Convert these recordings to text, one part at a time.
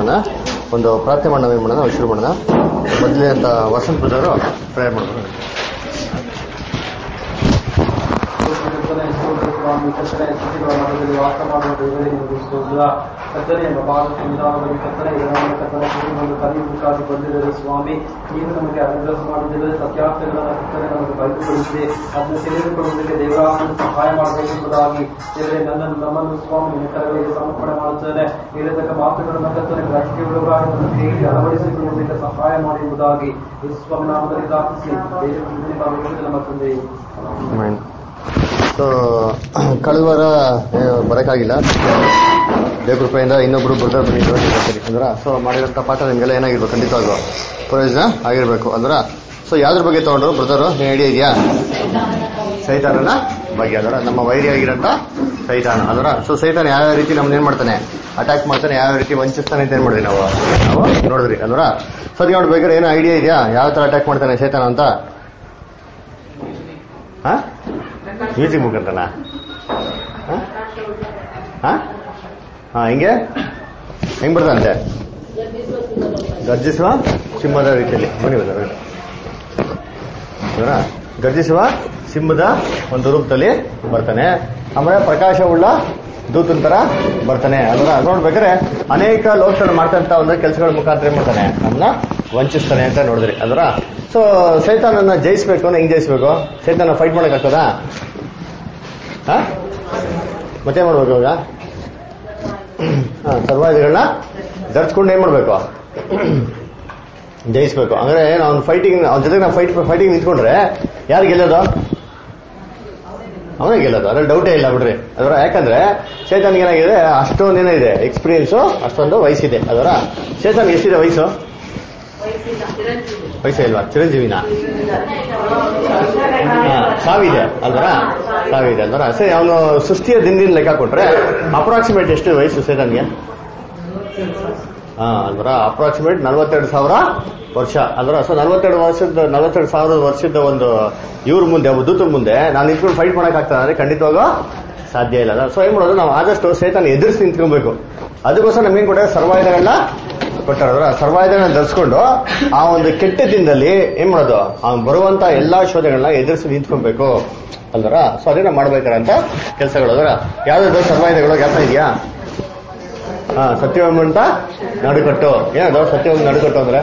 ಮಾಡೋಣ ಒಂದು ಪ್ರಾರ್ಥನೆ ಮಾಡೋಣ ಏನು ಮಾಡೋಣ ಶುರು ಮಾಡೋಣ ಮೊದಲೇ ಅಂತ ವಸಂತ ಪೂಜಾರು ಪ್ರೇಯರ್ ಮಾಡೋಣ ಸ್ವಾಮಿ ಕತ್ತನೆ ಸ್ಥಿತಿಗಳ ಮಧ್ಯದಲ್ಲಿ ವಾಸ ಮಾಡುವ ದೇವರೇ ನಿಮಗೆ ಸ್ತೋತ್ರ ಕತ್ತನೆ ಎಂಬ ಭಾರತ ನಿಧಾನದಲ್ಲಿ ಕತ್ತನೆ ಇದನ್ನು ಕತ್ತನೆ ಕುಟುಂಬವನ್ನು ಕಲಿಯುವುದಕ್ಕಾಗಿ ಬಂದಿದ್ದಾರೆ ಸ್ವಾಮಿ ನೀವು ನಮಗೆ ಅನುಗ್ರಹ ಮಾಡಿದರೆ ಸತ್ಯಾರ್ಥಗಳನ್ನು ಕತ್ತನೆ ನಮಗೆ ಬಯಲುಗೊಳಿಸಿದೆ ಅದನ್ನು ತಿಳಿದುಕೊಳ್ಳುವುದಕ್ಕೆ ದೇವರಾಮನು ಸಹಾಯ ಮಾಡಬೇಕೆಂಬುದಾಗಿ ದೇವರೇ ನನ್ನನ್ನು ನಮ್ಮನ್ನು ಸ್ವಾಮಿ ನಿನ್ನ ಕರಗಳಿಗೆ ಸಮರ್ಪಣೆ ಮಾಡುತ್ತೇನೆ ಹೇಳಿದಕ್ಕ ಮಾತುಗಳನ್ನು ಕತ್ತನೆ ಗ್ರಹಿಕೆಯುಳ್ಳವರಾಗಿ ನನ್ನ ಕೈಯಲ್ಲಿ ಅಳವಡಿಸಿಕೊಳ್ಳುವುದಕ್ಕೆ ಸಹಾಯ ಮಾಡಿ ಎಂಬುದಾಗಿ ಸ್ವಾಮಿ ನಾಮದಲ್ಲಿ ಪ್ರಾರ್ಥಿಸಿ ದೇವರ ನಮ್ಮ ತಂದೆ ಸೊ ಕಳೆದ ವಾರ ಏ, ಬರೋಕ್ಕಾಗಿಲ್ಲ ದೇವ್ರ ಕೃಪೆಯಿಂದ ಇನ್ನೊಬ್ರು ಬ್ರದರ್ ಬಂದಿದ್ರು ಸರಿ ಅಂದ್ರ ಸೊ ಮಾಡಿರೋಂಥ ಪಾಠ ನಿಮಗೆಲ್ಲ ಏನಾಗಿರ್ಬೇಕು ಖಂಡಿತವಾಗ್ಲು ಪ್ರಯೋಜನ ಆಗಿರ್ಬೇಕು ಅಂದ್ರ ಸೊ ಯಾವ್ದ್ರ ಬಗ್ಗೆ ತಗೊಂಡ್ರು ಬ್ರದರು ಏನು ಐಡಿಯಾ ಇದೆಯಾ ಸೈತಾನನ ಬಗ್ಗೆ ಅದರ ನಮ್ಮ ವೈರಿ ಆಗಿರೋಂಥ ಸೈತಾನ ಅದರ ಸೊ ಸೈತಾನ ಯಾವ ರೀತಿ ನಮ್ನ ಏನ್ ಮಾಡ್ತಾನೆ ಅಟ್ಯಾಕ್ ಮಾಡ್ತಾನೆ ಯಾವ ರೀತಿ ವಂಚಿಸ್ತಾನೆ ಅಂತ ಏನ್ ಮಾಡಿದ್ವಿ ನಾವು ನಾವು ನೋಡಿದ್ರಿ ಅಂದ್ರ ಸೊ ಅದಕ್ಕೆ ನೋಡ್ಬೇಕಾದ್ರೆ ಏನೋ ಐಡಿಯಾ ಇದೆಯಾ ಯಾವ ತರ ಅಟ್ಯಾಕ್ ಮಾಡ್ತಾನೆ ಸೈತಾನ ಅಂತ ಹಾ ಮ್ಯೂಸಿಕ್ ಮುಖಾಂತರನಾ ಹಾ ಹಾ ಹಾ ಹಿಂಗೆ ಹೆಂಗ್ ಬರ್ತಂತೆ ಗರ್ಜಿಸುವ ಸಿಂಹದ ರೀತಿಯಲ್ಲಿ ಬನ್ನಿ ಬನ್ನಿ, ಬನ್ನಿ. ಹೌದಾ? ಗರ್ಜಿಸುವ ಸಿಂಹದ ಒಂದು ರೂಪದಲ್ಲಿ ಬರ್ತಾನೆ ಆಮೇಲೆ ಪ್ರಕಾಶವುಳ್ಳ ದೂತನ್ ತರ ಬರ್ತಾನೆ ಅದರ ನೋಡ್ಬೇಕಾದ್ರೆ ಅನೇಕ ಲೋಕಗಳು ಮಾಡ್ತಂತ ಒಂದು ಕೆಲಸಗಳ ಮುಖಾಂತರ ಏನ್ ಮಾಡ್ತಾನೆ ನಮ್ಮನ್ನ ವಂಚಿಸ್ತಾನೆ ಅಂತ ನೋಡಿದ್ರಿ ಅದರ ಸೊ ಸೈತಾನನ್ನ ಜಯಿಸ್ಬೇಕು ಅಂದ್ರೆ ಹೆಂಗ್ ಜಯಿಸ್ಬೇಕು ಸೈತಾನ ಫೈಟ್ ಮಾಡಕ್ ಆಗ್ತದಾ ಹಾ ಮತ್ತೆ ಮಾಡ್ಬೇಕು ಇವಾಗ ಹಾ ಸರ್ವಾಯುಧಗಳನ್ನ ಧರಿಸ್ಕೊಂಡು ಏನ್ ಮಾಡ್ಬೇಕು ಜಯಿಸ್ಬೇಕು ಅಂದ್ರೆ ನಾವು ಫೈಟಿಂಗ್ ಅವನ ಜೊತೆ ನಾವು ಫೈಟ್ ಫೈಟಿಂಗ್ ನಿಂತ್ಕೊಂಡ್ರೆ ಯಾರು ಗೆಲ್ಲೋದು ಅವನೇ ಗೆಲ್ಲೋದು ಅದ್ರಲ್ಲಿ ಡೌಟೇ ಇಲ್ಲ ಬಿಡ್ರಿ ಅದರ ಯಾಕಂದ್ರೆ ಚೇತನ್ಗೆ ಏನಾಗಿದೆ ಅಷ್ಟೊಂದು ಏನಿದೆ ಎಕ್ಸ್ಪೀರಿಯನ್ಸು ಅಷ್ಟೊಂದು ವಯಸ್ಸಿದೆ ಅದರ ಚೇತನ್ ಎಷ್ಟಿದೆ ವಯಸ್ಸು ವಯಸ್ಸೇ ಇಲ್ವಾ ಚಿರಂಜೀವಿನ ಹಾ, ಸಾವಿದೆ ಅಲ್ವರ ಸಾವಿದೆ ಅಲ್ವರ ಸರಿ ಅವನು ಸೃಷ್ಟಿಯ ದಿನದಿಂದ ಲೆಕ್ಕ ಕೊಟ್ರೆ ಅಪ್ರಾಕ್ಸಿಮೇಟ್ ಎಷ್ಟು ವಯಸ್ಸು ಸೇತನ್ಗೆ ಹಾ ಅಲ್ವರ ಅಪ್ರಾಕ್ಸಿಮೇಟ್ ನಲ್ವತ್ತೆರಡು ಸಾವಿರ ವರ್ಷ ಅಲ್ವರ ಸೊ ನಲ್ವತ್ತೆರಡು ವರ್ಷದ ನಲ್ವತ್ತೆರಡು ಸಾವಿರದ ವರ್ಷದ ಒಂದು ಇವ್ರ ಮುಂದೆ ಒಬ್ಬ ದೂತರ ಮುಂದೆ ನಾನು ನಿಂತ್ಕೊಂಡು ಫೈಟ್ ಮಾಡಕ್ ಆಗ್ತದೆ ಅಂದ್ರೆ ಖಂಡಿತವಾಗ ಸಾಧ್ಯ ಇಲ್ಲ ಸೊ ಏನ್ ಮಾಡೋದು ನಾವು ಆದಷ್ಟು ಸೇತನ ಎದುರಿಸಿ ನಿಂತ್ಕೊಬೇಕು ಅದಕ್ಕೋಸ್ಕರ ನಮಗೇನ್ ಕೊಟ್ಟ ಸರ್ವಾಯುಧಗಳನ್ನ ಕೊಟ್ಟಾರ ಸರ್ವಾಯುಧಗಳನ್ನ ಧರಿಸ್ಕೊಂಡು ಆ ಒಂದು ಕೆಟ್ಟ ದಿನದಲ್ಲಿ ಏನ್ ಮಾಡೋದು ಅವ್ನು ಬರುವಂತ ಎಲ್ಲಾ ಶೋಧಗಳನ್ನ ಎದುರಿಸಿ ನಿಂತ್ಕೊಬೇಕು ಅಲ್ವರ ಸೊ ಅದೇನ ಮಾಡ್ಬೇಕಾರಂತ ಕೆಲಸಗಳು ಅದರ ಯಾವ್ದಾದ್ರು ಸರ್ವಾಯುಧಗಳು ಜ್ಞಾಪನ ಇದೆಯಾ ಹಾ ಸತ್ಯವಂತ ಅಂತ ನಡುಕಟ್ಟು ಏನದು ಸತ್ಯವಂತ ನಡುಕಟ್ಟು ಅಂದ್ರೆ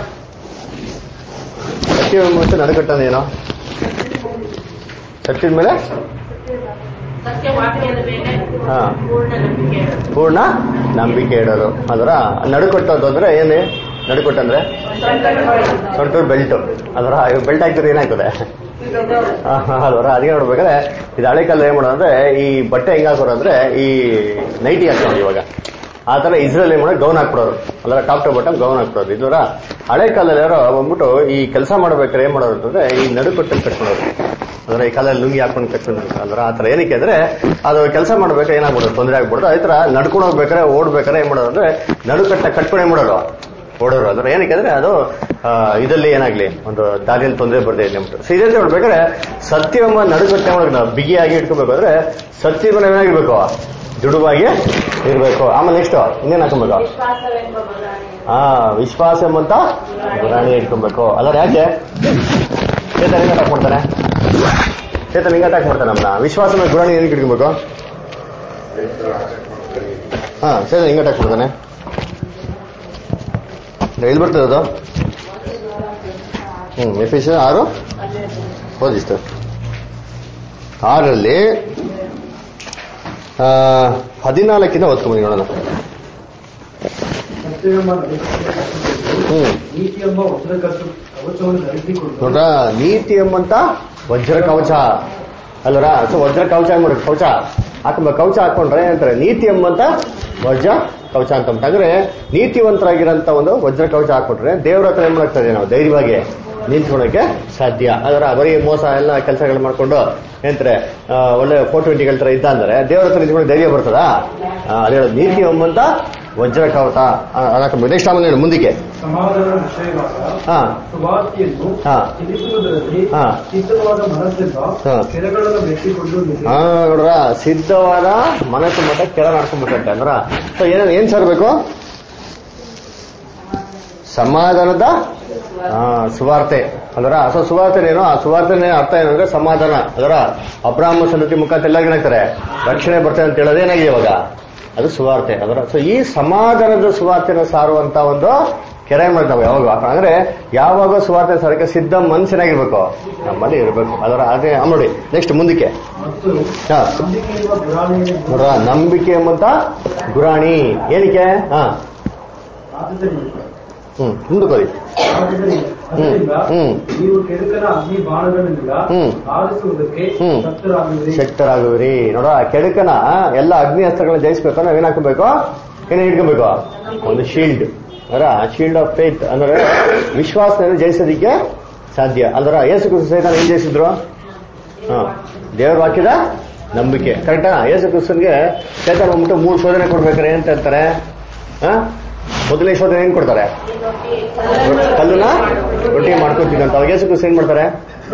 ಸತ್ಯವಂತ ಅಂತ ನಡುಕಟ್ಟು ಅಂದ್ರೆ ಏನು ಸತ್ಯದ ಮೇಲೆ ಸತ್ಯವಾಕ್ಯದ ಮೇಲೆ ಹಾ. ಪೂರ್ಣ ನಂಬಿಕೆ ಇಡೋದು. ಪೂರ್ಣ ನಂಬಿಕೆ ಇಡೋದು ಅದರ ನಡುಕಟ್ಟೋದು ಅಂದ್ರೆ ಏನು ನಡುಕಟ್ಟು ಅಂದ್ರೆ ಸೊಂಟೂರು ಬೆಲ್ಟ್ ಅದರ ಬೆಲ್ಟ್ ಹಾಕಿದ್ರೆ ಏನಾಗ್ತದೆ ಅಲ್ವರ ಅದಕ್ಕೆ ನೋಡ್ಬೇಕಾದ್ರೆ ಇದು ಹಳೆ ಕಾಲ ಏನ್ ಮಾಡೋದು ಅಂದ್ರೆ ಈ ಬಟ್ಟೆ ಹೆಂಗ್ ಹಾಕೋರು ಅಂದ್ರೆ ಈ ನೈಟಿ ಹಾಕೋದು ಇವಾಗ ಆ ತರ ಇಸ್ರೇಲ್ ಏನ್ ಮಾಡೋದು ಗೌನ್ ಹಾಕ್ಬಿಡೋರು ಅಲ್ಲರ ಟಾಪ್ ಟು ಬಾಟಮ್ ಗೌನ್ ಹಾಕ್ಬಿಡೋರು ಇದರ ಹಳೆ ಕಾಲದಲ್ಲಿ ಯಾರೋ ಬಂದ್ಬಿಟ್ಟು ಈ ಕೆಲಸ ಮಾಡ್ಬೇಕಾದ್ರೆ ಏನ್ ಮಾಡೋರು ಅಂತಂದ್ರೆ ಈ ನಡುಕಟ್ಟಲ್ಲಿ ಕಟ್ಕೊಳ್ಳೋರು ಅಂದ್ರೆ ಈ ಕಾಲದಲ್ಲಿ ಲುಂಗಿ ಹಾಕೊಂಡು ಕಟ್ಕೊಂಡು ಅಂದ್ರೆ ಆ ತರ ಏನಕ್ಕೆ ಅಂದ್ರೆ ಅದು ಕೆಲಸ ಮಾಡ್ಬೇಕಾದ್ರೆ ಏನಾಗ್ಬಿಡೋದು ತೊಂದರೆ ಆಗ್ಬಿಡೋದು ಅದೇ ತರ ನಡ್ಕೊಂಡು ಹೋಗ್ಬೇಕಾದ್ರೆ ಓಡ್ಬೇಕಾದ್ರೆ ಏನ್ ಮಾಡೋದು ಅಂದ್ರೆ ನಡುಕಟ್ಟ ಕಟ್ಕೊಂಡು ಏನ್ ಮಾಡೋರು ಓಡೋರು ಅಂದ್ರೆ ಏನಕ್ಕೆ ಅಂದ್ರೆ ಅದು ಆ, ಇದಲ್ಲಿ ಏನಾಗ್ಲಿ ಒಂದು ದಾರಿಯಲ್ಲಿ ತೊಂದರೆ ಬರ್ದೇ ಇಲ್ಲ ಅಂದ್ಬಿಟ್ಟು ಸೀರಿಯಸ್ ನೋಡ್ಬೇಕಾದ್ರೆ ಸತ್ಯವೆಂಬ ನಡುಗಟ್ಟೆ ಒಳಗೆ ನಾವು ಬಿಗಿಯಾಗಿ ಇಟ್ಕೋಬೇಕು ಅಂದ್ರೆ ಸತ್ಯವನ್ನು ಏನಾಗಿರ್ಬೇಕು ದೃಢವಾಗಿ ಇರ್ಬೇಕು ಆಮೇಲೆ ನೆಕ್ಸ್ಟ್ ಇನ್ನೇನ್ ಹಾಕೊಬೇಕು ವಿಶ್ವಾಸವೆಂಬ ಬದಲಾವಣೆ ಹಾ ವಿಶ್ವಾಸ ಎಂಬಂತ ಗುರಾಣಿ ಇಟ್ಕೊಬೇಕು ಅಲ್ಲ ಯಾಕೆ ಚೇತನ್ ಹಿಂಗ್ ಅಟ್ಯಾಕ್ ಮಾಡ್ತಾನೆ ಚೇತನ್ ಹಿಂಗ್ ಅಟ್ಯಾಕ್ ಮಾಡ್ತಾನೆ ನಮ್ಮನ್ನ ವಿಶ್ವಾಸ ಮೇಲೆ ಗುರಾಣಿ ಏನಕ್ಕೆ ಇಟ್ಕೊಬೇಕು ಹಾ ಚೇತನ್ ಹಿಂಗ್ ಅಟ್ಯಾಕ್ ಮಾಡ್ತಾನೆ ಎಲ್ಲಿ ಬರ್ತದೆ ಅದು ಹ್ಮ್ ಎಫಿಸ್ ಆರು ಓದಿಷ್ಟು ಆರಲ್ಲಿ ಆ, ಹದಿನಾಲ್ಕಿಂದ ಓದ್ಕೊಂಬಂದಿ ನೋಡೋಣ ಸತ್ಯವೆಂಬ ಹ್ಮ್ ನೀತಿ ಎಂಬ ವಜ್ರಕಟ್ಟು ಕವಚವನ್ನು ಧರಿಸಿಕೊಂಡು ನೋಡ್ರ ನೀತಿ ಎಂಬಂತ ವಜ್ರ ಕವಚ ಅಲ್ವರ ಸೊ ವಜ್ರ ಕವಚ ಮಾಡಿ ಕವಚ ಹಾಕೊಂಬ ಕವಚ ಹಾಕೊಂಡ್ರೆ ಏನಂತಾರೆ ನೀತಿ ಎಂಬಂತ ವಜ್ರ ಕವಚ ಅಂತ ಅಂದ್ರೆ ನೀತಿವಂತರಾಗಿರೋಂತ ಒಂದು ವಜ್ರ ಕವಚ ಹಾಕೊಂಡ್ರೆ ದೇವ್ರ ಹತ್ರ ಏನ್ ಮಾಡ್ತಾರೆ ನಾವು ಧೈರ್ಯವಾಗಿ ನಿಂತ್ಕೊಳಕ್ಕೆ ಸಾಧ್ಯ ಅದರ ಬರೀ ಮೋಸ ಎಲ್ಲ ಕೆಲಸಗಳು ಮಾಡ್ಕೊಂಡು ಏನಂತಾರೆ ಆ, ಒಳ್ಳೆ ಫೋರ್ ಟ್ವೆಂಟಿಗಳ ತರ ಇದ್ದ ಅಂದ್ರೆ ದೇವ್ರ ಹತ್ರ ನಿಂತ್ಕೊಂಡು ಧೈರ್ಯ ಬರ್ತದಾ ಆ, ಅದೇ ಹೇಳೋದು ನೀತಿ ಎಂಬಂತ ವಜ್ರ ಕವಚ ಹಾಕೊಂಡ್ಬೇಕು ನೆಕ್ಸ್ಟ್ ಆಮೇಲೆ ಹೇಳು ಮುಂದಕ್ಕೆ ಸಮಾಧಾನ ವಿಷಯವಾದ ಹಾ ಸುವಾರ್ತೆಯನ್ನು ಹಾ. ತಿಳಿಸುವುದರಲ್ಲಿ ಹಾ. ಸಿದ್ಧವಾದ ಮನಸ್ಸಿಂದ ಹಾ. ಕೆಳಗಳನ್ನು ಮೆಟ್ಟಿಕೊಂಡು ನಿಲ್ಲಿ. ಹಾ ನೋಡ್ರ ಸಿದ್ಧವಾದ ಮನಸ್ಸು ಮಟ್ಟ ಕೆಳ ಮಾಡ್ಕೊಬೇಕಂತೆ ಅಂದ್ರ ಸೊ ಏನೇನು ಏನ್ ಸರ್ಬೇಕು ಸಮಾಧಾನದ ಆ, ಸುವಾರ್ತೆ ಅದರ ಸೊ ಸುವಾರ್ತೆನೇನು ಆ ಸುವಾರ್ತೆನೇ ಅರ್ಥ ಏನಂದ್ರೆ ಸಮಾಧಾನ ಅದರ ಅಬ್ರಾಹ್ಮ ಸಂತತಿ ಮುಖಾಂತರ ಎಲ್ಲ ಏನಾಗ್ತಾರೆ ರಕ್ಷಣೆ ಬರ್ತದೆ ಅಂತ ಹೇಳೋದು ಏನಾಗಿದೆ ಇವಾಗ ಅದು ಸುವಾರ್ತೆ ಅದರ ಸೊ ಈ ಸಮಾಧಾನದ ಸುವಾರ್ತೆನ ಸಾರುವಂತ ಒಂದು ಕೆರೆ ಮಾಡ್ತಾವೆ ಯಾವಾಗ ಅಂದ್ರೆ ಯಾವಾಗ ಸುವಾರ್ತೆ ಸಾರಕ್ಕೆ ಸಿದ್ಧ ಮನ್ಸಿನಾಗಿರ್ಬೇಕು ನಮ್ಮಲ್ಲಿ ಇರಬೇಕು ಅದರ ಅದೇ ಆ ನೋಡಿ ನೆಕ್ಸ್ಟ್ ಮುಂದಕ್ಕೆ ಮತ್ತು ಹಾ ನಂಬಿಕೆ ಎಂಬ ಗುರಾಣಿಯನ್ನು ನೋಡ್ರ ನಂಬಿಕೆ ಎಂಬಂತ ಗುರಾಣಿ ಏನಕ್ಕೆ ಹಾ ಆದುದರಿಂದ ಹ್ಮ್ ಮುಂದಕ್ಕೆ ಹೋಗಿ ಆದುದರಿಂದ ಅದರಿಂದ ಹ್ಮ್. ನೀವು ಕೆಡುಕನ ಅಗ್ನಿ ಬಾಣಗಳಿಂದ ಹ್ಮ್. ಆರಿಸುವುದಕ್ಕೆ ಹ್ಮ್. ಶಕ್ತರಾಗುವಿರಿ ಶಕ್ತರಾಗುವಿರಿ ನೋಡ ಕೆಡಕನ ಎಲ್ಲ ಅಗ್ನಿ ಅಸ್ತ್ರಗಳನ್ನ ಜಯಿಸ್ಬೇಕು ನಾವೇನ್ ಹಾಕಬೇಕು ಏನ ಹಿಡ್ಕೊಬೇಕು ಒಂದು ಶೀಲ್ಡ್ ಅದರ ಶೀಲ್ಡ್ ಆಫ್ ಫೇತ್ ಅಂದ್ರೆ ವಿಶ್ವಾಸನ ಜಯಿಸೋದಿಕ್ಕೆ ಸಾಧ್ಯ ಅದರ ಯೇಸು ಕ್ರಿಸ್ತು ಸಹಿತ ಏನ್ ಜಯಿಸಿದ್ರು ಹಾ ದೇವರ ವಾಕ್ಯದ ನಂಬಿಕೆ ಕರೆಕ್ಟಾ ಯೇಸು ಕ್ರಿಸ್ತನ್ಗೆ ಚೇತನ ಬಂದ್ಬಿಟ್ಟು ಮೂರು ಶೋಧನೆ ಕೊಡ್ಬೇಕಾರೆ ಏನಂತ ಹೇಳ್ತಾರೆ ಹಾ ಮೊದಲನೇ ಶೋಧನೆ ಏನ್ ಕೊಡ್ತಾರೆ ಕಲ್ಲುನ ರೊಟ್ಟಿ ಮಾಡ್ಕೊತೀನಿ ಅಂತ ಅವಾಗ ಯೇಸು ಕ್ರಿಸ್ತು ಏನ್ ಮಾಡ್ತಾರೆ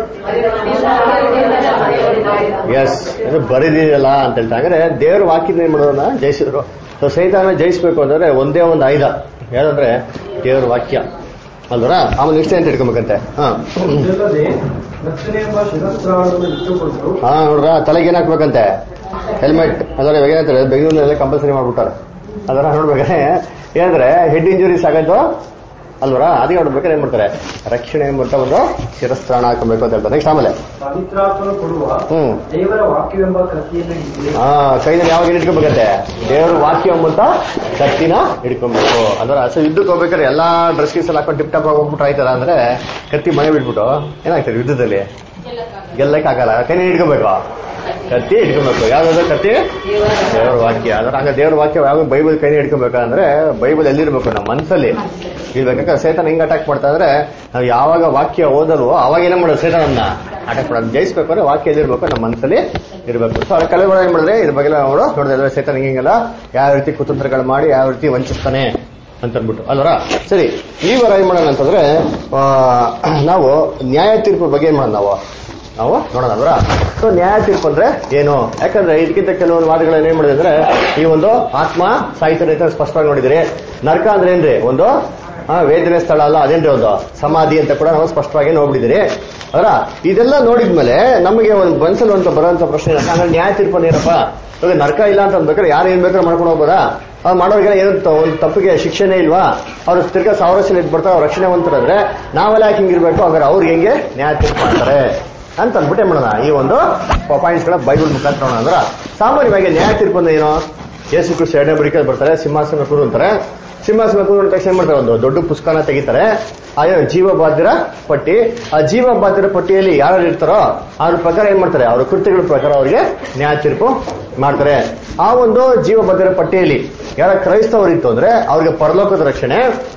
ಎಸ್ ಅದು ಬರೀದಿರಲ್ಲ ಅಂತ ಹೇಳ್ತಾ ಅಂದ್ರೆ ದೇವ್ರ ವಾಕ್ಯದ ಏನ್ ಮಾಡೋದನ್ನ ಜಯಿಸಿದ್ರು ಸೊ ಸೈತಾನ ಜಯಿಸ್ಬೇಕು ಅಂತಂದ್ರೆ ಒಂದೇ ಒಂದು ಆಯುಧ ಯಾವ್ದಂದ್ರೆ ದೇವ್ರ ವಾಕ್ಯ ಅಲ್ವರ ಆಮೇಲೆ ನೆಕ್ಸ್ಟ್ ಅಂತ ಇಟ್ಕೊಬೇಕಂತೆ ಹಾ ಇದಲ್ಲದೆ ರಕ್ಷಣೆ ಎಂಬ ಶಿರಸ್ತ್ರಾಳವನ್ನು ಇಟ್ಟುಕೊಂಡು ಹಾ ನೋಡ್ರ ತಲೆಗೆ ಏನ್ ಹಾಕ್ಬೇಕಂತೆ ಹೆಲ್ಮೆಟ್ ಅದರ ಇವಾಗ ಏನಂತಾರೆ ಬೆಂಗಳೂರಿನಲ್ಲಿ ಕಂಪಲ್ಸರಿ ಮಾಡ್ಬಿಟ್ಟಾರೆ ಅದರ ನೋಡ್ಬೇಕಾದ್ರೆ ಏನಂದ್ರೆ ಹೆಡ್ ಇಂಜುರೀಸ್ ಆಗೋದು ಅಲ್ವರ ಅದಕ್ಕೆ ನೋಡ್ಬೇಕಾದ್ರೆ ಏನ್ ಮಾಡ್ತಾರೆ ರಕ್ಷಣೆ ಎಂಬಂತ ಒಂದು ಶಿರಸ್ತ್ರಾಣ ಹಾಕಬೇಕು ಅಂತ ಹೇಳ್ತಾರೆ ನೆಕ್ಸ್ಟ್ ಆಮೇಲೆ ಪವಿತ್ರಾತ್ಮನು ಕೊಡುವ ಹ್ಮ್ ದೇವರ ವಾಕ್ಯವೆಂಬ ಕೃತಿಯನ್ನು ಹಿಡಿದು ಆ ಕೈನಲ್ಲಿ ಯಾವಾಗ ಹಿಡ್ಕೊಬೇಕಂತೆ ದೇವ್ರ ವಾಕ್ಯ ಎಂಬಂತ ಕತ್ತಿನ ಹಿಡ್ಕೊಬೇಕು ಅಂದ್ರೆ ಸೊ ಯುದ್ಧಕ್ಕೆ ಹೋಗ್ಬೇಕಾದ್ರೆ ಎಲ್ಲಾ ಡ್ರೆಸ್ ಗೀಸ್ ಎಲ್ಲ ಹಾಕೊಂಡು ಟಿಪ್ ಟಾಪ್ ಹೋಗ್ಬಿಟ್ರೆ ಆಯ್ತಲ್ಲ ಅಂದ್ರೆ ಕತ್ತಿ ಮನೆ ಬಿಟ್ಬಿಟ್ಟು ಏನಾಗ್ತದೆ ಯುದ್ಧದಲ್ಲಿ ಗೆಲ್ಲಕ್ಕೆ ಆಗಲ್ಲ ಕೈನ ಹಿಡ್ಕೊಬೇಕು ಕತ್ತಿ ಹಿಡ್ಕೊಬೇಕು ಯಾವ್ದಾದ್ರು ಕತ್ತಿ ದೇವರ ವಾಕ್ಯ ಅಂದ್ರೆ ಹಂಗ ದೇವರ ವಾಕ್ಯ ಯಾವಾಗ ಬೈಬಲ್ ಕೈನ ಹಿಡ್ಕೊಬೇಕಂದ್ರೆ ಬೈಬಲ್ ಎಲ್ಲಿರ್ಬೇಕು ನಮ್ಮ ಮನಸ್ಸಲ್ಲಿ ಇರ್ಬೇಕಾದ್ರೆ ಸೇತನ ಹೆಂಗ್ ಅಟ್ಯಾಕ್ ಮಾಡ್ತಾ ಅಂದ್ರೆ ನಾವು ಯಾವಾಗ ವಾಕ್ಯ ಓದಲ್ವೋ ಅವಾಗ ಏನೇ ಮಾಡೋದು ಸೇತನನ್ನ ಅಟ್ಯಾಕ್ ಮಾಡೋದು ಜಯಿಸ್ಬೇಕು ಅಂದ್ರೆ ವಾಕ್ಯ ಎಲ್ಲಿರ್ಬೇಕು ನಮ್ಮ ಮನಸ್ಸಲ್ಲಿ ಇರಬೇಕು ಸೊ ಅದ್ರ ಕೆಲವು ಏನ್ ಮಾಡಿದ್ರೆ ಇದ್ರ ಬಗ್ಗೆ ನಾವು ನೋಡಿದ್ರೆ ಸೇತನ ಹಿಂಗೆಲ್ಲ ಯಾವ ರೀತಿ ಕುತಂತ್ರಗಳು ಮಾಡಿ ಯಾವ ರೀತಿ ವಂಚಿಸ್ತಾನೆ ಅಂತ ಅಂದ್ಬಿಟ್ಟು ಅಲ್ವರ ಸರಿ ಈ ವಾರ ಏನ್ ಮಾಡೋಣ ಅಂತಂದ್ರೆ ಆ, ನಾವು ನ್ಯಾಯ ತೀರ್ಪು ಬಗ್ಗೆ ಏನ್ ಮಾಡೋಣ ನಾವು ನಾವು ನೋಡೋಣ ಅಲ್ವರ ಸೊ ನ್ಯಾಯ ತೀರ್ಪು ಅಂದ್ರೆ ಏನು ಯಾಕಂದ್ರೆ ಇದಕ್ಕಿಂತ ಕೆಲವೊಂದು ವಾದಗಳನ್ನ ಏನ್ ಮಾಡಿದ್ರೆ ಅಂದ್ರೆ ಈ ಒಂದು ಆತ್ಮ ಸಾಹಿತ್ಯ ಅಂತ ಸ್ಪಷ್ಟವಾಗಿ ನೋಡಿದಿರಿ ನರಕ ಅಂದ್ರೆ ಏನ್ರಿ ಒಂದು ಆ, ವೇದನೆ ಸ್ಥಳ ಅಲ್ಲ ಅದೇನ್ರಿ ಒಂದು ಸಮಾಧಿ ಅಂತ ಕೂಡ ನಾವು ಸ್ಪಷ್ಟವಾಗಿ ನೋಡ್ಬಿಟ್ಟಿದ್ದೀರಿ ಅದರ ಇದೆಲ್ಲ ನೋಡಿದ್ಮೇಲೆ ನಮಗೆ ಒಂದು ಮನಸ್ಸಲ್ಲಿ ಒಂದು ಬರುವಂತ ಪ್ರಶ್ನೆ ಏನಪ್ಪ ಅಂದ್ರೆ ನ್ಯಾಯ ತೀರ್ಪು ಏನಪ್ಪ ಇವಾಗ ನರಕ ಇಲ್ಲ ಅಂತ ಅಂದ್ಬೇಕಾದ್ರೆ ಯಾರು ಏನ್ ಬೇಕಾದ್ರೆ ಮಾಡ್ಕೊಂಡು ಹೋಗ್ಬೋದಾ ಅವ್ರು ಮಾಡೋರಿಗೆ ಏನು ತ- ಒಂದು ತಪ್ಪಿಗೆ ಶಿಕ್ಷೆನೇ ಇಲ್ವಾ ಅವ್ರು ತಿರ್ಗಾ ಸಾವಿರ ವರ್ಷ ಇದ್ಬಿಡ್ತಾರೆ ಅವ್ರು ರಕ್ಷಣೆವಂತರಾದ್ರೆ ನಾವೆಲ್ಲ ಯಾಕೆ ಹಿಂಗಿರ್ಬೇಕು ಹಾಗಾದ್ರೆ ಅವ್ರಿಗೆ ಹೆಂಗೆ ನ್ಯಾಯ ತೀರ್ಪು ಮಾಡ್ತಾರೆ ಅಂತ ಅಂದ್ಬಿಟ್ಟು ಏನ್ ಮಾಡೋಣ ಈ ಒಂದು ಪಾಯಿಂಟ್ಸ್ ಗಳ ಬೈಬಲ್ ಮುಖಾಂತರ ನೋಡೋಣ ಅಂದ್ರೆ ಸಾಮಾನ್ಯವಾಗಿ ನ್ಯಾಯ ತೀರ್ಪು ಅಂದ್ರೆ ಏನು ಯೇಸು ಕೃಷ್ಣ ಎರಡನೇ ಬರಿಕೆ ಬರ್ತಾರೆ ಸಿಂಹಾಸನ ಕೂರು ಅಂತಾರೆ ಸಿಂಹಾಸನ ಕೂರು ಅಂದ ತಕ್ಷಣ ಏನ್ ಮಾಡ್ತಾರೆ ಒಂದು ದೊಡ್ಡ ಪುಸ್ತಕನ ತೆಗಿತಾರೆ ಆ ಏನು ಜೀವ ಬಾಧ್ಯರ ಪಟ್ಟಿ ಆ ಜೀವ ಬಾಧ್ಯರ ಪಟ್ಟಿಯಲ್ಲಿ ಯಾರು ಇರ್ತಾರೋ ಅವ್ರ ಪ್ರಕಾರ ಏನ್ ಮಾಡ್ತಾರೆ ಅವ್ರ ಕೃತ್ಯಗಳ ಪ್ರಕಾರ ಅವರಿಗೆ ನ್ಯಾಯ ತೀರ್ಪು ಮಾಡ್ತಾರೆ ಆ ಒಂದು ಜೀವ ಬಾಧ್ಯರ ಪಟ್ಟಿಯಲ್ಲಿ ಯಾರ ಕ್ರೈಸ್ತವರು ಇತ್ತು ಅಂದ್ರೆ ಅವ್ರಿಗೆ ಪರಲೋಕದ ರಕ್ಷಣೆ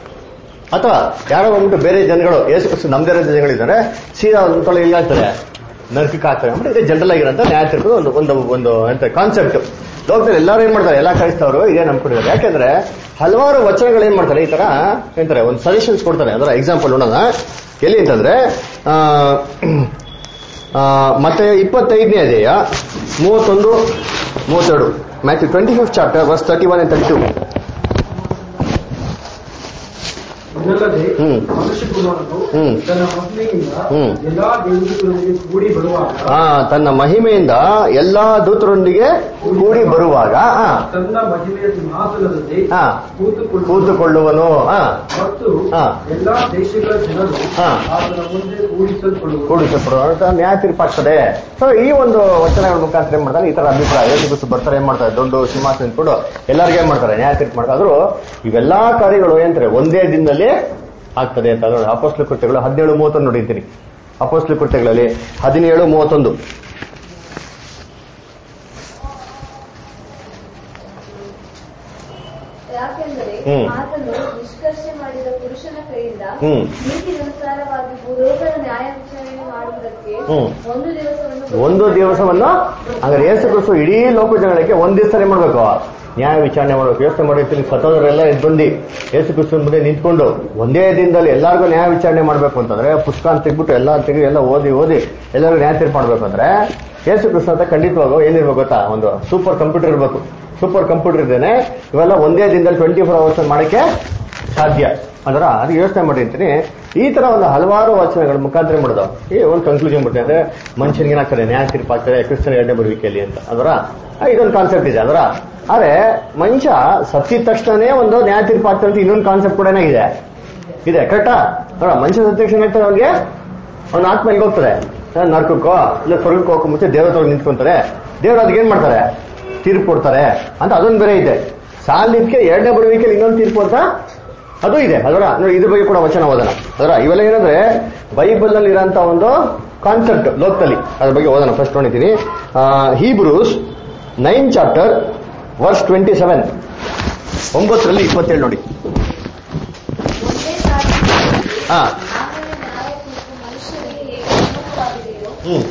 ಅಥವಾ ಯಾರೋ ಬಂದ್ಬಿಟ್ಟು ಬೇರೆ ಜನಗಳು ಯೇಸು ಕ್ರಿಸ್ತು ನಮ್ದೇ ಜನಗಳಿದ್ದಾರೆ ಸೀದಾ ಒಂದು ತೊಳೆ ಇಲ್ಲ ಆಗ್ತಾರೆ ನರಕಕ್ಕೆ ಹಾಕ್ತಾರೆ ಅಂದ್ರೆ ಇದೇ ಜನರಲ್ ಆಗಿರೋಂಥ ನ್ಯಾಯ ತೀರ್ಪು ಒಂದು ಒಂದು ಒಂದು ಎಂತ ಕಾನ್ಸೆಪ್ಟ್ ಲೋಕದಲ್ಲಿ ಎಲ್ಲರೂ ಏನ್ ಮಾಡ್ತಾರೆ ಎಲ್ಲ ಕ್ರೈಸ್ತವರು ಇದೇ ನಂಬ್ಕೊಂಡಿದ್ದಾರೆ ಯಾಕಂದ್ರೆ ಹಲವಾರು ವಚನಗಳು ಏನ್ ಮಾಡ್ತಾರೆ ಈ ತರ ಏನಂತಾರೆ ಒಂದು ಸಜೆಷನ್ಸ್ ಕೊಡ್ತಾರೆ ಅದರ ಎಕ್ಸಾಂಪಲ್ ನೋಡೋಣ ಎಲ್ಲಿ ಅಂತಂದ್ರೆ ಆ, ಆ, ಮತ್ತೆ ಇಪ್ಪತ್ತೈದನೇ ಅಧ್ಯಾಯ ಮೂವತ್ತೊಂದು ಮೂವತ್ತೆರಡು Matthew twenty fifth chapter verse thirty one and thirty two ಇದಲ್ಲದೆ ಹ್ಮ್. ಮನುಷ್ಯ ಕುಮಾರನು ಹ್ಮ್. ತನ್ನ ಮಹಿಮೆಯಿಂದ ಹ್ಮ್. ಎಲ್ಲಾ ದೇವತೆಗಳೊಂದಿಗೆ ಕೂಡಿ ಬರುವಾಗ ಆ, ತನ್ನ ಮಹಿಮೆಯಿಂದ ಎಲ್ಲಾ ದೂತರೊಂದಿಗೆ ಕೂಡಿ ಬರುವಾಗ ಆ, ತನ್ನ ಮಹಿಮೆಯ ಸಿಂಹಾಸನದಲ್ಲಿ ಆ, ಕೂತುಕೊಳ್ಳುವ ಕೂತುಕೊಳ್ಳುವನು ಆ, ಮತ್ತು ಹಾ. ಎಲ್ಲಾ ದೇಶಗಳ ಜನರು ಹಾ. ಆತನ ಮುಂದೆ ಕೂಡಿಸಲ್ಪಡುವರು ಕೂಡಿಸಲ್ಪಡುವ ನ್ಯಾಯ ತೀರ್ಪಾಗ್ತದೆ ಸೊ ಈ ಒಂದು ವಚನಗಳ ಮುಖಾಂತರ ಏನ್ ಮಾಡ್ತಾರೆ ಈ ತರ ಅಭಿಪ್ರಾಯ ಯೇಸು ಕ್ರಿಸ್ತು ಬರ್ತಾರೆ ಏನ್ ಮಾಡ್ತಾರೆ ದೊಡ್ಡ ಸಿಂಹಾಸನ ಇಟ್ಕೊಂಡು ಎಲ್ಲರಿಗೂ ಏನ್ ಮಾಡ್ತಾರೆ ನ್ಯಾಯ ತೀರ್ಪು ಮಾಡ್ತಾರೆ ಆದ್ರೂ ಇವೆಲ್ಲಾ ಕಾರ್ಯಗಳು ಏನಂತಾರೆ ಒಂದೇ ದಿನದಲ್ಲಿ ಆಗ್ತದೆ ಅಂತ ನೋಡಿ ಅಪೋಸ್ಲ ಕೃತ್ಯಗಳು ಹದಿನೇಳು ಮೂವತ್ತೊಂದು ನೋಡಿರ್ತೀನಿ ಅಪೋಸ್ಲ ಕೃತ್ಯಗಳಲ್ಲಿ ಹದಿನೇಳು ಮೂವತ್ತೊಂದು ಯಾಕೆಂದರೆ ಹ್ಮ್. ಆತನು ನಿಷ್ಕರ್ಷೆ ಮಾಡಿದ ಪುರುಷನ ಕೈಯಿಂದ ಹ್ಮ್. ನೀತಿಗನುಸಾರವಾಗಿ ಭೂಲೋಕದ ನ್ಯಾಯ ವಿಚಾರಣೆ ಮಾಡುವುದಕ್ಕೆ ಹ್ಮ್. ಒಂದು ದಿವಸವನ್ನು ಒಂದು ದಿವಸವನ್ನು ಅಂದ್ರೆ ಯೇಸು ಕ್ರಿಸ್ತು ಇಡೀ ಲೋಕ ಜನಗಳಿಗೆ ಒಂದ್ ದಿವಸ ಏನ್ ಮಾಡ್ಬೇಕು ನ್ಯಾಯ ವಿಚಾರಣೆ ಮಾಡ್ಬೇಕು ಯೋಚನೆ ಮಾಡಿರ್ತೀನಿ ಸತ್ತೋದರೆಲ್ಲ ಎದ್ದು ಬಂದು ಯೇಸು ಕ್ರಿಸ್ತನ ಮುಂದೆ ನಿಂತ್ಕೊಂಡು ಒಂದೇ ದಿನದಲ್ಲಿ ಎಲ್ಲರಿಗೂ ನ್ಯಾಯ ವಿಚಾರಣೆ ಮಾಡ್ಬೇಕು ಅಂತಂದ್ರೆ ಪುಸ್ತಕ ಅಂತ ತೆಗ್ಬಿಟ್ಟು ಎಲ್ಲ ತೆಗೆದು ಎಲ್ಲ ಓದಿ ಓದಿ ಎಲ್ಲರಿಗೂ ನ್ಯಾಯ ತೀರ್ಪು ಮಾಡ್ಬೇಕು ಅಂದ್ರೆ ಯೇಸು ಕ್ರಿಸ್ತ ಅಂತ ಖಂಡಿತವಾಗೂ ಏನಿರ್ಬೇಕು ಗೊತ್ತಾ ಒಂದು ಸೂಪರ್ ಕಂಪ್ಯೂಟರ್ ಇರ್ಬೇಕು ಸೂಪರ್ ಕಂಪ್ಯೂಟರ್ ಇದ್ದೇನೆ ಇವೆಲ್ಲ ಒಂದೇ ದಿನದಲ್ಲಿ ಟ್ವೆಂಟಿ ಫೋರ್ ಅವರ್ಸ್ ಮಾಡಕ್ಕೆ ಸಾಧ್ಯ ಅದರ ಅದು ಯೋಚನೆ ಮಾಡಿರ್ತೀನಿ ಈ ತರ ಒಂದು ಹಲವಾರು ವಚನಗಳ ಮುಖಾಂತರ ಮಾಡೋದು ಈ ಒಂದು ಕನ್ಕ್ಲೂಷನ್ ಬಿಡ್ತೀನಿ ಅಂದ್ರೆ ಮನುಷ್ಯನಿಗೆ ಏನಾಗ್ತದೆ ನ್ಯಾಯ ತೀರ್ಪಾಗ್ತದೆ ಕ್ರಿಸ್ತನ ಎರಡನೇ ಬರುವಿಕೆಯಲ್ಲಿ ಅಂತ ಅದರ ಇದೊಂದು ಕಾನ್ಸೆಪ್ಟ್ ಇದೆ ಅದರ ಆದ್ರೆ ಮನುಷ್ಯ ಸತ್ತಿದ ತಕ್ಷಣನೇ ಒಂದು ನ್ಯಾಯ ತೀರ್ಪು ಆಗ್ತದೆ ಅಂತ ಇನ್ನೊಂದು ಕಾನ್ಸೆಪ್ಟ್ ಕೂಡ ಇದೆ ಇದೆ ಕರೆಕ್ಟಾ ನೋಡ ಮನುಷ್ಯ ಸತ್ತ ತಕ್ಷಣ ಏನಾಗ್ತದೆ ಅವ್ನಿಗೆ ಅವ್ನ ಆತ್ಮ ಎಲ್ಲಿ ಹೋಗ್ತದೆ ಆ, ನರಕಕ್ಕೋ ಇಲ್ಲ ಸ್ವರ್ಗಕ್ಕೆ ಹೋಗೋ ಮುಂಚೆ ದೇವರ ಹತ್ರ ನಿಂತ್ಕೊಂತಾರೆ ದೇವ್ರು ಅದಕ್ಕೆ ಏನ್ ಮಾಡ್ತಾರೆ ತೀರ್ಪು ಕೊಡ್ತಾರೆ ಅಂತ ಅದೊಂದು ಬೇರೆ ಇದೆ ಸಾಲಿದ್ಕೆ ಎರಡನೇ ಬರುವಿಕೆಯಲ್ಲಿ ಇನ್ನೊಂದು ತೀರ್ಪು ಅಂತ ಅದು ಇದೆ ಅದರ ನೋಡಿ ಇದ್ರ ಬಗ್ಗೆ ಕೂಡ ವಚನ ಓದೋಣ ಅದರ ಇವೆಲ್ಲ ಏನಂದ್ರೆ ಬೈಬಲ್ ನಲ್ಲಿ ಇರೋಂತ ಒಂದು ಕಾನ್ಸೆಪ್ಟ್ ಲೋಕದಲ್ಲಿ ಅದ್ರ ಬಗ್ಗೆ ಓದೋಣ ಫಸ್ಟ್ ನೋಡಿದ್ದೀನಿ Hebrews nine chapter verse twenty seven ಒಂಬತ್ತರಲ್ಲಿ ಇಪ್ಪತ್ತೇಳು ನೋಡಿ ಒಂದೇ ಸಾರಿ ಹಾ ಆಮೇಲೆ ನ್ಯಾಯ ತೀರ್ಪು ಮನುಷ್ಯರಿಗೆ ಹೇಗೆ ಅನುಕೂಲವಾಗಿದೆಯೋ ಹ್ಮ್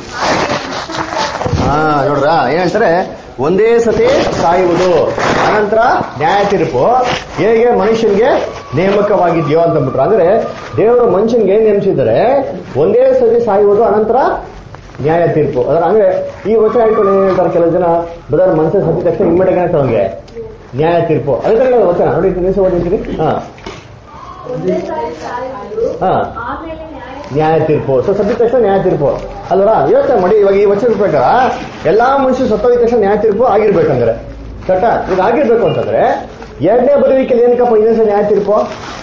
ಹಾಗೆ ಹಾ ನೋಡ್ರ ಏನ್ ಹೇಳ್ತಾರೆ ಒಂದೇ ಸತಿ ಸಾಯುವುದು ಅನಂತರ ನ್ಯಾಯ ತೀರ್ಪು ಹೇಗೆ ಮನುಷ್ಯನಿಗೆ ನೇಮಕವಾಗಿದೆಯೋ ಅಂತ ಅಂದ್ಬಿಟ್ರು ಅಂದ್ರೆ ದೇವರು ಮನುಷ್ಯನಿಗೆ ಏನ್ ನೇಮಿಸಿದ್ದಾರೆ ಒಂದೇ ಸತಿ ಸಾಯುವುದು ಅನಂತರ ನ್ಯಾಯ ತೀರ್ಪು ಅದರ ಅಂದ್ರೆ ಈ ವಚನ ಹೇಳ್ಕೊಂಡು ಏನ್ ಹೇಳ್ತಾರೆ ಕೆಲವು ಜನ ಬದಲ ಮನುಷ್ಯ ಸತ್ತಿದ ತಕ್ಷಣ ಇಮ್ಮಿಡಿಯೇಟ್ ಏನಾಗ್ತದೆ ಅವ್ನಿಗೆ ನ್ಯಾಯ ತೀರ್ಪು ಅದೇ ತರ ಹೇಳೋದು ವಚನ ನೋಡಿ ನಿಮಿಷ ಓದಿದ್ದೀನಿ ಹಾ ಒಂದೇ ಸಾರಿ ಸಾಯುವುದು ಹಾ ಆಮೇಲೆ ನ್ಯಾಯ ನ್ಯಾಯ ತೀರ್ಪು ಸೊ ಸತ್ತಿದ ತಕ್ಷಣ ನ್ಯಾಯ ತೀರ್ಪು ಅಲ್ವರ ಯೋಚನೆ ಮಾಡಿ ಇವಾಗ ಈ ವಚನ ಪ್ರಕಾರ ಎಲ್ಲಾ ಮನುಷ್ಯರು ಸತ್ತೋಗಿದ ತಕ್ಷಣ ನ್ಯಾಯ ತೀರ್ಪು ಆಗಿರ್ಬೇಕಂದ್ರೆ ಕರೆಕ್ಟಾ ಈಗ ಆಗಿರ್ಬೇಕು ಅಂತಂದ್ರೆ ಎರಡನೇ ಬರುವಿಕೆಯಲ್ಲಿ ಏನಕ್ಕಪ್ಪ ಇನ್ನೊಂದ್ಸಲ ನ್ಯಾಯ ತೀರ್ಪು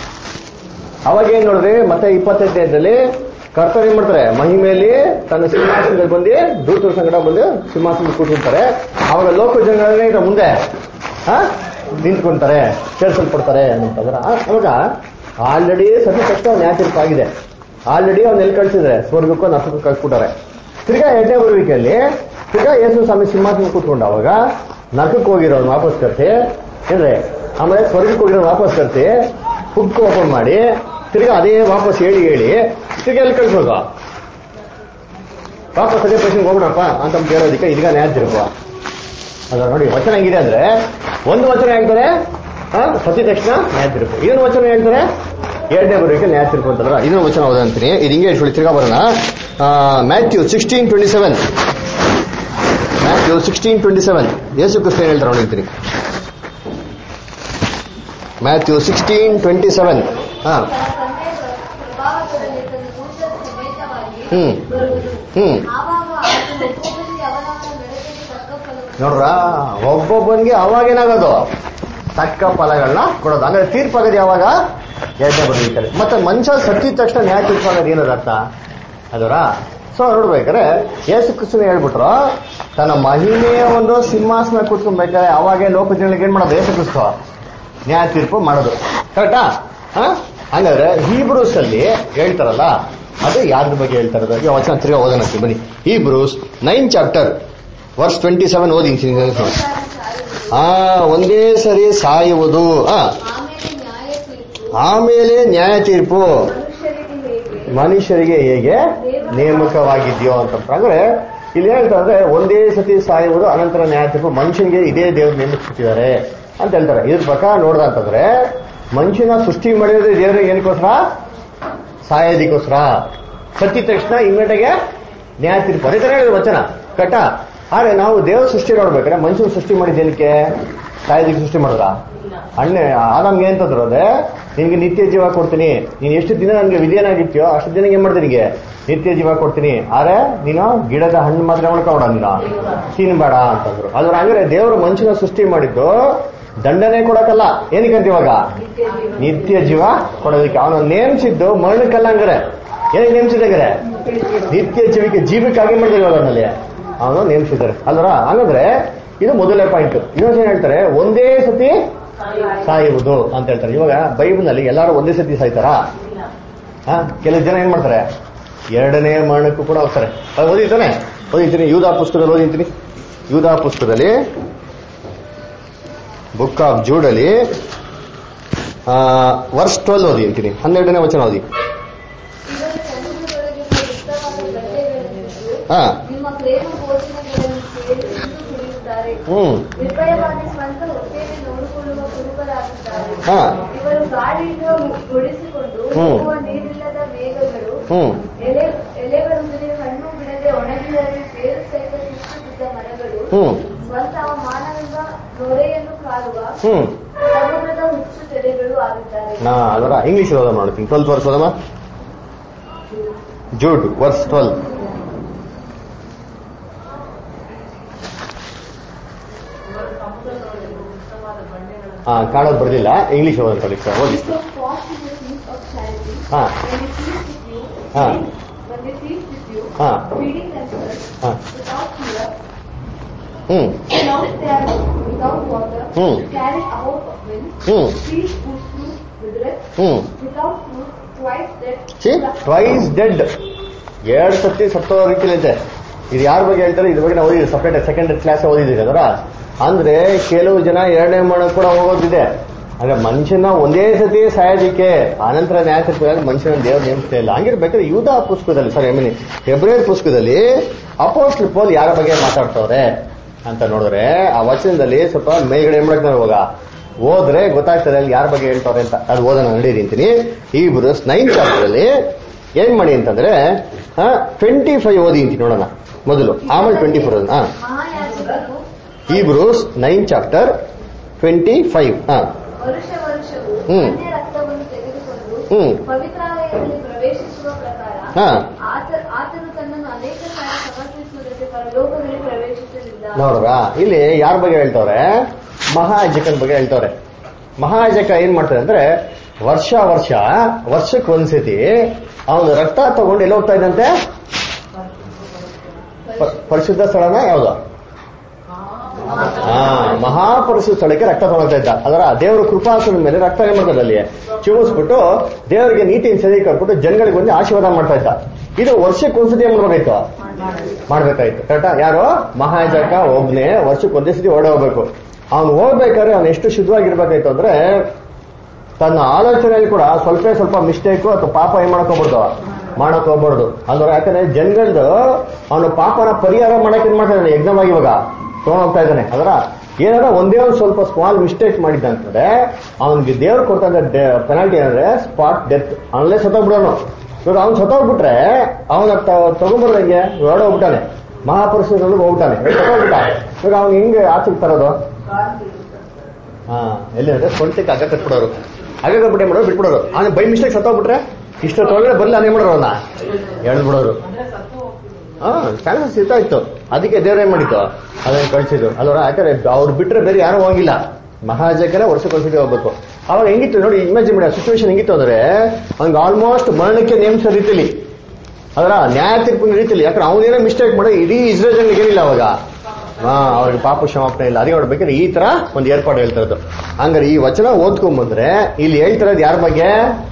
ಅವಾಗ ಏನ್ ನೋಡ್ರಿ ಮತ್ತೆ ಇಪ್ಪತ್ತೈದನೇದಲ್ಲಿ ಕರ್ತವ್ಯ ಏನ್ ಮಾಡ್ತಾರೆ ಮಹಿಮೆಯಲ್ಲಿ ತನ್ನ ಸಿಂಹಾಸನದಲ್ಲಿ ಬಂದು ದೂತರ ಸಂಗಡ ಬಂದು ಸಿಂಹಾಸನ ಕೂತ್ಕೊಂತಾರೆ ಅವಾಗ ಲೋಕ ಜನಗಳೇ ಇರೋ ಮುಂದೆ ಆ ನಿಂತ್ಕೊಂತಾರೆ ಸೇರಿಸಲ್ಪಡ್ತಾರೆ ಅಂತಂದ್ರೆ ಆ- ಅವಾಗ ಆಲ್ರೆಡಿ ಸತಿ ತಕ್ಷಣ ನ್ಯಾಯ ತೀರ್ಪು ಆಗಿದೆ ಆಲ್ರೆಡಿ ಅವ್ನು ಎಲ್ಲಿ ಕಳ್ಸಿದ್ರೆ ಸ್ವರ್ಗಕ್ಕೂ ನರಕಕ್ಕೂ ಕಳ್ಸ್ಬಿಟ್ಟಾರೆ ತಿರ್ಗಾ ಎರಡನೇ ಬರುವಿಕೆಯಲ್ಲಿ ತಿರ್ಗಾ ಯೇಸು ಸ್ವಾಮಿ ಸಿಂಹಾಸನ ಕೂತ್ಕೊಂಡು ಅವಾಗ ನರಕಕ್ಕೆ ಹೋಗಿರೋನು ವಾಪಸ್ ಕರ್ಸಿ ಏನ್ರಿ ಆಮೇಲೆ ಸ್ವರ್ಗಕ್ಕೆ ಹೋಗಿರೋ ವಾಪಸ್ ಕರ್ಸಿ ಹುಕ್ ಓಪನ್ ಮಾಡಿ ತಿರ್ಗಾ ಅದೇ ವಾಪಸ್ ಹೇಳಿ ಹೇಳಿ ತಿರ್ಗಾ ಎಲ್ಲಿ ಕಳ್ಸೋದು ವಾಪಸ್ ಅದೇ ಪ್ರಶ್ನೆಗೆ ಹೋಗೋಣಪ್ಪ ಅಂತ ಹೇಳೋದಕ್ಕೆ ಇದೀಗ ನ್ಯಾಯ ತೀರ್ಪು ಅದ ನೋಡಿ ವಚನ ಹೆಂಗಿದೆ ಅಂದ್ರೆ ಒಂದು ವಚನ ಹೇಳ್ತಾರೆ ಆ, ಸತಿ ತಕ್ಷಣ ನ್ಯಾಯ ತೀರ್ಪು ಇನ್ನೊಂದು ವಚನ ಹೇಳ್ತಾರೆ ಎರಡನೇ ಬರೋಕೆ ನ್ಯಾಯ ತೀರ್ಪು ಅಂತಂದ್ರ ಇನ್ನೊಂದು ವಚನ ಓದ ಅಂತೀನಿ ಇದು ಹಿಂಗೆ ಹೇಳಿ ತಿರ್ಗಾ ಬರೋಣ Matthew sixteen twenty seven Matthew sixteen twenty seven Yesu Krista ಏನ್ ಹೇಳ್ತಾರೆ ನೋಡಿರ್ತೀನಿ ಮ್ಯಾಥ್ಯೂ ಸಿಕ್ಸ್ಟೀನ್ ಟ್ವೆಂಟಿ ಸೆವೆನ್ ಹಾ ತನ್ನ ತಂದೆಯ ಪ್ರಭಾವದಲ್ಲಿ ತನ್ನ ದೂತರ ಸಮೇತವಾಗಿ ಹ್ಮ್. ಬರುವುದು ಹ್ಮ್ ಆವಾಗ ಆತನು ಒಬ್ಬೊಬ್ಬನಿಗೆ ಅವನವನ ನಡತೆಗೆ ತಕ್ಕ ಫಲವನ್ನು ನೋಡ್ರ ಒಬ್ಬೊಬ್ಬನಿಗೆ ಅವಾಗೇನಾಗೋದು ತಕ್ಕ ಫಲಗಳನ್ನ ಕೊಡೋದು ಅಂದ್ರೆ ತೀರ್ಪಾಗೋದು ಯಾವಾಗ ಎರಡನೇ ಬರುವಿಕೆಯಲ್ಲಿ ಮತ್ತೆ ಮನುಷ್ಯ ಸತ್ತಿದ ತಕ್ಷಣ ನ್ಯಾಯ ತೀರ್ಪಾಗೋದು ಏನದ ಅರ್ಥ ಅದರ ಸೊ ನೋಡ್ಬೇಕಾದ್ರೆ ಯೇಸು ಕ್ರಿಸ್ತನ ಹೇಳ್ಬಿಟ್ರು ತನ್ನ ಮಹಿಮೆಯ ಒಂದು ಸಿಂಹಾಸನ ಕೂತ್ಕೊಬೇಕಾದ್ರೆ ಅವಾಗೇ ಲೋಕ ಜನಗಳಿಗೆ ಏನ್ ಮಾಡೋದು ಯೇಸು ಕ್ರಿಸ್ತ ನ್ಯಾಯ ತೀರ್ಪು ಮಾಡೋದು ಕರೆಕ್ಟಾ ಹಾ ಹಂಗಾದ್ರೆ ಹೀಬ್ರೂಸ್ ಅಲ್ಲಿ ಹೇಳ್ತಾರಲ್ಲ ಅದು ಯಾರ್ದ್ರ ಬಗ್ಗೆ ಹೇಳ್ತಾರದು ಈಗ ವಚನ ತಿರ್ಗಾ ಓದೋಣ ಬನ್ನಿ ಹೀಬ್ರೂಸ್ ನೈನ್ ಚಾಪ್ಟರ್ ವರ್ಷ ಟ್ವೆಂಟಿ ಸೆವೆನ್ ಓದಿ ಸಾರಿ ಸಾಯುವುದು ಆ ಒಂದೇ ಸರಿ ಸಾಯುವುದು ಆ ಆಮೇಲೆ ನ್ಯಾಯ ತೀರ್ಪು ಆಮೇಲೆ ನ್ಯಾಯ ತೀರ್ಪು ಮನುಷ್ಯರಿಗೆ ಹೇಗೆ ಮನುಷ್ಯರಿಗೆ ಹೇಗೆ ನೇಮಕವಾಗಿದೆಯೋ ಅಂತ ಅಂದ್ರೆ ಇಲ್ಲಿ ಹೇಳ್ತಾರೆ ಒಂದೇ ಸತಿ ಸಾಯುವುದು ಅನಂತರ ನ್ಯಾಯ ತೀರ್ಪು ಮನುಷ್ಯನಿಗೆ ಇದೇ ದೇವ್ರು ನೇಮಿಸ್ಬಿಟ್ಟಿದ್ದಾರೆ ಅಂತ ಹೇಳ್ತಾರೆ ಇದ್ರ ಪ್ರಕಾರ ನೋಡ್ದ ಅಂತಂದ್ರೆ ಮನುಷ್ಯನ ಸೃಷ್ಟಿ ಮಾಡಿರೋದು ದೇವ್ರಿಗೆ ಏನಕ್ಕೋಸ್ಕರ ಸಾಯೋದಕ್ಕೋಸ್ಕರ ಸತ್ತಿದ ತಕ್ಷಣ ಇಮ್ಮಿಡಿಯೇಟ್ಗೆ ನ್ಯಾಯ ತೀರ್ಪು ಅದೇ ತರ ಹೇಳಿದ್ರು ವಚನ ಕಟ್ಟ ಆದ್ರೆ ನಾವು ದೇವ್ರ ಸೃಷ್ಟಿ ನೋಡ್ಬೇಕಾದ್ರೆ ಮನುಷ್ಯನ ಸೃಷ್ಟಿ ಮಾಡಿದ್ದೇನಕ್ಕೆ ಸಾಯೋದಕ್ಕೆ ಸೃಷ್ಟಿ ಮಾಡಿದ್ರ ಅಣ್ಣ ಆದಾಮ್ಗೆ ಅಂತಂದ್ರು ಅದೇ ನಿನ್ಗೆ ನಿತ್ಯ ಜೀವ ಕೊಡ್ತೀನಿ ನೀನ್ ಎಷ್ಟು ದಿನ ನನ್ಗೆ ವಿಧಿಯನಾಗಿರ್ತೀಯೋ ಅಷ್ಟು ದಿನ ಏನ್ ಮಾಡ್ತೀನಿ ನಿನಗೆ ನಿತ್ಯ ಜೀವ ಕೊಡ್ತೀನಿ ಆದ್ರೆ ನೀನು ಗಿಡದ ಹಣ್ಣು ಮಾತ್ರ ಉಳ್ಕೊಬೇಡ ನೀನು ತಿನ್ಬೇಡ ಅಂತಂದ್ರು ಅದ್ರ ಹಂಗಾರೆ ದೇವರು ಮನುಷ್ಯನ ಸೃಷ್ಟಿ ಮಾಡಿದ್ದು ದಂಡನೆ ಕೊಡಕ್ಕಲ್ಲ ಏನಕ್ಕಂತ ಇವಾಗ ನಿತ್ಯ ಜೀವ ಕೊಡೋದಕ್ಕೆ ಅವನು ನೇಮಿಸಿದ್ದು ಮರಣಕ್ಕಲ್ಲ ಹಂಗಾರೆ ಏನಕ್ಕೆ ನೇಮಿಸಿದಾರೆ ನಿತ್ಯ ಜೀವಿಕೆ ಜೀವಕ್ಕಾಗಿ ಮಾಡಿದ್ರು ಅವನಲ್ಲಿ ಅವನು ನೇಮಿಸಿದ್ದಾರೆ ಅಲ್ವರ ಹಂಗಂದ್ರೆ ಇದು ಮೊದಲನೇ ಪಾಯಿಂಟ್ ಇನ್ನೊಂದು ಹೇಳ್ತಾರೆ ಒಂದೇ ಸತಿ ಸಾಯುವುದು ಅಂತ ಹೇಳ್ತಾರೆ ಇವಾಗ ಬೈಬಲ್ ನಲ್ಲಿ ಎಲ್ಲರೂ ಒಂದೇ ಸತಿ ಸಾಯ್ತಾರಾ ಹಾ ಕೆಲವು ಜನ ಏನ್ ಮಾಡ್ತಾರೆ ಎರಡನೇ ಮರಣಕ್ಕೂ ಕೂಡ ಹೋಗ್ತಾರೆ ಅದು ಓದಿತಾನೆ ಓದಿದ್ದೀನಿ ಯೂದಾ ಪುಸ್ತಕದಲ್ಲಿ ಓದಿದ್ದೀನಿ ಯೂದಾ ಪುಸ್ತಕದಲ್ಲಿ ಬುಕ್ ಆಫ್ ಜೂಡಲ್ಲಿ ವರ್ಸ್ ಟ್ವೆಲ್ ಓದಿ ಅಂತೀನಿ ಹನ್ನೆರಡನೇ ವಚನ ಓದಿ ಇವರು ಸಮುದ್ರದೊಳಗಿರುವ ಯುಕ್ತವಾದ ಗಡ್ಡೆಗಳನ್ನಿಟ್ಟು ಹಾ ನಿಮ್ಮ ಪ್ರೇಮ ಭೋಜನಗಳನ್ನು ಕೇಳಿ ಎಂದು ಕುಡಿಯುತ್ತಾರೆ ಹ್ಮ್ ನಿರ್ಭಯವಾಗಿ ಸ್ವಂತ ಹೊಟ್ಟೆಯಲ್ಲಿ ನೋಡಿಕೊಳ್ಳುವ ಕುರುಬರಾಗುತ್ತಾರೆ ಹಾ ಇವರು ಗಾಳಿಯಿಂದ ಗುಡಿಸಿಕೊಂಡು ಹ್ಮ್. ಹೋಗುವ ನೀರಿಲ್ಲದ ಮೇಘಗಳು ಹ್ಮ್ ಎಲೆ ಎಲೆಬರುತ್ತದೆ ಹಣ್ಣು ಬಿಡದೆ ಒಣಗಿದರೆ ಬೇರು ಸಹಿತ ಶಿಸ್ತು ಬಿದ್ದ ಮರಗಳು ಹ್ಮ್ ಸ್ವಂತ ಮಾನವೆಂಬ ನೊರೆಯನ್ನು ಕಾರುವ ಹ್ಮ್ ಸಮುದ್ರದ ಹುಚ್ಚು ತೆರೆಗಳು ಆಗುತ್ತಾರೆ ನಾ ಅದರ ಇಂಗ್ಲಿಷ್ ಓದ ಮಾಡ್ತೀನಿ ಟ್ವೆಲ್ತ್ ವರ್ಸ್ ಓದಮ್ಮ ಜೂಡ್ ವರ್ಸ್ ಟ್ವೆಲ್ ಇವರು ಸಮುದ್ರದೊಳಗೆ ಉತ್ತಮವಾದ ಬಂಡೆಗಳನ್ನು ಹಾ ಕಾಣೋದು ಬರ್ಲಿಲ್ಲ ಇಂಗ್ಲಿಷ್ ಓದೋಣ ಕಲಿ ಸರ್ ಓದಿ So fast is the feast of charity. ಹಾ When they feast with you, ಹಾ when they feast with you, ಹಾ feeding themselves ಹಾ without fear, hmm without their without water, Hmm. carried about of wind, hmm trees whose fruit withereth, hmm without fruit, twice dead. See twice dead ಎರಡು ಸತಿ ಸತ್ತೋ ರೀತಿಲಿದೆ ಇದು ಯಾರ ಬಗ್ಗೆ ಹೇಳ್ತಾರೆ ಇದ್ರ ಬಗ್ಗೆ ನಾವು ಓದಿದ್ವಿ ಸಪ್ರೇಟ್ ಸೆಕೆಂಡ್ ಕ್ಲಾಸ್ ಓದಿದ್ದೀವಿ ಅದರ ಅಂದ್ರೆ ಕೆಲವು ಜನ ಎರಡನೇ ಮಣ ಕೂಡ ಹೋಗೋದಿದೆ ಅಂದ್ರೆ ಮನುಷ್ಯನ ಒಂದೇ ಸತಿ ಸಾಯೋದಿಕ್ಕೆ ಆನಂತರ ನ್ಯಾಯ ತೀರ್ಪಿದಾಗ ಮನುಷ್ಯನ ದೇವ್ರ ನೇಮಿಸ್ತಾ ಇಲ್ಲ ಹಂಗಿರ್ಬೇಕಾದ್ರೆ ಯೂದ ಪುಸ್ತಕದಲ್ಲಿ ಸರ್ ಐ ಮೀನ್ ಫೆಬ್ರವರಿ ಪುಸ್ತಕದಲ್ಲಿ ಅಪೋಸ್ಟ್ಲ್ ಪೋಲ್ ಯಾರ ಬಗ್ಗೆ ಮಾತಾಡ್ತವ್ರೆ ಅಂತ ನೋಡಿದ್ರೆ ಆ ವಚನದಲ್ಲಿ ಸ್ವಲ್ಪ ಮೇಲ್ಗಡೆ ಏನ್ ಮಾಡ್ತಾರೆ ಇವಾಗ ಓದ್ರೆ ಗೊತ್ತಾಗ್ತದೆ ಅಲ್ಲಿ ಯಾರ ಬಗ್ಗೆ ಹೇಳ್ತಾರೆ ಅಂತ ಅದು ಓದೋಣ ನಡೀರಿ ಅಂತೀನಿ ಈ ಬ್ರೂಸ್ ನೈನ್ ಚಾಪ್ಟರ್ ಅಲ್ಲಿ ಏನ್ ಮಾಡಿ ಅಂತಂದ್ರೆ ಟ್ವೆಂಟಿ ಫೈವ್ ಓದಿ ಅಂತೀನಿ ನೋಡೋಣ ಮೊದಲು ಆಮೇಲೆ ಟ್ವೆಂಟಿ ಫೋರ್ ಹಾ ಮಹಾಯಾಜಕರು Hebrews nine chapter twenty five ಹಾ ವರುಷ ವರುಷವು ಹ್ಮ್. ಅನ್ಯ ರಕ್ತವನ್ನು ತೆಗೆದುಕೊಂಡು ಹ್ಮ್. ಪವಿತ್ರಾಲಯದಲ್ಲಿ ಪ್ರವೇಶಿಸುವ ಪ್ರಕಾರ ಹಾ. ಆತ- ಆತನು ತನ್ನನ್ನು ಅನೇಕ ಸಾಲ ಸಮರ್ಪಿಸುವುದಕ್ಕೆ ಪರಲೋಕದಲ್ಲಿ ಪ್ರವೇಶಿಸಲಿಲ್ಲ ನೋಡ್ರ ಇಲ್ಲಿ ಯಾರ ಬಗ್ಗೆ ಹೇಳ್ತವ್ರೆ ಮಹಾಯಾಜಕನ ಬಗ್ಗೆ ಹೇಳ್ತವ್ರೆ ಮಹಾಯಾಜಕ ಏನ್ ಮಾಡ್ತಾರೆ ಅಂದ್ರೆ ವರ್ಷ ವರ್ಷ ವರ್ಷಕ್ಕೆ ಒಂದ್ಸತಿ ಅವನು ರಕ್ತ ತಗೊಂಡು ಎಲ್ಲ ಹೋಗ್ತಾ ಇದ್ದಂತೆ ಪ- ಪರಿಶುದ್ಧ ಸ್ಥಳನ ಯಾವ್ದು ಹಾ ಮಹಾಪರಿಶುದ್ಧ ಸ್ಥಳಕ್ಕೆ ರಕ್ತ ತಗೊಳ್ತಾ ಇದ್ದ ಅದರ ದೇವರ ಕೃಪಾಸನ ಮೇಲೆ ರಕ್ತ ಏನ್ ಮಾಡ್ತಾರೆ ಅಲ್ಲಿ ಚಿಮಿಸ್ಬಿಟ್ಟು ದೇವರಿಗೆ ನೀತಿನ ಸರಿ ಕಟ್ಬಿಟ್ಟು ಜನಗಳಿಗೆ ಒಂದು ಆಶೀರ್ವಾದ ಮಾಡ್ತಾ ಇದ್ದ ಇದು ವರ್ಷಕ್ಕೆ ಒಂದ್ಸತಿ ಏನ್ ಮಾಡ್ಬೇಕಾಯ್ತು ಮಾಡ್ಬೇಕಾಯ್ತು ಕರೆಕ್ಟಾ ಯಾರು ಮಹಾಜಕ ಒಬ್ನೇ ವರ್ಷಕ್ಕೆ ಒಂದೇ ಸತಿ ಓಡ ಹೋಗ್ಬೇಕು ಅವ್ನು ಹೋಗ್ಬೇಕಾದ್ರೆ ಅವ್ನು ಎಷ್ಟು ಶುದ್ಧವಾಗಿರ್ಬೇಕಾಯ್ತು ಅಂದ್ರೆ ತನ್ನ ಆಲೋಚನೆಯಲ್ಲಿ ಕೂಡ ಸ್ವಲ್ಪ ಸ್ವಲ್ಪ ಮಿಸ್ಟೇಕು ಅಥವಾ ಪಾಪ ಏನ್ ಮಾಡಕ್ ಹೋಗ್ಬಾರ್ದು ಮಾಡಕ್ ಹೋಗ್ಬಾರ್ದು ಅಂದ್ರೆ ಯಾಕಂದ್ರೆ ಜನಗಳದ್ದು ಅವನು ಪಾಪನ ಪರಿಹಾರ ಮಾಡಕ್ ಏನ್ ಮಾಡ್ತಾ ಇದ್ದಾನೆ ಯಜ್ಞವಾಗಿ ಇವಾಗ ತಗೊಂಡ್ ಹೋಗ್ತಾ ಇದ್ದಾನೆ ಅದರ ಏನಾರ ಒಂದೇ ಒಂದು ಸ್ವಲ್ಪ ಸ್ಮಾಲ್ ಮಿಸ್ಟೇಕ್ ಮಾಡಿದ್ದ ಅಂತಂದ್ರೆ ಅವನಿಗೆ ದೇವ್ರು ಕೊಡ್ತಾ ಇದ್ದ ಪೆನಾಲ್ಟಿ ಏನಂದ್ರೆ ಸ್ಪಾಟ್ ಡೆತ್ ಅವನಲ್ಲೇ ಸತ್ತೋಗ್ಬಿಡೋನು ಇವಾಗ ಅವ್ನು ಸತ್ತೋಗ್ಬಿಟ್ರೆ ಅವನ ತಗೊಂಡ್ಬರ್ದಂಗೆ ಹೊರಡೆ ಹೋಗ್ಬಿಟ್ಟಾನೆ ಮಹಾಪುರುಷರಿಗೆ ಹೋಗ್ಬಿಟ್ಟಾನೆ ಸತ್ತೋಗ್ಬಿಟ್ಟ ಇವಾಗ ಅವ್ನು ಹಿಂಗೆ ಆಚೆಗೆ ತರೋದು ಹಾ ಎಲ್ಲಿ ಅಂದ್ರೆ ಸ್ವಂತಕ್ಕೆ ಹಗ್ಗ ಕಟ್ಬಿಡೋರು ಹಗ್ಗ ಕಟ್ಬಿಟ್ಟು ಏನ್ ಮಾಡೋರು ಬಿಟ್ಬಿಡೋರು ಅವ್ನು ಬೈ ಮಿಸ್ಟೇಕ್ ಸತ್ತೋಗ್ಬಿಟ್ರೆ ಇಷ್ಟ ತೊಗೊಳ್ಳೆ ಬರಲ್ಲ ಅದೇ ಮಾಡೋರು ಅವನ್ನ ಎಳ್ದ್ಬಿಡೋರು ಅಂದ್ರೆ ಸತ್ತು ಹೋಗ್ತಿದ್ರು ಹಾ ಚಾನ್ಸಸ್ ಇರ್ತಾ ಇತ್ತು ಅದಕ್ಕೆ ದೇವ್ರ ಏನ್ ಮಾಡಿತ್ತು ಅದನ್ನ ಕಳ್ಸಿದ್ರು ಅಲ್ವರ ಯಾಕಂದ್ರೆ ಅವ್ರು ಬಿಟ್ರೆ ಬೇರೆ ಯಾರು ಹೋಗಿಲ್ಲ ಮಹಾಜಕನೇ ವರ್ಷಕ್ಕೆ ವರ್ಷಕ್ಕೆ ಹೋಗ್ಬೇಕು ಅವಾಗ ಹೆಂಗಿತ್ತು ನೋಡಿ ಇಮ್ಯಾಜಿನ್ ಮಾಡಿ ಸಿಚುವೇಶನ್ ಹೆಂಗಿತ್ತು ಅಂದ್ರೆ ಅವ್ನಿಗೆ ಆಲ್ಮೋಸ್ಟ್ ಮರಣಕ್ಕೆ ನೇಮಿಸೋ ರೀತಿಲಿ ಅದರ ನ್ಯಾಯ ತೀರ್ಪಿನ ರೀತಿಲಿ ಯಾಕಂದ್ರೆ ಅವನೇನೋ ಮಿಸ್ಟೇಕ್ ಮಾಡಿ ಇಡೀ ಇಸ್ರೇಲ್ ಜನರಿಗೆ ಏನಿಲ್ಲ ಅವಾಗ ಹಾ ಅವ್ರಿಗೆ ಪಾಪ ಕ್ಷಮಾಪಣೆ ಇಲ್ಲ ಅದೇ ನೋಡ್ಬೇಕಾದ್ರೆ ಈ ತರ ಒಂದು ಏರ್ಪಾಡು ಹೇಳ್ತಾ ಇರೋದು ಹಂಗಾರೆ ಈ ವಚನ ಓದ್ಕೊಂಬಂದ್ರೆ ಇಲ್ಲಿ ಹೇಳ್ತಿರೋದು ಯಾರ ಬಗ್ಗೆ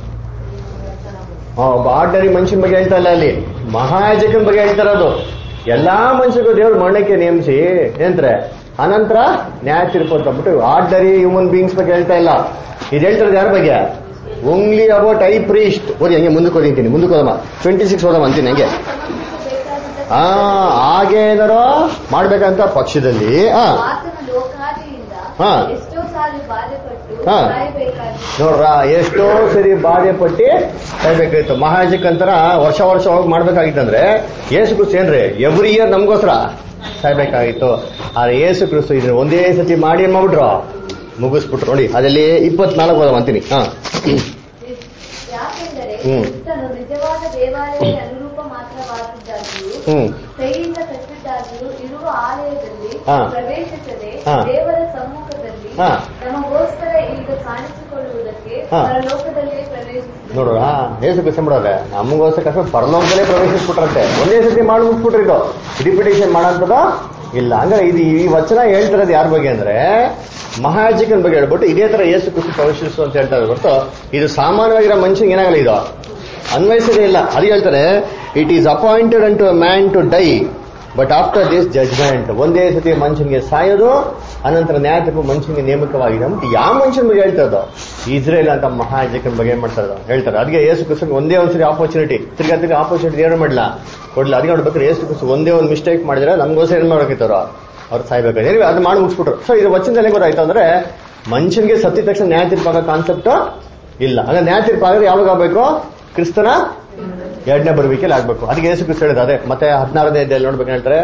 ಆ, ಒಬ್ಬ ಆರ್ಡಿನರಿ ಮನುಷ್ಯನ ಬಗ್ಗೆ ಹೇಳ್ತಾ ಇಲ್ಲ ಅಲ್ಲಿ ಮಹಾಯಾಜಕನ ಬಗ್ಗೆ ಹೇಳ್ತಾ ಇರೋದು ಎಲ್ಲಾ ಮನುಷ್ಯರಿಗೂ ದೇವ್ರು ಮರಣಕ್ಕೆ ನೇಮಿಸಿ ಏನಂದ್ರೆ ಅನಂತರ ನ್ಯಾಯ ತೀರ್ಪು ಅಂತ ಅಂದ್ಬಿಟ್ಟು ಆರ್ಡಿನರಿ ಹ್ಯೂಮನ್ ಬೀಯಿಂಗ್ಸ್ ಬಗ್ಗೆ ಹೇಳ್ತಾ ಇಲ್ಲ ಇದು ಹೇಳ್ತಿರೋದು ಯಾರ ಬಗ್ಗೆ ಓನ್ಲಿ ಅಬೌಟ್ ಐ ಪ್ರೀಸ್ಟ್ ಓದಿ ಹಂಗೆ ಮುಂದಕ್ಕೆ ಓದಿಂತೀನಿ ಮುಂದಕ್ಕೆ ಹೋದಮ್ಮ ಟ್ವೆಂಟಿ ಸಿಕ್ಸ್ ಹೋದಮ್ಮ ಅಂತೀನಿ ಹಂಗೆ ಸಮರ್ಪಿಸಬೇಕಾದಂತ ಆ ಹಾಗೆ ಏನಾರೋ ಮಾಡ್ಬೇಕಂತ ಪಕ್ಷದಲ್ಲಿ ಆ ಆತನ ಲೋಕಾದಿಯಿಂದ ಹಾ. ಎಷ್ಟೋ ಸಾರಿ ಬಾಧೆಪಟ್ಟು ಹಾ. ಸಾಯಬೇಕಾಗಿತ್ತು ನೋಡ್ರ ಎಷ್ಟೋ ಸರಿ ಬಾಧೆ ಪಟ್ಟಿ ಸಾಯ್ಬೇಕಾಯ್ತು ಮಹಾಜಕ್ಕಂತರ ವರ್ಷ ವರ್ಷ ಹೋಗಿ ಮಾಡ್ಬೇಕಾಗಿತ್ತಂದ್ರೆ ಯೇಸು ಕ್ರಿಸ್ತು ಏನ್ರಿ ಎವ್ರಿ ಇಯರ್ ನಮ್ಗೋಸ್ಕರ ಸಾಯ್ಬೇಕಾಗಿತ್ತು ಆದ್ರೆ ಯೇಸು ಕ್ರಿಸ್ತು ಇದನ್ನ ಒಂದೇ ಸತಿ ಮಾಡಿ ಏನ್ ಮಾಡ್ಬಿಟ್ರು ಮುಗಿಸ್ಬಿಟ್ರು ನೋಡಿ ಅದಲ್ಲಿ ಇಪ್ಪತ್ನಾಲ್ಕು ಹೋದ ಅಂತೀನಿ ಹಾ ಯಾಕೆಂದರೆ ಹ್ಮ್. ಕ್ರಿಸ್ತನು ನಿಜವಾದ ದೇವಾಲಯದ ಅನುರೂಪ ಮಾತ್ರವಾದದ್ದಾಗಿಯೂ ಹ್ಮ್ ಕೈಯಿಂದ ಕಟ್ಟಿದ್ದಾಗಿಯೂ ಇರುವ ಆಲಯದಲ್ಲಿ ಹಾ. ಪ್ರವೇಶಿಸದೆ ಹಾ. ದೇವರ ಸಮ್ಮುಖದಲ್ಲಿ ಹಾ. ನಮಗೋಸ್ಕರ ಈಗ ಕಾಣಿಸಿಕೊಳ್ಳುವುದಕ್ಕೆ ಹಾ. ಪರಲೋಕದಲ್ಲೇ ಪ್ರವೇಶಿಸಿದ ನೋಡ್ರ ಯೇಸು ಕ್ರಿಸ್ತು ಬಿಡೋರೆ ನಮಗೋಸ್ಕರ ಕಷ್ಟ ಪರಲೋಕದಲ್ಲೇ ಪ್ರವೇಶಿಸ್ಬಿಟ್ರಂತೆ ಒಂದೇ ಸತಿ ಮಾಡ್ಬಿಟ್ಬಿಟ್ರಿ ಇದು ರಿಪಿಟೇಷನ್ ಮಾಡೋಂಥದ ಇಲ್ಲ ಹಂಗಾರೆ ಇದು ಈ ವಚನ ಹೇಳ್ತಿರೋದು ಯಾರ ಬಗ್ಗೆ ಅಂದ್ರೆ ಮಹಾಯಾಜಕನ ಬಗ್ಗೆ ಹೇಳ್ಬಿಟ್ಟು ಇದೇ ತರ ಯೇಸು ಕ್ರಿಸ್ತು ಪ್ರವೇಶಿಸು ಅಂತ ಹೇಳ್ತಾರೆ ಹೊರತು ಇದು ಸಾಮಾನ್ಯವಾಗಿರೋ ಮನುಷ್ಯನಿಗೆ ಏನಾಗಲ್ಲ ಇದು ಅನ್ವಯಿಸದೇ ಇಲ್ಲ ಅದು ಹೇಳ್ತಾರೆ it is appointed unto a man to die but after this judgment ಒಂದೇ ಸತಿ ಮನುಷ್ಯನಿಗೆ ಸಾಯೋದು ಅನಂತರ ನ್ಯಾಯ ತೀರ್ಪು ಮನುಷ್ಯನಿಗೆ ನೇಮಕವಾಗಿದೆ ಅಂತ ಯಾವ ಮನುಷ್ಯನ ಬಗ್ಗೆ ಹೇಳ್ತಾ ಇರೋದು ಇಸ್ರೇಲ್ ಅಂತ ಮಹಾಯಾಜಕನ ಬಗ್ಗೆ ಏನ್ ಮಾಡ್ತಾ ಇರೋದು ಹೇಳ್ತಾರೆ ಅದಕ್ಕೆ ಯೇಸು ಕ್ರಿಸ್ತನ್ ಒಂದೇ ಒಂದ್ಸರಿ ಆಪರ್ಚುನಿಟಿ ತಿರ್ಗಾ ತಿರ್ಗಾ ಆಪರ್ಚುನಿಟಿ ಏನು ಮಾಡಲ್ಲ ಕೊಡ್ಲ ಅದಕ್ಕೆ ನೋಡ್ಬೇಕಾದ್ರೆ ಯೇಸು ಕ್ರಿಸ್ತು ಒಂದೇ ಒಂದು ಮಿಸ್ಟೇಕ್ ಮಾಡಿದ್ರೆ ನಮಗೋಸ್ಕರ ಏನ್ ಮಾಡ್ಬೇಕಿತ್ತು ಅವ್ರು ಸಾಯ್ಬೇಕು ಏನಿವೆ ಅದು ಮಾಡಿ ಮುಗಿಸ್ಬಿಟ್ರು ಸೊ ಇದು ವಚನದಲ್ಲಿ ಗೊತ್ತಾಯ್ತು ಅಂದ್ರೆ ಮನುಷ್ಯನಿಗೆ ಸತ್ತಿದ ತಕ್ಷಣ ನ್ಯಾಯ ತೀರ್ಪಾಗೋ ಕಾನ್ಸೆಪ್ಟ್ ಇಲ್ಲ ಹಾಗಾದ್ರೆ ನ್ಯಾಯ ತೀರ್ಪು ಆದ್ರೆ ಯಾವಾಗ ಆಗ್ಬೇಕು ಕ್ರಿಸ್ತನ ಎರಡನೇ ಬರುವಿಕೆಯಲ್ಲಿ ಆಗ್ಬೇಕು ಅದಕ್ಕೆ ಯೇಸು ಕ್ರಿಸ್ತು ಹೇಳಿದ ಅದೇ ಮತ್ತೆ ಹದಿನಾರನೇ ಅಧ್ಯಾಯ ನೋಡ್ಬೇಕು ಹೇಳ್ತಾರೆ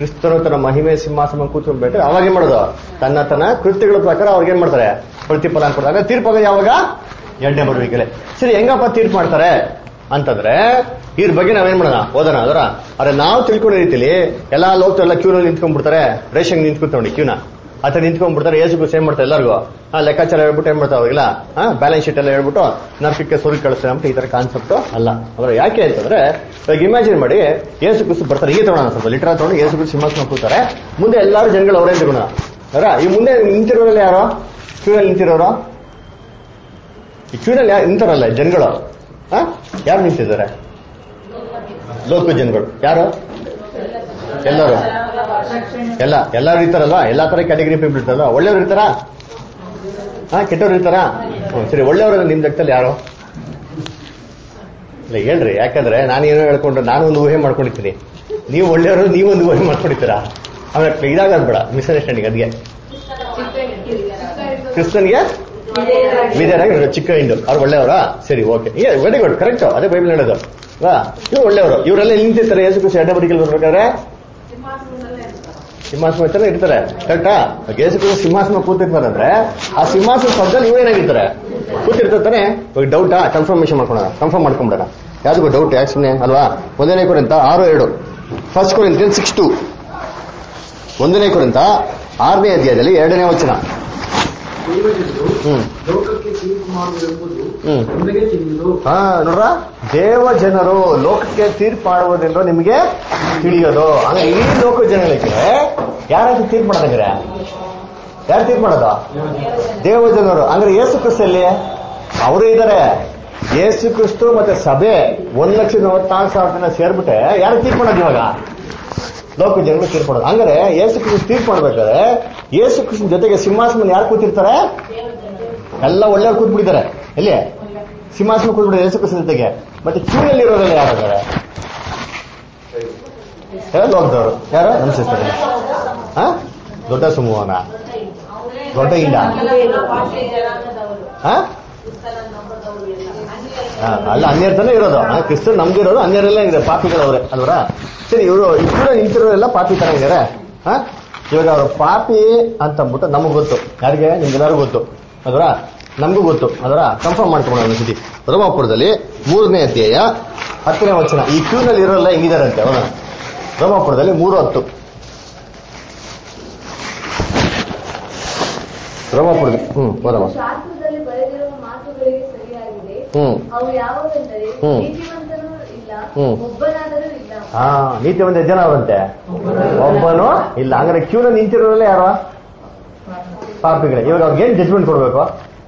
ಕ್ರಿಸ್ತನು ತನ್ನ ಮಹಿಮೆ ಸಿಂಹಾಸನ ಕೂತ್ಕೊಂಡ್ಬಿಟ್ರೆ ಅವಾಗ ಏನ್ ಮಾಡೋದು ತನ್ನ ತನ್ನ ಕೃತ್ಯಗಳ ಪ್ರಕಾರ ಅವ್ರಿಗೆ ಏನ್ ಮಾಡ್ತಾರೆ ಪ್ರತಿಫಲ ಕೊಡ್ತಾರೆ ತೀರ್ಪಾಗ ಯಾವಾಗ ಎರಡನೇ ಬರುವಿಕೆಲೆ ಸರಿ ಹೆಂಗಪ್ಪ ತೀರ್ಪು ಮಾಡ್ತಾರೆ ಅಂತಂದ್ರೆ ಇದ್ರ ಬಗ್ಗೆ ನಾವೇನ್ ಮಾಡೋಣ ಓದೋಣ ಅದರ ಅರೆ ನಾವು ತಿಳ್ಕೊಂಡ ರೀತಿಲಿ ಎಲ್ಲಾ ಲೋಕ ಎಲ್ಲ ಕ್ಯೂನಲ್ಲಿ ನಿಂತ್ಕೊಂಡ್ಬಿಡ್ತಾರೆ ರೇಷನ್ ನಿಂತ್ಕೊಂಡ್ರಿ ಕ್ಯೂನ ಆತ ನಿಂತ್ಕೊಂಡ್ಬಿಡ್ತಾರೆ ಏಸು ಗುಸ್ ಏನ್ ಮಾಡ್ತಾರೆ ಎಲ್ಲರಿಗೂ ಆ ಲೆಕ್ಕಾಚಾರ ಹೇಳ್ಬಿಟ್ಟು ಏನ್ ಮಾಡ್ತಾವೆ ಅವಾಗೆಲ್ಲ ಆ ಬ್ಯಾಲೆನ್ಸ್ ಶೀಟ್ ಎಲ್ಲ ಹೇಳ್ಬಿಟ್ಟು ನರ್ಕಕ್ಕೆ ಸುರಿ ಕಳಿಸ್ತಾರೆ ಅಂತ ಈ ತರ ಕಾನ್ಸೆಪ್ಟ್ ಅಲ್ಲ ಅವ್ರ ಯಾಕೆ ಅಂತಂದ್ರೆ ಇವಾಗ ಇಮ್ಯಾಜಿನ್ ಮಾಡಿ ಏಸು ಕುಸು ಬರ್ತಾರೆ ಈಗ ತಗೋಣ ಸ್ವಲ್ಪ ಲಿಟರ್ ತಗೊಂಡು ಏಸು ಕುಸು ಸಿಂಹಾಸನ ಕೂತಾರೆ ಮುಂದೆ ಎಲ್ಲಾರು ಜನಗಳು ಅವರೇ ತಗೋಣ ಅವರ ಈ ಮುಂದೆ ನಿಂತಿರೋರೆಲ್ಲ ಯಾರು ಕ್ಯೂನಲ್ಲಿ ನಿಂತಿರೋರು ಈ ಕ್ಯೂನಲ್ಲಿ ಯಾರು ನಿಂತಾರಲ್ಲ ಜನಗಳು ಆ ಯಾರು ನಿಂತಿದ್ದಾರೆ ಲೋಕ ಜನಗಳು ಯಾರು ಎಲ್ಲರೂ ಎಲ್ಲ ಎಲ್ಲರೂ ಇರ್ತಾರಲ್ವಾ ಎಲ್ಲಾ ತರ ಕ್ಯಾಟಗರಿ ಪೀಪಲ್ ಇರ್ತಾರಲ್ವಾ ಒಳ್ಳೆಯವ್ರು ಇರ್ತಾರಾ ಹಾ ಕೆಟ್ಟವ್ರು ಇರ್ತಾರಾ ಹ್ಮ್, ಸರಿ ಒಳ್ಳೆಯವರು ನಿಮ್ ಲೆಕ್ಕದಲ್ಲಿ ಯಾರು ಇಲ್ಲ ಹೇಳ್ರಿ ಯಾಕಂದ್ರೆ ನಾನೇನೋ ಹೇಳ್ಕೊಂಡು ನಾನು ಒಂದು ಊಹೆ ಮಾಡ್ಕೊಂಡಿರ್ತೀನಿ ನೀವು ಒಳ್ಳೆಯವರು ನೀವೊಂದು ಊಹೆ ಮಾಡ್ಕೊಂಡಿರ್ತೀರಾ ಆಮೇಲೆ ಇದಾಗದ್ ಬೇಡ ಮಿಸ್ಅಂಡರ್ಸ್ಟ್ಯಾಂಡಿಂಗ್ ಅದ್ಗೆ ಕ್ರಿಸ್ತನ್ಗೆ ವಿದ್ಯಾರಾಗಿ ಚಿಕ್ಕ ಹಿಂಡು ಅವ್ರು ಒಳ್ಳೆಯವರಾ ಸರಿ ಓಕೆ ವೆರಿ ಗುಡ್ ಕರೆಕ್ಟ್ ಅದೇ ಬೈಬಲ್ ಹೇಳೋದು ವಾ ಇವ್ರು ಒಳ್ಳೆಯವರು ಇವರೆಲ್ಲ ನಿಂತಿರ್ತಾರೆ ಯೇಸು ಕ್ರಿಸ್ತ ಎಡ್ಡ ಬದಿಕಲ್ ಬರ್ಬೇಕಾದ್ರೆ ಸಿಂಹಾಸನದಲ್ಲೇ ಇರ್ತಾರೆ. ಸಿಂಹಾಸನ ಹತ್ರ ಇರ್ತಾರೆ ಕರೆಕ್ಟಾ ಯೇಸು ಕ್ರಿಸ್ತ ಸಿಂಹಾಸನ ಕೂತಿರ್ತಾರಂದ್ರೆ ಆ ಸಿಂಹಾಸನ ಪಕ್ಕದಲ್ಲಿ ಇವೇನಾಗಿರ್ತಾರೆ ಕೂತಿರ್ತಾನೆ ಡೌಟಾ ಕನ್ಫರ್ಮೇಶನ್ ಮಾಡ್ಕೊಳೋಣ ಕನ್ಫರ್ಮ್ ಮಾಡ್ಕೊಂಬಿಡೋಣ ಯಾವ್ದು ಡೌಟ್ ಯಾಕೆ ಸುಮ್ಮನೆ ಅಲ್ವಾ ಒಂದನೇ ಕೊರಿಂತ ಆರು ಏಳು ಫಸ್ಟ್ ಕೊರಿಂತ ಸಿಕ್ಸ್ ಟು ಒಂದನೇ ಕೊರಿಂತ ಆರನೇ ಅಧ್ಯಾಯದಲ್ಲಿ ಎರಡನೇ ವಚನ ದೇವಜನರು ಹ್ಮ್ ಲೋಕಕ್ಕೆ ತೀರ್ಪು ಮಾಡುವುದೆಂಬುದು ಹ್ಮ್ ನಿಮಗೆ ತಿಳಿಯುವುದು ಹಾ ನೋಡ್ರ ದೇವ ಜನರು ಲೋಕಕ್ಕೆ ತೀರ್ಪು ಮಾಡುವುದೆಂದು ನಿಮಗೆ ತಿಳಿಯೋದು ಅಂದ್ರೆ ಈ ಲೋಕ ಜನಗಳಿಗೆ ಯಾರಾದ್ರೂ ತೀರ್ಪು ಮಾಡೋದಂಗ್ರೆ ಯಾರು ತೀರ್ಪು ಮಾಡೋದು ದೇವ ಜನರು ಅಂದ್ರೆ ಯೇಸು ಕ್ರಿಸ್ತಲ್ಲಿ ಅವರು ಇದ್ದಾರೆ ಯೇಸು ಕ್ರಿಸ್ತು ಮತ್ತೆ ಸಭೆ ಒಂದ್ ಲಕ್ಷದ ನಲವತ್ನಾಲ್ಕು ಸಾವಿರ ಜನ ಸೇರ್ಬಿಟ್ಟೆ ಯಾರು ತೀರ್ಪು ಮಾಡೋದು ಇವಾಗ ಲೋಕ ಜನಗಳು ತೀರ್ಪು ಮಾಡೋದು ಅಂದ್ರೆ ಯೇಸು ಕ್ರಿಸ್ತು ತೀರ್ಪು ಮಾಡ್ಬೇಕಾದ್ರೆ ಯೇಸು ಕ್ರಿಸ್ತನ ಜೊತೆಗೆ ಸಿಂಹಾಸನ ಯಾರು ಕೂತಿರ್ತಾರೆ ಎಲ್ಲ ಒಳ್ಳೆಯವ್ರು ಕೂತ್ಬಿಟ್ಟಿದ್ದಾರೆ ಎಲ್ಲಿ ಸಿಂಹಾಸನ ಕೂತ್ಬಿಟ್ಟಿದ್ದಾರೆ ಯೇಸು ಕ್ರಿಸ್ತನ ಜೊತೆಗೆ ಮತ್ತೆ ಕ್ಯೂನಲ್ಲಿ ಇರೋರೆಲ್ಲ ಯಾರಿದ್ದಾರೆ ಯಾರು ಲೋಕದವರು ಯಾರು ನಮ್ಮ ಸಿಸ್ಟರ್ ಹಾ ದೊಡ್ಡ ಸಮೂಹನ ದೊಡ್ಡ ಇಂಡ ಎಲ್ಲ ಭಾಷೆ ಜನಾಂಗದವರು ಹಾ ಕ್ರಿಸ್ತನ ನಂಬದವರು ಎಲ್ಲ ಅನ್ಯ ಹಾ, ಅಲ್ಲ ಅನ್ಯರ್ತಾನೆ ಇರೋದು ಹಾ, ಕ್ರಿಸ್ತನ್ ನಮ್ಗಿರೋದು ಅನ್ಯರೆಲ್ಲ ಇದೆ ಪಾಪಿಗಳವ್ರೆ ಅಲ್ವರ ಸರಿ ಇವರು ಇಬ್ಬರು ನಿಂತಿರೋರೆಲ್ಲ ಪಾಪಿ ತರ ಇದಾರೆ ಹಾ ಇವಾಗ ಅವ್ರು ಪಾಪಿ ಅಂತ ಅಂದ್ಬಿಟ್ಟು ನಮಗ್ ಗೊತ್ತು ಯಾರಿಗೆ ನಿಮ್ಗೆಲ್ಲರಿಗೂ ಗೊತ್ತು ಅದರ ನಮಗೂ ಗೊತ್ತು ಅದರ ಕನ್ಫರ್ಮ್ ಮಾಡ್ಕೊಳ್ಳೋಣ ಒಂದ್ಸತಿ ರೋಮಾಪುರದಲ್ಲಿ ಮೂರನೇ ಅಧ್ಯಾಯ ಹತ್ತನೇ ವಚನ ಈ ಕ್ಯೂನಲ್ಲಿ ಇರೋಲ್ಲ ಹೆಂಗಿದಾರಂತೆ ಅವನ ರೋಮಾಪುರದಲ್ಲಿ ಮೂರು ಹತ್ತು ರೋಮಾಪುರದ ಹ್ಮ್ ಬರಮ್ಮ ಶಾಸ್ತ್ರದಲ್ಲಿ ಬರೆದಿರುವ ಮಾತುಗಳಿಗೆ ಸರಿಯಾಗಿದೆ ಹ್ಮ್ ಅವು ಯಾವುವೆಂದರೆ ಹ್ಮ್. ನೀತಿವಂತನೂ ಇಲ್ಲ ಹ್ಮ್. ಒಬ್ಬನಾದರೂ ಇಲ್ಲ ಹಾ ನೀತಿವಂತ ಎಷ್ಟು ಜನ ಅವರಂತೆ ಒಬ್ಬನು ಇಲ್ಲ ಹಂಗಾರೆ ಕ್ಯೂನ ನಿಂತಿರೋರಲ್ಲ ಯಾರು ಪಾಪಿಗಳೇ ಇವಾಗ ಅವ್ರಿಗೆ ಏನ್ ಜಜ್ಮೆಂಟ್ ಕೊಡ್ಬೇಕು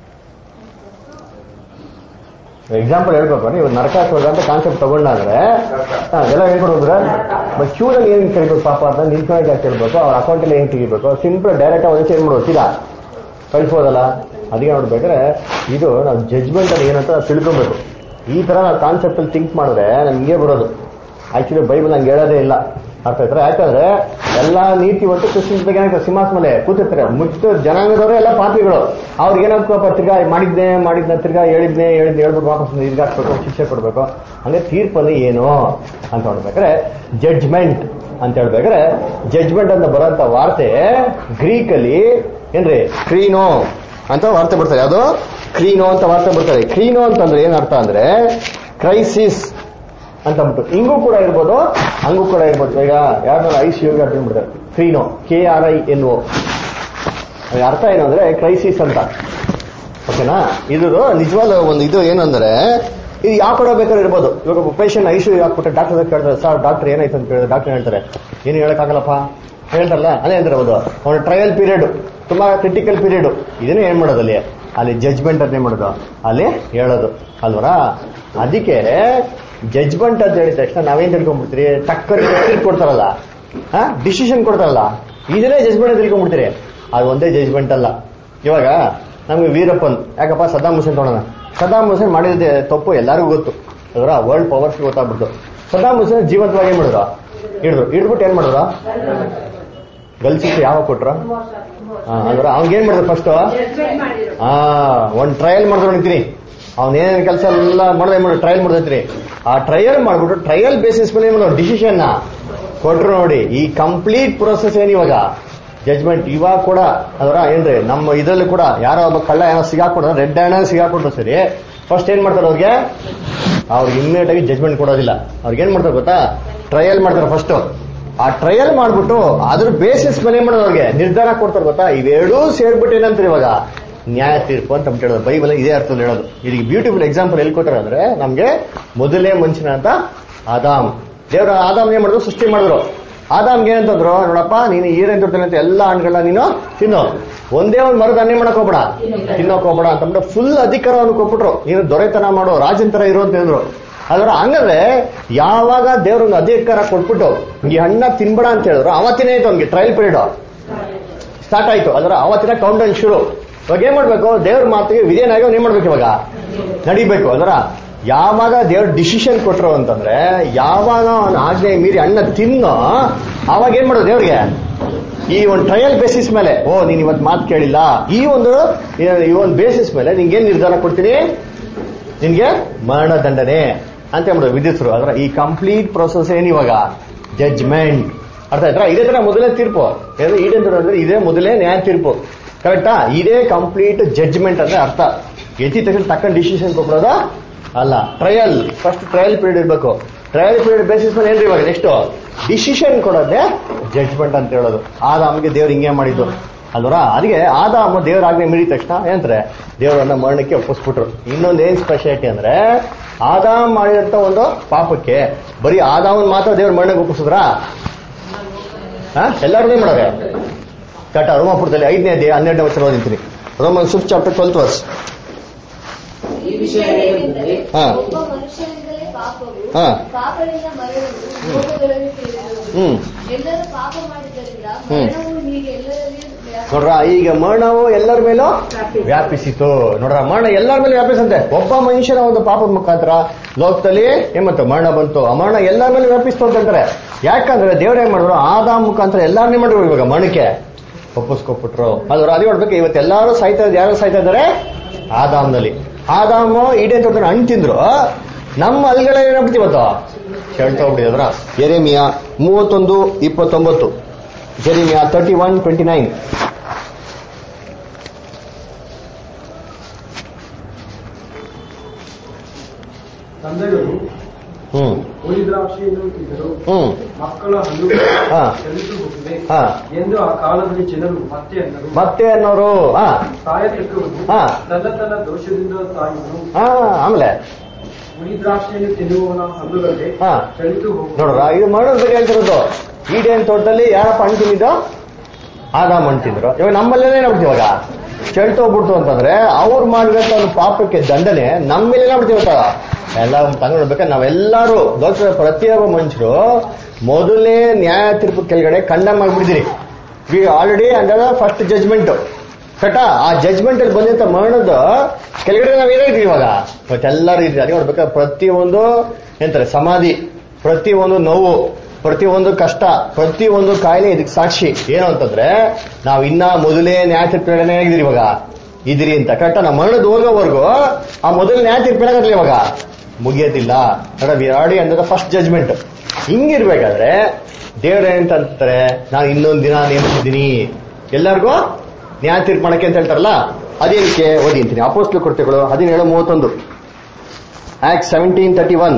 ಎಕ್ಸಾಂಪಲ್ ಹೇಳ್ಬೇಕು ನೀವು ನರಕ ಸ್ವರ್ಗ ಅಂತ ಕಾನ್ಸೆಪ್ಟ್ ತಗೊಂಡಾದ್ರೆ ಹಾ, ಎಲ್ಲ ಹೇಳ್ಕೊಡ್ಬೋದ್ರ ಬಟ್ ಕ್ಯೂನಲ್ಲಿ ಏನ್ ಕೇಳ್ಬೇಕು ಪಾಪ ಅಂತ ನಿಂತ್ಕೊಂಡಾಗ ಯಾಕೆ ಕೇಳ್ಬೇಕು ಅವ್ರ ಅಕೌಂಟಲ್ಲಿ ಏನ್ ತೆಗಿಬೇಕು ಸಿಂಪಲ್ ಡೈರೆಕ್ಟ್ ಅವ್ರು ಚೇಂಜ್ ಮಾಡ್ಬೋದು ಸೀದಾ ಕಳಿಸ್ಬೋದಲ್ಲ ಅದಕ್ಕೆ ನೋಡ್ಬೇಕಾದ್ರೆ ಇದು ನಾವು ಜಜ್ಮೆಂಟ್ ಅಲ್ಲಿ ಏನಂತ ನಾವು ತಿಳ್ಕೊಬೇಕು ಈ ತರ ನಾವು ಕಾನ್ಸೆಪ್ಟ್ ಅಲ್ಲಿ ಥಿಂಕ್ ಮಾಡಿದ್ರೆ ನಮ್ಗೆ ಹಿಂಗೆ ಬರೋದು ಆಕ್ಚುಲಿ ಬೈಬಲ್ ಹಂಗೆ ಹೇಳೋದೇ ಇಲ್ಲ ಅರ್ಥ ಆಯ್ತಾರೆ ಯಾಕಂದ್ರೆ ಎಲ್ಲಾ ನೀತಿವಂತ ಕ್ರಿಶ್ಚಿಯನ್ ಜೊತೆಗೆ ಏನಾಗ್ತದೆ ಸಿಂಹಾಸ ಮೇಲೆ ಕೂತಿರ್ತಾರೆ ಮುಚ್ಚ ಜನಾಂಗದವರೇ ಎಲ್ಲ ಪಾಪಿಗಳು ಅವ್ರಿಗೆ ಏನಾಗ್ತಪ್ಪ ತಿರ್ಗಾ ಮಾಡಿದ್ನೆ ಮಾಡಿದ್ನ ತಿರ್ಗಾ ಹೇಳಿದ್ನೆ ಹೇಳಿದ್ನೆ ಹೇಳ್ಬಿಟ್ಟು ವಾಪಸ್ ಇರ್ಗಾಕ್ಬೇಕು ಶಿಕ್ಷೆ ಕೊಡ್ಬೇಕು ಹಂಗೆ ತೀರ್ಪಲ್ಲಿ ಏನು ಅಂತ ನೋಡ್ಬೇಕಾದ್ರೆ ಜಡ್ಜ್ಮೆಂಟ್ ಅಂತ ಹೇಳ್ಬೇಕಾದ್ರೆ ಜಡ್ಜ್ಮೆಂಟ್ ಅಂತ ಬರೋಂತ ವಾರ್ತೆ ಗ್ರೀಕ್ ಅಲ್ಲಿ ಏನ್ರಿ ಕ್ರೀನೋ ಅಂತ ವಾರ್ತೆ ಬರ್ತಾರೆ ಯಾವುದು ಕ್ರೀನೋ ಅಂತ ವಾರ್ತೆ ಬರ್ತಾರೆ ಕ್ರೀನೋ ಅಂತಂದ್ರೆ ಏನ್ ಅರ್ಥ ಅಂದ್ರೆ ಕ್ರೈಸಿಸ್ ಅಂತ ಅಂದ್ಬಿಟ್ಟು ಹಿಂಗೂ ಕೂಡ ಇರ್ಬೋದು ಹಂಗೂ ಕೂಡ ಇರ್ಬೋದು ಈಗ ಯಾರನ್ನ ಐ ಸಿ ಯೋಗ ಬಿಡ್ತಾರೆ ಕ್ರೀನೋ K R I N O ಅರ್ಥ ಏನು ಅಂದ್ರೆ ಕ್ರೈಸಿಸ್ ಅಂತ ಓಕೆನಾ ಇದು ನಿಜವಾದ ಒಂದು ಇದು ಏನಂದ್ರೆ ಇದು ಯಾವ ಕಡೆ ಬೇಕಾದ್ರೆ ಇರ್ಬೋದು ಇವಾಗ ಪೇಷಂಟ್ ಐ ಸಿ ಯು ಹಾಕ್ಬಿಟ್ಟು ಡಾಕ್ಟರ್ ಕೇಳ್ತಾರೆ ಸರ್ ಡಾಕ್ಟರ್ ಏನಾಯ್ತು ಅಂತ ಕೇಳಿದ್ರೆ ಡಾಕ್ಟರ್ ಹೇಳ್ತಾರೆ ಏನು ಹೇಳಕ್ಕಾಗಲ್ಲಪ್ಪ ಹೇಳ್ತಾರಲ್ಲ ಅದೇ ಅಂದ್ರೆ ಹೌದು ಅವನ ಟ್ರಯಲ್ ಪೀರಿಯಡ್ ತುಂಬಾ ಕ್ರಿಟಿಕಲ್ ಪೀರಿಯಡ್ ಇದನ್ನೇ ಏನ್ ಮಾಡೋದು ಅಲ್ಲಿ ಅಲ್ಲಿ ಜಜ್ಮೆಂಟ್ ಅಂತ ಏನ್ ಮಾಡೋದು ಅಲ್ಲಿ ಹೇಳೋದು ಅಲ್ವರಾ ಅದಕ್ಕೆ ಜಜ್ಮೆಂಟ್ ಅಂತ ಹೇಳಿದ ತಕ್ಷಣ ನಾವೇನ್ ತಿಳ್ಕೊಂಡ್ಬಿಡ್ತೀರಿ ಟಕ್ಕರ್ ಕೊಡ್ತಾರಲ್ಲ ಹಾ ಡಿಸಿಷನ್ ಕೊಡ್ತಾರಲ್ಲ ಇದನ್ನೇ ಜಜ್ಮೆಂಟ್ ಅಂತ ತಿಳ್ಕೊಂಡ್ಬಿಡ್ತೀರಿ ಅದು ಒಂದೇ ಜಜ್ಮೆಂಟ್ ಅಲ್ಲ ಇವಾಗ ನಮ್ಗೆ ವೀರಪ್ಪನ್ ಯಾಕಪ್ಪ ಸದ್ದಾಂ ಹುಸೇನ್ ತಗೊಳ್ಳೋಣ ಸದ್ದಾಂ ಹುಸೇನ್ ಮಾಡಿದ ತಪ್ಪು ಎಲ್ಲರಿಗೂ ಗೊತ್ತು ಅದರ ವರ್ಲ್ಡ್ ಪವರ್ಸ್ ಗೊತ್ತಾಗ್ಬಿಡ್ತು ಸದ್ದಾಂ ಹುಸೇನ್ ಜೀವಂತವಾಗಿ ಏನ್ ಮಾಡಿದ್ರು ಹಿಡಿದ್ರು ಹಿಡ್ಬಿಟ್ಟು ಏನ್ ಮಾಡಿದ್ರು ಗಲ್ಸಿಟ್ಟು ಯಾವಾಗ ಕೊಟ್ರ ಅಂದ್ರೆ ಅವ್ನಿಗೆ ಏನ್ ಮಾಡಿದ್ರು ಫಸ್ಟ್ ಜಡ್ಜ್ಮೆಂಟ್ ಮಾಡಿದ್ರು ಆ ಒಂದ್ ಟ್ರಯಲ್ ಮಾಡಿದ್ರು ನಿಂತೀನಿ ಅವ್ನ ಏನೇನ್ ಕೆಲಸ ಎಲ್ಲ ಮಾಡ್ದೆ ಮಾಡಿ ಟ್ರಯಲ್ ಮಾಡ್ದೈತ್ರಿ ಆ ಟ್ರಯಲ್ ಮಾಡ್ಬಿಟ್ಟು ಟ್ರಯಲ್ ಬೇಸಿಸ್ ಮೇಲೆ ಏನ್ ಮಾಡೋದು ಡಿಸಿಷನ್ ಕೊಟ್ರು ನೋಡಿ ಈ ಕಂಪ್ಲೀಟ್ ಪ್ರೊಸೆಸ್ ಏನ್ ಇವಾಗ ಜಜ್ಮೆಂಟ್ ಇವಾಗ ಕೂಡ ಅದರ ಏನ್ರಿ ನಮ್ಮ ಇದರಲ್ಲಿ ಕೂಡ ಯಾರೋ ಒಬ್ಬ ಕಳ್ಳ ಏನೋ ಸಿಗಾಕೊಡ ರೆಡ್ ಹ್ಯಾಂಡ್ ಸಿಗಾಕೊಟ್ರು ಸರಿ ಫಸ್ಟ್ ಏನ್ ಮಾಡ್ತಾರೆ ಅವ್ರಿಗೆ ಅವ್ರಿಗೆ ಇಮ್ಮಿಡಿಯೇಟ್ ಆಗಿ ಜಜ್ಮೆಂಟ್ ಕೊಡೋದಿಲ್ಲ ಅವ್ರಿಗೆ ಏನ್ ಮಾಡ್ತಾರೆ ಗೊತ್ತಾ ಟ್ರಯಲ್ ಮಾಡ್ತಾರೆ ಫಸ್ಟ್ ಆ ಟ್ರಯಲ್ ಮಾಡ್ಬಿಟ್ಟು ಅದ್ರ ಬೇಸಿಸ್ ಮೇಲೆ ಏನ್ ಮಾಡೋದು ಅವ್ರಿಗೆ ನಿರ್ಧಾರ ಕೊಡ್ತಾರೆ ಗೊತ್ತಾ ಇವೆರಡೂ ಸೇರ್ಬಿಟ್ಟು ಏನಂತಾರೆ ಇವಾಗ ನ್ಯಾಯ ತೀರ್ಪು ಅಂತ ನಮ್ಗೆ ಹೇಳೋದು ಬೈಬಲ್ ಇದೇ ಅರ್ಥದಲ್ಲಿ ಹೇಳೋದು ಇದಕ್ಕೆ ಬ್ಯೂಟಿಫುಲ್ ಎಕ್ಸಾಂಪಲ್ ಎಲ್ಲಿ ಕೊಟ್ಟಾರೆ ಅಂದ್ರೆ ನಮ್ಗೆ ಮೊದಲೇ ಮನುಷ್ಯನ ಅಂತ ಆದಾಮ್ ದೇವರ ಆದಾಮ್ ಏನ್ ಮಾಡಿದ್ರು ಸೃಷ್ಟಿ ಮಾಡಿದ್ರು ಆದಾಮ್ಗೆ ಏನಂತಂದ್ರು ನೋಡಪ್ಪ ನೀನು ಈರೇನ್ ತೊಡ್ತಾನೆ ಅಂತ ಎಲ್ಲ ಹಣ್ಣುಗಳನ್ನ ನೀನು ತಿನ್ನು ಒಂದೇ ಒಂದು ಮರದ ಹಣ್ಣೆ ಮಾಡಕ್ ಹೋಗ್ಬೇಡ ತಿನ್ನೋಕ್ ಹೋಗ್ಬೇಡ ಅಂತಂದ್ಬಿಟ್ಟು ಫುಲ್ ಅಧಿಕಾರವನ್ನು ಕೊಟ್ಬಿಟ್ರು ನೀನು ದೊರೆತನ ಮಾಡೋ ರಾಜನ್ ತರ ಇರು ಅಂತ ಹೇಳಿದ್ರು ಅದರ ಹಂಗಂದ್ರೆ ಯಾವಾಗ ದೇವ್ರಿಗೆ ಅಧಿಕಾರ ಕೊಟ್ಬಿಟ್ಟು ಈ ಹಣ್ಣ ತಿನ್ಬೇಡ ಅಂತ ಹೇಳಿದ್ರು ಅವತ್ತಿನೇ ಆಯ್ತು ಅವ್ನಿಗೆ ಟ್ರಯಲ್ ಪೀರಿಯಡ್ ಸ್ಟಾರ್ಟ್ ಆಯ್ತು ಅದರ ಅವತ್ತಿನ ಕೌಂಟ್ ಡೌನ್ ಶುರು ಇವಾಗ ಏನ್ ಮಾಡ್ಬೇಕು ದೇವ್ರ ಮಾತಿಗೆ ವಿಧೇಯನಾಗಿ ಅವ್ನು ಏನ್ ಮಾಡ್ಬೇಕು ಇವಾಗ ನಡಿಬೇಕು ಅದರ ಯಾವಾಗ ದೇವ್ರ ಡಿಸಿಷನ್ ಕೊಟ್ರು ಅಂತಂದ್ರೆ ಯಾವಾಗ ಅವನ ಆಜ್ಞೆ ಮೀರಿ ಅಣ್ಣ ತಿನ್ನೋ ಅವಾಗ ಏನ್ ಮಾಡೋದು ದೇವ್ರಿಗೆ ಈ ಒಂದು ಟ್ರಯಲ್ ಬೇಸಿಸ್ ಮೇಲೆ ಓ ನೀನ್ ಇವತ್ತು ಮಾತು ಕೇಳಿಲ್ಲ ಈ ಒಂದು ಈ ಒಂದು ಬೇಸಿಸ್ ಮೇಲೆ ನಿಂಗೆ ಏನ್ ನಿರ್ಧಾರ ಕೊಡ್ತೀನಿ ನಿನ್ಗೆ ಮರಣ ದಂಡನೆ ಅಂತ ಹೇಳ್ಬಿಡು ವಿಧಿಸ್ರು ಅದರ ಈ ಕಂಪ್ಲೀಟ್ ಪ್ರೊಸೆಸ್ ಏನ್ ಇವಾಗ ಜಡ್ಜ್ಮೆಂಟ್ ಅರ್ಥ ಆಯ್ತಾ ಇದೇ ತರ ಮೊದಲೇ ತೀರ್ಪು ಏನು ಈಡೇನ್ ಅಂದ್ರೆ ಇದೇ ಮೊದಲೇ ನ್ಯಾಯ ತೀರ್ಪು ಕರೆಕ್ಟಾ ಇದೇ ಕಂಪ್ಲೀಟ್ ಜಡ್ಜ್ಮೆಂಟ್ ಅಂದ್ರೆ ಅರ್ಥ ಎತ್ತಿ ತಕ್ಷಣ ತಕ್ಕಂತ ಡಿಸಿಷನ್ ಕೊಟ್ಬಿಡೋದ ಅಲ್ಲ ಟ್ರಯಲ್ ಫಸ್ಟ್ ಟ್ರಯಲ್ ಪೀರಿಯಡ್ ಇರ್ಬೇಕು ಟ್ರಯಲ್ ಪೀರಿಯಡ್ ಬೇಸಿಸ್ ಮೇಲೆ ಏನ್ರಿ ಇವಾಗ ನೆಕ್ಸ್ಟ್ ಡಿಸಿಷನ್ ಕೊಡೋದೇ ಜಡ್ಜ್ಮೆಂಟ್ ಅಂತ ಹೇಳೋದು ಆದಾಮ್ಗೆ ದೇವ್ರು ಹಿಂಗೆ ಮಾಡಿದ್ದು ಅಲ್ವರ ಅದಕ್ಕೆ ಆದಾಮ ದೇವ್ರ ಆಜ್ಞೆ ಮೀರಿದ ತಕ್ಷಣ ಏನಂತಾರೆ ದೇವರನ್ನ ಮರಣಕ್ಕೆ ಒಪ್ಪಿಸ್ಬಿಟ್ರು ಇನ್ನೊಂದು ಏನ್ ಸ್ಪೆಷಾಲಿಟಿ ಅಂದ್ರೆ ಆದಾಮ್ ಮಾಡಿದಂತ ಒಂದು ಪಾಪಕ್ಕೆ ಬರೀ ಆದಾಮನ್ ಮಾತ್ರ ದೇವ್ರ ಮರಣಕ್ಕೆ ಒಪ್ಪಿಸಿದ್ರ ಎಲ್ಲರದೇ ಮಾಡೋರೆ ಕಟ ರೋಮಾಪುರದಲ್ಲಿ ಐದನೇ ಅಧ್ಯಾಯ ಹನ್ನೆರಡನೇ ವರ್ಷ ಓದಿಂತೀನಿ Roman fifth chapter twelfth verse ಈ ವಿಷಯವೇನೆಂದರೆ ಹಾ. ಒಬ್ಬ ಮನುಷ್ಯನಿಂದಲೇ ಪಾಪವು ಹಾ. ಪಾಪದಿಂದ ಮರಣವು ಲೋಕಗಳಲ್ಲಿ ಸೇರಿರುವುದು ಹ್ಮ್ ಎಲ್ಲರೂ ಪಾಪ ಮಾಡಿದ್ದರಿಂದ ಹ್ಮ್. ಮರಣವು ಹೀಗೆ ಎಲ್ಲರಲ್ಲಿ ವ್ಯಾಪಿಸಿದೆ. ನೋಡ್ರ ಈಗ ಮರಣವು ಎಲ್ಲರ ಮೇಲೂ ವ್ಯಾಪಿಸಿತು ನೋಡ್ರ ಮರಣ ಎಲ್ಲರ ಮೇಲೆ ವ್ಯಾಪಿಸಂತೆ ಒಬ್ಬ ಮನುಷ್ಯನ ಒಂದು ಪಾಪದ ಮುಖಾಂತರ ಲೋಕದಲ್ಲಿ ಏಮಂತ ಮರಣ ಬಂತು ಆ ಮರಣ ಎಲ್ಲರ ಮೇಲೆ ವ್ಯಾಪಿಸ್ತು ಅಂತಂತಾರೆ ಯಾಕಂದ್ರೆ ದೇವ್ರ ಏನ್ ಮಾಡಿದ್ರು ಆದಾಮ ಮುಖಾಂತರ ಎಲ್ಲಾರನ್ನೇ ಮಾಡಿದ್ರು ಇವಾಗ ಮರಣಕ್ಕೆ ಒಪ್ಪಿಸ್ಕೊಟ್ಬಿಟ್ರು ಅದ್ರ ಅದೇ ನೋಡ್ಬೇಕು ಇವತ್ತು ಎಲ್ಲಾರು ಸಾಯ್ತಾ ಇದ್ದಾರೆ ಯಾರು ಸಾಯ್ತಾ ಇದ್ದಾರೆ ಆದಾಮ್ನಲ್ಲಿ ಆದಾಮ ಈಡೇ ತೊಟ್ಟು ಹಣ್ಣು ತಿಂದ್ರು ನಮ್ಮ ಅಲ್ಗಳ ಏನಾಗ್ಬಿಡ್ತು ಇವತ್ತು ಹೇಳ್ತೋಗ್ಬಿಟ್ಟಿದ್ರ ಎರೆಮಿಯ ಮೂವತ್ತೊಂದು ಇಪ್ಪತ್ತೊಂಬತ್ತು Jeremiah thirty one twenty nine ತಂದೆಗಳು ಹ್ಮ್ ಉಳಿದ್ರಾಕ್ಷಿಯನ್ನು ಇದ್ದರು ಹ್ಮ್ ಮಕ್ಕಳ ಹಲ್ಲು ಹಾ. ಚಲಿತು ಹೋಗಿವೆ ಹಾ. ಎಂದು ಆ ಕಾಲದಲ್ಲಿ ಜನರು ಮತ್ತೆ ಅನ್ನರು ಮತ್ತೆ ಅನ್ನೋರು ಹಾ ಸಾಯತಕ್ಕವನು ಹಾ. ತನ್ನ ತನ್ನ ದೋಷದಿಂದ ಸಾಯುವನು ಹಾ ಆಮೇಲೆ ಉಳಿದ್ರಾಕ್ಷಿಯನ್ನು ತಿನ್ನುವವನ ಹಲ್ಲುಗಳಿಗೆ ಹಾ. ಚಲಿತು ಹೋಗುವ ನೋಡ್ರ ಇದು ಮರಣದ ಬಗ್ಗೆ ಹೇಳ್ತಿರೋದು ಈಡೇನ್ ತೋಟದಲ್ಲಿ ಯಾರಪ್ಪ ಹಣ್ಣು ತಿಂದಿದ್ದು ಆದಾಮ್ ಹಣ್ಣು ತಿಂದ್ರು ಇವಾಗ ನಮ್ಮಲ್ಲೇನೇ ಏನಾಗ್ಬಿಡ್ತು ಇವಾಗ ಚೆಲ್ತೋಗ್ಬಿಡ್ತು ಅಂತಂದ್ರೆ ಅವ್ರು ಮಾಡಿದಂತ ಒಂದು ಪಾಪಕ್ಕೆ ದಂಡನೆ ನಮ್ಮ ಮೇಲೆ ಏನಾಗ್ಬಿಡ್ತೀವಿ ಗೊತ್ತಾ ಎಲ್ಲ ತಂಗೊಳ್ಬೇಕಾದ್ರೆ ನಾವೆಲ್ಲರೂ ಲೋಕದ ಪ್ರತಿಯೊಬ್ಬ ಮನುಷ್ಯರು ಮೊದಲನೇ ನ್ಯಾಯ ತೀರ್ಪು ಕೆಳಗಡೆ ಕಂಡಮ್ ಆಗ್ಬಿಟ್ಟಿದ್ದೀರಿ we already under first judgment ಕರೆಕ್ಟಾ ಆ ಜಜ್ಮೆಂಟ್ ಅಲ್ಲಿ ಬಂದಂತ ಮರಣದ ಕೆಳಗಡೆ ನಾವ್ ಏನಾಗಿದ್ದೀವಿ ಇವಾಗ ಇವತ್ತೆಲ್ಲರೂ ಇದ್ದೀವಿ ಅದೇ ನೋಡ್ಬೇಕಾದ್ರೆ ಪ್ರತಿಯೊಂದು ಎಂತಾರೆ ಸಮಾಧಿ ಪ್ರತಿಯೊಂದು ನೋವು ಪ್ರತಿಯೊಂದು ಕಷ್ಟ ಪ್ರತಿಯೊಂದು ಕಾಯಿಲೆ ಇದಕ್ಕೆ ಸಾಕ್ಷಿ ಏನು ಅಂತಂದ್ರೆ ನಾವು ಇನ್ನ ಮೊದಲೇ ನ್ಯಾಯ ತೀರ್ಪಿನ ಆಗಿದ್ದೀರಿ ಇವಾಗ ಇದಿರಿ ಅಂತ ಕರೆಕ್ಟಾ ನಾವು ಮರಣದ ಹೋಗೋವರೆಗೂ ಆ ಮೊದಲ ನ್ಯಾಯ ತೀರ್ಪಿನಾಗಲ್ಲ ಇವಾಗ ಮುಗಿಯೋದಿಲ್ಲ ವಿ ಆಲ್ರೆಡಿ ಅಂದ್ರೆ ಫಸ್ಟ್ ಜಜ್ಮೆಂಟ್ ಹಿಂಗಿರ್ಬೇಕಾದ್ರೆ ದೇವ್ರ ಏನಂತಾರೆ ನಾನು ಇನ್ನೊಂದು ದಿನ ನೇಮಿಸಿದ್ದೀನಿ ಎಲ್ಲರಿಗೂ ನ್ಯಾಯ ತೀರ್ಪು ಮಾಡಕ್ಕೆ ಅಂತ ಹೇಳ್ತಾರಲ್ಲ ಅದೇನಕ್ಕೆ ಓದಿ ಅಂತೀನಿ ಅಪೋಸ್ಲು ಕೃತ್ಯಗಳು ಹದಿನೇಳು ಮೂವತ್ತೊಂದು ಆಕ್ಟ್ ಸೆವೆಂಟೀನ್ ತರ್ಟಿ ಒನ್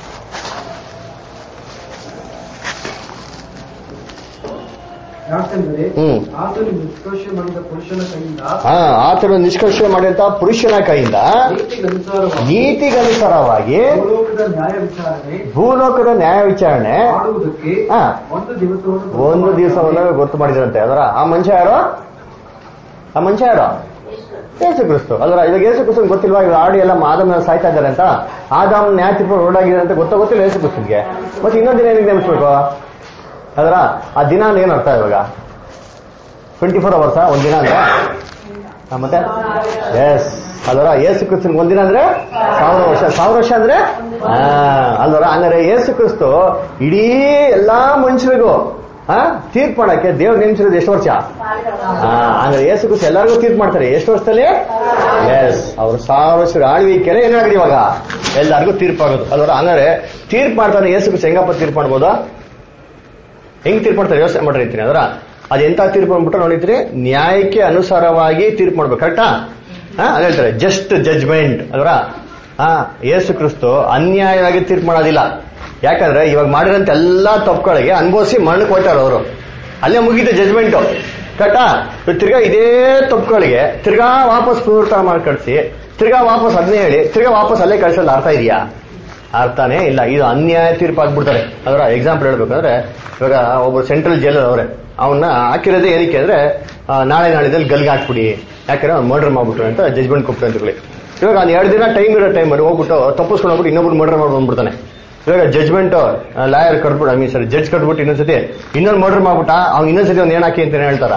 ಯಾಕೆಂದರೆ ಹ್ಮ್. ಆತನು ನಿಷ್ಕರ್ಷ ಮಾಡಿದ ಪುರುಷನ ಕೈಯಿಂದ ಹಾ ಆತನು ನಿಷ್ಕರ್ಷ ಮಾಡಿದಂತ ಪುರುಷನ ಕೈಯಿಂದ ನೀತಿಗನುಸಾರವಾಗಿ ನೀತಿಗನುಸಾರವಾಗಿ ಭೂಲೋಕದ ನ್ಯಾಯ ವಿಚಾರಣೆ ಭೂಲೋಕದ ನ್ಯಾಯ ವಿಚಾರಣೆ ಮಾಡುವುದಕ್ಕೆ ಹಾ. ಒಂದು ದಿವಸವನ್ನು ಒಂದು ದಿವಸವನ್ನು ಗೊತ್ತು ಮಾಡಿದ್ರಂತೆ ಅದರ ಆ ಮನುಷ್ಯ ಯಾರು ಆ ಮನುಷ್ಯ ಯಾರು ಯೇಸು ಕ್ರಿಸ್ತು ಅದರ ಇವಾಗ ಯೇಸು ಕ್ರಿಸ್ತು ಗೊತ್ತಿಲ್ವಾ ಇವಾಗ ಆಡಿ ಎಲ್ಲ ಆದಮ ಸಾಯ್ತಾ ಇದ್ದಾರೆ ಅಂತ ಆದಾಮ್ ನ್ಯಾಯ ತೀರ್ಪು ರೋಡಾಗಿದೆ ಅಂತ ಗೊತ್ತಾ ಗೊತ್ತಿಲ್ಲ ಯೇಸು ಕ್ರಿಸ್ತನ್ಗೆ ಮತ್ತೆ ಇನ್ನೊಂದು ದಿನ ಏನಿಗೆ ನೇಮಿಸ್ಬೇಕು ಅದರ ಆ ದಿನ ಅಂದ್ರೆ ಏನು ಅರ್ಥ ಇವಾಗ ಟ್ವೆಂಟಿ ಫೋರ್ ಅವರ್ಸ್ ಒಂದ್ ದಿನ ಅಂದ್ರೆ ಆ, ಮತ್ತೆ ಎಸ್ ಅದರ ಯೇಸು ಕ್ರಿಸ್ತನ್ ಒಂದಿನ ಅಂದ್ರೆ ಸಾವಿರ ವರ್ಷ ಸಾವಿರ ವರ್ಷ ಅಂದ್ರೆ ಆ, ಅಲ್ವರ ಹಂಗಾರೆ ಯೇಸು ಕ್ರಿಸ್ತು ಇಡೀ ಎಲ್ಲಾ ಮನುಷ್ಯರಿಗೂ ಆ ತೀರ್ಪು ಮಾಡಕ್ಕೆ ದೇವ್ರು ನೇಮಿಸಿರೋದು ಎಷ್ಟು ವರ್ಷ ಆ, ಹಂಗಾರೆ ಯೇಸು ಕ್ರಿಸ್ತು ಎಲ್ಲರಿಗೂ ತೀರ್ಪು ಮಾಡ್ತಾರೆ ಎಷ್ಟು ವರ್ಷದಲ್ಲಿ ಎಸ್ ಅವ್ರು ಸಾವಿರ ವರ್ಷದ ಆಳ್ವಿಕೆಲೆ ಏನಾಗಿದೆ ಇವಾಗ ಎಲ್ಲರಿಗೂ ತೀರ್ಪಾಗೋದು ಅಲ್ವರ ಹಂಗಾರೆ ತೀರ್ಪು ಮಾಡ್ತಾನೆ ಯೇಸು ಕ್ರಿಸ್ತು ಹೆಂಗಪ್ಪ ತೀರ್ಪು ಮಾಡ್ಬೋದಾ ಹೆಂಗ್ ತೀರ್ಪು ಮಾಡ್ತಾರೆ ಯೋಚನೆ ಮಾಡಿರ್ತೀನಿ ಅದರ ಅದ್ ಎಂತ ತೀರ್ಪು ಅಂದ್ಬಿಟ್ಟು ನೋಡಿದ್ರಿ ನ್ಯಾಯಕ್ಕೆ ಅನುಸಾರವಾಗಿ ತೀರ್ಪು ಮಾಡ್ಬೇಕು ಕರೆಕ್ಟಾ ಹಾ ಅದ್ ಹೇಳ್ತಾರೆ ಜಸ್ಟ್ ಜಜ್ಮೆಂಟ್ ಅದರ ಹಾ ಯೇಸು ಕ್ರಿಸ್ತು ಅನ್ಯಾಯವಾಗಿ ತೀರ್ಪು ಮಾಡೋದಿಲ್ಲ ಯಾಕಂದ್ರೆ ಇವಾಗ ಮಾಡಿರೋಂಥ ಎಲ್ಲಾ ತಪ್ಪುಗಳಿಗೆ ಅನುಭವಿಸಿ ಮಣ್ಣು ಕೊಟ್ಟಾರ ಅವರು ಅಲ್ಲೇ ಮುಗಿದ ಜಜ್ಮೆಂಟ್ ಕರೆಕ್ಟಾ ಇವಾಗ ತಿರ್ಗಾ ಇದೇ ತಪ್ಪುಗಳಿಗೆ ತಿರ್ಗಾ ವಾಪಸ್ ಪೂರ್ತ ಮಾಡಿ ಕಳಿಸಿ ತಿರ್ಗಾ ವಾಪಸ್ ಅದನ್ನೇ ಹೇಳಿ ತಿರ್ಗಾ ವಾಪಸ್ ಅಲ್ಲೇ ಕಳ್ಸಲ್ಲ ಅರ್ಥ ಇದೆಯಾ ಅರ್ಥನೇ ಇಲ್ಲ ಇದು ಅನ್ಯಾಯ ತೀರ್ಪು ಆಗ್ಬಿಡ್ತಾರೆ ಅದರ ಎಕ್ಸಾಂಪಲ್ ಹೇಳ್ಬೇಕಂದ್ರೆ ಇವಾಗ ಒಬ್ಬ ಸೆಂಟ್ರಲ್ ಜೈಲರ್ ಅವರೇ ಅವನ್ನ ಹಾಕಿರೋದೇ ಏನಕ್ಕೆ ಅಂದ್ರೆ ಆ, ನಾಳೆ ನಾಳೆದಲ್ಲಿ ಗಲ್ಗೆ ಹಾಕ್ಬಿಡಿ ಯಾಕಂದ್ರೆ ಅವ್ನು ಮರ್ಡರ್ ಮಾಡ್ಬಿಟ್ರು ಅಂತ ಜಜ್ಮೆಂಟ್ ಕೊಟ್ಟು ಅಂತ ಹೇಳಿ ಇವಾಗ ಅವ್ನು ಎರಡು ದಿನ ಟೈಮ್ ಇರೋ ಟೈಮ್ ಅಲ್ಲಿ ಹೋಗ್ಬಿಟ್ಟು ತಪ್ಪಿಸ್ಕೊಂಡು ಹೋಗ್ಬಿಟ್ಟು ಇನ್ನೊಬ್ರು ಮರ್ಡರ್ ಮಾಡಿ ಬಂದ್ಬಿಡ್ತಾನೆ ಇವಾಗ ಜಜ್ಮೆಂಟ್ ಲಾಯರ್ ಕಟ್ಬಿಟ್ಟು ಐ ಮೀನ್ ಸರಿ ಜಡ್ಜ್ ಕಟ್ಬಿಟ್ಟು ಇನ್ನೊಂದ್ಸತಿ ಇನ್ನೊಂದು ಮರ್ಡರ್ ಮಾಡ್ಬಿಟ್ಟ ಅವ್ನು ಇನ್ನೊಂದ್ಸತಿ ಅವ್ನು ಏನ್ ಹಾಕಿ ಅಂತ ಹೇಳ್ತಾರ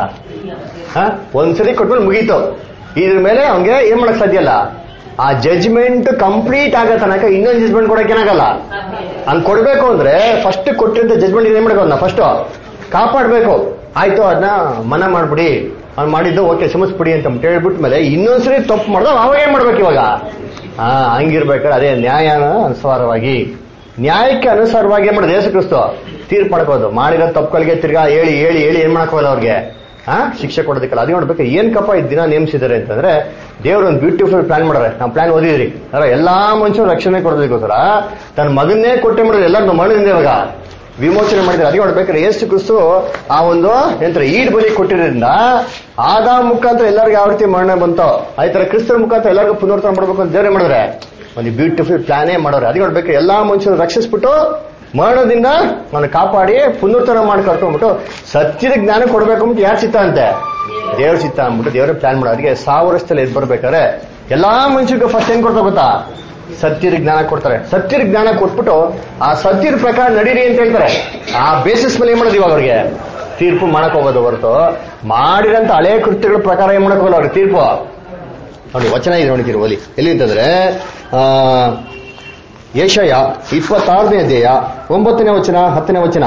ಹಾ ಒಂದ್ಸರಿ ಕೊಟ್ಮೇಲೆ ಮುಗೀತು ಇದ್ರ ಮೇಲೆ ಅವ್ನಿಗೆ ಏನ್ ಮಾಡಕ್ ಸಾಧ್ಯ ಇಲ್ಲ ಆ ಜಜ್ಮೆಂಟ್ ಕಂಪ್ಲೀಟ್ ಆಗೋ ತನಕ ಇನ್ನೊಂದು ಜಜ್ಮೆಂಟ್ ಕೊಡಕ್ಕೆ ಏನಾಗಲ್ಲ ಹಂಗ್ ಕೊಡ್ಬೇಕು ಅಂದ್ರೆ ಫಸ್ಟ್ ಕೊಟ್ಟಿದ್ದ ಜಜ್ಮೆಂಟ್ ಏನ್ ಮಾಡ್ಬೇಕು ಅದನ್ನ ಫಸ್ಟ್ ಕಾಪಾಡ್ಬೇಕು ಆಯ್ತು ಅದನ್ನ ಮನ ಮಾಡ್ಬಿಡಿ ಅವ್ನು ಮಾಡಿದ್ದು ಓಕೆ ಕ್ಷಮಿಸ್ಬಿಡಿ ಅಂತ ಹೇಳ್ಬಿಟ್ಟ ಮೇಲೆ ಇನ್ನೊಂದ್ಸರಿ ತಪ್ಪು ಮಾಡ್ದ ಅವಾಗ ಏನ್ ಮಾಡ್ಬೇಕು ಇವಾಗ ಹಾ ಹಂಗಿರ್ಬೇಕಾದ್ರೆ ಅದೇ ನ್ಯಾಯನ ಅನುಸಾರವಾಗಿ ನ್ಯಾಯಕ್ಕೆ ಅನುಸಾರವಾಗಿ ಏನ್ ಮಾಡೋದು ಯೇಸು ಕ್ರಿಸ್ತು ತೀರ್ಪು ಮಾಡ್ಕೋದು ಮಾಡಿರೋ ತಪ್ಪುಗಳಿಗೆ ತಿರ್ಗಾ ಹೇಳಿ ಹೇಳಿ ಹೇಳಿ ಏನ್ ಮಾಡಕೋಲ್ಲ ಅವ್ರಿಗೆ ಹಾ ಶಿಕ್ಷೆ ಕೊಡೋದಕ್ಕಲ್ಲ ಅದೇ ನೋಡ್ಬೇಕು ಏನ್ ಕಪ್ಪ ಈ ದಿನ ನೇಮಿಸಿದ್ದಾರೆ ಅಂತಂದ್ರೆ ದೇವ್ರು ಒಂದು ಬ್ಯೂಟಿಫುಲ್ ಪ್ಲಾನ್ ಮಾಡ್ರೆ ನಾವು ಪ್ಲಾನ್ ಓದಿದ್ರಿ ಅದ್ರ ಎಲ್ಲಾ ಮನುಷ್ಯರು ರಕ್ಷಣೆ ಕೊಡೋದಕ್ಕೋಸ್ಕರ ತನ್ನ ಮಗನ್ನೇ ಕೊಟ್ಟೆ ಮಾಡಿದ್ರೆ ಎಲ್ಲರೂ ಮರಣಿಂದ ಇವಾಗ ವಿಮೋಚನೆ ಮಾಡಿದ್ರೆ ಅದೇ ನೋಡ್ಬೇಕಾದ್ರೆ ಏಸು ಕ್ರಿಸ್ತು ಆ ಒಂದು ಎಂತಾರೆ ಈಡ್ ಬಲಿ ಕೊಟ್ಟಿರೋದ್ರಿಂದ ಆದ ಮುಖಾಂತರ ಎಲ್ಲರಿಗೂ ಯಾವ ರೀತಿ ಮರಣ ಬಂತೋ ಅದೇ ತರ ಕ್ರಿಸ್ತರ ಮುಖಾಂತರ ಎಲ್ಲರಿಗೂ ಪುನರ್ತನ ಮಾಡ್ಬೇಕು ಅಂತ ದೇವ್ರೆ ಮಾಡಿದ್ರೆ ಒಂದು ಬ್ಯೂಟಿಫುಲ್ ಪ್ಲಾನೇ ಮಾಡೋರು ಅದೇ ನೋಡ್ಬೇಕು ಎಲ್ಲಾ ಮನುಷ್ಯರು ರಕ್ಷಿಸ್ಬಿಟ್ಟು ಮರಣದಿಂದ ಅವನು ಕಾಪಾಡಿ ಪುನರ್ತನ ಮಾಡಿ ಕರ್ಕೊಂಡ್ಬಿಟ್ಟು ಸತ್ಯದ ಜ್ಞಾನ ಕೊಡ್ಬೇಕು ಅಂದ್ಬಿಟ್ಟು ಯಾರು ಚಿತ್ತ ಅಂತೆ ದೇವ್ರ ಚಿತ್ತ ಅಂದ್ಬಿಟ್ಟು ದೇವರ ಪ್ಲಾನ್ ಮಾಡೋ ಅದಕ್ಕೆ ಸಾವಿರ ವರ್ಷದಲ್ಲಿ ಎದ್ದು ಬರ್ಬೇಕಾದ್ರೆ ಎಲ್ಲಾ ಮನುಷ್ಯರಿಗೂ ಫಸ್ಟ್ ಏನ್ ಕೊಡ್ತಾ ಗೊತ್ತಾ ಸತ್ಯದ ಜ್ಞಾನ ಕೊಡ್ತಾರೆ ಸತ್ಯದ ಜ್ಞಾನ ಕೊಟ್ಬಿಟ್ಟು ಆ ಸತ್ಯದ ಪ್ರಕಾರ ನಡೀರಿ ಅಂತ ಹೇಳ್ತಾರೆ ಆ ಬೇಸಿಸ್ ಮೇಲೆ ಏನ್ ಮಾಡೋದು ಇವಾಗ ಅವ್ರಿಗೆ ತೀರ್ಪು ಮಾಡಕ್ ಹೋಗೋದು ಹೊರತು ಮಾಡಿದಂತ ಹಳೆ ಕೃತ್ಯಗಳ ಪ್ರಕಾರ ಏನ್ ಮಾಡಕ್ ಹೋಗಲ್ಲ ಅವ್ರಿಗೆ ತೀರ್ಪು ನೋಡಿ ವಚನ ಇದೆ ನೋಡಿದ್ದೀರಿ ಓಲಿ ಎಲ್ಲಿ ಅಂತಂದ್ರೆ ಆ ಏಷಯ ಇಪ್ಪತ್ತಾರನೇ ಅಧ್ಯಾಯ ಒಂಬತ್ತನೇ ವಚನ ಹತ್ತನೇ ವಚನ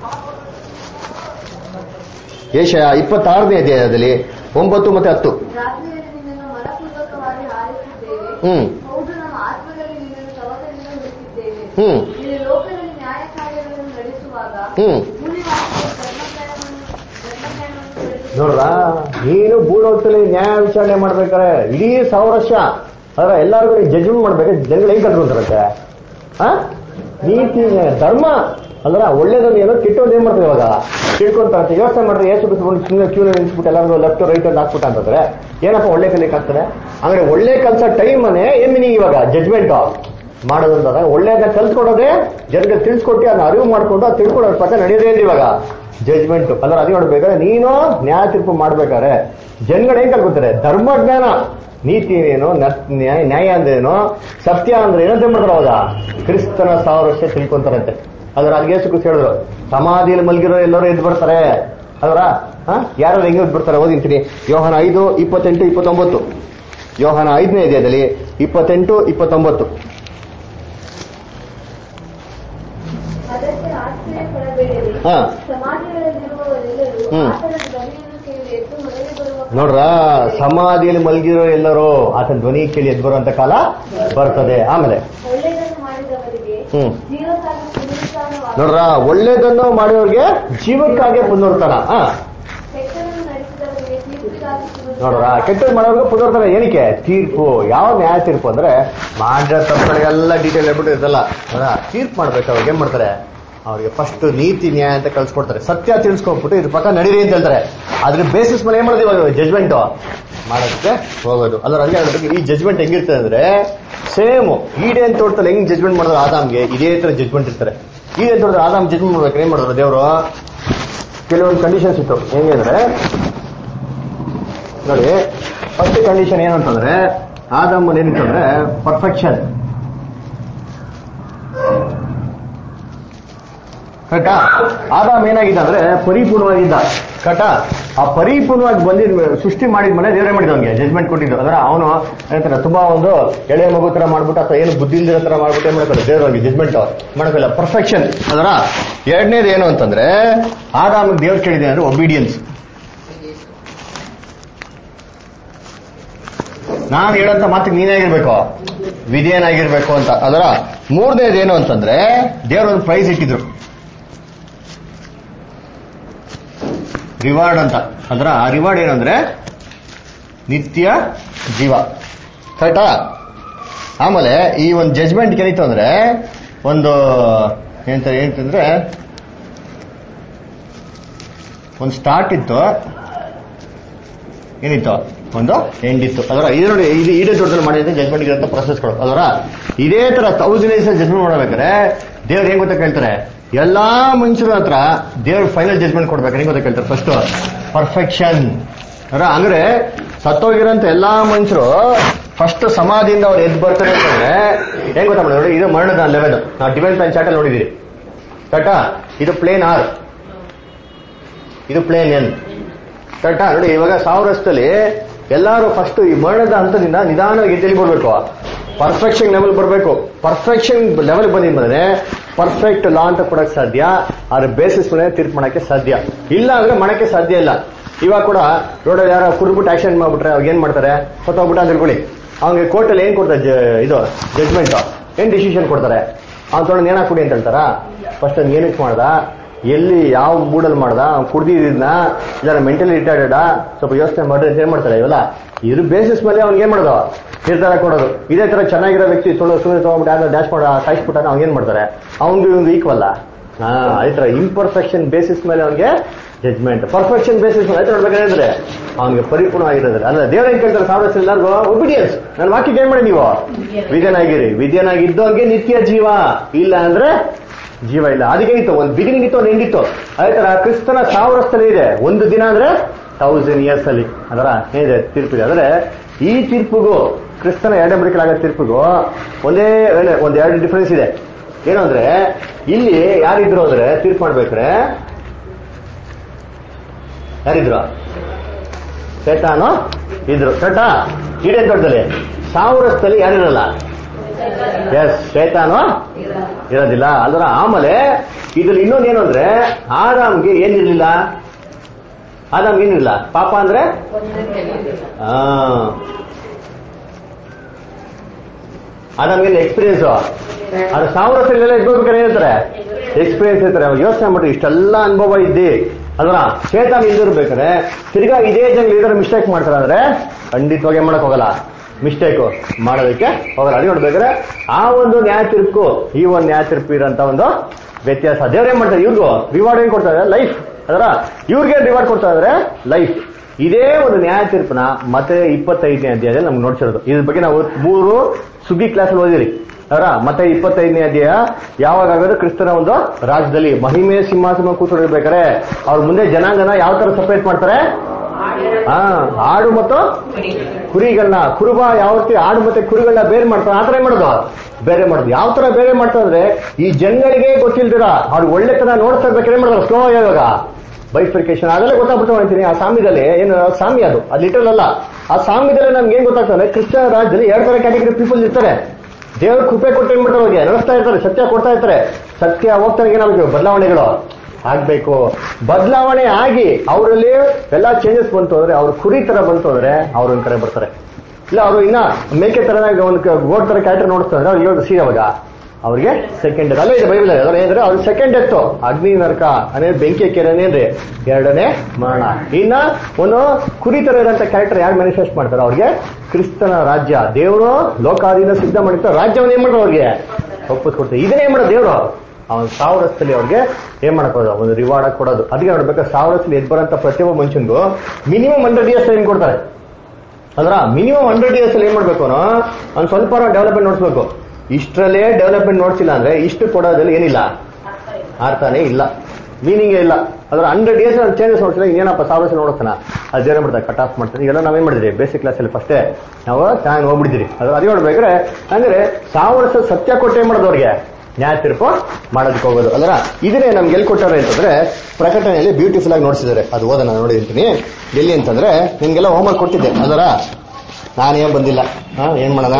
ಏಷಯ ಇಪ್ಪತ್ತಾರನೇ ಅಧ್ಯಾಯದಲ್ಲಿ ಒಂಬತ್ತು ಮತ್ತೆ ಹತ್ತು ರಾತ್ರಿಯಲ್ಲಿ ನಿನ್ನನ್ನು ಮನಪೂರ್ವಕವಾಗಿ ಹಾರಿಸಿದ್ದೇವೆ ಹ್ಮ್ ಹೌದು ನಮ್ಮ ಆತ್ಮದಲ್ಲಿ ನಿನ್ನನ್ನು ಶವಕದಿಂದ ಹುಡುಕಿದ್ದೇವೆ ಹ್ಮ್ ನೀನು ಲೋಕದಲ್ಲಿ ನ್ಯಾಯ ಕಾರ್ಯಗಳನ್ನು ನಡೆಸುವಾಗ ಹ್ಮ್ ಭೂಮಿವಾಸಿಗಳ ಧರ್ಮಜ್ಞಾನವನ್ನು ಧರ್ಮಜ್ಞಾನವನ್ನು ತಿಳಿದು ನೋಡ್ರ ನೀನು ಭೂಲೋಕದಲ್ಲಿ ನ್ಯಾಯ ವಿಚಾರಣೆ ಮಾಡ್ಬೇಕಾರೆ ಇಡೀ ಸಾವಿರ ವರ್ಷ ಅದ್ರ ಎಲ್ಲಾರ್ಗು ಜಡ್ಜ್ಮೆಂಟ್ ಮಾಡ್ಬೇಕು ಜನಗಳು ಹೆಂಗ್ ಕಟ್ಕೊಂತಾರಂತೆ ಆ ನೀತಿ ನ್ಯಾಯ, ಧರ್ಮ ಅಲ್ರ ಒಳ್ಳೇದನ್ನ ಏನೋ ಕೆಟ್ಟೋದು ಏನ್ ಮಾಡ್ತಾರೆ ಇವಾಗ ತಿಳ್ಕೊಂತಾರೆ ಯೋಚನೆ ಮಾಡಿದ್ರೆ ಏಸು ಬಿಟ್ಬಿಟ್ಟು ಸುಮ್ಮನೆ ಕ್ಯೂ ನಿಲ್ಸ್ಬಿಟ್ಟು ಎಲ್ಲರಿಗೂ ಲೆಫ್ಟ್ ರೈಟ್ ಅಂತ ಹಾಕ್ಬಿಟ್ಟು ಅಂತಂದ್ರೆ ಏನಪ್ಪ ಒಳ್ಳೆ ಕಲಿಕ್ ಆಗ್ತದೆ ಅಂದ್ರೆ ಒಳ್ಳೆ ಕಲ್ಸ ಟೈಮನೇ ಏನ್ ಮೀನಿಂಗ್ ಇವಾಗ ಜಡ್ಜ್ಮೆಂಟ್ ಮಾಡೋದು ಅಂದಾಗ ಒಳ್ಳೇದನ್ನ ಕಲ್ತ್ಕೊಡೋದೇ ಜನರಿಗೆ ತಿಳಿಸ್ಕೊಟ್ಟು ಅದನ್ನ ಅರಿವು ಮಾಡ್ಕೊಂಡು ಅದು ತಿಳ್ಕೊಳ್ಳೋದ್ರ ಪಕ್ಕ ನಡೆಯೋದೇ ಇಲ್ಲ ಇವಾಗ ಜಜ್ಮೆಂಟ್ ಅಲ್ಲ ಅದೇ ನೋಡ್ಬೇಕಾದ್ರೆ ನೀನು ನ್ಯಾಯ ತೀರ್ಪು ಮಾಡ್ಬೇಕಾದ್ರೆ ಜನಗಳು ಹೆಂಗ್ ಕಲ್ಕೊತಾರೆ ಧರ್ಮಜ್ಞಾನ ನೀತಿ ಏನು ನ- ನ್ಯಾಯ ನ್ಯಾಯ ಅಂದ್ರೇನು ಸತ್ಯ ಅಂದ್ರೆ ಏನಂತ ಮಾಡ್ತಾರೆ ಅವಾಗ ಕ್ರಿಸ್ತನ ಸಾವಿರ ವರ್ಷ ತಿಳ್ಕೊಂತಾರಂತೆ ಅದ್ರ ಅದ್ಗೆ ಸುಖ ಹೇಳಿದ್ರು ಸಮಾಧಿಯಲ್ಲಿ ಮಲಗಿರೋ ಎಲ್ಲರೂ ಎದ್ದು ಬರ್ತಾರೆ ಅದರ ಯಾರು ಹೆಂಗ್ ಎದ್ದು ಬರ್ತಾರೆ ಓದಿಂತೀನಿ ಯೋಹನ ಐದು ಇಪ್ಪತ್ತೆಂಟು ಇಪ್ಪತ್ತೊಂಬತ್ತು ಯೋಹನ ಐದನೇ ಅಧ್ಯಾಯದಲ್ಲಿ ಇಪ್ಪತ್ತೆಂಟು ಇಪ್ಪತ್ತೊಂಬತ್ತು ಅದಕ್ಕೆ ಆಶ್ಚರ್ಯ ಪಡಬೇಡಿರಿ ಹಾ ಸಮಾಧಿಗಳಲ್ಲಿರುವವರೆಲ್ಲರೂ ಹ್ಮ್. ಆತನ ಧ್ವನಿಯನ್ನು ಕೇಳಿ ಎದ್ದು ಹೊರಗೆ ಬರುವ ನೋಡ್ರ ಸಮಾಧಿಯಲ್ಲಿ ಮಲಗಿರೋ ಎಲ್ಲರೂ ಆತನ ಧ್ವನಿ ಕೇಳಿ ಎದ್ದು ಬರುವಂತ ಕಾಲ ಬರ್ತದೆ ಆಮೇಲೆ ಒಳ್ಳೆಯದನ್ನು ಮಾಡಿದವರಿಗೆ ಹ್ಮ್ ಜೀವಕ್ಕಾಗಿ ಪುನರುತ್ಥಾನವಾಗುವುದು. ನೋಡ್ರ ಒಳ್ಳೇದನ್ನು ಮಾಡೋರಿಗೆ ಜೀವಕ್ಕಾಗಿ ಪುನರ್ತನ ಹಾ ಕೆಟ್ಟದನ್ನು ನಡೆಸಿದವರಿಗೆ ತೀರ್ಪಿಗಾಗಿ ಪುನರುತ್ಥಾನ. ನೋಡ್ರ ಕೆಟ್ಟದ್ ಮಾಡೋರ್ಗೆ ಪುನರ್ತನ ಏನಕ್ಕೆ ತೀರ್ಪು ಯಾವ ನ್ಯಾಯ ತೀರ್ಪು ಅಂದ್ರೆ ಮಾಡಿರೋ ತಪ್ಪುಗಳಿಗೆಲ್ಲ ಡೀಟೇಲ್ ಹೇಳ್ಬಿಟ್ಟು ಇರ್ತಲ್ಲ ನೋಡ್ರಾ, ತೀರ್ಪು ಮಾಡ್ಬೇಕು ಅವ್ರಿಗೆ ಏನ್ ಮಾಡ್ತಾರೆ ಅವ್ರಿಗೆ ಫಸ್ಟ್ ನೀತಿ ನ್ಯಾಯ ಅಂತ ಕಳ್ಸ್ಕೊಡ್ತಾರೆ ಸತ್ಯ ತಿಳಿಸ್ಕೊಟ್ಬಿಟ್ಟು ಇದ್ರ ಪಕ್ಕ ನಡೀರಿ ಅಂತ ಹೇಳ್ತಾರೆ ಅದ್ರ ಬೇಸಿಸ್ ಮೇಲೆ ಏನ್ ಮಾಡೋದು ಇವಾಗ ಜಜ್ಮೆಂಟ್ ಮಾಡೋದಕ್ಕೆ ಹೋಗೋದು ಅದ್ರ ಹಂಗೆ ಹೇಳ್ಬೇಕು ಈ ಜಜ್ಮೆಂಟ್ ಹೆಂಗಿರ್ತದೆ ಅಂದ್ರೆ ಸೇಮ್ ಈಡೇನ್ ತೋಟದಲ್ಲಿ ಹೆಂಗ್ ಜಜ್ಮೆಂಟ್ ಮಾಡಿದ್ರು ಆದಾಮ್ಗೆ ಇದೇ ತರ ಜಜ್ಮೆಂಟ್ ಇರ್ತಾರೆ ಈಡೇನ್ ತೋಟದಲ್ಲಿ ಆದಾಮ್ ಜಜ್ಮೆಂಟ್ ಮಾಡ್ಬೇಕು ಏನ್ ಮಾಡಿದ್ರು ದೇವರು ಕೆಲವೊಂದು ಕಂಡೀಷನ್ಸ್ ಇತ್ತು ಹೆಂಗೆ ಅಂದ್ರೆ ನೋಡಿ ಫಸ್ಟ್ ಕಂಡೀಷನ್ ಏನಂತಂದ್ರೆ ಆದಮ್ಮನ್ ಏನಂತಂದ್ರೆ ಪರ್ಫೆಕ್ಷನ್ ಕರೆಕ್ಟಾ ಆದಾಮ್ ಏನಾಗಿದ್ದ ಅಂದ್ರೆ ಪರಿಪೂರ್ಣವಾಗಿದ್ದ ಕರೆಕ್ಟಾ ಆ ಪರಿಪೂರ್ಣವಾಗಿ ಬಂದಿದ್ ಸೃಷ್ಟಿ ಮಾಡಿದ ಮೇಲೆ ದೇವರೇ ಮಾಡಿದ ಅವ್ನಿಗೆ ಜಜ್ಮೆಂಟ್ ಕೊಟ್ಟಿದ್ದು ಅಂದ್ರೆ ಅವನು ಏನಂತಾರೆ ತುಂಬಾ ಒಂದು ಎಳೆ ಮಗು ತರ ಮಾಡ್ಬಿಟ್ಟು ಅಥವಾ ಏನು ಬುದ್ಧಿ ಇಲ್ದಿರೋ ತರ ಮಾಡ್ಬಿಟ್ಟು ಏನ್ ಮಾಡ್ತಾರೆ ದೇವ್ರಿಗೆ ಜಜ್ಮೆಂಟ್ ಮಾಡ್ಬೇಕಲ್ಲ ಪರ್ಫೆಕ್ಷನ್ ಅದರ ಎರಡನೇದು ಏನು ಅಂತಂದ್ರೆ ಆದಾಮಿಗೆ ದೇವ್ರು ಕೇಳಿದೆ ಅಂದ್ರೆ ಒಬಿಡಿಯನ್ಸ್ ನಾನು ಹೇಳಂತ ಮಾತಿಗೆ ನೀನಾಗಿರ್ಬೇಕು ವಿಧೇಯನಾಗಿರ್ಬೇಕು ಅಂತ ಅದರ ಮೂರನೇದು ಏನು ಅಂತಂದ್ರೆ ದೇವ್ರ ಒಂದು ಪ್ರೈಸ್ ಇಟ್ಟಿದ್ರು ರಿವಾರ್ಡ್ ಅಂತ ಅದರ ಆ ರಿವಾರ್ಡ್ ಏನಂದ್ರೆ ನಿತ್ಯ ಜೀವ ಕರೆಕ್ಟಾ ಆಮೇಲೆ ಈ ಒಂದು ಜಜ್ಮೆಂಟ್ ಏನಿತ್ತು ಅಂದ್ರೆ ಒಂದು ಏನಂತ ಏನಂತಂದ್ರೆ ಒಂದು ಸ್ಟಾರ್ಟ್ ಇತ್ತು ಏನಿತ್ತು ಒಂದು ಎಂಡ್ ಇತ್ತು ಅದರ ಇದು ನೋಡಿ ಇದು ಇದೇ ದೊಡ್ಡದಲ್ಲಿ ಮಾಡಿದ್ರೆ ಜಜ್ಮೆಂಟ್ ಇರೋಂಥ ಪ್ರೊಸೆಸ್ಗಳು ಅದರ ಇದೇ ತರ ತೌಸಂಡ್ ಇಯರ್ಸ್ ಜಜ್ಮೆಂಟ್ ಮಾಡಬೇಕಾದ್ರೆ ದೇವ್ರು ಏನ್ ಗೊತ್ತಾ ಕೇಳ್ತಾರೆ ಎಲ್ಲಾ ಮನುಷ್ಯರ ಹತ್ರ ದೇವ್ರು ಫೈನಲ್ ಜಜ್ಮೆಂಟ್ ಕೊಡ್ಬೇಕು ಹೆಂಗ್ ಗೊತ್ತಾ ಕೇಳ್ತಾರೆ ಫಸ್ಟ್ ಪರ್ಫೆಕ್ಷನ್ ಅದರ ಅಂದ್ರೆ ಸತ್ತೋಗಿರೋಂಥ ಎಲ್ಲಾ ಮನುಷ್ಯರು ಫಸ್ಟ್ ಸಮಾಧಿಯಿಂದ ಅವ್ರು ಎದ್ದು ಬರ್ತಾರೆ ಅಂತಂದ್ರೆ ಹೆಂಗ್ ಗೊತ್ತಾ ನೋಡಿ ಇದು ಮರಣದ ಲೆವೆಲ್ ನಾವು ಡಿವೆಂಟ್ ಪ್ಲಾನ್ ಚಾಟಲ್ಲಿ ನೋಡಿದಿರಿ ಕರೆಕ್ಟಾ ಇದು ಪ್ಲೇನ್ ಆರ್ ಇದು ಪ್ಲೇನ್ ಎನ್ ಕರೆಕ್ಟಾ ನೋಡಿ ಇವಾಗ ಸಾವಿರ ವರ್ಷದಲ್ಲಿ ಎಲ್ಲರೂ ಫಸ್ಟ್ ಈ ಮರಣದ ಹಂತದಿಂದ ನಿಧಾನವಾಗಿ ಎದ್ದೇಳಿ ಬರಬೇಕು ಪರ್ಫೆಕ್ಷನ್ ಲೆವೆಲ್ ಬರಬೇಕು ಪರ್ಫೆಕ್ಷನ್ ಲೆವೆಲ್ ಬಂದಿದ್ಮೇಲೆ ಪರ್ಫೆಕ್ಟ್ ಲಾ ಅಂತ ಕೊಡಕ್ ಸಾಧ್ಯ ಅದ್ರ ಬೇಸಿಸ್ ಮೇಲೆ ತೀರ್ಪು ಮಾಡಕ್ಕೆ ಸಾಧ್ಯ ಇಲ್ಲ ಅಂದ್ರೆ ಮಾಡಕ್ಕೆ ಸಾಧ್ಯ ಇಲ್ಲ ಇವಾಗ ಕೂಡ ರೋಡಲ್ಲಿ ಯಾರೋ ಕುರ್ಬಿಟ್ಟು ಆಕ್ಸಿಡೆಂಟ್ ಮಾಡ್ಬಿಟ್ರೆ ಅವಾಗ ಏನ್ ಮಾಡ್ತಾರೆ ಸತ್ತೋಗ್ಬಿಟ್ಟು ಅಂತ ತಿಳ್ಕೊಳ್ಳಿ ಅವ್ನಿಗೆ ಕೋರ್ಟಲ್ಲಿ ಏನ್ ಕೊಡ್ತಾರೆ ಜ- ಇದು ಜಜ್ಮೆಂಟ್ ಏನ್ ಡಿಸಿಷನ್ ಕೊಡ್ತಾರೆ ಅವ್ನು ತೊಗೊಂಡು ಏನಾಗ್ ಕುಡಿ ಅಂತ ಹೇಳ್ತಾರ ಫಸ್ಟ್ ಅವ್ನು ಏನಕ್ಕೆ ಮಾಡ್ದ ಎಲ್ಲಿ ಯಾವ ಮೂಡಲ್ಲಿ ಮಾಡ್ದ ಅವ್ನು ಕುಡ್ದಿದ್ನ ಇಲ್ಲ ಮೆಂಟಲಿ ರಿಟೈರ್ಡೆಡ್ ಸ್ವಲ್ಪ ಯೋಚನೆ ಮಾಡ್ರಿ ಅಂತ ಏನ್ ಮಾಡ್ತಾರೆ ಇವೆಲ್ಲ ಇದ್ರ ಬೇಸಿಸ್ ಮೇಲೆ ಅವ್ನಿಗೆ ಏನ್ ಮಾಡೋದು ನಿರ್ಧಾರ ಕೊಡೋದು ಇದೇ ತರ ಚೆನ್ನಾಗಿರೋ ವ್ಯಕ್ತಿ ಸುಳ್ಳು ಸುಳ್ಳು ತಗೊಂಡ್ಬಿಟ್ಟು ಯಾರು ಡ್ಯಾಶ್ ಮಾಡ ಸಾಯಿಸ್ಬಿಟ್ಟಾಗ ಅವ್ನು ಏನ್ ಮಾಡ್ತಾರೆ ಅವ್ನಿಗೆ ಇವ್ನು ಈಕ್ವಲ್ಲ ಹಾ ಅದೇ ತರ ಇಂಪರ್ಫೆಕ್ಷನ್ ಬೇಸಿಸ್ ಮೇಲೆ ಅವ್ನಿಗೆ ಜಜ್ಮೆಂಟ್ ಪರ್ಫೆಕ್ಷನ್ ಬೇಸಿಸ್ ಮೇಲೆ ನೋಡ್ಬೇಕಾದ್ರೆ ಅವ್ನಿಗೆ ಪರಿಪೂರ್ಣವಾಗಿರೋದ್ರೆ ಅಲ್ಲ ದೇವ್ರ ಏನ್ ಕೇಳ್ತಾರೆ ಸಾವಿರ ವರ್ಷ ಎಲ್ಲರಿಗೂ ಒಬಿಡಿಯನ್ಸ್ ನನ್ನ ವಾಕ್ಯಕ್ಕೆ ಏನ್ ಮಾಡಿ ನೀವು ವಿದ್ಯನಾಗಿರಿ ವಿದ್ಯನಾಗಿದ್ದವ್ರಿಗೆ ನಿತ್ಯ ಜೀವ ಇಲ್ಲ ಅಂದ್ರೆ ಜೀವ ಇಲ್ಲ ಅದಕ್ಕೆ ಇತ್ತು ಒಂದು ಬಿಗಿನಿಂಗ್ ಇತ್ತು ಒಂದು ಎಂಡ್ ಇತ್ತು ಅದೇ ತರ ಕ್ರಿಸ್ತನ ಸಾವಿರ ವರ್ಷದಲ್ಲಿ ಇದೆ ಒಂದು ದಿನ ಅಂದ್ರೆ ತೌಸಂಡ್ ಇಯರ್ಸ್ ಅಲ್ಲಿ ಅದರ ಏನಿದೆ ತೀರ್ಪಿದೆ ಅಂದ್ರೆ ಈ ತೀರ್ಪಿಗೂ ಕ್ರಿಸ್ತನ ಎರಡನೇ ಬಳಿಕಲಾಗೋ ತೀರ್ಪಿಗೂ ಒಂದೇ ಏನ್- ಒಂದ್ ಎರಡು ಡಿಫರೆನ್ಸ್ ಇದೆ ಏನು ಅಂದ್ರೆ ಇಲ್ಲಿ ಯಾರಿದ್ರು ಅಂದ್ರೆ ತೀರ್ಪು ಮಾಡ್ಬೇಕ್ರೆ ಯಾರಿದ್ರು ಶೇತಾನು ಇದ್ರು ಕರೆಕ್ಟಾ ಈಡೇನ್ ದೊಡ್ಡದಲ್ಲಿ ಸಾವಿರ ವರ್ಷದಲ್ಲಿ ಯಾರಿರಲ್ಲ ಎಸ್ ಶೇತಾನು ಇರೋದಿಲ್ಲ ಅಲ್ದ್ರ ಆಮೇಲೆ ಇದ್ರಲ್ಲಿ ಇನ್ನೊಂದು ಏನು ಅಂದ್ರೆ ಆದಾಮ್ಗೆ ಏನಿರ್ಲಿಲ್ಲ ಆದಾಮ್ಗೆ ಏನಿರಲಿಲ್ಲ ಪಾಪ ಅಂದ್ರೆ ಆ ಆದಾಮ್ಗೆ ಎಕ್ಸ್ಪೀರಿಯನ್ಸ್ ಅದು ಸಾವಿರ ವರ್ಷಗಳೆಲ್ಲ ಇದ್ಬೇಕಾದ್ರೆ ಹೇಳ್ತಾರೆ ಎಕ್ಸ್ಪೀರಿಯನ್ಸ್ ಇರ್ತಾರೆ ಅವಾಗ ಯೋಚನೆ ಮಾಡಿ ಇಷ್ಟೆಲ್ಲ ಅನುಭವ ಇದ್ದಿ ಅಲ್ವಾ ಚೇತನ ಇಲ್ದಿರ್ಬೇಕಾದ್ರೆ ತಿರ್ಗಾ ಇದೇ ಜನ ಇದರ ಮಿಸ್ಟೇಕ್ ಮಾಡ್ತಾರೆ ಅಂದ್ರೆ ಖಂಡಿತವಾಗಿ ಏನ್ ಮಾಡಕ್ ಹೋಗಲ್ಲ ಮಿಸ್ಟೇಕ್ ಮಾಡೋದಕ್ಕೆ ಹೋಗಲ್ಲ ಅದೇ ನೋಡ್ಬೇಕಾದ್ರೆ ಆ ಒಂದು ನ್ಯಾಯ ತೀರ್ಪು ಈ ಒಂದು ನ್ಯಾಯ ತೀರ್ಪು ಇರೋಂತ ಒಂದು ವ್ಯತ್ಯಾಸ ದೇವ್ರು ಏನ್ ಮಾಡ್ತಾರೆ ಇವ್ರಿಗೂ ರಿವಾರ್ಡ್ ಏನ್ ಕೊಡ್ತಾರೆ ಲೈಫ್ ಅದರ ಇವ್ರಿಗೆ ರಿವಾರ್ಡ್ ಕೊಡ್ತಾ ಇದಾರೆ ಲೈಫ್ ಇದೇ ಒಂದು ನ್ಯಾಯ ತೀರ್ಪನ ಮತ್ತೆ ಇಪ್ಪತ್ತೈದನೇ ಅಧ್ಯಾಯದಲ್ಲಿ ನಮ್ಗೆ ನೋಡ್ಸಿರೋದು ಇದ್ರ ಬಗ್ಗೆ ನಾವು ಮೂರು ಸುಗ್ಗಿ ಕ್ಲಾಸಲ್ಲಿ ಓದಿರಿ ಅವರ ಮತ್ತೆ ಇಪ್ಪತ್ತೈದನೇ ಅಧ್ಯಾಯ ಯಾವಾಗ ಆಗೋದು ಕ್ರಿಸ್ತನ ಒಂದು ರಾಜ್ಯದಲ್ಲಿ ಮಹಿಮೆ ಸಿಂಹಾಸನ ಕೂತ್ಕೊಂಡಿರ್ಬೇಕಾರೆ ಅವ್ರ ಮುಂದೆ ಜನಾಂಗನ ಯಾವ ತರ ಸಪರೇಟ್ ಮಾಡ್ತಾರೆ ಹಾ ಆಡು ಮತ್ತು ಕುರಿಗಳನ್ನ ಕುರುಬ ಯಾವ ರೀತಿ ಆಡು ಮತ್ತೆ ಕುರಿಗಳನ್ನ ಬೇರೆ ಮಾಡ್ತಾರೆ ಆ ತರ ಏನ್ ಮಾಡೋದು ಬೇರೆ ಮಾಡೋದು ಯಾವ ತರ ಬೇರೆ ಮಾಡ್ತಾರೆ ಅಂದ್ರೆ ಈ ಜನಗಳಿಗೆ ಗೊತ್ತಿಲ್ದಿರ ಅವ್ರು ಒಳ್ಳೆತನ ನೋಡ್ತಾ ಇರ್ಬೇಕಾದ್ರೆ ಏನ್ ಮಾಡೋದು ಸ್ಲೋ ಇವಾಗ ಬೈಫಿಕೇಶನ್ ಅದೆಲ್ಲ ಗೊತ್ತಾಗ್ಬಿಟ್ಟು ಅಂತೀನಿ ಆ ಸಾಮ್ಯದಲ್ಲಿ ಏನು ಸಾಮ್ಯ ಅದು ಅದು ಲಿಟಲ್ ಅಲ್ಲ ಆ ಸಾಮ್ಯದಲ್ಲಿ ನಮ್ಗೆ ಏನ್ ಗೊತ್ತಾಗ್ತದೆ ಕ್ರಿಶ್ಚಿಯನ್ ರಾಜ್ಯದಲ್ಲಿ ಎರಡು ತರ ಕ್ಯಾಟಗರಿ ಪೀಪಲ್ ಇರ್ತಾರೆ ದೇವ್ರ ಕೃಪೆ ಕೊಟ್ಟು ಏನ್ಬಿಡ್ತಾರೆ ಅವ್ರಿಗೆ ನಡೆಸ್ತಾ ಇರ್ತಾರೆ ಸತ್ಯ ಕೊಡ್ತಾ ಇರ್ತಾರೆ ಸತ್ಯ ಹೋಗ್ತಾನೆ ಏನಾಗಬೇಕು ಬದಲಾವಣೆಗಳು ಆಗ್ಬೇಕು ಬದಲಾವಣೆ ಆಗಿ ಅವರಲ್ಲಿ ಎಲ್ಲಾ ಚೇಂಜಸ್ ಬಂತು ಅಂದ್ರೆ ಅವ್ರ ಕುರಿ ತರ ಬಂತು ಅಂದ್ರೆ ಅವ್ರ ಒಂದ್ ಕಡೆ ಬರ್ತಾರೆ ಇಲ್ಲ ಅವರು ಇನ್ನ ಮೇಕೆ ತರನಾಗಿ ಒಂದು ಗೋಡ್ ತರ ಕ್ಯಾರೆಕ್ಟರ್ ನೋಡ್ತಾ ಇದ್ರೆ ಅವ್ರಿಗೆ ಸಿ ಅವಾಗ ಅವ್ರಿಗೆ ಸೆಕೆಂಡ್ ಅಲ್ಲೇ ಇದೆ ಬೈಬಲ್ ಅದ್ರ ಏನಂದ್ರೆ ಅವ್ರಿಗೆ ಸೆಕೆಂಡ್ ಎತ್ತು ಅಗ್ನಿ ನರಕ ಅಂದ್ರೆ ಬೆಂಕಿ ಕೆರೆನೇನ್ರಿ ಎರಡನೇ ಮರಣ ಇನ್ನ ಒಂದು ಕುರಿ ತರ ಇರೋಂಥ ಕ್ಯಾರೆಕ್ಟರ್ ಯಾರು ಮ್ಯಾನಿಫೆಸ್ಟ್ ಮಾಡ್ತಾರೆ ಅವ್ರಿಗೆ ಕ್ರಿಸ್ತನ ರಾಜ್ಯ ದೇವರು ಲೋಕಾಧೀನ ಸಿದ್ಧ ಮಾಡಿರ್ತಾರೆ ರಾಜ್ಯವನ್ನು ಏನ್ ಮಾಡ್ತಾರೆ ಅವ್ರಿಗೆ ಒಪ್ಪಿಸ್ಕೊಡ್ತಾರೆ ಇದನ್ನೇ ಏನ್ ಮಾಡೋದು ದೇವರು ಅವನ್ ಸಾವಿರ ವರ್ಷದಲ್ಲಿ ಅವ್ರಿಗೆ ಏನ್ ಮಾಡಕೋದು ಒಂದು ರಿವಾರ್ಡ್ ಕೊಡೋದು ಅದಕ್ಕೆ ನೋಡ್ಬೇಕು ಸಾವಿರ ವರ್ಷದಲ್ಲಿ ಎದ್ ಬರೋಂಥ ಪ್ರತಿಯೊಬ್ಬ ಮನುಷ್ಯನ್ಗೂ ಮಿನಿಮಮ್ ಹಂಡ್ರೆಡ್ ಇಯರ್ಸ್ ಟೈಮ್ ಕೊಡ್ತಾರೆ ಅದ್ರ ಮಿನಿಮಮ್ ಹಂಡ್ರೆಡ್ ಇಯರ್ಸ್ ಅಲ್ಲಿ ಏನ್ ಮಾಡ್ಬೇಕು ಅವನು ಅವ್ನು ಸ್ವಲ್ಪ ಡೆವಲಪ್ಮೆಂಟ್ ನೋಡ್ಸ್ಬೇಕು ಇಷ್ಟರಲ್ಲೇ ಡೆವಲಪ್ಮೆಂಟ್ ನೋಡ್ಸಿಲ್ಲ ಅಂದ್ರೆ ಇಷ್ಟು ಕೊಡೋದ್ರಲ್ಲಿ ಏನಿಲ್ಲ ಅರ್ಥನೇ ಇಲ್ಲ ಮೀನಿಂಗೇ ಇಲ್ಲ ಅದ್ರ ಹಂಡ್ರೆಡ್ ಇಯರ್ಸ್ ಚೇಂಜಸ್ ನೋಡ್ಸಿಲ್ಲ ಏನಪ್ಪ ಸಾವಿರ ವರ್ಷ ನೋಡ್ತಾನ ಅದು ಏನ್ ಮಾಡ್ತಾರೆ ಕಟ್ ಆಫ್ ಮಾಡ್ತಾರೆ ಈಗೆಲ್ಲ ನಾವೇನ್ ಮಾಡಿದ್ರಿ ಬೇಸಿಕ್ ಕ್ಲಾಸಲ್ಲಿ ಫಸ್ಟೇ ನಾವು ಚೆನ್ನಾಗಿ ಹೋಗ್ಬಿಟ್ಟಿದ್ರಿ ಅದು ಅದೇ ನೋಡ್ಬೇಕಾದ್ರೆ ಅಂದ್ರೆ ಸಾವಿರ ವರ್ಷ ಸತ್ಯ ಕೊಟ್ಟು ಏನ್ ಮಾಡೋದು ಅವ್ರಿಗೆ ನ್ಯಾಯ ತೀರ್ಪು ಮಾಡೋದಕ್ಕೆ ಹೋಗೋದು ಅಲ್ರ ಇದನ್ನೇ ನಮ್ಗೆ ಎಲ್ಲಿ ಕೊಟ್ಟಾರೆ ಅಂತಂದ್ರೆ ಪ್ರಕಟಣೆಯಲ್ಲಿ ಬ್ಯೂಟಿಫುಲ್ ಆಗಿ ನೋಡ್ಸಿದ್ದಾರೆ ಅದು ಓದೋಣ ನೋಡಿರ್ತೀನಿ ಎಲ್ಲಿ ಅಂತಂದ್ರೆ ನಿಮ್ಗೆಲ್ಲ ಹೋಮ್ವರ್ಕ್ ಕೊಟ್ಟಿದ್ದೆ ಅದರ ನಾನೇನ್ ಬಂದಿಲ್ಲ ಹಾ ಏನ್ ಮಾಡೋಣ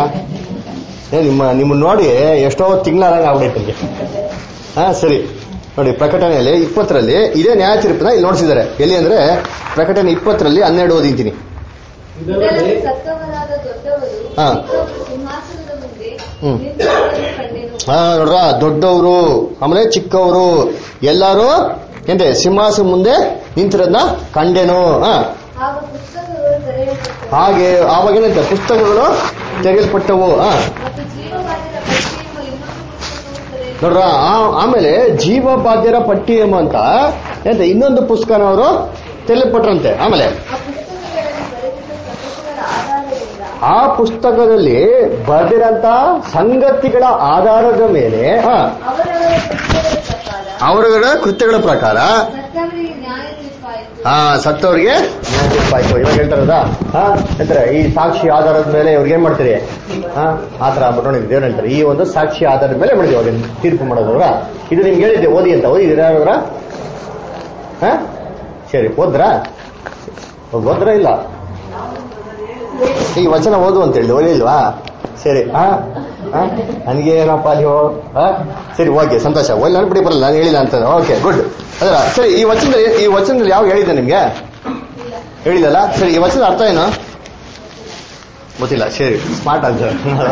ಏ, ನಿಮ್ಮ ನಿಮ್ಮನ್ನ ನೋಡಿ ಎಷ್ಟೋ ತಿಂಗಳಾದಂಗೆ ಆಗ್ಬಿಡೈತೆ ನಿಮಗೆ ಹಾ ಸರಿ ನೋಡಿ ಪ್ರಕಟಣೆಯಲ್ಲಿ ಇಪ್ಪತ್ತರಲ್ಲಿ ಇದೇ ನ್ಯಾಯ ತೀರ್ಪನ್ನ ಇಲ್ಲಿ ನೋಡಿಸಿದ್ದಾರೆ ಎಲ್ಲಿ ಅಂದ್ರೆ ಪ್ರಕಟಣೆ ಇಪ್ಪತ್ತರಲ್ಲಿ ಹನ್ನೆರಡು ಓದಿದ್ದೀನಿ ಇದರಲ್ಲಿ ಸತ್ತವರಾದ ದೊಡ್ಡವರು ಹಾ. ಚಿಕ್ಕವರು ಸಿಂಹಾಸನದ ಮುಂದೆ ಹ್ಮ್. ನಿಂತಿರುವುದನ್ನು ಕಂಡೆನು ಹಾ ನೋಡ್ರ ದೊಡ್ಡವರು ಆಮೇಲೆ ಚಿಕ್ಕವರು ಎಲ್ಲರೂ ಎಂದೆ ಸಿಂಹಾಸನ ಮುಂದೆ ನಿಂತಿರೋದನ್ನ ಕಂಡೆನು ಹಾ ಆಗ ಪುಸ್ತಕಗಳು ತೆರೆಯಲ್ಪಟ್ಟವು ಹಾಗೆ ಆವಾಗೇನಂತೆ ಪುಸ್ತಕಗಳು ತೆಗೆಯಲ್ಪಟ್ಟವು ಹಾ ಮತ್ತು ಜೀವಬಾಧ್ಯರ ಪಟ್ಟಿಯೆಂಬ ಇನ್ನೊಂದು ಪುಸ್ತಕವು ತೆರೆಯಲ್ಪಟ್ಟಿತು. ನೋಡ್ರ ಆ- ಆಮೇಲೆ ಜೀವಬಾಧ್ಯರ ಪಟ್ಟಿ ಎಂಬ ಅಂತ ಎಂತ ಇನ್ನೊಂದು ಪುಸ್ತಕನ ಅವರು ತೆಗೆಯಲ್ಪಟ್ರಂತೆ ಆಮೇಲೆ ಆ ಪುಸ್ತಕಗಳಲ್ಲಿ ಬರೆದಿದ್ದ ಸಂಗತಿಗಳ ಆಧಾರದಿಂದ ಆ ಪುಸ್ತಕದಲ್ಲಿ ಬರೆದಿರಂತ ಸಂಗತಿಗಳ ಆಧಾರದ ಮೇಲೆ ಹಾ, ಅವರವರ ಕೃತ್ಯಗಳ ಪ್ರಕಾರ ಅವರುಗಳ ಕೃತ್ಯಗಳ ಪ್ರಕಾರ ಸತ್ತವರಿಗೆ ನ್ಯಾಯ ತೀರ್ಪಾಯಿತು ಹಾ ಸತ್ತವರಿಗೆ ನ್ಯಾಯ ತೀರ್ಪಾಯ್ತು ಇವಾಗ ಹೇಳ್ತಾರದ ಹಾ ಹೇಳ್ತಾರೆ ಈ ಸಾಕ್ಷಿ ಆಧಾರದ ಮೇಲೆ ಇವ್ರಿಗೆ ಏನ್ ಮಾಡ್ತೀರಿ ಹಾ ಆತರ ಆಗ್ಬಿಟ್ಟು ನೋಡಿ ದೇವ್ರು ಹೇಳ್ತಾರೆ ಈ ಒಂದು ಸಾಕ್ಷಿ ಆಧಾರದ ಮೇಲೆ ಮಾಡಿದ್ವಿ ಅವ್ರಿಗೆ ತೀರ್ಪು ಮಾಡೋದವ್ರ ಇದು ನಿಮ್ಗೆ ಹೇಳಿದ್ದೆ ಓದಿ ಅಂತ ಓದಿದ್ದೀರಾ ಯಾರಾದ್ರ ಹಾ ಸರಿ ಓದ್ರಾ ಓದ್ರ ಇಲ್ಲ ಈ ವಚನ ಓದು ಅಂತ ಹೇಳಿ ಓದಿಲ್ವಾ ಸರಿ ಹಾ ಹಾ ನನಗೆ ಏನಪ್ಪ ನೀವು ಹಾ ಸರಿ ಓಕೆ ಸಂತೋಷ ಒಳ್ಳೆ ನೆನಪಿಡಿ ಬರಲ್ಲ ನಾನು ಹೇಳಿಲ್ಲ ಅಂತ ಓಕೆ ಗುಡ್ ಅದರ ಸರಿ ಈ ವಚನದಲ್ಲಿ ಈ ವಚನದಲ್ಲಿ ಯಾವ ಹೇಳಿದ್ದೆ ನಿಮ್ಗೆ ಹೇಳಿಲ್ಲಲ್ಲ ಸರಿ ಈ ವಚನದ ಅರ್ಥ ಏನು ಗೊತ್ತಿಲ್ಲ ಸರಿ ಸ್ಮಾರ್ಟ್ ಆನ್ಸರ್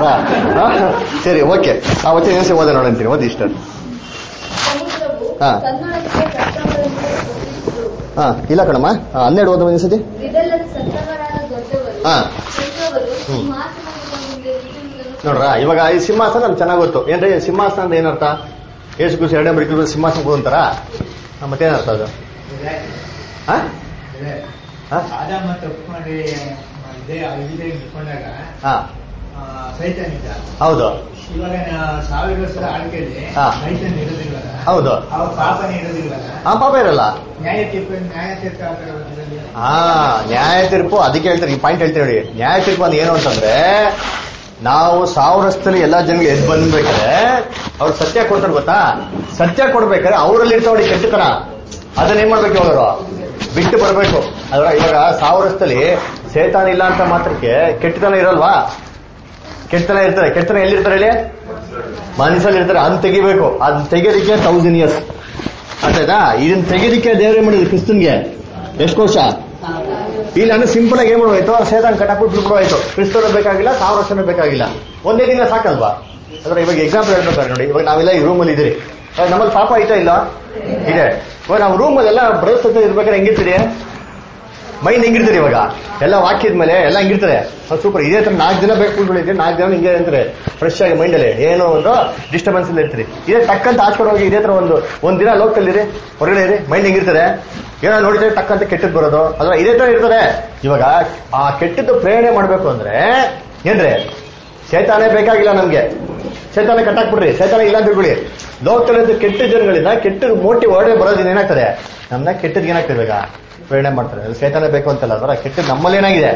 ಸರಿ ಓಕೆ ಆ ವಚನ ಏನ್ಸಿ ಓದ ನೋಡಂತೀನಿ ಓದಿ ಇಷ್ಟ ಸಮುದ್ರವು ಹಾ. ತನ್ನೊಳಗೆ ಸತ್ತವರನ್ನು ಕೊಲ್ಲಿಸಿತು. ಹಾ ಇಲ್ಲ ಕಣಮ್ಮ ಆ, ಹನ್ನೆರಡು ಓದ ಒಂದ್ಸತಿ ಇದಲ್ಲದೆ ಸತ್ತವರಾದ ದೊಡ್ಡವರು ಹಾ. ಚಿಕ್ಕವರು ಹ್ಮ್. ಸಿಂಹಾಸನದ ಮುಂದೆ ವಿಧಿಯುವುದನ್ನು ನೋಡ್ರ ಇವಾಗ ಈ ಸಿಂಹಾಸನ ನಮ್ಗೆ ಚೆನ್ನಾಗಿ ಗೊತ್ತು ಏನ್ರಿ ಸಿಂಹಾಸನ ಅಂದ್ರೆ ಏನರ್ಥ ಏಸು ಕೂಸಿ ಎರಡನೇ ಬರೀ ಸಿಂಹಾಸನ ಕೂದಂತಾರ ಮತ್ತೇನರ್ಥ ಅದು ಹಾ? ಹಾ? ಆದಾಮ ತಪ್ಪು ಮಾಡಿ ಇದೇ ಇದೇ ನಿಂತ್ಕೊಂಡಾಗ ಹಾ ಆ, ಸೈತಾನಿದ್ದ ಹೌದು ಇವಾಗ ನಾ- ಸಾವಿರ ವರ್ಷದ ಆಳ್ಕೆಯಲ್ಲಿ ಹಾ. ಸೈತನ್ ಇರೋದಿಲ್ವಲ್ಲ ಹೌದು ಅವಾಗ ಪಾಪನೇ ಇರೋದಿಲ್ವಲ್ಲ ಆ ಪಾಪ ಇರಲ್ಲ ನ್ಯಾಯ ತೀರ್ಪು ನ್ಯಾಯ ತೀರ್ಪು ಆ ಥರ ಇರೋದಿಲ್ಲ. ಹಾ ನ್ಯಾಯ ತೀರ್ಪು ಅದಕ್ಕೆ ಹೇಳ್ತಾರೆ ಈ ಪಾಯಿಂಟ್ ಹೇಳ್ತೀವಿ ನೋಡಿ ನ್ಯಾಯ ತೀರ್ಪು ಅಂದ್ರೆ ಏನು ಅಂತಂದ್ರೆ ನಾವು ಸಾವಿರಸ್ಥಲಿ ಎಲ್ಲಾ ಜನಗಳು ಎದ್ದು ಬಂದ್ಬೇಕಾದ್ರೆ ಅವ್ರು ಸತ್ಯ ಕೊಡ್ತಾರೆ ಗೊತ್ತಾ ಸತ್ಯ ಕೊಡ್ಬೇಕಾದ್ರೆ ಅವರಲ್ಲಿ ಇರ್ತಾವಡಿ ಕೆಟ್ಟತನ ಅದನ್ನ ಏನ್ ಮಾಡ್ಬೇಕು ಇವಾಗ ಅವ್ರು? ಬಿಟ್ಟು ಬರಬೇಕು ಅದ್ರ ಇವಾಗ ಸಾವಿರಸ್ಥಲಿ ಸೇತಾನ ಇಲ್ಲ ಅಂತ ಮಾತ್ರಕ್ಕೆ ಕೆಟ್ಟತನ ಇರಲ್ವಾ ಕೆಟ್ಟತನ ಇರ್ತಾರೆ ಕೆಟ್ಟತನ ಎಲ್ಲಿರ್ತಾರೆ ಹೇಳಿ ಮನಸ್ಸಲ್ಲಿ ಇರ್ತಾರೆ ಅದನ್ನ ತೆಗಿಬೇಕು ಅದನ್ನ ತೆಗೆಯೋದಕ್ಕೆ ತೌಸಂಡ್ ಇಯರ್ಸ್ ಆಯ್ತಾ ಇದನ್ನ ತೆಗೆಯೋದಕ್ಕೆ ದೇವ್ರೆ ಮಾಡಿದ್ರು ಕ್ರಿಸ್ತನ್ಗೆ ಎಷ್ಟು ವರ್ಷ ಇಲ್ಲ ಅಂದ್ರೆ ಸಿಂಪಲ್ ಆಗಿ ಏನ್ ಮಾಡ್ಬೋಯ್ತು ಸೇತಾನ್ ಕಟಾಕ್ಬಿಟ್ಟು ಬಿಡ್ಬೋಯ್ತು ಕ್ರಿಸ್ತನ ಬೇಕಾಗಿಲ್ಲ ಸಾವಿರ ವರ್ಷನೂ ಬೇಕಾಗಿಲ್ಲ ಒಂದೇ ದಿನ ಸಾಕಲ್ವಾ ಅಂದ್ರೆ ಇವಾಗ ಎಕ್ಸಾಂಪಲ್ ಹೇಳ್ಬೇಕಾದ್ರೆ ನೋಡಿ ಇವಾಗ ನಾವೆಲ್ಲ ಈ ರೂಮಲ್ಲಿ ಇದ್ದೀರಿ ಇವಾಗ ನಮ್ಮಲ್ಲಿ ಪಾಪ ಐತಾ ಇಲ್ಲ ಇದೆ ಇವಾಗ ನಾವು ರೂಮಲ್ಲಿ ಎಲ್ಲ ಬ್ರದರ್ಸ್ ಹತ್ರ ಇರ್ಬೇಕಾದ್ರೆ ಹೆಂಗಿರ್ತೀರಿ ಮೈಂಡ್ ಹೆಂಗಿರ್ತೀರಿ ಇವಾಗ ಎಲ್ಲ ವಾಕ್ಯದ ಮೇಲೆ ಎಲ್ಲ ಹೆಂಗಿರ್ತಾರೆ ಸೂಪರ್ ಇದೇ ತರ ನಾಲ್ಕು ದಿನ ಬೇಕು ಕುತ್ಕೊಂಡಿದ್ದೀರಿ ನಾಲ್ಕು ದಿನ ಹಿಂಗೆ ಅಂತಾರೆ ಫ್ರೆಶ್ ಆಗಿ ಮೈಂಡಲ್ಲಿ ಏನೋ ಒಂದು ಡಿಸ್ಟರ್ಬೆನ್ಸ್ ಅಲ್ಲಿ ಇರ್ತೀರಿ ಇದೇ ಟಕ್ಕಂತ ಆಚ್ಕೊಂಡು ಹೋಗಿ ಇದೇ ತರ ಒಂದು ಒಂದ್ ದಿನ ಲೋಕದಲ್ಲಿರಿ ಹೊರಗಡೆ ಇರಿ ಮೈಂಡ್ ಹೆಂಗಿರ್ತದೆ ಏನೋ ನೋಡಿದ್ರೆ ಟಕ್ಕಂತ ಕೆಟ್ಟದ್ ಬರೋದು ಅದ್ರ ಇದೇ ತರ ಇರ್ತದೆ ಇವಾಗ ಆ ಕೆಟ್ಟದ್ದು ಪ್ರೇರಣೆ ಮಾಡ್ಬೇಕು ಅಂದ್ರೆ ಏನ್ರಿ ಚೇತಾನೆ ಬೇಕಾಗಿಲ್ಲ ನಮ್ಗೆ ಚೇತಾನೆ ಕಟ್ಟಾಕ್ಬಿಡ್ರಿ ಚೇತಾನ ಇಲ್ಲ ಅಂತ ತಿಳ್ಕೊಳ್ಳಿ ಲೋಕದಲ್ಲಿ ಕೆಟ್ಟ ಜನಗಳಿಂದ ಕೆಟ್ಟ ಮೋಟಿವ್ ಹೊರಡೆ ಬರೋದಿನ ಏನಾಗ್ತದೆ ನಮ್ನ ಕೆಟ್ಟದ್ ಏನಾಗ್ತದೆ ಇವಾಗ ಪ್ರೇರಣೆ ಮಾಡ್ತಾರೆ ಅದು ಚೇತನ ಬೇಕು ಅಂತಲ್ಲ ಅದರ ಕೆಟ್ಟದ್ ನಮ್ಮಲ್ಲಿ ಏನಾಗಿದೆ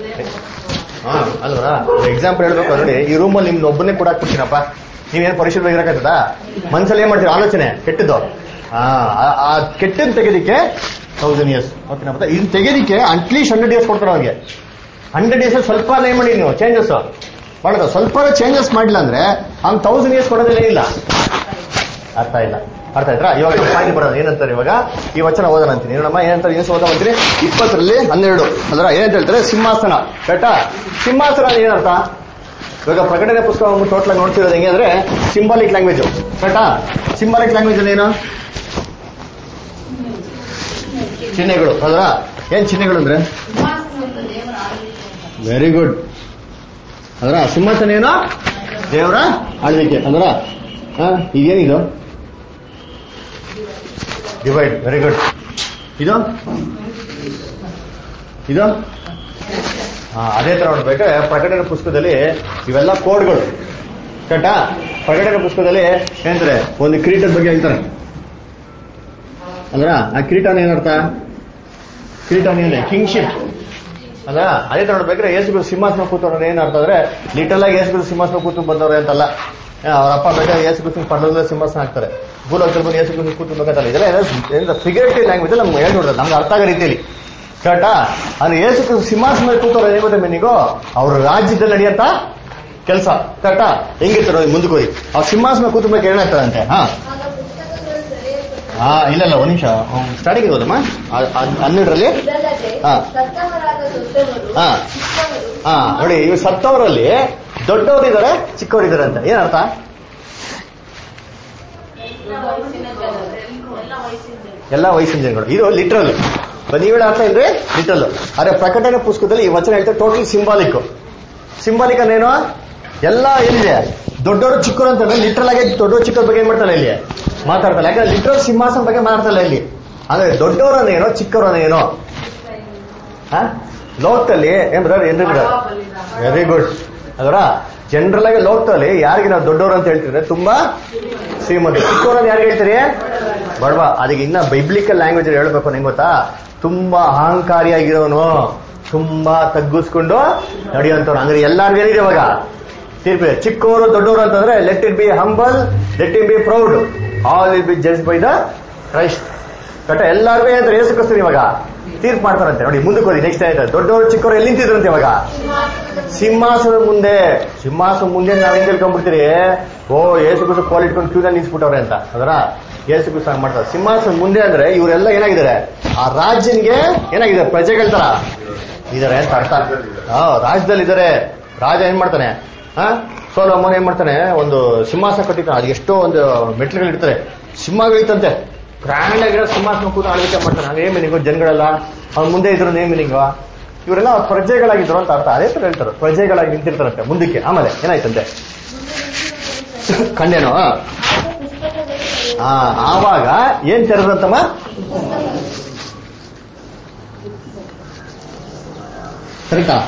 ಹಾ ಅಲ್ವಾ ಎಕ್ಸಾಂಪಲ್ ಹೇಳ್ಬೇಕು ನೋಡಿ ಈ ರೂಮಲ್ಲಿ ನಿಮ್ನ ಒಬ್ಬನೇ ಕೂಡ ಹಾಕ್ಬಿಡ್ತೀನಪ್ಪ ನೀವೇನ್ ಪರಿಶೀಲನೆ ಇರಕತ್ತದ ಮನ್ಸಲ್ಲಿ ಏನ್ ಮಾಡ್ತೀರಾ ಆಲೋಚನೆ ಕೆಟ್ಟದ್ದು ಹಾ ಆ- ಆ ಕೆಟ್ಟದ್ ತೆಗೆದಿಕ್ಕೆ ತೌಸಂಡ್ ಇಯರ್ಸ್ ಓಕೆನಾ ಮತ್ತೆ ಇದನ್ನ ತೆಗೆದಿಕ್ಕೆ ಅಟ್ಲೀಸ್ಟ್ ಹಂಡ್ರೆಡ್ ಇಯರ್ಸ್ ಕೊಡ್ತಾರೆ ಅವ್ರಿಗೆ ಹಂಡ್ರೆಡ್ ಇಯರ್ಸ್ ಸ್ವಲ್ಪ ಏನ್ ಮಾಡಿ ನೀವು ಚೇಂಜಸ್ ಮಾಡೋದು ಸ್ವಲ್ಪ ಚೇಂಜಸ್ ಮಾಡಿಲ್ಲ ಅಂದ್ರೆ ಅವ್ನು ತೌಸಂಡ್ ಇಯರ್ಸ್ ಕೊಡೋದಿಲ್ಲ ಇಲ್ಲ ಅರ್ಥ ಇಲ್ಲ ಅರ್ಥ ಆಯ್ತಾ ಇವಾಗ ಪಾಯಿಂಟ್ ಬರೋದು ಏನಂತಾರೆ ಇವಾಗ ಈ ವಚನ ಓದೋಣ ಅಂತೀನಿ ನೋಡಮ್ಮ ಏನಂತಾರೆ ಏನು ಓದೋ ಅಂತೀನಿ ಇಪ್ಪತ್ತರಲ್ಲಿ ಹನ್ನೆರಡು ಅದರ ಏನಂತ ಹೇಳ್ತಾರೆ ಸಿಂಹಾಸನ ಕರೆಕ್ಟಾ ಸಿಂಹಾಸನ ಅಂದ್ರೆ ಏನರ್ಥ ಇವಾಗ ಪ್ರಕಟಣೆ ಪುಸ್ತಕ ಟೋಟಲ್ ಆಗಿ ನೋಡ್ತಿರೋದು ಹೆಂಗೆ ಅಂದ್ರೆ ಸಿಂಬಾಲಿಕ್ ಲ್ಯಾಂಗ್ವೇಜ್ ಕರೆಕ್ಟಾ ಸಿಂಬಾಲಿಕ್ ಲ್ಯಾಂಗ್ವೇಜ್ ಅಲ್ಲಿ ಏನು ಚಿಹ್ನೆಗಳು ಅದರ ಏನ್ ಚಿಹ್ನೆಗಳು ಅಂದ್ರೆ ವೆರಿ ಗುಡ್ ಅದರ ಸಿಂಹಾಸನ ಏನೋ ದೇವರ ಆಳ್ವಿಕೆ ಅದರ ಈಗೇನಿದು ಡಿವೈಡ್ ವೆರಿ ಗುಡ್ ಇದು ಇದು ಹಾ, ಅದೇ ತರ ನೋಡ್ಬೇಕಾದ್ರೆ ಪ್ರಕಟಣೆ ಪುಸ್ತಕದಲ್ಲಿ ಇವೆಲ್ಲ ಕೋಡ್ಗಳು ಕರೆಕ್ಟಾ ಪ್ರಕಟಣೆ ಪುಸ್ತಕದಲ್ಲಿ ಏನಂತಾರೆ ಒಂದು ಕಿರೀಟದ ಬಗ್ಗೆ ಹೇಳ್ತಾರೆ ಅಂದ್ರ ಆ ಕಿರೀಟನ ಏನರ್ಥ ಕಿರೀಟನ ಏನೇ ಕಿಂಗ್ಶಿಪ್ ಅಲ್ಲ ಅದೇ ತರ ನೋಡ್ಬೇಕಾದ್ರೆ ಯೇಸುಗಳು ಸಿಂಹಾಸನ ಕೂತವ್ರ ಏನ್ ಅರ್ಥ ಅಂದ್ರೆ ಲಿಟಲ್ ಆಗಿ ಯೇಸುಗಳು ಸಿಂಹಾಸನ ಕೂತು ಬಂದವ್ರೆ ಅಂತಲ್ಲ ಆ, ಅವ್ರ ಅಪ್ಪ ಬೇಕಾದ್ರೆ ಯೇಸು ಕ್ರಿಸ್ತನ ಪಡಲದ ಸಿಂಹಾಸನ ಹಾಕ್ತಾರೆ ಭೂಲೋಕದಲ್ಲಿ ಬಂದು ಯೇಸು ಕ್ರಿಸ್ತನ ಕೂತು ಬೇಕಂತಲ್ಲ ಇದೆಲ್ಲ ಫಿಗರೇಟಿವ್ ಲ್ಯಾಂಗ್ವೇಜ್ ನಮ್ಗೆ ಹೇಳ್ಕೊಡ್ತಾರೆ ನಮ್ಗೆ ಅರ್ಥ ಆಗೋ ರೀತಿಯಲ್ಲಿ ಕರೆಕ್ಟಾ ಅಂದ್ರೆ ಯೇಸು ಕ್ರಿಸ್ತ ಸಿಂಹಾಸನ ಕೂತವ್ರು ಏನ್ ಗೊತ್ತಾ ಮೀನಿಗೂ ಅವ್ರ ರಾಜ್ಯದಲ್ಲಿ ನಡೆಯಂತ ಕೆಲಸ ಕರೆಕ್ಟಾ ಹೆಂಗಿರ್ತಾರೆ ನೋಡಿ ಮುಂದಕ್ಕೆ ಹೋಗಿ ಅವ್ರ ಸಿಂಹಾಸನ ಕೂತ್ಬೇಕು ಏನಾಗ್ತದಂತೆ ಹಾ ಆಗ ಪುಸ್ತಕಗಳು ತೆರೆಯಲ್ಪಟ್ಟವು. ಹಾ ಇಲ್ಲ ಇಲ್ಲ ಒಂದ್ ನಿಮಿಷ ಸ್ಟಾರ್ಟಿಂಗ್ ಹೋದಮ್ಮ ಹನ್ನೆರಡರಲ್ಲಿ ಇದಲ್ಲದೆ ಹಾ. ಸತ್ತವರಾದ ದೊಡ್ಡವರು ಹಾ. ಚಿಕ್ಕವರು ಹಾ ನೋಡಿ ಇವ್ ಸತ್ತವರಲ್ಲಿ ದೊಡ್ಡವರಿದ್ದಾರೆ ಚಿಕ್ಕವರಿದ್ದಾರೆ ಅಂತ ಏನರ್ಥ ಎಲ್ಲ ವಯಸ್ಸಿನ ಜನರು ಎಲ್ಲ ವಯಸ್ಸಿನ ಜನರು ಎಲ್ಲ ವಯಸ್ಸಿನ ಜನಗಳು ಇದು ಲಿಟ್ರಲ್ ನೀವು ಹೇಳೋ ಅರ್ಥ ಏನ್ರಿ ಲಿಟ್ರಲ್ ಆದ್ರೆ ಪ್ರಕಟಣೆ ಪುಸ್ತಕದಲ್ಲಿ ಈ ವಚನ ಹೇಳ್ತಾರೆ ಟೋಟಲ್ ಸಿಂಬಾಲಿಕ್ ಸಿಂಬಾಲಿಕ್ ಅಂದ್ರೇನು ಎಲ್ಲ ಏನಿದೆ ದೊಡ್ಡವರು ಚಿಕ್ಕವರು ಅಂತಂದ್ರೆ ಲಿಟ್ರಲ್ ಆಗಿ ದೊಡ್ಡವರು ಚಿಕ್ಕವ್ರ ಬಗ್ಗೆ ಏನ್ ಮಾಡ್ತಾನೆ ಇಲ್ಲಿ ಮಾತಾಡ್ತಾನೆ ಯಾಕಂದ್ರೆ ಲಿಟ್ರಲ್ ಸಿಂಹಾಸನ ಬಗ್ಗೆ ಮಾತಾಡ್ತಾನೆ ಇಲ್ಲಿ ಅಂದ್ರೆ ದೊಡ್ಡವರನ್ನೇನೋ ಚಿಕ್ಕವರನ್ನೇನೋ ಹಾ ಲೋಕದಲ್ಲಿ ಏನ್ ಬ್ರದರ್ ಏನ್ರಿ ಬ್ರದರ್ ವೆರಿ ಗುಡ್ ಅದರ ಜನರಲ್ ಆಗಿ ಲೋಕದಲ್ಲಿ ಯಾರಿಗೆ ನಾವು ದೊಡ್ಡವರು ಅಂತ ಹೇಳ್ತಿದ್ರೆ ತುಂಬಾ ಶ್ರೀಮಂತ ಚಿಕ್ಕವರು ಅಂತ ಯಾರಿಗೆ ಹೇಳ್ತೀರಿ ಬಡವ ಅದಕ್ಕೆ ಇನ್ನ ಬೈಬ್ಲಿಕಲ್ ಲ್ಯಾಂಗ್ವೇಜ್ ಹೇಳ್ಬೇಕು ನಿಂಗೆ ಗೊತ್ತಾ ತುಂಬಾ ಅಹಂಕಾರಿಯಾಗಿರೋನು ತುಂಬಾ ತಗ್ಗಿಸ್ಕೊಂಡು ನಡೆಯುವಂತವ್ರು ಅಂದ್ರೆ ಎಲ್ಲಾರ್ಗು ಏನಿದೆ ಇವಾಗ ತೀರ್ಪಿದೆ ಚಿಕ್ಕವರು ದೊಡ್ಡವರು ಅಂತಂದ್ರೆ let it be humble let it be proud all it be just by the Christ ಕಟ್ಟ ಎಲ್ಲಾರ್ಗು ಏನಂತಾರೆ ಏಸು ಕ್ರಿಸ್ತರು ಇವಾಗ ತೀರ್ಪು ಮಾಡ್ತಾರಂತೆ ನೋಡಿ ಮುಂದಕ್ಕೆ ಹೋಗಿ ನೆಕ್ಸ್ಟ್ ಆಯ್ತು ದೊಡ್ಡವರು ಚಿಕ್ಕವರು ಎಲ್ಲಿ ನಿಂತಿದ್ರಂತೆ ಇವಾಗ ಸಿಂಹಾಸನದ ಮುಂದೆ ಸಿಂಹಾಸನ ಮುಂದೆ ನಾವ್ ಹೆಂಗ್ ತಿಳ್ಕೊಂಡ್ಬಿಡ್ತೀರಿ ಓ ಏಸು ಕುಸು ಕೋಲ್ ಇಟ್ಕೊಂಡು ಕ್ಯೂನ ನಿಲ್ಸ್ಬಿಟ್ಟವ್ರೆ ಅಂತ ಅದರ ಏಸು ಕುಸು ಹಂಗ್ ಮಾಡ್ತಾರೆ ಸಿಂಹಾಸನ ಮುಂದೆ ಅಂದ್ರೆ ಇವರೆಲ್ಲ ಏನಾಗಿದ್ದಾರೆ ಆ ರಾಜ್ಯನ್ಗೆ ಏನಾಗಿದೆ ಪ್ರಜೆಗಳ ತರ ಇದಾರೆ ಅಂತ ಅರ್ಥ ಹಾ ರಾಜ್ಯದಲ್ಲಿ ಇದಾರೆ ರಾಜ ಏನ್ ಮಾಡ್ತಾನೆ ಹಾ ಸೋಲಮ್ಮನ ಏನ್ ಮಾಡ್ತಾನೆ ಒಂದು ಸಿಂಹಾಸನ ಕಟ್ಟಿರ್ತಾನೆ ಅದು ಎಷ್ಟೋ ಒಂದು ಮೆಟ್ಲುಗಳು ಇರ್ತಾರೆ ಸಿಂಹಗಳಿತ್ತಂತೆ ಗ್ರ್ಯಾಂಡ್ ಆಗಿರೋ ಸಿಂಹಾಸನ ಕೂಡ ಆಳ್ವಿಕೆ ಮಾಡ್ತಾನೆ ಹಂಗೆ ಏನ್ ಮೀನಿಂಗು ಜನಗಳೆಲ್ಲ ಅವ್ನ ಮುಂದೆ ಇದ್ರು ಏನ್ ಮೀನಿಂಗು ಇವರೆಲ್ಲ ಪ್ರಜೆಗಳಾಗಿದ್ರು ಅಂತ ಅರ್ಥ ಅದೇ ತರ ಹೇಳ್ತಾರೆ ಪ್ರಜೆಗಳಾಗಿ ನಿಂತಿರ್ತಾರಂತೆ ಮುಂದಕ್ಕೆ ಆಮೇಲೆ ಏನಾಯ್ತಂತೆ ಕಂಡೇನೋ ಆಗ ಪುಸ್ತಕಗಳು ಆ ಆವಾಗ ಏನ್ ತೆರೆದಂತಮ್ಮ ಕರೆಕ್ಟಾ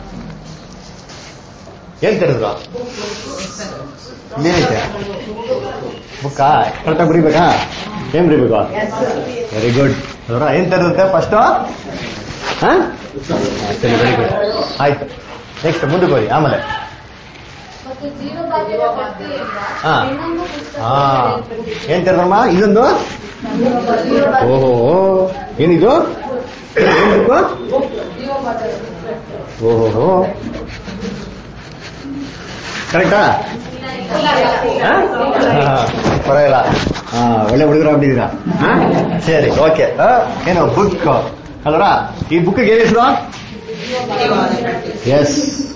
ಏನ್ ತೆರೆದ್ರು ಏನೈತೆ ಬುಕ್ಕ ಕರೆಕ್ಟಾಗಿ ಬರೀಬೇಕಾ ಏನ್ ಬರೀಬೇಕು ವೆರಿ ಗುಡ್ ಅದರ ಏನ್ ತೆರೆದಂತೆ ಫಸ್ಟ್ ಸರಿ ವೆರಿ ಗುಡ್ ಆಯ್ತು ನೆಕ್ಸ್ಟ್ ಮುಂದಕ್ಕೆ ಹೋಗಿ ಆಮೇಲೆ ಮತ್ತು ಜೀವಬಾಧ್ಯದ ಕಟ್ಟೆಯಿಂದ ಹಾ. ಹೆಣ್ಣನ್ನು ಹಾ ಪುಸ್ತಕದಲ್ಲಿ ಏನ್ ತೆರೆದಮ್ಮ ಇದೊಂದು ಓಹೋ ಏನಿದು ಏನ್ ಬುಕ್ಕು? ಓಹೋ ಕರೆಕ್ಟಾ ಹಾ? ಹಾ, ಪರವಾಗಿಲ್ಲ ಹಾ ಒಳ್ಳೆ ಹುಡುಗರು ಆಗ್ಬಿಟ್ಟಿದ್ದೀರಾ ಹಾ? ಸರಿ ಓಕೆ ಏನು ಬುಕ್ ಅಲ್ರ ಈ ಬುಕ್ ಏನ್ ಹೆಸರು ಎಸ್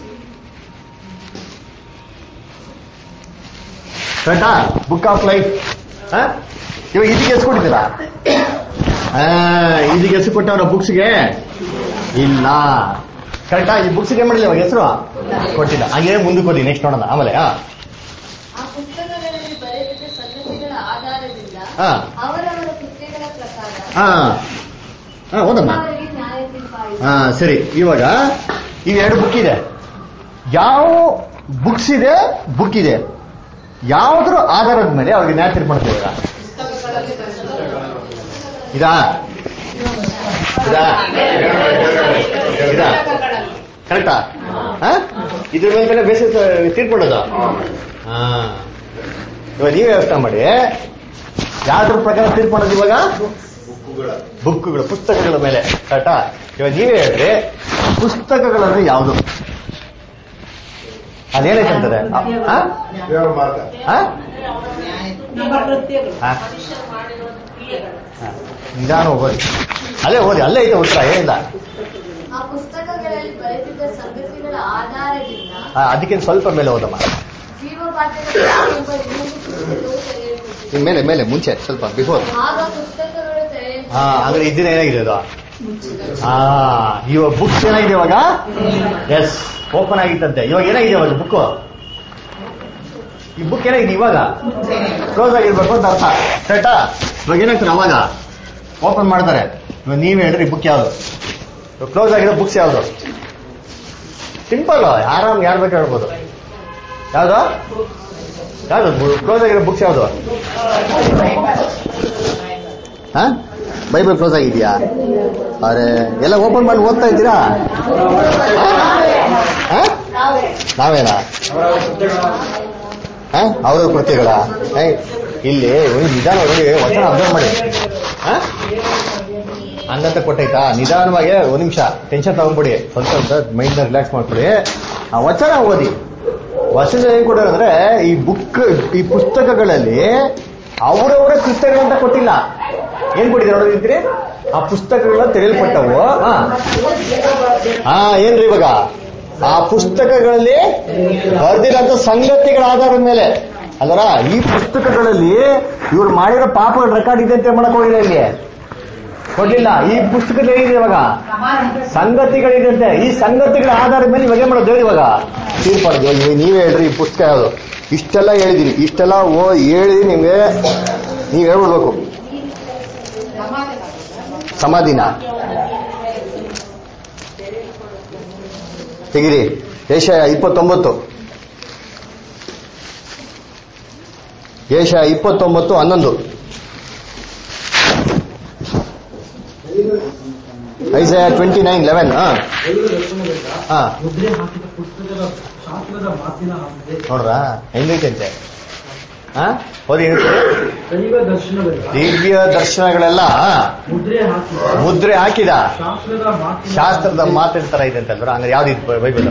ಕರೆಕ್ಟಾ ಬುಕ್ ಆಫ್ ಲೈಫ್ ಇವಾಗ ಇದಕ್ಕೆ ಹೆಸರು ಕೊಟ್ಟಿದ್ದೀರಾ ಆ, ಇದಕ್ಕೆ ಹೆಸರು ಕೊಟ್ಟವ್ರ ಬುಕ್ಸ್ಗೆ ಇಲ್ಲ ಕರೆಕ್ಟಾ ಈ ಬುಕ್ಸ್ಗೆ ಏನ್ ಮಾಡಿಲ್ಲ ಇವಾಗ ಹೆಸರು ಕೊಟ್ಟಿಲ್ಲ ಹಾಗೆ ಮುಂದಕ್ಕೆ ಹೋಗಿ ನೆಕ್ಸ್ಟ್ ನೋಡೋಣ ಆಮೇಲೆ ಹಾ ಆ ಪುಸ್ತಕಗಳಲ್ಲಿ ಬರೆದಿದ್ದ ಸಂಗತಿಗಳ ಆಧಾರದಿಂದ ಹಾ. ಅವರವರ ಕೃತ್ಯಗಳ ಪ್ರಕಾರ ಹಾ ಹಾ ಓದಮ್ಮ ಅವರಿಗೆ ನ್ಯಾಯ ತೀರ್ಪಾಯಿತು ಹಾ ಸರಿ ಇವಾಗ ಈ ಎರಡು ಬುಕ್ ಇದೆ ಯಾವ ಬುಕ್ಸ್ ಇದೆ ಬುಕ್ ಇದೆ ಯಾವ್ದ್ರ ಆಧಾರದ ಮೇಲೆ ಅವ್ರಿಗೆ ನ್ಯಾಯ ತೀರ್ಪು ಮಾಡ್ತೀವಿ ಇವಾಗ ಇದಾ ಇದಾ ಇದಾ ಕರೆಕ್ಟಾ ಇದ್ರ ಮೇಲೆ ಬೇಸಿಸ್ ತೀರ್ಪು ಮಾಡೋದು ಹಾ ಇವಾಗ ನೀವೇ ವ್ಯವಸ್ಥೆ ಮಾಡಿ ಯಾವ್ದ್ರ ಪ್ರಕಾರ ತೀರ್ಪು ಮಾಡೋದು ಇವಾಗ ಬುಕ್ಗಳು ಪುಸ್ತಕಗಳ ಮೇಲೆ ಕರೆಕ್ಟಾ ಇವಾಗ ನೀವೇ ಹೇಳ್ರಿ ಪುಸ್ತಕಗಳಂದ್ರೆ ಯಾವುದು ಅದೇನೈತೆ ಅಂತಾರೆ ಆ? ಆ? ನಮ್ಮ ಕೃತ್ಯಗಳು ಹಾ. ಮನುಷ್ಯರು ಮಾಡಿರುವ ಕ್ರಿಯೆಗಳು ಹಾ. ನಿಧಾನ ಓದಿ ಅಲ್ಲೇ ಓದಿ ಅಲ್ಲೇ ಐತೆ ಉತ್ತರ ಏನಿಲ್ಲ ಆ ಪುಸ್ತಕಗಳಲ್ಲಿ ಬರೆದಿದ್ದ ಸಂಗತಿಗಳ ಆಧಾರದಿಂದ ಆ, ಅದಕ್ಕೆ ಸ್ವಲ್ಪ ಮೇಲೆ ಓದಮ್ಮ ಜೀವಬಾಧ್ಯದ ಕಟ್ಟೆಯೆಂಬ ಇನ್ನೊಂದು ಪುಸ್ತಕವು ತೆರೆಯಲ್ಪಟ್ಟಿತು ಮೇಲೆ ಮೇಲೆ ಮುಂಚೆ ಸ್ವಲ್ಪ ಬಿಫೋರ್ ಆಗ ಪುಸ್ತಕಗಳು ತೆರೆಯ ಹಾ ಅಂದ್ರೆ ಇದ್ದಿನ ಏನಾಗಿದೆ ಅದು ಹಾ ಇವಾಗ ಬುಕ್ಸ್ ಏನಾಗಿದೆ ಇವಾಗ ಎಸ್ ಓಪನ್ ಆಗಿತ್ತಂತೆ ಇವಾಗ ಏನಾಗಿದೆ ಇವಾಗ ಬುಕ್ ಈ ಬುಕ್ ಏನಾಗಿದೆ ಇವಾಗ ಕ್ಲೋಸ್ ಆಗಿರ್ಬೇಕು ಅಂತ ಅರ್ಥ ಕರೆಕ್ಟಾ ಇವಾಗ ಏನಾಗ್ತಾರೆ ಅವಾಗ ಓಪನ್ ಮಾಡ್ತಾರೆ ಇವಾಗ ನೀವೇ ಹೇಳ್ರಿ ಬುಕ್ ಯಾವುದು ಕ್ಲೋಸ್ ಆಗಿರೋ ಬುಕ್ಸ್ ಯಾವುದು ಸಿಂಪಲ್ ಆರಾಮ್ ಯಾರು ಬೇಕು ಹೇಳ್ಬೋದು ಯಾವ್ದು ಯಾವ್ದು ಕ್ಲೋಸ್ ಆಗಿರೋ ಬುಕ್ಸ್ ಯಾವ್ದು ಹಾ ಬೈಬಲ್ ಕ್ಲೋಸ್ ಆಗಿದ್ಯಾ ಅರೆ ಎಲ್ಲ ಓಪನ್ ಮಾಡಿ ಓದ್ತಾ ಇದ್ದೀರಾ ಹಾ? ನಾವೇನಾ ಹಾ ಅವ್ರ ಕೃತ್ಯಗಳ ಏ, ಇಲ್ಲಿ ಒಂದು ನಿಧಾನ ನೋಡಿ ವಚನ ಅಬ್ಸರ್ವ್ ಮಾಡಿ ಹಾ ಹಂಗಂತ ಕೊಟ್ಟೈತಾ ನಿಧಾನವಾಗಿ ಒಂದ್ ನಿಮಿಷ ಟೆನ್ಷನ್ ತಗೊಂಡ್ಬಿಡಿ ಸ್ವಲ್ಪ ಸ್ವಲ್ಪ ಮೈಂಡ್ ರಿಲ್ಯಾಕ್ಸ್ ಮಾಡ್ಕೊಳ್ಳಿ ಆ ವಚನ ಓದಿ ವಚನ ಏನ್ ಕೊಡೋರು ಅಂದ್ರೆ ಈ ಬುಕ್ ಈ ಪುಸ್ತಕಗಳಲ್ಲಿ ಅವರವರ ಕೃತ್ಯಗಳಂತ ಕೊಟ್ಟಿಲ್ಲ ಏನ್ ಕೊಟ್ಟಿದ್ದಾರೆ ನೋಡಿದ್ರಿ ಆ ಪುಸ್ತಕಗಳ ತೆರೆಯಲ್ಪಟ್ಟವು ಹಾ. ಹಾ ಏನ್ರಿ ಇವಾಗ ಆ ಪುಸ್ತಕಗಳಲ್ಲಿ ಬರ್ದಿರೋಂಥ ಸಂಗತಿಗಳ ಆಧಾರದ ಮೇಲೆ ಅಲ್ವರ ಈ ಪುಸ್ತಕಗಳಲ್ಲಿ ಇವ್ರು ಮಾಡಿರೋ ಪಾಪಗಳ ರೆಕಾರ್ಡ್ ಇದೆ ಅಂತ ಮಾಡಕ್ ಹೋಗಿಲ್ಲ ಇಲ್ಲಿ ಕೊಡ್ಲಿಲ್ಲ ಈ ಪುಸ್ತಕದಲ್ಲಿ ಏನಿದೆ ಇವಾಗ ಸಂಗತಿಗಳಿದಂತೆ ಈ ಸಂಗತಿಗಳ ಆಧಾರದ ಮೇಲೆ ಇವಾಗ ಏನ್ ಮಾಡೋದು ದೇವ್ರು ಇವಾಗ ತೀರ್ಪಾಡ್ದು ನೀವು ನೀವೇ ಹೇಳ್ರಿ ಈ ಪುಸ್ತಕ ಯಾವುದು ಇಷ್ಟೆಲ್ಲ ಹೇಳಿದಿರಿ ಇಷ್ಟೆಲ್ಲ ಓ ಹೇಳಿ ನಿಮ್ಗೆ ನೀವ್ ಹೇಳ್ಬಿಡ್ಬೇಕು ಸಮಾಧಿನ ತೆಗಿರಿ ಏಷ್ಯ ಇಪ್ಪತ್ತೊಂಬತ್ತು ಏಷ್ಯ ಇಪ್ಪತ್ತೊಂಬತ್ತು ಹನ್ನೊಂದು ಐಸಯ ಟ್ವೆಂಟಿ ನೈನ್ ಲೆವೆನ್ ಹಾ ದೈವ ದರ್ಶನದಿಂದ ಹಾ ಮುದ್ರೆ ಹಾಕಿದ ಪುಸ್ತಕದ ಶಾಸ್ತ್ರದ ಮಾತಿನ ಹಾಕಿದೆ ನೋಡ್ರಾ ಹೆಂಗೈತೆ ಹಾ ಓದಿ ದೈವ ದರ್ಶನದಿಂದ ದಿವ್ಯ ದರ್ಶನಗಳೆಲ್ಲ ಮುದ್ರೆ ಹಾಕಿದ ಮುದ್ರೆ ಹಾಕಿದ ಶಾಸ್ತ್ರದ ಮಾತಿನ ಶಾಸ್ತ್ರದ ಮಾತಿನ ತರ ಇದೆ ಅಂತಂದ್ರ ಹಂಗಾರೆ ಯಾವ್ದು ಇದು ಬೈಬಲ್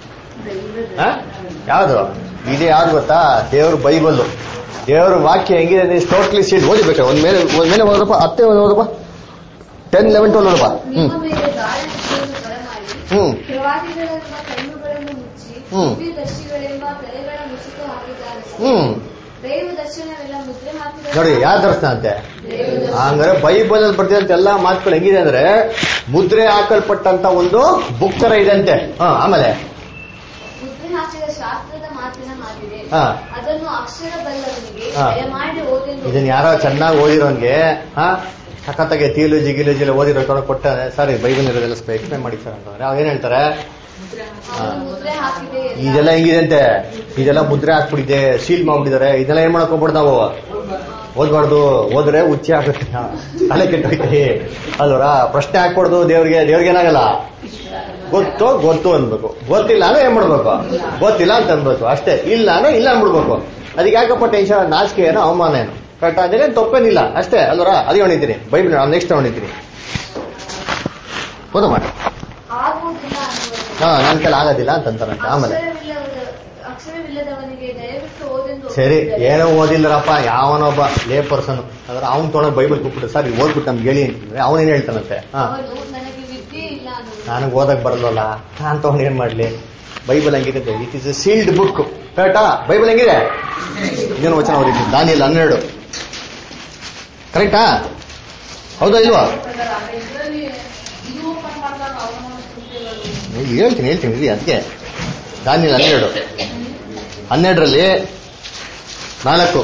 ಯಾವ್ದು ಇದೇ ಯಾವ್ದು ಗೊತ್ತಾ ದೇವ್ರ ಬೈಬಲ್ ದೇವ್ರ ವಾಕ್ಯ ಹೆಂಗಿದೆ ಟೋಟ್ಲಿ ಸೀಟ್ ಓದಿಬೇಕು ಒಂದ್ ಮೇಲೆ ಒಂದ್ ಮೇಲೆ ಓದಪ್ಪ ಹತ್ತೆ ಓದಪ್ಪ ಟೆನ್ ಲೆವೆನ್ ಟ್ವೆಲ್ ಓದಪ್ಪ ಹ್ಮ್ ನಿಮ್ಮ ಮೇಲೆ ಗಾಳಿಯನ್ನು ಬರಮಾಡಿ ಹ್ಮ್ ಪ್ರವಾದಿಗಳೆಂಬ ಕಣ್ಣುಗಳನ್ನು ಮುಚ್ಚಿ ಹ್ಮ್. ದರ್ಶಿಗಳೆಂಬ ತಲೆಗಳ ಮುಸುಕು ಹಾಕಿದ್ದಾನೆ ಹ್ಮ್ ದೈವ ದರ್ಶನವೆಲ್ಲ ಮುದ್ರೆ ಹಾಕಿದ ನೋಡಿ ಯಾವ ದರ್ಶನ ಅಂತೆ ಹಂಗಾರೆ ಬೈಬಲ್ ಅಲ್ಲಿ ಬರ್ತಿದಂತ ಎಲ್ಲಾ ಮಾತುಗಳು ಹೆಂಗಿದೆ ಅಂದ್ರೆ ಮುದ್ರೆ ಹಾಕಲ್ಪಟ್ಟಂತ ಒಂದು ಬುಕ್ ತರ ಇದೆ ಅಂತೆ ಹಾ ಆಮೇಲೆ ಮುದ್ರೆ ಹಾಕಿದ ಶಾಸ್ತ್ರದ ಮಾತಿನ ಹಾಕಿದೆ ಹಾ ಅದನ್ನು ಅಕ್ಷರ ಬಲ್ಲವನಿಗೆ ಹಾ. ದಯಮಾಡಿ ಓದೆಂದು ಇದನ್ನ ಯಾರೋ ಚೆನ್ನಾಗಿ ಓದಿರೋನ್ಗೆ ಹಾ ಸಖತ್ತಾಗಿ ತೀಲುಜಿ ಗಿಲುಜಿ ಎಲ್ಲ ಓದಿರೋ ಕಡೆ ಕೊಟ್ಟಾರೆ ಸರ್ ಬೈಬಲ್ ಇರೋದೆಲ್ಲ ಸ್ವಲ್ಪ ಎಕ್ಸ್ಪ್ಲೈನ್ ಮಾಡಿ ಸರ್ ಅಂತಂದ್ರೆ ಅವ್ರು ಏನ್ ಹೇಳ್ತಾರೆ ಅವನು ಮುದ್ರೆ ಹಾಕಿದೆ ಎಲ್ಲ. ಇದೆಲ್ಲ ಹೆಂಗಿದೆ ಅಂತೆ ಇದೆಲ್ಲ ಮುದ್ರೆ ಹಾಕ್ಬಿಟ್ಟಿದೆ ಸೀಲ್ ಮಾಡ್ಬಿಟ್ಟಿದ್ದಾರೆ ಇದೆಲ್ಲ ಏನ್ ಮಾಡಕ್ ಹೋಗ್ಬಾರ್ದು ನಾವು ಓದ್ಬಾರ್ದು ಓದ್ರೆ ಹುಚ್ಚಿ ಆಗುತ್ತೆ ತಲೆ ಕೆಟ್ಟೋಯ್ತಿ ಅಲ್ವರ ಪ್ರಶ್ನೆ ಹಾಕ್ಬಾರ್ದು ದೇವ್ರಿಗೆ ದೇವ್ರಿಗೆ ಏನಾಗಲ್ಲ ಗೊತ್ತೋ ಗೊತ್ತು ಅನ್ಬೇಕು ಗೊತ್ತಿಲ್ಲ ಅಂದ್ರೆ ಏನ್ ಮಾಡ್ಬೇಕು ಗೊತ್ತಿಲ್ಲ ಅಂತ ಅನ್ಬೇಕು ಅಷ್ಟೇ ಇಲ್ಲ ಅಂದ್ರೆ ಇಲ್ಲ ಅನ್ಬಿಡ್ಬೇಕು ಅದಕ್ಕೆ ಯಾಕಪ್ಪ ಟೆನ್ಷನ್ ನಾಚಿಕೆ ಏನೋ ಅವಮಾನ ಏನು ಕರೆಕ್ಟ್ ಅದೇನು ತಪ್ಪೇನಿಲ್ಲ ಅಷ್ಟೇ ಅಲ್ವರ ಅದೇ ಹೊಣಿತೀನಿ ಬೈಬಲ್ ನೆಕ್ಸ್ಟ್ ಹೊಣಿತೀನಿ ಓದಮ್ಮ ಆಗುವುದಿಲ್ಲ ಅನ್ನುವರು ಹಾ ನನ್ ಕೈಲಿ ಆಗೋದಿಲ್ಲ ಅಂತ ಅಂತಾರಂತೆ ಆಮೇಲೆ ಅಕ್ಷರವಿಲ್ಲದ- ಅಕ್ಷರವಿಲ್ಲದವನಿಗೆ ದಯವಿಟ್ಟು ಓದೆಂದು ಸರಿ ಒಪ್ಪಿಸಿದ್ದಾರೆ. ಏನೋ ಓದಿಲ್ಲರಪ್ಪ ಯಾವನೊಬ್ಬ ಲೇ ಪರ್ಸನ್ ಅಂದ್ರೆ ಅವ್ನ್ ತೊಗೊಂಡು ಬೈಬಲ್ ಕೂತ್ಬಿಟ್ಟು ಸರ್ ಈಗ ಓದ್ಬಿಟ್ಟು ನಮ್ಗೆ ಹೇಳಿ ಅಂತಂದ್ರೆ ಅವನೇನ್ ಹೇಳ್ತಾನಂತೆ ಹಾ ಅವನು ನನಗೆ ವಿದ್ಯೆ ಇಲ್ಲ ಅನ್ನುವರು ನನಗೆ ಓದಕ್ ಬರಲ್ವಲ್ಲ ನಾನ್ ತಗೊಂಡು ಏನ್ ಮಾಡ್ಲಿ ಬೈಬಲ್ ಹಂಗಿದೆ it is a sealed book ಕರೆಕ್ಟಾ ಬೈಬಲ್ ಹೆಂಗಿದೆ ಇದೇನು ವಚನ ಓದಿದ್ದೀನಿ ದಾನಿಯಲ್ಲಿ ಹನ್ನೆರಡು ಕರೆಕ್ಟಾ ಹೌದಾ ಇಲ್ವಾ ಇದರಲ್ಲಿ ಇದು ಓಪನ್ ಮಾಡಿದಾಗ ಅವನ ಕೃತ್ಯಗಳು ಈಗ ಹೇಳ್ತೀನಿ ಹೇಳ್ತೀನಿ ಇಲ್ಲಿ ಅದಕ್ಕೆ ದಾನಿಯಲ್ಲಿ ಹನ್ನೆರಡು ಹನ್ನೆರಡರಲ್ಲಿ ನಾಲ್ಕು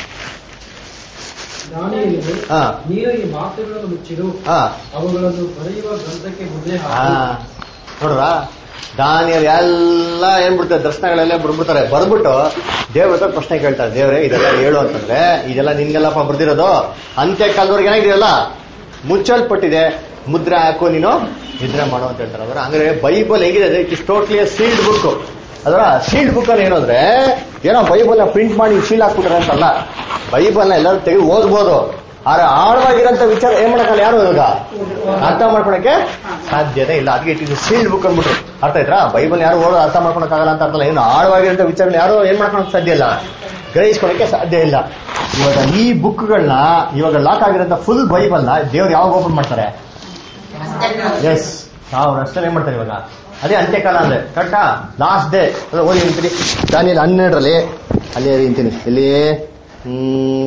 ದಾನಿಯೇಲನು, ಹಾ ನೀನು ಈ ಮಾತುಗಳನ್ನು ಮುಚ್ಚಿರು ಹಾ ಅವುಗಳನ್ನು ಬರೆಯುವ ಗ್ರಂಥಕ್ಕೆ ಮುದ್ರೆ ಹಾ ಹಾಕಿ ನೋಡ್ರ ದಾನಿಯಲ್ ಎಲ್ಲ ಏನ್ ಬಿಡ್ತಾರೆ ದರ್ಶನಗಳೆಲ್ಲ ಬಿಡ್ಬಿಡ್ತಾರೆ ಬರ್ಬಿಟ್ಟು ದೇವ್ರ ಹತ್ರ ಪ್ರಶ್ನೆ ಕೇಳ್ತಾರೆ ದೇವ್ರೆ ಇದೆಲ್ಲ ಹೇಳು ಅಂತಂದ್ರೆ ಇದೆಲ್ಲ ನಿನ್ಗೆಲ್ಲಪ್ಪ ಬರ್ದಿರೋದು ಅಂತ್ಯ ಕಾಲದವರೆಗೆ ಏನಾಗಿದೆಯಲ್ಲ ಮುಚ್ಚಲ್ಪಟ್ಟಿದೆ ಮುದ್ರೆ ಹಾಕು ನೀನು ನಿದ್ರೆ ಮಾಡು ಅಂತ ಹೇಳ್ತಾರೆ ಅವ್ರ ಅಂದ್ರೆ ಬೈಬಲ್ ಹೇಗಿದೆ ಅಂದ್ರೆ it is totally sealed book ಅದರ ಸೀಲ್ಡ್ ಬುಕ್ ಅಲ್ಲಿ ಏನು ಅಂದ್ರೆ ಏನೋ ಬೈಬಲ್ ಪ್ರಿಂಟ್ ಮಾಡಿ ಸೀಲ್ ಹಾಕ್ಬಿಟ್ರೆ ಅಂತಲ್ಲ ಬೈಬಲ್ನ ಎಲ್ಲರೂ ತೆಗೆದು ಓದ್ಬೋದು ಆದ್ರೆ ಆಳವಾಗಿರೋಂಥ ವಿಚಾರ ಏನ್ ಮಾಡಕ್ಕಲ್ಲ ಯಾರು ಇವಾಗ ಅರ್ಥ ಮಾಡ್ಕೊಳಕ್ಕೆ ಸಾಧ್ಯತೆ ಇಲ್ಲ ಅದಕ್ಕೆ ಇಟ್ ಇಸ್ ಸೀಲ್ಡ್ ಬುಕ್ ಅಂದ್ಬಿಟ್ರು ಅರ್ಥ ಆಯ್ತಾ ಬೈಬಲ್ ಯಾರು ಓದೋ ಅರ್ಥ ಮಾಡ್ಕೊಳಕ್ಕಾಗಲ್ಲ ಅಂತ ಅರ್ಥಲ್ಲ ಏನು ಆಳವಾಗಿರೋಂಥ ವಿಚಾರಗಳು ಯಾರು ಏನ್ ಮಾಡ್ಕೊಳಕ್ ಸಾಧ್ಯ ಇಲ್ಲ ಗ್ರಹಿಸ್ಕೊಳಕ್ಕೆ ಸಾಧ್ಯ ಇಲ್ಲ ಇವಾಗ ಈ ಬುಕ್ಗಳನ್ನ ಇವಾಗ ಲಾಕ್ ಆಗಿರೋಂಥ ಫುಲ್ ಬೈಬಲ್ನ ದೇವ್ರು ಯಾವಾಗ ಓಪನ್ ಮಾಡ್ತಾರೆ ಎಸ್ ನಾವು ಅಷ್ಟೇ ಏನ್ ಮಾಡ್ತಾರೆ ಇವಾಗ ಅದೇ ಅಂತ್ಯಕಾಲ ಅಂದ್ರೆ ಕರೆಕ್ಟಾ ಲಾಸ್ಟ್ ಡೇ ಓದಿ ಅಂತೀನಿ ದಾನಿಯಲ್ಲಿ ಹನ್ನೆರಡರಲ್ಲಿ ಅಲ್ಲೇ ಅಂತೀನಿ ಇಲ್ಲಿ ಹ್ಮ್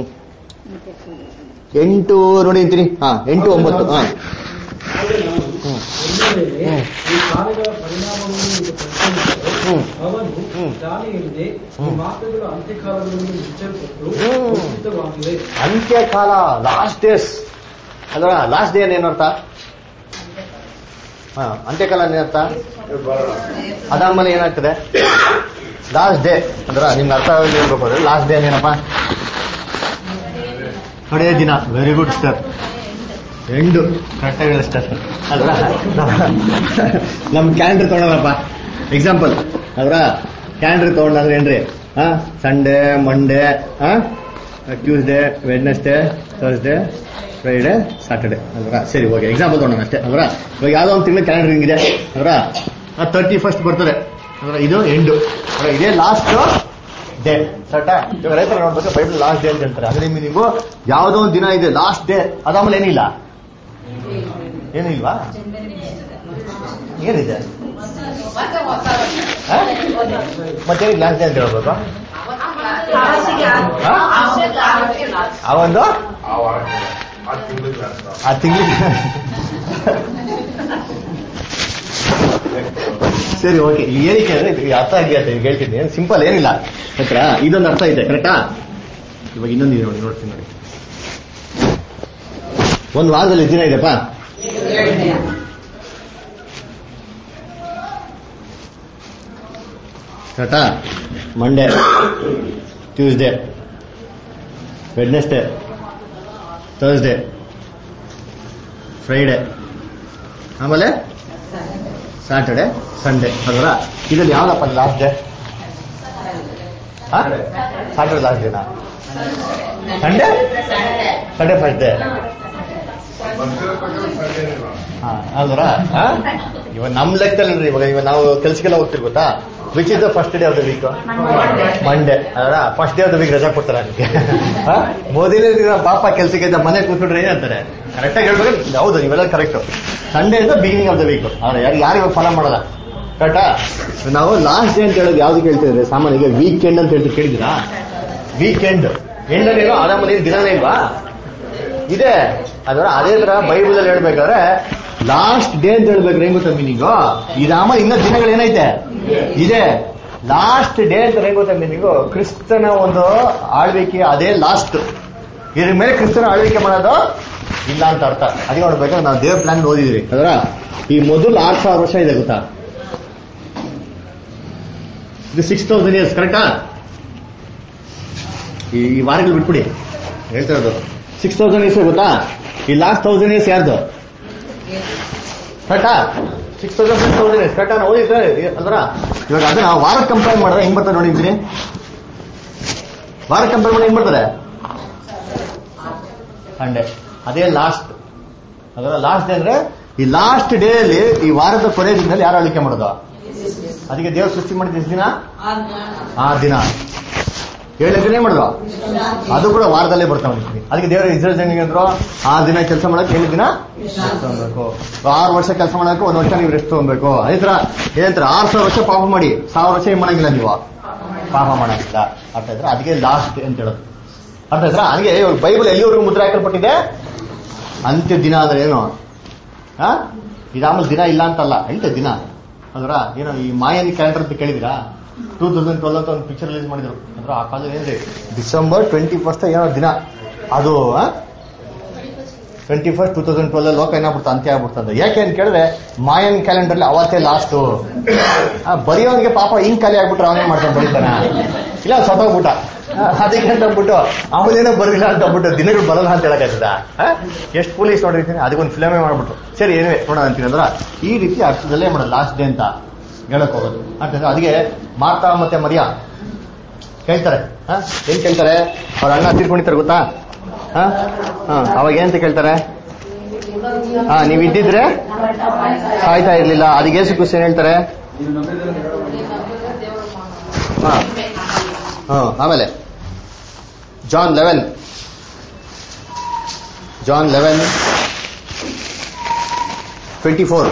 ಎಂಟು ನೋಡಿ ಅಂತೀನಿ ಹಾ ಎಂಟು ಒಂಬತ್ತು ಹಾ ಆಗ ನಾನು ಹ್ಮ್. ಒಂದೇ ವೇಳೆ ಹ್ಮ್. ಈ ಕಾರ್ಯಗಳ ಪರಿಣಾಮವನ್ನು ಇದು ಪರಿಶೀಲಿಸಿದರೆ ಹ್ಮ್. ಅವನು ಹ್ಮ್. ದಾನಿಯಲ್ಲಿದೆ ಈ ಹ್ಮ್. ಮಾತುಗಳು ಅಂತ್ಯಕಾಲದಲ್ಲಿ ಮುಚ್ಚಲ್ಪಟ್ಟು ಹ್ಮ್. ಪ್ರಸಿದ್ಧವಾಗಿವೆ ಅಂತ್ಯಕಾಲ ಲಾಸ್ಟ್ ಡೇಸ್ ಅಲ್ವ ಲಾಸ್ಟ್ ಡೇ ಏನರ್ಥ ಹಾ ಅಂತ್ಯಕಾಲ ಏನರ್ಥ ಅದಾದ್ಮೇಲೆ ಏನಾಗ್ತದೆ ಲಾಸ್ಟ್ ಡೇ ಅಂದ್ರ ನಿಮ್ಗೆ ಅರ್ಥ ಹೇಳ್ಬೇಕು ಅಂದ್ರೆ ಲಾಸ್ಟ್ ಡೇ ಏನಪ್ಪ ಕಡೆಯ ದಿನ ವೆರಿ ಗುಡ್ ಸರ್ ಎಂಡು ಕರೆಕ್ಟಾಗಿ ಹೇಳಿ ಸರ್ ಅಲ್ರ ನಮ್ ಕ್ಯಾಲೆಂಡರ್ ತೊಗೊಳಪ್ಪ ಎಕ್ಸಾಂಪಲ್ ಅಲ್ರ ಕ್ಯಾಲೆಂಡರ್ ತೊಗೊಂಡ್ರೆ ಏನ್ರಿ ಹಾ ಸಂಡೇ ಮಂಡೇ ಹಾ Tuesday Wednesday Thursday Friday Saturday ಅಲ್ರ ಸರಿ ಓಕೆ ಎಕ್ಸಾಂಪಲ್ ತೊಗೊಂಡ ಅಷ್ಟೇ ಅಲ್ರ ಇವಾಗ ಯಾವ್ದೋ ಒಂದು ತಿಂಗಳು ಕ್ಯಾಲೆಂಡರ್ ಹಿಂಗಿದೆ ಅಲ್ರ ತರ್ಟಿ ಫಸ್ಟ್ ಬರ್ತದೆ ಅಂದ್ರೆ ಇದು ಎಂಡು ಅಂದ್ರೆ ಇದೇ ಲಾಸ್ಟ್ ಡೇ ಕರೆಕ್ಟಾ ಇವಾಗ ರೈತರು ನೋಡ್ಬೇಕು ಬೈಬಲ್ ಲಾಸ್ಟ್ ಡೇ ಅಂತ ಹೇಳ್ತಾರೆ ಅದ್ರ ನೀವು ಯಾವುದೋ ಒಂದು ದಿನ ಇದೆ ಲಾಸ್ಟ್ ಡೇ ಅದಾದ್ಮೇಲೆ ಏನಿಲ್ಲ ಏನಿಲ್ವಾ ಏನಿದೆ ಮತ್ತೆ ಹೊಸ ಆ? ಮತ್ತೇನಿಗೆ ಲಾಸ್ಟ್ ಡೇ ಅಂತ ಹೇಳ್ಬೇಕು ಆವತ್ತಿಗೆ ಹಾ? ಆವತ್ತಿಗೆ ಆವತ್ತಿಗೆ ಆ ಒಂದು ಆ ವಾರಕ್ಕೆ ಆ ಆ ತಿಂಗಳಿಗೆ ಸರಿ ಓಕೆ ಏನಕ್ಕೆ ಅಂದ್ರೆ ಇದು ಅರ್ಥ ಆಗಿ ಅಂತ ಈಗ ಹೇಳ್ತೀನಿ ಸಿಂಪಲ್ ಏನಿಲ್ಲ ಹತ್ರ ಇದೊಂದು ಅರ್ಥ ಇದೆ ಕರೆಕ್ಟಾ ಇವಾಗ ಇನ್ನೊಂದು ಇದೆ ನೋಡಿ ನೋಡ್ತೀನಿ ನೋಡಿ ಒಂದು ವಾರದಲ್ಲಿ ದಿನ ಇದೆಪ್ಪ ಕರೆಕ್ಟಾ Monday Tuesday Wednesday Thursday Friday ಆಮೇಲೆ ಸ್ಯಾಟರ್ಡೆ ಸಂಡೇ ಅದರ ಇದ್ರಲ್ಲಿ ಯಾವ್ದಪ್ಪ ಲಾಸ್ಟ್ ಡೇ ಸ್ಯಾಟರ್ಡೆ ಲಾಸ್ಟ್ ಡೇನಾ ಸಂಡೇ ಸಂಡೇ ಫಸ್ಟ್ ಡೇ ಅಲ್ವರ ಇವಾಗ ನಮ್ ಲೆಕ್ಕದಲ್ಲಿ ಇವಾಗ ಇವಾಗ ನಾವು ಕೆಲ್ಸಕ್ಕೆಲ್ಲ ಹೋಗ್ತಿರ್ ಗೊತ್ತಾ which is the first day of the week Monday ಅದರ first day of the week ರಜಾ ಕೊಡ್ತಾರೆ ಅದಕ್ಕೆ ಮೊದಲನೇ ದಿನ ಪಾಪ ಕೆಲ್ಸಕ್ಕೆ ಇದ್ದ ಮನೆ ಕೂತ್ಬಿಟ್ರೆ ಏನಂತಾರೆ ಕರೆಕ್ಟಾಗಿ ಹೇಳ್ಬೇಕು ಹೌದು ನೀವೆಲ್ಲ ಕರೆಕ್ಟ್ ಸಂಡೇ ಇಂದ ಬಿಗಿನಿಂಗ್ ಆಫ್ ದ ವೀಕ್ ಆದ್ರೆ ಯಾರು ಯಾರು ಇವಾಗ ಫಾಲೋ ಮಾಡಲ್ಲ ಕರೆಕ್ಟಾ ನಾವು ಲಾಸ್ಟ್ ಡೇ ಅಂತ ಹೇಳೋದು ಯಾವ್ದು ಕೇಳ್ತಿದ್ರೆ ಸಾಮಾನ್ಯ ವೀಕೆಂಡ್ ಅಂತ ಹೇಳ್ತೀವಿ ಕೇಳಿದಿರಾ ವೀಕೆಂಡ್ ಎಂಡನೇನೋ ಆರಾಮಲ್ಲಿ ದಿನನೇ ಇಲ್ವಾ ಇದೆ ಅದರ ಅದೇ ತರ ಬೈಬಲ್ ಅಲ್ಲಿ ಹೇಳ್ಬೇಕಾದ್ರೆ ಲಾಸ್ಟ್ ಡೇ ಅಂತ ಹೇಳ್ಬೇಕ್ರೆ ಹೆಂಗ್ ಗೊತ್ತಾ ಮೀನಿಂಗು ಇದಾಮ ಇನ್ನ ದಿನಗಳು ಏನೈತೆ ಇದೆ ಲಾಸ್ಟ್ ಡೇ ಅಂತ ಹೆಂಗ್ ಗೊತ್ತಾ ಮೀನಿಂಗು ಕ್ರಿಸ್ತನ ಒಂದು ಆಳ್ವಿಕೆ ಅದೇ ಲಾಸ್ಟ್ ಇದ್ರ ಮೇಲೆ ಕ್ರಿಸ್ತನ ಆಳ್ವಿಕೆ ಮಾಡೋದು ಇಲ್ಲ ಅಂತ ಅರ್ಥ ಅದಕ್ಕೆ ನೋಡ್ಬೇಕಾದ್ರೆ ನಾವು ದೇವ್ರ ಪ್ಲಾನ್ ಓದಿದ್ರಿ ಅದರ ಈ ಮೊದಲು ಆರ್ ಸಾವಿರ ವರ್ಷ ಇದೆ ಗೊತ್ತಾ ಇದು ಸಿಕ್ಸ್ ತೌಸಂಡ್ ಇಯರ್ಸ್ ಕರೆಕ್ಟಾ ಈ ಈ ವಾರಗಳು ಬಿಟ್ಬಿಡಿ ಹೇಳ್ತಾ ಇರೋದು ಸಿಕ್ಸ್ ತೌಸಂಡ್ ಇಯರ್ಸ್ ಗೊತ್ತಾ ಈ ಲಾಸ್ಟ್ ತೌಸಂಡ್ ಇಯರ್ಸ್ ಯಾರ್ದು ಕರೆಕ್ಟಾ six thousand six thousand years ಕರೆಕ್ಟಾ ನಾವು ಓದಿದ್ರೆ ಅಲ್ದ್ರ ಇವಾಗ ಅದನ್ನ ವಾರ ಕಂಪೇರ್ ಮಾಡಿದ್ರೆ ಹೆಂಗ್ ಬರ್ತದೆ ನೋಡಿದ್ದೀನಿ ವಾರ ಕಂಪೇರ್ ಮಾಡಿ ಹೆಂಗ್ ಬರ್ತದೆ ಸಂಡೇ ಅದೇ ಲಾಸ್ಟ್ ಅದರ ಲಾಸ್ಟ್ ಡೇ ಅಂದ್ರೆ ಈ ಲಾಸ್ಟ್ ಡೇ ಅಲ್ಲಿ ಈ ವಾರದ ಕೊನೆ ದಿನದಲ್ಲಿ ಯಾರು ಆಳ್ವಿಕೆ ಮಾಡೋದು ಅದಕ್ಕೆ ದೇವ್ರು ಸೃಷ್ಟಿ ಮಾಡಿದ ಎಷ್ಟು ದಿನ ಆ ದಿನ ಏಳು ದಿನ ಮಾಡಿದ್ರು ಅದು ಕೂಡ ವಾರದಲ್ಲೇ ಬರ್ತಾ ಹೋಗ್ತೀನಿ ಅದಕ್ಕೆ ದೇವರ ಇಸ್ರೇಲ್ ಜನರಿಗೆ ಅಂದ್ರು ಆ ದಿನ ಕೆಲಸ ಮಾಡಕ್ ಏಳು ದಿನ ರೆಸ್ಟ್ ತಗೊಬೇಕು ಆರು ವರ್ಷ ಕೆಲಸ ಮಾಡಕ್ಕೆ ಒಂದ್ ವರ್ಷ ನೀವು ರೆಸ್ಟ್ ತಗೊಬೇಕು ಅದೇ ತರ ಏನಂತಾರೆ ಆರು ಸಾವಿರ ವರ್ಷ ಪಾಪ ಮಾಡಿ ಸಾವಿರ ವರ್ಷ ಏನ್ ಮಾಡಂಗಿಲ್ಲ ನೀವು ಪಾಪ ಮಾಡಂಗಿಲ್ಲ ಅರ್ಥ ಆಯ್ತಾ ಅದಕ್ಕೆ ಲಾಸ್ಟ್ ಅಂತ ಹೇಳೋದು ಅರ್ಥ ಆಯ್ತಾ ಅದಕ್ಕೆ ಬೈಬಲ್ ಎಲ್ಲಿವರೆಗೂ ಮುದ್ರೆ ಹಾಕಲ್ಪಟ್ಟಿದೆ ಅಂತ್ಯ ದಿನ ಅಂದ್ರೆ ಏನು ಆ ಇದಾದ್ಮೇಲೆ ದಿನ ಇಲ್ಲ ಅಂತಲ್ಲ ಐತೆ ದಿನ ಅದರ ಏನೋ ಈ ಮಾಯನಿ ಕ್ಯಾಲೆಂಡರ್ ಅಂತ ಕೇಳಿದಿರಾ ಟೂ ತೌಸಂಡ್ ಟ್ವೆಲ್ ಅಂತ ಒಂದು ಪಿಕ್ಚರ್ ರಿಲೀಸ್ ಮಾಡಿದ್ರು ಅಂದ್ರೆ ಆ ಕಾಲದಲ್ಲಿ ಏನ್ರಿ ಡಿಸೆಂಬರ್ ಟ್ವೆಂಟಿ ಫಸ್ಟ್ ಏನೋ ದಿನ ಅದು twenty first two thousand twelve ಲೋಕ ಏನಾಗ್ಬಿಡ್ತು ಅಂತ್ಯ ಆಗ್ಬಿಡ್ತಂದ್ರೆ ಯಾಕೆ ಅಂತ ಕೇಳಿದ್ರೆ ಮಾಯನ್ ಕ್ಯಾಲೆಂಡರ್ ಅಲ್ಲಿ ಅವತ್ತೇ ಲಾಸ್ಟ್ ಬರೆಯೋನ್ಗೆ ಪಾಪ ಹಿಂಗ್ ಖಾಲಿ ಆಗ್ಬಿಟ್ರೆ ಅವನೇ ಮಾಡ್ತಾನೆ ಬರೀತಾನ ಇಲ್ಲ ಸತ್ತೋಗ್ಬಿಟ್ಟ ಅದಕ್ಕೆ ಅಂತ ಅಂದ್ಬಿಟ್ಟು ಅವನೇನೋ ಬರಲಿಲ್ಲ ಅಂತ ಅಂದ್ಬಿಟ್ಟು ದಿನಗಳು ಬರಲ್ಲ ಅಂತ ಹೇಳಕ್ಕಾಗ್ತದ ಎಷ್ಟು ಪೊಲೀಸ್ ನೋಡಿರ್ತೀನಿ ಅದಕ್ಕೊಂದು ಫಿಲಮೇ ಮಾಡ್ಬಿಟ್ರು ಸರಿ ಏನೇ ನೋಡೋಣ ಅಂತೀನಿ ಅಂದ್ರ ಈ ರೀತಿ ಅರ್ಥದಲ್ಲೇ ಮಾಡೋದು ಲಾಸ್ಟ್ ಡೇ ಅಂತ ಹೇಳಕ್ ಹೋಗೋದು ಅರ್ಥಾಯ್ತಾ? ಅದಕ್ಕೆ ಮಾರ್ತಾ ಮತ್ತೆ ಮರಿಯಾ ಕೇಳ್ತಾರೆ ಹ? ಏನ್ ಕೇಳ್ತಾರೆ ಅವ್ರ ಅಣ್ಣ ತೀರ್ಕೊಂಡಿರ್ತಾರೆ ಗೊತ್ತಾ ಹ? ಹ, ಅವಾಗ ಏನಂತ ಕೇಳ್ತಾರೆ ಹಾ ನೀವ್ ಇದ್ದಿದ್ರೆ ಸಾಯ್ತಾ ಇರ್ಲಿಲ್ಲ ಅದಕ್ಕೆ ಏಸು ಕ್ರಿಸ್ತ ಏನ್ ಹೇಳ್ತಾರೆ ನೀವು ನಂಬಿದ್ರೆ ಹಾ ಹ್ಮ್ ಆಮೇಲೆ John eleven John eleven twenty four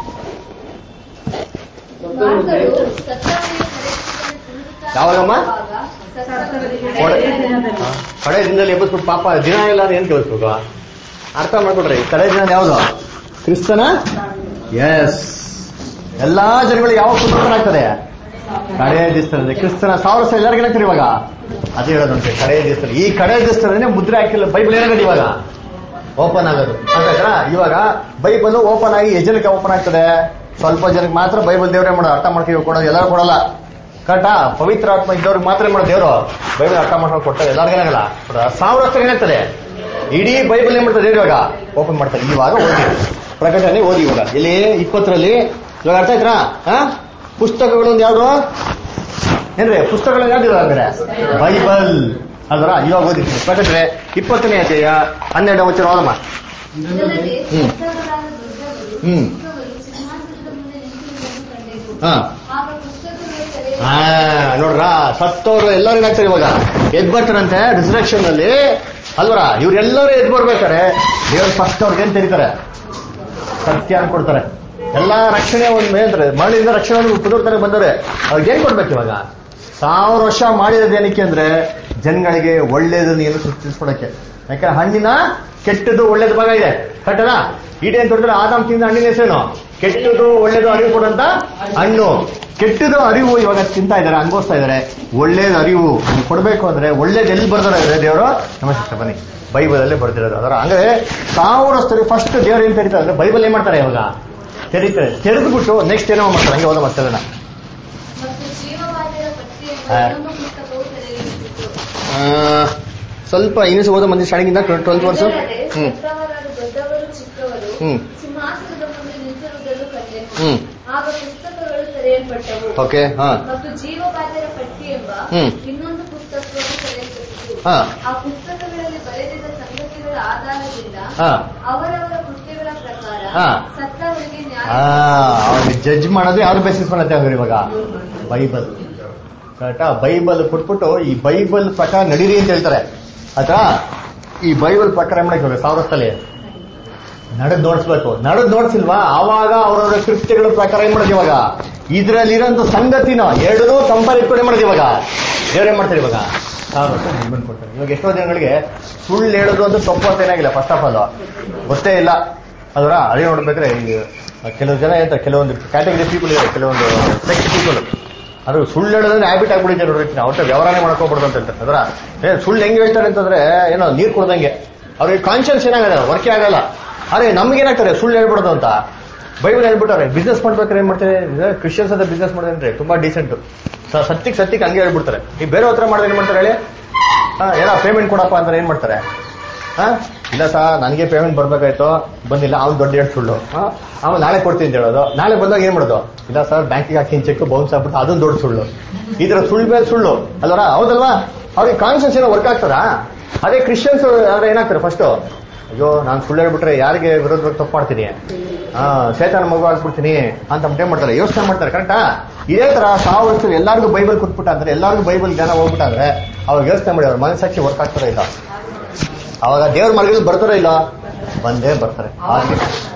ಮಾರ್ಗರು ಸತ್ತವರನ್ನು ಕರೆಸಿಕೊಂಡು ಯಾವಾಗಮ್ಮ? ಸತ್ತವರಿಗೆ ಹಾ. ಕಡೆ ದಿನದಲ್ಲಿ ಎಬ್ಬಿಸ್ಬಿಟ್ಟು ಪಾಪ ದಿನ ಇಲ್ಲ ಅಂದ್ರೆ ಏನ್ ಕೇಳಿಸ್ಬೇಕು ಅರ್ಥ ಮಾಡ್ಕೊಡ್ರಿ ಕಡೆ ದಿನ ಯಾವುದು ಕ್ರಿಸ್ತನ ಎಸ್ ಎಲ್ಲಾ ಜನಗಳು ಯಾವ ಪುಸ್ತಕ ಆಗ್ತದೆ ಕಡೆ ದಿವಸದಲ್ಲಿ ಕ್ರಿಸ್ತನ ಸಾವಿರ ವರ್ಷ ಎಲ್ಲರಿಗೂ ಏನಾಗ್ತದೆ ಇವಾಗ ಅದೇ ಹೇಳೋದಂತೆ ಕಡೆ ದಿವಸದಲ್ಲಿ ಈ ಕಡೆ ದಿವಸದಲ್ಲಿ ಮುದ್ರೆ ಹಾಕಿಲ್ಲ ಬೈಬಲ್ ಏನಾಗದು ಇವಾಗ ಓಪನ್ ಆಗೋದು ಅಂತಂದ್ರ ಇವಾಗ ಬೈಬಲ್ ಓಪನ್ ಆಗಿ ಎಷ್ಟು ಜನಕ್ಕೆ ಓಪನ್ ಆಗ್ತದೆ ಸ್ವಲ್ಪ ಜನಕ್ಕೆ ಮಾತ್ರ ಬೈಬಲ್ ದೇವರೇ ಮಾಡೋದು ಅರ್ಥ ಮಾಡ್ತೀವಿ ಕೊಡೋದು ಎಲ್ಲರೂ ಕೊಡಲ್ಲ ಕರೆಕ್ಟಾ ಪವಿತ್ರ ಆತ್ಮ ಇದ್ದವ್ರಿಗೆ ಮಾತ್ರ ಮಾಡೋದು ದೇವರು ಬೈಬಲ್ ಅರ್ಥ ಮಾಡ್ಕೊಂಡು ಕೊಡ್ತಾರೆ ಎಲ್ಲರಿಗೂ ಏನಾಗಲ್ಲ ಕೊಡೋದು. ಸಾವಿರ ವರ್ಷ ಏನಾಗ್ತದೆ ಇಡೀ ಬೈಬಲ್ ಏನ್ ಮಾಡ್ತಾರೆ ದೇವ್ರು ಇವಾಗ ಓಪನ್ ಮಾಡ್ತಾರೆ ಇವಾಗ ಓದಿ ಪ್ರಕಟಣೆ ಓದಿ ಇವಾಗ ಇಲ್ಲಿ ಇಪ್ಪತ್ತರಲ್ಲಿ ಇವಾಗ ಅರ್ಥ ಆಯ್ತಾ ಹಾ ಪುಸ್ತಕಗಳು ಒಂದು ಯಾವ್ದು ಏನ್ರಿ ಪುಸ್ತಕಗಳು ಯಾವ್ದು ಅಂದ್ರೆ ಬೈಬಲ್ ಅಲ್ವರ ಇವಾಗ ಓದಿದ್ದೀನಿ ಪ್ರಕಟಣೆ ಇಪ್ಪತ್ತನೇ ಅಧ್ಯಾಯ ಹನ್ನೆರಡು ವಚನ ಓದಮ್ಮ ಇದಲ್ಲದೆ ಹ್ಮ್. ಸತ್ತವರಾದ ದೊಡ್ಡವರು ಹ್ಮ್. ಚಿಕ್ಕವರು ಸಿಂಹಾಸನದ ಮುಂದೆ ನಿಂತಿರುವುದನ್ನು ಕಂಡೆವು ಹಾ ಆಗ ಪುಸ್ತಕಗಳು ತೆರೆಯ ಆ, ನೋಡ್ರ ಸತ್ತವರು ಎಲ್ಲರೂ ಏನಾಗ್ತಾರೆ ಇವಾಗ ಎದ್ ಬರ್ತಾರಂತೆ ರಿಸರ್ವೇಷನ್ ಅಲ್ಲಿ ಅಲ್ವರ ಇವ್ರೆಲ್ಲರೂ ಎದ್ ಬರ್ಬೇಕಾರೆ ದೇವ್ರ ಫಸ್ಟ್ ಅವ್ರಿಗೆ ಏನ್ ತೆರೀತಾರೆ ಸತ್ಯ ಕೊಡ್ತಾರೆ ಎಲ್ಲಾ ರಕ್ಷಣೆ ಒಂದು ಅಂದ್ರೆ ಮರಳಿಂದ ರಕ್ಷಣೆ ಪುನರ್ತನೆ ಬಂದವ್ರೆ ಅವ್ರಿಗೆ ಏನ್ ಕೊಡ್ಬೇಕು ಇವಾಗ ಸಾವಿರ ವರ್ಷ ಮಾಡಿರೋದು ಏನಕ್ಕೆ ಅಂದ್ರೆ ಜನಗಳಿಗೆ ಒಳ್ಳೇದು ನೀನು ಸೃಷ್ಟಿಸ್ಕೊಡಕ್ಕೆ ಯಾಕಂದ್ರೆ ಹಣ್ಣಿನ ಕೆಟ್ಟದ್ದು ಒಳ್ಳೇದು ಭಾಗ ಇದೆ ಕಟ್ಟದ ಈಡೇನ್ ತೊಂದ್ರೆ ಆದಾಮ್ ತಿಂದ ಹಣ್ಣಿನ ಹೆಸರೇನು ಕೆಟ್ಟದು ಒಳ್ಳೇದು ಅರಿವು ಕೊಡಂತ ಹಣ್ಣು ಕೆಟ್ಟದು ಅರಿವು ಇವಾಗ ತಿಂತಾ ಇದಾರೆ ಅನುಭವಿಸ್ತಾ ಇದಾರೆ ಒಳ್ಳೇದು ಅರಿವು ನೀವು ಕೊಡ್ಬೇಕು ಅಂದ್ರೆ ಒಳ್ಳೇದು ಎಲ್ಲಿ ಬರ್ತಾರೆ ದೇವರು ನಮಸ್ತೆ ಬನ್ನಿ ಬೈಬಲ್ ಅಲ್ಲೇ ಬರ್ತಿರೋದು ಅದರ ಅಂದ್ರೆ ಸಾವಿರ ಸರಿ ಫಸ್ಟ್ ದೇವ್ರು ಏನ್ ತೆರೀತಾರೆ ಅಂದ್ರೆ ಬೈಬಲ್ ಏನ್ ಮಾಡ್ತಾರೆ ಇವಾಗ ತೆರೀತಾರೆ ತೆರೆದ್ಬಿಟ್ಟು ನೆಕ್ಸ್ಟ್ ಏನೋ ಮಾಡ್ತಾರೆ ಹಂಗೆ ಓದೋ ಮತ್ತೆ ಅದನ್ನ ಮತ್ತು ಜೀವವಾದ್ಯರ ಪಟ್ಟಿಯನ್ನು ಹಾ. ಇನ್ನೊಂದು ಪುಸ್ತಕವು ತೆರೆದಿರುತ್ತಿತ್ತು ಆ, ಸ್ವಲ್ಪ ಇನ್ನಿಸ ಓದೋ ಮಂದಿ ಸ್ಟಾರ್ಟಿಂಗ್ ಇಂದ ಟ್ವೆಲ್ತ್ ವರ್ಷ ಇದಲ್ಲದೆ ಹ್ಮ್ ಸತ್ತವರಾದ ದೊಡ್ಡವರು ಚಿಕ್ಕವರು ಹ್ಮ್. ಸಿಂಹಾಸನದ ಮುಂದೆ ನಿಂತಿರುವುದನ್ನು ಕಂಡೆನು ಹ್ಮ್ ಆಗ ಪುಸ್ತಕಗಳು ತೆರೆಯಲ್ಪಟ್ಟವು ಓಕೆ ಹಾ ಮತ್ತು ಜೀವಬಾಧ್ಯರ ಪಟ್ಟಿ ಎಂಬ ಹ್ಮ್. ಇನ್ನೊಂದು ಪುಸ್ತಕವನ್ನು ತೆರೆಯಲ್ಪಟ್ಟಿತು ಹಾ. ಆ ಪುಸ್ತಕಗಳಲ್ಲಿ ಬರೆದಿದ್ದ ಸಂಗತಿಗಳ ಆಧಾರದಿಂದ ಹಾ ಅವರವರ ಕೃತ್ಯಗಳ ಪ್ರಕಾರ ಹಾ. ಸತ್ತವರಿಗೆ ನ್ಯಾಯ ಆ, ಅವ್ರಿಗೆ ಜಡ್ಜ್ ಮಾಡೋದು ಯಾವ್ದು ಬೇಸಿಸ್ ಮಾಡತ್ತೆ ಅವ್ರು ಇವಾಗ ಬೈಬಲ್ ಕರೆಕ್ಟಾ ಬೈಬಲ್ ಕೊಟ್ಬಿಟ್ಟು ಈ ಬೈಬಲ್ ಪ್ರಕಾರ ನಡೀರಿ ಅಂತ ಹೇಳ್ತಾರೆ ಆಯ್ತಾ ಈ ಬೈಬಲ್ ಪ್ರಕಾರ ಏನ್ ಮಾಡಕ್ಕೆ ಇವಾಗ ಸಾವಿರ ವರ್ಷದಲ್ಲಿ ನಡೆದ್ ನೋಡಿಸ್ಬೇಕು ನಡೆದ್ ನೋಡ್ಸಿಲ್ವಾ ಆವಾಗ ಅವರವರ ಕೃತ್ಯಗಳ ಪ್ರಕಾರ ಏನ್ ಮಾಡೋದು ಇವಾಗ ಇದ್ರಲ್ಲಿರೋಂಥ ಸಂಗತಿನ ಎರಡೂ ಕಂಪೇರ್ ಇಟ್ಕೊಂಡು ಏನ್ ಮಾಡೋದು ಇವಾಗ ದೇವ್ರು ಏನ್ ಮಾಡ್ತಾರೆ ಇವಾಗ ಸಾವಿರ ವರ್ಷ ಜಡ್ಜ್ಮೆಂಟ್ ಕೊಡ್ತಾರೆ ಇವಾಗ ಎಷ್ಟೋ ಜನಗಳಿಗೆ ಸುಳ್ಳು ಹೇಳೋದು ಅಂತ ತಪ್ಪು ಅಂತ ಏನಾಗಿಲ್ಲ ಫಸ್ಟ್ ಆಫ್ ಆಲ್ ಗೊತ್ತೇ ಇಲ್ಲ ಅದರ ಅದೇ ನೋಡ್ಬೇಕಾದ್ರೆ ಈ ಕೆಲವು ಜನ ಹೇಳ್ತಾರೆ ಕೆಲವೊಂದು ಕ್ಯಾಟಗರಿ ಪೀಪಲ್ ಇದೆ ಕೆಲವೊಂದು ಸೆಕ್ಟ್ ಪೀಪಲ್ ಅದು ಸುಳ್ಳು ಹೇಳೋದಂದ್ರೆ ಹ್ಯಾಬಿಟ್ ಆಗ್ಬಿಟ್ಟಿದೆ ನೋಡ್ರಿ ಅವತ್ತ ವ್ಯವಹಾರನೇ ಮಾಡ್ಕೋಬಾರ್ದು ಅಂತ ಹೇಳ್ತಾರೆ ಅದರ ಏ ಸುಳ್ಳು ಹೆಂಗ್ ಹೇಳ್ತಾರೆ ಅಂತಂದ್ರೆ ಏನೋ ನೀರ್ ಕುಡ್ದಂಗೆ ಅವ್ರಿಗೆ ಕಾನ್ಶಿಯನ್ಸ್ ಏನಾಗಲ್ಲ ವರ್ಕೇ ಆಗಲ್ಲ ಆದ್ರೆ ನಮ್ಗೆ ಏನಾಗ್ತಾರೆ ಸುಳ್ಳು ಹೇಳ್ಬಿಡೋದು ಅಂತ ಬೈಬಲ್ ಹೇಳ್ಬಿಟ್ಟಾರೆ ಬಿಸ್ನೆಸ್ ಮಾಡ್ಬೇಕಾದ್ರೆ ಏನ್ ಮಾಡ್ತಾರೆ ಕ್ರಿಶ್ಚಿಯನ್ಸ್ ಅಂತ ಬಿಸ್ನೆಸ್ ಮಾಡಿದ್ರೆ ತುಂಬಾ ಡೀಸೆಂಟ್ ಸತ್ಯಕ್ಕೆ ಸತ್ಯಕ್ಕೆ ಹಂಗೆ ಹೇಳ್ಬಿಡ್ತಾರೆ ಈ ಬೇರೆ ಹತ್ರ ಮಾಡಿದ್ರೆ ಏನ್ ಮಾಡ್ತಾರೆ ಹೇಳಿ ಹಾ, ಏನೋ ಪೇಮೆಂಟ್ ಕೊಡಪ್ಪ ಅಂದ್ರೆ ಏನ್ ಮಾಡ್ತಾರೆ ಹಾ ಇಲ್ಲ ಸಾ ನನಗೆ ಪೇಮೆಂಟ್ ಬರ್ಬೇಕಾಯ್ತು ಬಂದಿಲ್ಲ ಅವ್ನು ದೊಡ್ಡ ಎರಡು ಸುಳ್ಳು ಹಾ, ಆಮೇಲೆ ನಾಳೆ ಕೊಡ್ತೀನಿ ಅಂತ ಹೇಳೋದು ನಾಳೆ ಬಂದಾಗ ಏನ್ ಮಾಡೋದು ಇಲ್ಲ ಸರ್ ಬ್ಯಾಂಕಿಗೆ ಹಾಕಿ ಚೆಕ್ ಬೌನ್ಸ್ ಆಗ್ಬಿಟ್ಟು ಅದೊಂದು ದೊಡ್ಡ ಸುಳ್ಳು ಈ ತರ ಸುಳ್ಳು ಮೇಲೆ ಸುಳ್ಳು ಅಲ್ವರ ಹೌದಲ್ವಾ ಅವ್ರಿಗೆ ಕಾನ್ಶಿಯನ್ಸ್ ಏನೋ ವರ್ಕ್ ಆಗ್ತದಾ ಅದೇ ಕ್ರಿಶ್ಚಿಯನ್ಸ್ ಆದ್ರೆ ಏನಾಗ್ತಾರೆ ಫಸ್ಟ್ ಅಯ್ಯೋ ನಾನು ಸುಳ್ಳು ಹೇಳ್ಬಿಟ್ರೆ ಯಾರಿಗೆ ವಿರೋಧವಾಗಿ ತಪ್ಪು ಮಾಡ್ತೀನಿ ಹಾ ಸೇತನ ಮಗು ಆಗ್ಬಿಡ್ತೀನಿ ಅಂತ ಏನ್ ಮಾಡ್ತಾರೆ ಯೋಚನೆ ಮಾಡ್ತಾರೆ ಕರೆಕ್ಟಾ ಇದೇ ತರ ಸಾವಿರ ವರ್ಷ ಎಲ್ಲಾರ್ಗು ಬೈಬಲ್ ಕೊಟ್ಬಿಟ್ಟ ಅಂದ್ರೆ ಎಲ್ಲಾರ್ಗು ಬೈಬಲ್ ಜ್ಞಾನ ಹೋಗ್ಬಿಟ್ಟ ಅಂದ್ರೆ ಅವಾಗ ಯೋಚನೆ ಮಾಡಿ ಅವ್ರ ಮನಸ್ಸಾಕ್ಷಿ ವರ್ಕ್ ಆಗ್ತಾರ ಇಲ್ಲ ಅವಾಗ ದೇವ್ರ ಮರಗಳು ಬರ್ತಾರೋ ಇಲ್ಲ ಬಂದೇ ಬರ್ತಾರೆ ಹಾಗೆ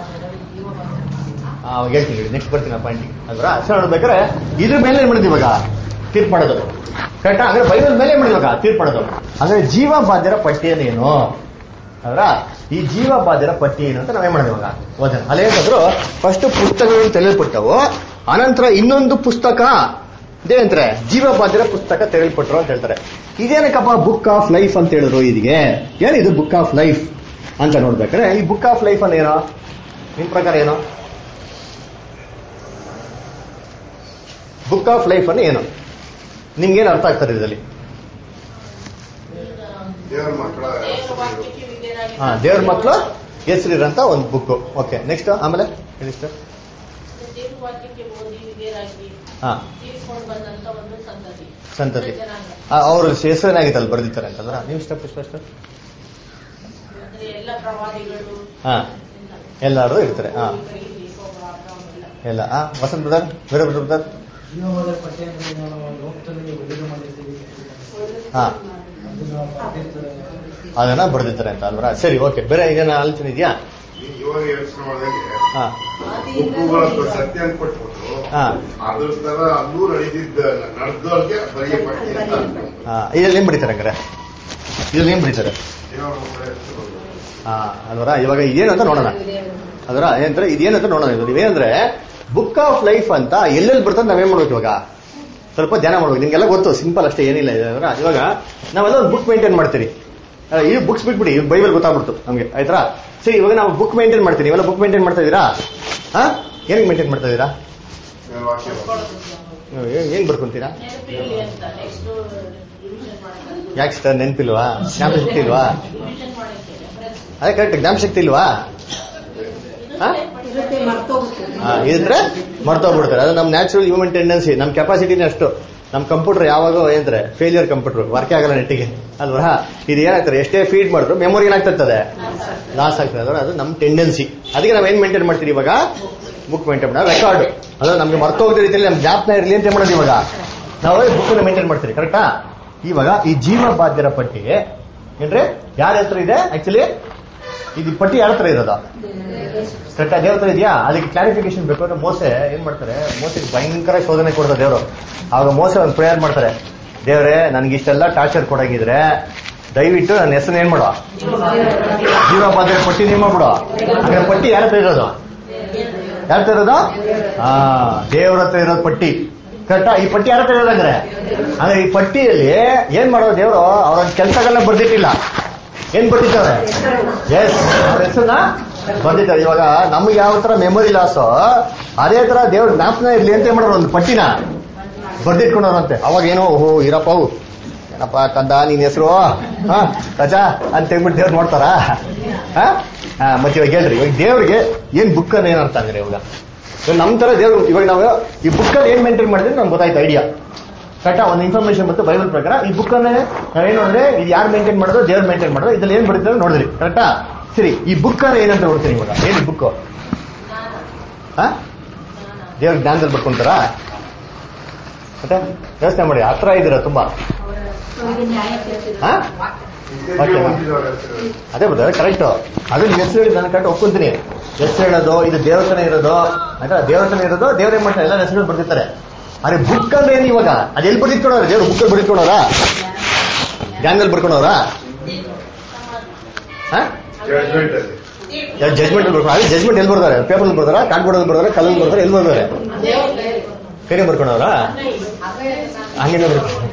ಆ, ಅವಾಗ ಹೇಳ್ತೀನಿ ನೆಕ್ಸ್ಟ್ ಬರ್ತೀನಿ ಆ ಪಾಯಿಂಟಿಗೆ ಅಲ್ವಾ ಅಷ್ಟೇ ನೋಡ್ಬೇಕಾದ್ರೆ ಇದ್ರ ಮೇಲೆ ಏನ್ ಮಾಡಿದ್ವಿ ಇವಾಗ ತೀರ್ಪು ಮಾಡೋದು ಕರೆಕ್ಟಾ ಅಂದ್ರೆ ಬೈಬಲ್ ಮೇಲೆ ಏನ್ ಮಾಡಿದ್ವಿ ಇವಾಗ ತೀರ್ಪು ಮಾಡೋದು ಅಂದ್ರೆ ಜೀವ ಬಾಧ್ಯರ ಪಟ್ಟಿಯನ್ನು ಏನು ಅದ್ರ ಈ ಜೀವ ಬಾಧ್ಯರ ಪಟ್ಟಿ ಏನು ಅಂತ ನಾವೇನ್ ಮಾಡಿದ್ವಿ ಇವಾಗ ಓದೋಣ ಅಲ್ಲಿ ಹೇಳ್ತಿದ್ರು ಫಸ್ಟ್ ಪುಸ್ತಕಗಳು ತೆರೆಯಲ್ಪಟ್ಟವು ಅನಂತರ ಇನ್ನೊಂದು ಪುಸ್ತಕ ಇದೇನಂತಾರೆ ಜೀವ ಬಾಧ್ಯರ ಪುಸ್ತಕ ತೆರೆಯಲ್ಪಟ್ಟರು ಅಂತ ಹೇಳ್ತಾರೆ ಇದೇನಕ್ಕಪ್ಪ ಬುಕ್ ಆಫ್ ಲೈಫ್ ಅಂತ ಹೇಳಿದ್ರು ಇದಕ್ಕೆ ಏನಿದು ಬುಕ್ ಆಫ್ ಲೈಫ್ ಅಂತ ನೋಡ್ಬೇಕಾದ್ರೆ ಈ ಬುಕ್ ಆಫ್ ಲೈಫ್ ಅಂದ್ರೆ ಏನೋ ನಿಮ್ ಪ್ರಕಾರ ಏನು ಬುಕ್ ಆಫ್ ಲೈಫ್ ಅನ್ನು ಏನು ನಿಮ್ಗೇನು ಅರ್ಥ ಆಗ್ತದೆ ಇದರಲ್ಲಿ ದೇವರ ಮಕ್ಕಳ ದೇವರ ವಾಕ್ಯಕ್ಕೆ ವಿಧೇಯರಾಗಿ ಹಾ ದೇವ್ರ ಮಕ್ಕಳು ಹೆಸರಿರಂತ ಒಂದು ಬುಕ್ ಓಕೆ ನೆಕ್ಸ್ಟ್ ಆಮೇಲೆ ಹೇಳಿ ಸರ್ ದೇವರ ವಾಕ್ಯಕ್ಕೆ ಓದಿ ವಿಧೇಯರಾಗಿ ಹಾ ತೀರ್ಕೊಂಡು ಬಂದಂತ ಒಂದು ಸಂತತಿ ಸಂತತಿ ಜನಾಂಗ. ಅವ್ರ ಹೆಸರೇನಾಗಿತ್ತು ಅಲ್ಲಿ ಬರ್ದಿದ್ದಾರೆ ಅಂತಂದ್ರ ನೀವು ಇಷ್ಟ ಪುಷ್ಪ ಅಷ್ಟು ಅಂದ್ರೆ ಎಲ್ಲ ಪ್ರವಾದಿಗಳು ಹಾ ಎಲ್ಲ. ಎಲ್ಲಾರು ಇರ್ತಾರೆ ಹಾ ಇಲ್ಲಿ ಒಬ್ಬ ಅಬ್ರಹಾಮ್ ಎಲ್ಲ. ಎಲ್ಲ ಹಾ ವಸಂತ್ ಬ್ರದರ್ ಬೇರೆ ಬ್ರದರ್ ಜೀವವಾದ ಪಟ್ಟಿಯನ್ನು ನಾವು ಲೋಕದಲ್ಲಿ ಬಿಡುಗಡೆ ಮಾಡಿದ್ದೀವಿ ಹಾ ಅದನ್ನು ಪ್ರಾರ್ಥಿಸ್ತಾರೆ ಅದನ್ನ ಬರ್ದಿದ್ದಾರೆ ಅಂತ ಅಲ್ವರ ಸರಿ ಓಕೆ ಬೇರೆ ಏನ ಆಲೋಚನೆ ಇದೆಯಾ ಇವಾಗ ಯೋಚನೆ ಮಾಡಿದಂಗೆ ಹಾ ಬುಕ್ಕುಗಳ ಸತ್ಯ ಅಂತ ಕೊಟ್ಬಿಟ್ಟು ಹಾ ಅದ್ರ ತರ ಅಲ್ಲೂ ನಡೆದಿದ್ದ ನಡೆದವ್ರಿಗೆ ಬರೀ ಪಟ್ಟಿ ಅಂತ ಅನ್ಕೊಂಡು. ಹಾ ಇದ್ರಲ್ಲಿ ಏನ್ ಬರೀತಾರೆ ಹಂಗಾರೆ ಇದ್ರಲ್ಲಿ ಏನ್ ಬರೀತಾರೆ ದೇವರ ಮಕ್ಕಳ ಹೆಸರು. ಹಾ ಅಲ್ವರ ಇವಾಗ ಇದೇನು ಅಂತ ನೋಡೋಣ ಅದರ ಏನಂದ್ರೆ ಇದೇನು ಅಂತ ನೋಡೋಣ ಇದು ನೀವೇನಂದ್ರೆ ಬುಕ್ ಆಫ್ ಲೈಫ್ ಅಂತ ಎಲ್ಲೆಲ್ಲಿ ಬರ್ತದೆ ನಾವೇನ್ ಮಾಡ್ಬೇಕು ಇವಾಗ ಸ್ವಲ್ಪ ಧ್ಯಾನ ಮಾಡ್ಬೇಕು ನಿಮ್ಗೆಲ್ಲ ಗೊತ್ತು ಸಿಂಪಲ್ ಅಷ್ಟೇ ಏನಿಲ್ಲ ಇದೆ ಅದರ ಇವಾಗ ನಾವೆಲ್ಲ ಒಂದು ಬುಕ್ ಮೇಂಟೈನ್ ಮಾಡ್ತೀರಿ ಆ, ಈ ಬುಕ್ಸ್ ಬಿಟ್ಬಿಡಿ ಈ ಬೈಬಲ್ ಗೊತ್ತಾಗ್ಬಿಡ್ತು ನಮ್ಗೆ ಆಯ್ತಾ ಸರಿ ಇವಾಗ ನಾವು ಬುಕ್ ಮೇಂಟೈನ್ ಮಾಡ್ತೀವಿ ನೀವೆಲ್ಲ ಬುಕ್ ಮೇಂಟೈನ್ ಮಾಡ್ತಾ ಇದೀರಾ ಹಾ ಏನಕ್ಕೆ ಮೇಂಟೈನ್ ಮಾಡ್ತಾ ಇದೀರಾ ದೇವರ ವಾಕ್ಯ ನೀವು ಏನ್- ಏನ್ ಬರ್ಕೊಂತೀರಾ ನೆನಪಿರ್ಲಿ ಅಂತ ನೆಕ್ಸ್ಟ್ ರಿವಿಷನ್ ಮಾಡಕ್ಕೆ ಯಾಕೆ ಸರ್ ನೆನಪಿಲ್ವಾ ಜ್ಞಾಪಶಕ್ತಿ ಇಲ್ವಾ ರಿವಿಷನ್ ಮಾಡಕ್ಕೆ reference. ಅದೇ ಕರೆಕ್ಟ್ ಜ್ಞಾಪಶಕ್ತಿ ಇಲ್ವಾ ಹಾ? ಹಾ, ಇದ್ರೆ ಮರ್ತೋಗ್ಬಿಡ್ತಾರೆ ಅದು ನಮ್ಮ ನ್ಯಾಚುರಲ್ ಹ್ಯೂಮನ್ ಟೆಂಡೆನ್ಸಿ ನಮ್ಮ ಕೆಪಾಸಿಟಿನೇ ಅಷ್ಟು ನಮ್ಮ ಕಂಪ್ಯೂಟರ್ ಯಾವಾಗ ಏನಂದ್ರೆ ಫೇಲಿಯರ್ ಕಂಪ್ಯೂಟರ್ ವರ್ಕ್ ಆಗಲ್ಲ ನೆಟ್ಟಿಗೆ ಅಲ್ವಾ ಇದು ಏನಾಗ್ತದೆ ಎಷ್ಟೇ ಫೀಡ್ ಮಾಡಿದ್ರು ಮೆಮೊರಿ ಏನಾಗ್ತದೆ ಲಾಸ್ ಆಗ್ತದೆ ಅಂದ್ರೆ ಅದು ನಮ್ಮ ಟೆಂಡೆನ್ಸಿ ಅದಕ್ಕೆ ನಾವು ಏನ್ ಮೇಂಟೈನ್ ಮಾಡ್ತೀವಿ ಇವಾಗ ಬುಕ್ ಮೇಂಟೈನ್ ಮಾಡಿ ರೆಕಾರ್ಡ್ ಅದು ನಮ್ಗೆ ಮರ್ತೋಗದ ರೀತಿಯಲ್ಲಿ ನಮ್ಗೆ ಜ್ಞಾಪನ ಇರಲಿ ಅಂತ ಮಾಡೋದು ಇವಾಗ ನಾವು ಬುಕ್ ಮೇಂಟೈನ್ ಮಾಡ್ತೀವಿ ಕರೆಕ್ಟಾ ಇವಾಗ ಈ ಜೀವ ಬಾಧ್ಯರ ಪಟ್ಟಿಗೆ ಏನ್ರಿ ಯಾರ ಹೆಸರು ಇದೆ ಆಕ್ಚುಲಿ ಇದು ಪಟ್ಟಿ ಯಾರ ಹತ್ರ ಇರೋದು ಕರೆಕ್ಟ್ ದೇವ್ರ ಹತ್ರ ಇದೆಯಾ ಅದಕ್ಕೆ ಕ್ಲಾರಿಫಿಕೇಶನ್ ಬೇಕು ಅಂದ್ರೆ ಮೋಸೆ ಏನ್ ಮಾಡ್ತಾರೆ ಮೋಸೆಗೆ ಭಯಂಕರ ಶೋಧನೆ ಕೊಡ್ತಾರೆ ದೇವರು ಆಗ ಮೋಸೆ ಒಂದು ಪ್ರೇಯರ್ ಮಾಡ್ತಾರೆ ದೇವ್ರೆ ನನ್ಗೆ ಇಷ್ಟೆಲ್ಲ ಟಾರ್ಚರ್ ಕೊಡಂಗಿದ್ರೆ ದಯವಿಟ್ಟು ನನ್ನ ಹೆಸರು ಏನ್ ಮಾಡುವ ಜೀವ ಬಾದ್ರೆ ಪಟ್ಟಿ ನೀವು ಮಾಡ್ಬಿಡು ಹಾಗಾದ್ರೆ ಪಟ್ಟಿ ಯಾರ ಹತ್ರ ಇರೋದು ಯಾರ ಹತ್ರ ಇರೋದು ಹಾ ದೇವ್ರ ಹತ್ರ ಇರೋದು ಪಟ್ಟಿ ಕರೆಕ್ಟಾ ಈ ಪಟ್ಟಿ ಯಾರ ಹತ್ರ ಇರೋದಂದ್ರೆ ಅಂದ್ರೆ ಈ ಪಟ್ಟಿಯಲ್ಲಿ ಏನ್ ಮಾಡೋದು ದೇವರು ಅವ್ರ ಕೆಲಸಗಳನ್ನ ಬರ್ದಿಟ್ಟಿಲ್ಲ ಏನ್ ಬರ್ದಿದ್ದಾರೆ ಎಸ್ ಅವ್ರ ಹೆಸರನ್ನ ಬರ್ದಿದ್ದಾರೆ ಇವಾಗ ನಮ್ಗೆ ಯಾವ ತರ ಮೆಮೊರಿ ಲಾಸು ಅದೇ ತರ ದೇವ್ರ ಜ್ಞಾಪನ ಇರ್ಲಿ ಅಂತ ಏನ್ ಮಾಡೋರು ಒಂದು ಪಟ್ಟಿನ ಬರ್ದಿಟ್ಕೊಂಡವ್ರಂತೆ ಅವಾಗ ಏನೋ ಓಹೋ ಇರಪ್ಪ ಅವು ಏನಪ್ಪ ಕಂದ ನಿನ್ ಹೆಸರು ಹಾ ರಜಾ ಅಂತ ಹೇಳ್ಬಿಟ್ಟು ದೇವ್ರು ನೋಡ್ತಾರ ಹಾ ಹಾ, ಮತ್ತೆ ಇವಾಗ ಹೇಳ್ರಿ ಇವಾಗ ದೇವ್ರಿಗೆ ಏನ್ ಬುಕ್ ಅನ್ನ ಏನರ್ಥ ಅಂದ್ರೆ ಇವಾಗ ಇವಾಗ ನಮ್ ತರ ದೇವ್ರು ಇವಾಗ ನಾವು ಈ ಬುಕ್ ಅಲ್ಲಿ ಏನ್ ಮೇಂಟೈನ್ ಮಾಡಿದ್ರೆ ನಮ್ಗೆ ಗೊತ್ತಾಯ್ತು ಐಡಿಯಾ ಕರೆಕ್ಟಾ ಒಂದು ಇನ್ಫಾರ್ಮೇಶನ್ ಮತ್ತು ಬೈಬಲ್ ಪ್ರಕಾರ ಈ ಬುಕ್ ಅನ್ನ ನಾವೇನು ಅಂದ್ರೆ ಇದು ಯಾರು ಮೇಂಟೈನ್ ಮಾಡೋದು ದೇವ್ರು ಮೇಂಟೈನ್ ಮಾಡೋದು ಇದ್ರಲ್ಲಿ ಏನ್ ಬರೀತಾರೆ ನೋಡಿದ್ರಿ ಕರೆಕ್ಟಾ ಸರಿ ಈ ಬುಕ್ ಅನ್ನ ಏನಂತ ನೋಡ್ತೀನಿ ಇವಾಗ ಏನು ಬುಕ್ ಹಾ ದೇವ್ರ ಜ್ಞಾನದಲ್ಲಿ ಬರ್ಕೊಂತಾರಾ ಮತ್ತೆ ಯೋಚನೆ ಮಾಡಿ ಹತ್ರ ಇದ್ದೀರಾ ತುಂಬಾ ಹಾ ಓಕೆ ಅದೇ ಬರ್ತದೆ ಕರೆಕ್ಟ್ ಅದು ಹೆಸರು ಹೇಳಿ ನಾನು ಕರೆಕ್ಟ್ ಒಪ್ಕೊಂತೀನಿ ಹೆಸರು ಹೇಳೋದು ಇದು ದೇವತನ ಇರೋದು ಆಯ್ತಾ ದೇವತನ ಇರೋದು ದೇವ್ರ ಏನ್ ಮಾಡ್ತಾರೆ ಎಲ್ಲ ಹೆಸರು ಬರ್ದಿರ್ತಾರೆ ಅರೆ ಬುಕ್ ಅಂದ್ರೆ ಏನು ಇವಾಗ ಅದು ಎಲ್ಲಿ ಬರ್ದಿಟ್ಕೊಳೋರ ದೇವ್ರು ಬುಕ್ಕಲ್ಲಿ ಬರ್ದಿಟ್ಕೊಳೋರ ಜ್ಞಾನದಲ್ಲಿ ಬರ್ಕೊಳೋರಾ ಹಾ ಜಡ್ಜ್ಮೆಂಟ್ ಅಲ್ಲಿ ಜಜ್ಮೆಂಟ್ ಬರ್ಕೊಂಡು ಅದೇ ಜಜ್ಮೆಂಟ್ ಎಲ್ಲಿ ಬರ್ತಾರೆ ಪೇಪರ್ ಬರ್ತಾರ ಕಾರ್ಡ್ ಬೋರ್ಡ್ ಬರ್ತಾರೆ ಕಲ್ಲಲ್ಲಿ ಬರ್ತಾರೆ ಎಲ್ಲಿ ಬರ್ತಾರೆ ಕೈಲಿ ಬರ್ಕೊಂಡವ್ರ ಹಂಗೇನೆ ಬರ್ತಾರೆ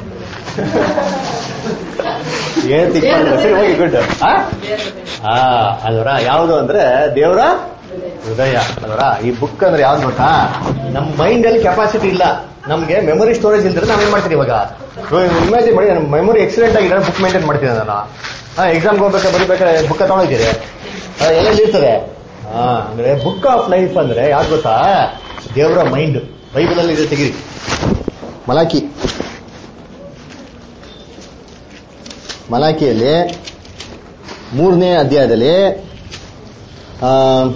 ಏನ್ ತಿಳ್ಕೊಂಡ್ರೆ ಸರಿ ಹೋಗಿ ಗುಡ್ ಹಾ ಅದರ ಯಾವುದು ಅಂದ್ರೆ ದೇವರ ಹೃದಯ ಅದರ ಈ ಬುಕ್ ಅಂದ್ರೆ ಯಾವ್ದು ಗೊತ್ತಾ ನಮ್ಮ ಮೈಂಡ್ ಅಲ್ಲಿ ಕೆಪಾಸಿಟಿ ಇಲ್ಲ ನಮ್ಗೆ ಮೆಮೊರಿ ಸ್ಟೋರೇಜ್ ಇಲ್ದ್ರೆ ನಾವೇನ್ ಮಾಡ್ತೀವಿ ಇವಾಗ ಇಮ್ಯಾಜಿನ್ ಮಾಡಿ ನನ್ನ ಮೆಮೊರಿ ಎಕ್ಸಿಡೆಂಟ್ ಆಗಿರೋ ಬುಕ್ ಮೇಂಟೈನ್ ಮಾಡ್ತೀನಿ ನಾನು ಎಕ್ಸಾಮ್ಗೆ ಹೋಗ್ಬೇಕಾದ್ರೆ ಬರೀಬೇಕಾದ್ರೆ ಬುಕ್ ತಗೊಂಡಿದ್ದೀರಿ ಎಲ್ಲ ಇರ್ತದೆ ಹಾ ಅಂದ್ರೆ ಬುಕ್ ಆಫ್ ಲೈಫ್ ಅಂದ್ರೆ ಯಾವ್ದು ಗೊತ್ತಾ ದೇವರ ಮೈಂಡ್ ಬೈಬಲ್ ಅಲ್ಲಿ ಇದೆ ತೆಗಿರಿ ಮಲಾಕಿ ಮಲಾಕಿಯಲ್ಲಿ ಮೂರನೇ ಅಧ್ಯಾಯದಲ್ಲಿ ಆ,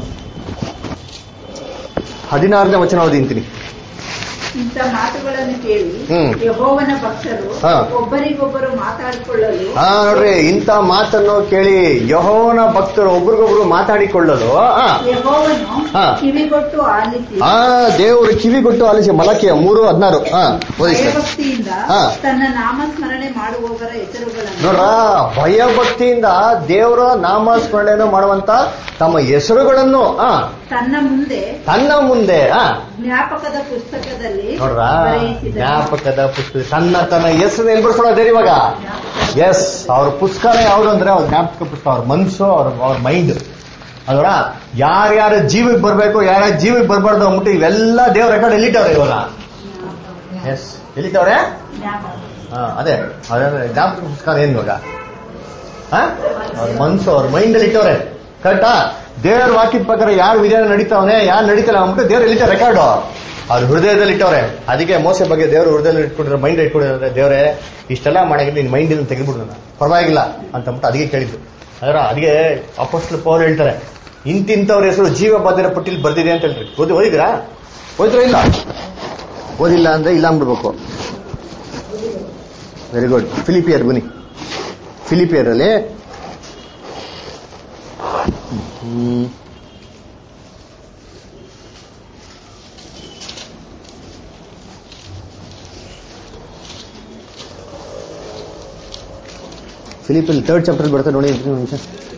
ಹದಿನಾರನೇ ವಚನ ಓದಿಂತೀನಿ ಇಂಥ ಮಾತುಗಳನ್ನು ಕೇಳಿ ಹ್ಮ್. ಯಹೋವನ ಭಕ್ತರು ಹಾ. ಒಬ್ಬರಿಗೊಬ್ಬರು ಮಾತಾಡಿಕೊಳ್ಳಲು ಹಾ ನೋಡ್ರಿ ಇಂಥ ಮಾತನ್ನು ಕೇಳಿ ಯಹೋವನ ಭಕ್ತರು ಒಬ್ರಿಗೊಬ್ರು ಮಾತಾಡಿಕೊಳ್ಳಲು ಆ, ಯಹೋವನು ಹಾ. ಕಿವಿಗೊಟ್ಟು ಆಲಿಸಿ ಆ ದೇವರು ಕಿವಿಗೊಟ್ಟು ಆಲಿಸಿ ಮಲಕಿಯ ಮೂರು ಹದಿನಾರು ಹಾ ಓದಿ ಸರ್ ಭಯಭಕ್ತಿಯಿಂದ ಹಾ. ತನ್ನ ನಾಮಸ್ಮರಣೆ ಮಾಡುವವರ ಹೆಸರುಗಳನ್ನು ನೋಡ್ರ ಭಯಭಕ್ತಿಯಿಂದ ದೇವರ ನಾಮಸ್ಮರಣೆಯನ್ನು ಮಾಡುವಂತ ತಮ್ಮ ಹೆಸರುಗಳನ್ನು ಆ ತನ್ನ ಮುಂದೆ ತನ್ನ ಮುಂದೆ ಆ ಜ್ಞಾಪಕದ ಪುಸ್ತಕದಲ್ಲಿ ನೋಡ್ರ ಬರೆಯಿಸಿದನು. ಜ್ಞಾಪಕದ ಪುಸ್ತಕ ತನ್ನ ತನ್ನ ಹೆಸರು ಎಲ್ಲಿ ಬರ್ಸ್ಕೊಳ್ಳೋದೇ ಇವಾಗ ಎಸ್ ಅವ್ರ ಪುಸ್ತಕ ಯಾವ್ದು ಅಂದ್ರೆ ಅವ್ರ ಜ್ಞಾಪಕ ಪುಸ್ತಕ ಅವ್ರ ಮನ್ಸು ಅವ್ರ ಅವ್ರ ಮೈಂಡ್ ಅದರ ಯಾರ್ಯಾರ ಜೀವಕ್ಕೆ ಬರ್ಬೇಕು ಯಾರ್ಯಾರ ಜೀವಕ್ಕೆ ಬರ್ಬಾರ್ದು ಅಂದ್ಬಿಟ್ಟು ಇವೆಲ್ಲ ದೇವ್ರ ರೆಕಾರ್ಡ್ ಎಲ್ಲಿಟ್ಟವ್ರೆ ಇವಾಗ ಎಸ್ ಎಲ್ಲಿಟ್ಟವ್ರೆ ಜ್ಞಾಪಕ ಹಾ ಅದೇ ಅದೇ ಜ್ಞಾಪಕ ಪುಸ್ತಕ ಏನ್ ಇವಾಗ ಹಾ ಅವ್ರ ಮನ್ಸು ಅವ್ರ ಮೈಂಡ್ ಅಲ್ಲಿ ಇಟ್ಟವ್ರೆ ಕರೆಕ್ಟಾ ದೇವ್ರ ವಾಕ್ಯದ ಪ್ರಕಾರ ಯಾರು ವಿಧಾನ ನಡೀತಾವನೆ ಯಾರು ನಡೀತಾನೆ ಅಂದ್ಬಿಟ್ಟು ದೇವ್ರು ಎಲ್ಲಿಟ್ಟ ರೆಕಾರ್ಡು ಅವ್ರ ಹೃದಯದಲ್ಲಿ ಇಟ್ಟವ್ರೆ ಅದಕ್ಕೆ ಮೋಸ ಬಗ್ಗೆ ದೇವ್ರ ಹೃದಯದಲ್ಲಿ ಇಟ್ಕೊಂಡಿರೋ ಮೈಂಡ್ ಇಟ್ಕೊಂಡಿದ್ರೆ ದೇವ್ರೆ ಇಷ್ಟೆಲ್ಲ ಮಾಡಿದ್ರೆ ನಿನ್ ಮೈಂಡ್ ಇಂದ ತೆಗೆದ್ಬಿಡು ನಾನು ಪರವಾಗಿಲ್ಲ ಅಂತ ಅಂದ್ಬಿಟ್ಟು ಅದಕ್ಕೆ ಕೇಳಿದ್ದು ಅದರ ಅದಕ್ಕೆ ಅಪೋಸ್ಟಲ್ ಪೌಲ್ ಹೇಳ್ತಾರೆ ಇಂತಿಂತವ್ರ ಹೆಸರು ಜೀವ ಬಾಧ್ಯರ ಪಟ್ಟಿಲಿ ಬರ್ದಿದೆ ಅಂತ ಹೇಳ್ರಿ ಓದಿ ಓದಿದ್ರಾ ಓದಿದ್ರ ಇಲ್ಲ ಓದಿಲ್ಲ ಅಂದ್ರೆ ಇಲ್ಲ ಅಂದ್ಬಿಡ್ಬೇಕು ವೆರಿ ಗುಡ್ ಫಿಲಿಪಿಯರ್ ಬನ್ನಿ ಫಿಲಿಪಿಯರಲ್ಲಿ ಹ್ಮ್. ಫಿಲಿಪಿಯಲ್ಲಿ ಥರ್ಡ್ ಚಾಪ್ಟರ್ ಬರುತ್ತೆ ನೋಡಿ ಒಂದು ನಿಮಿಷ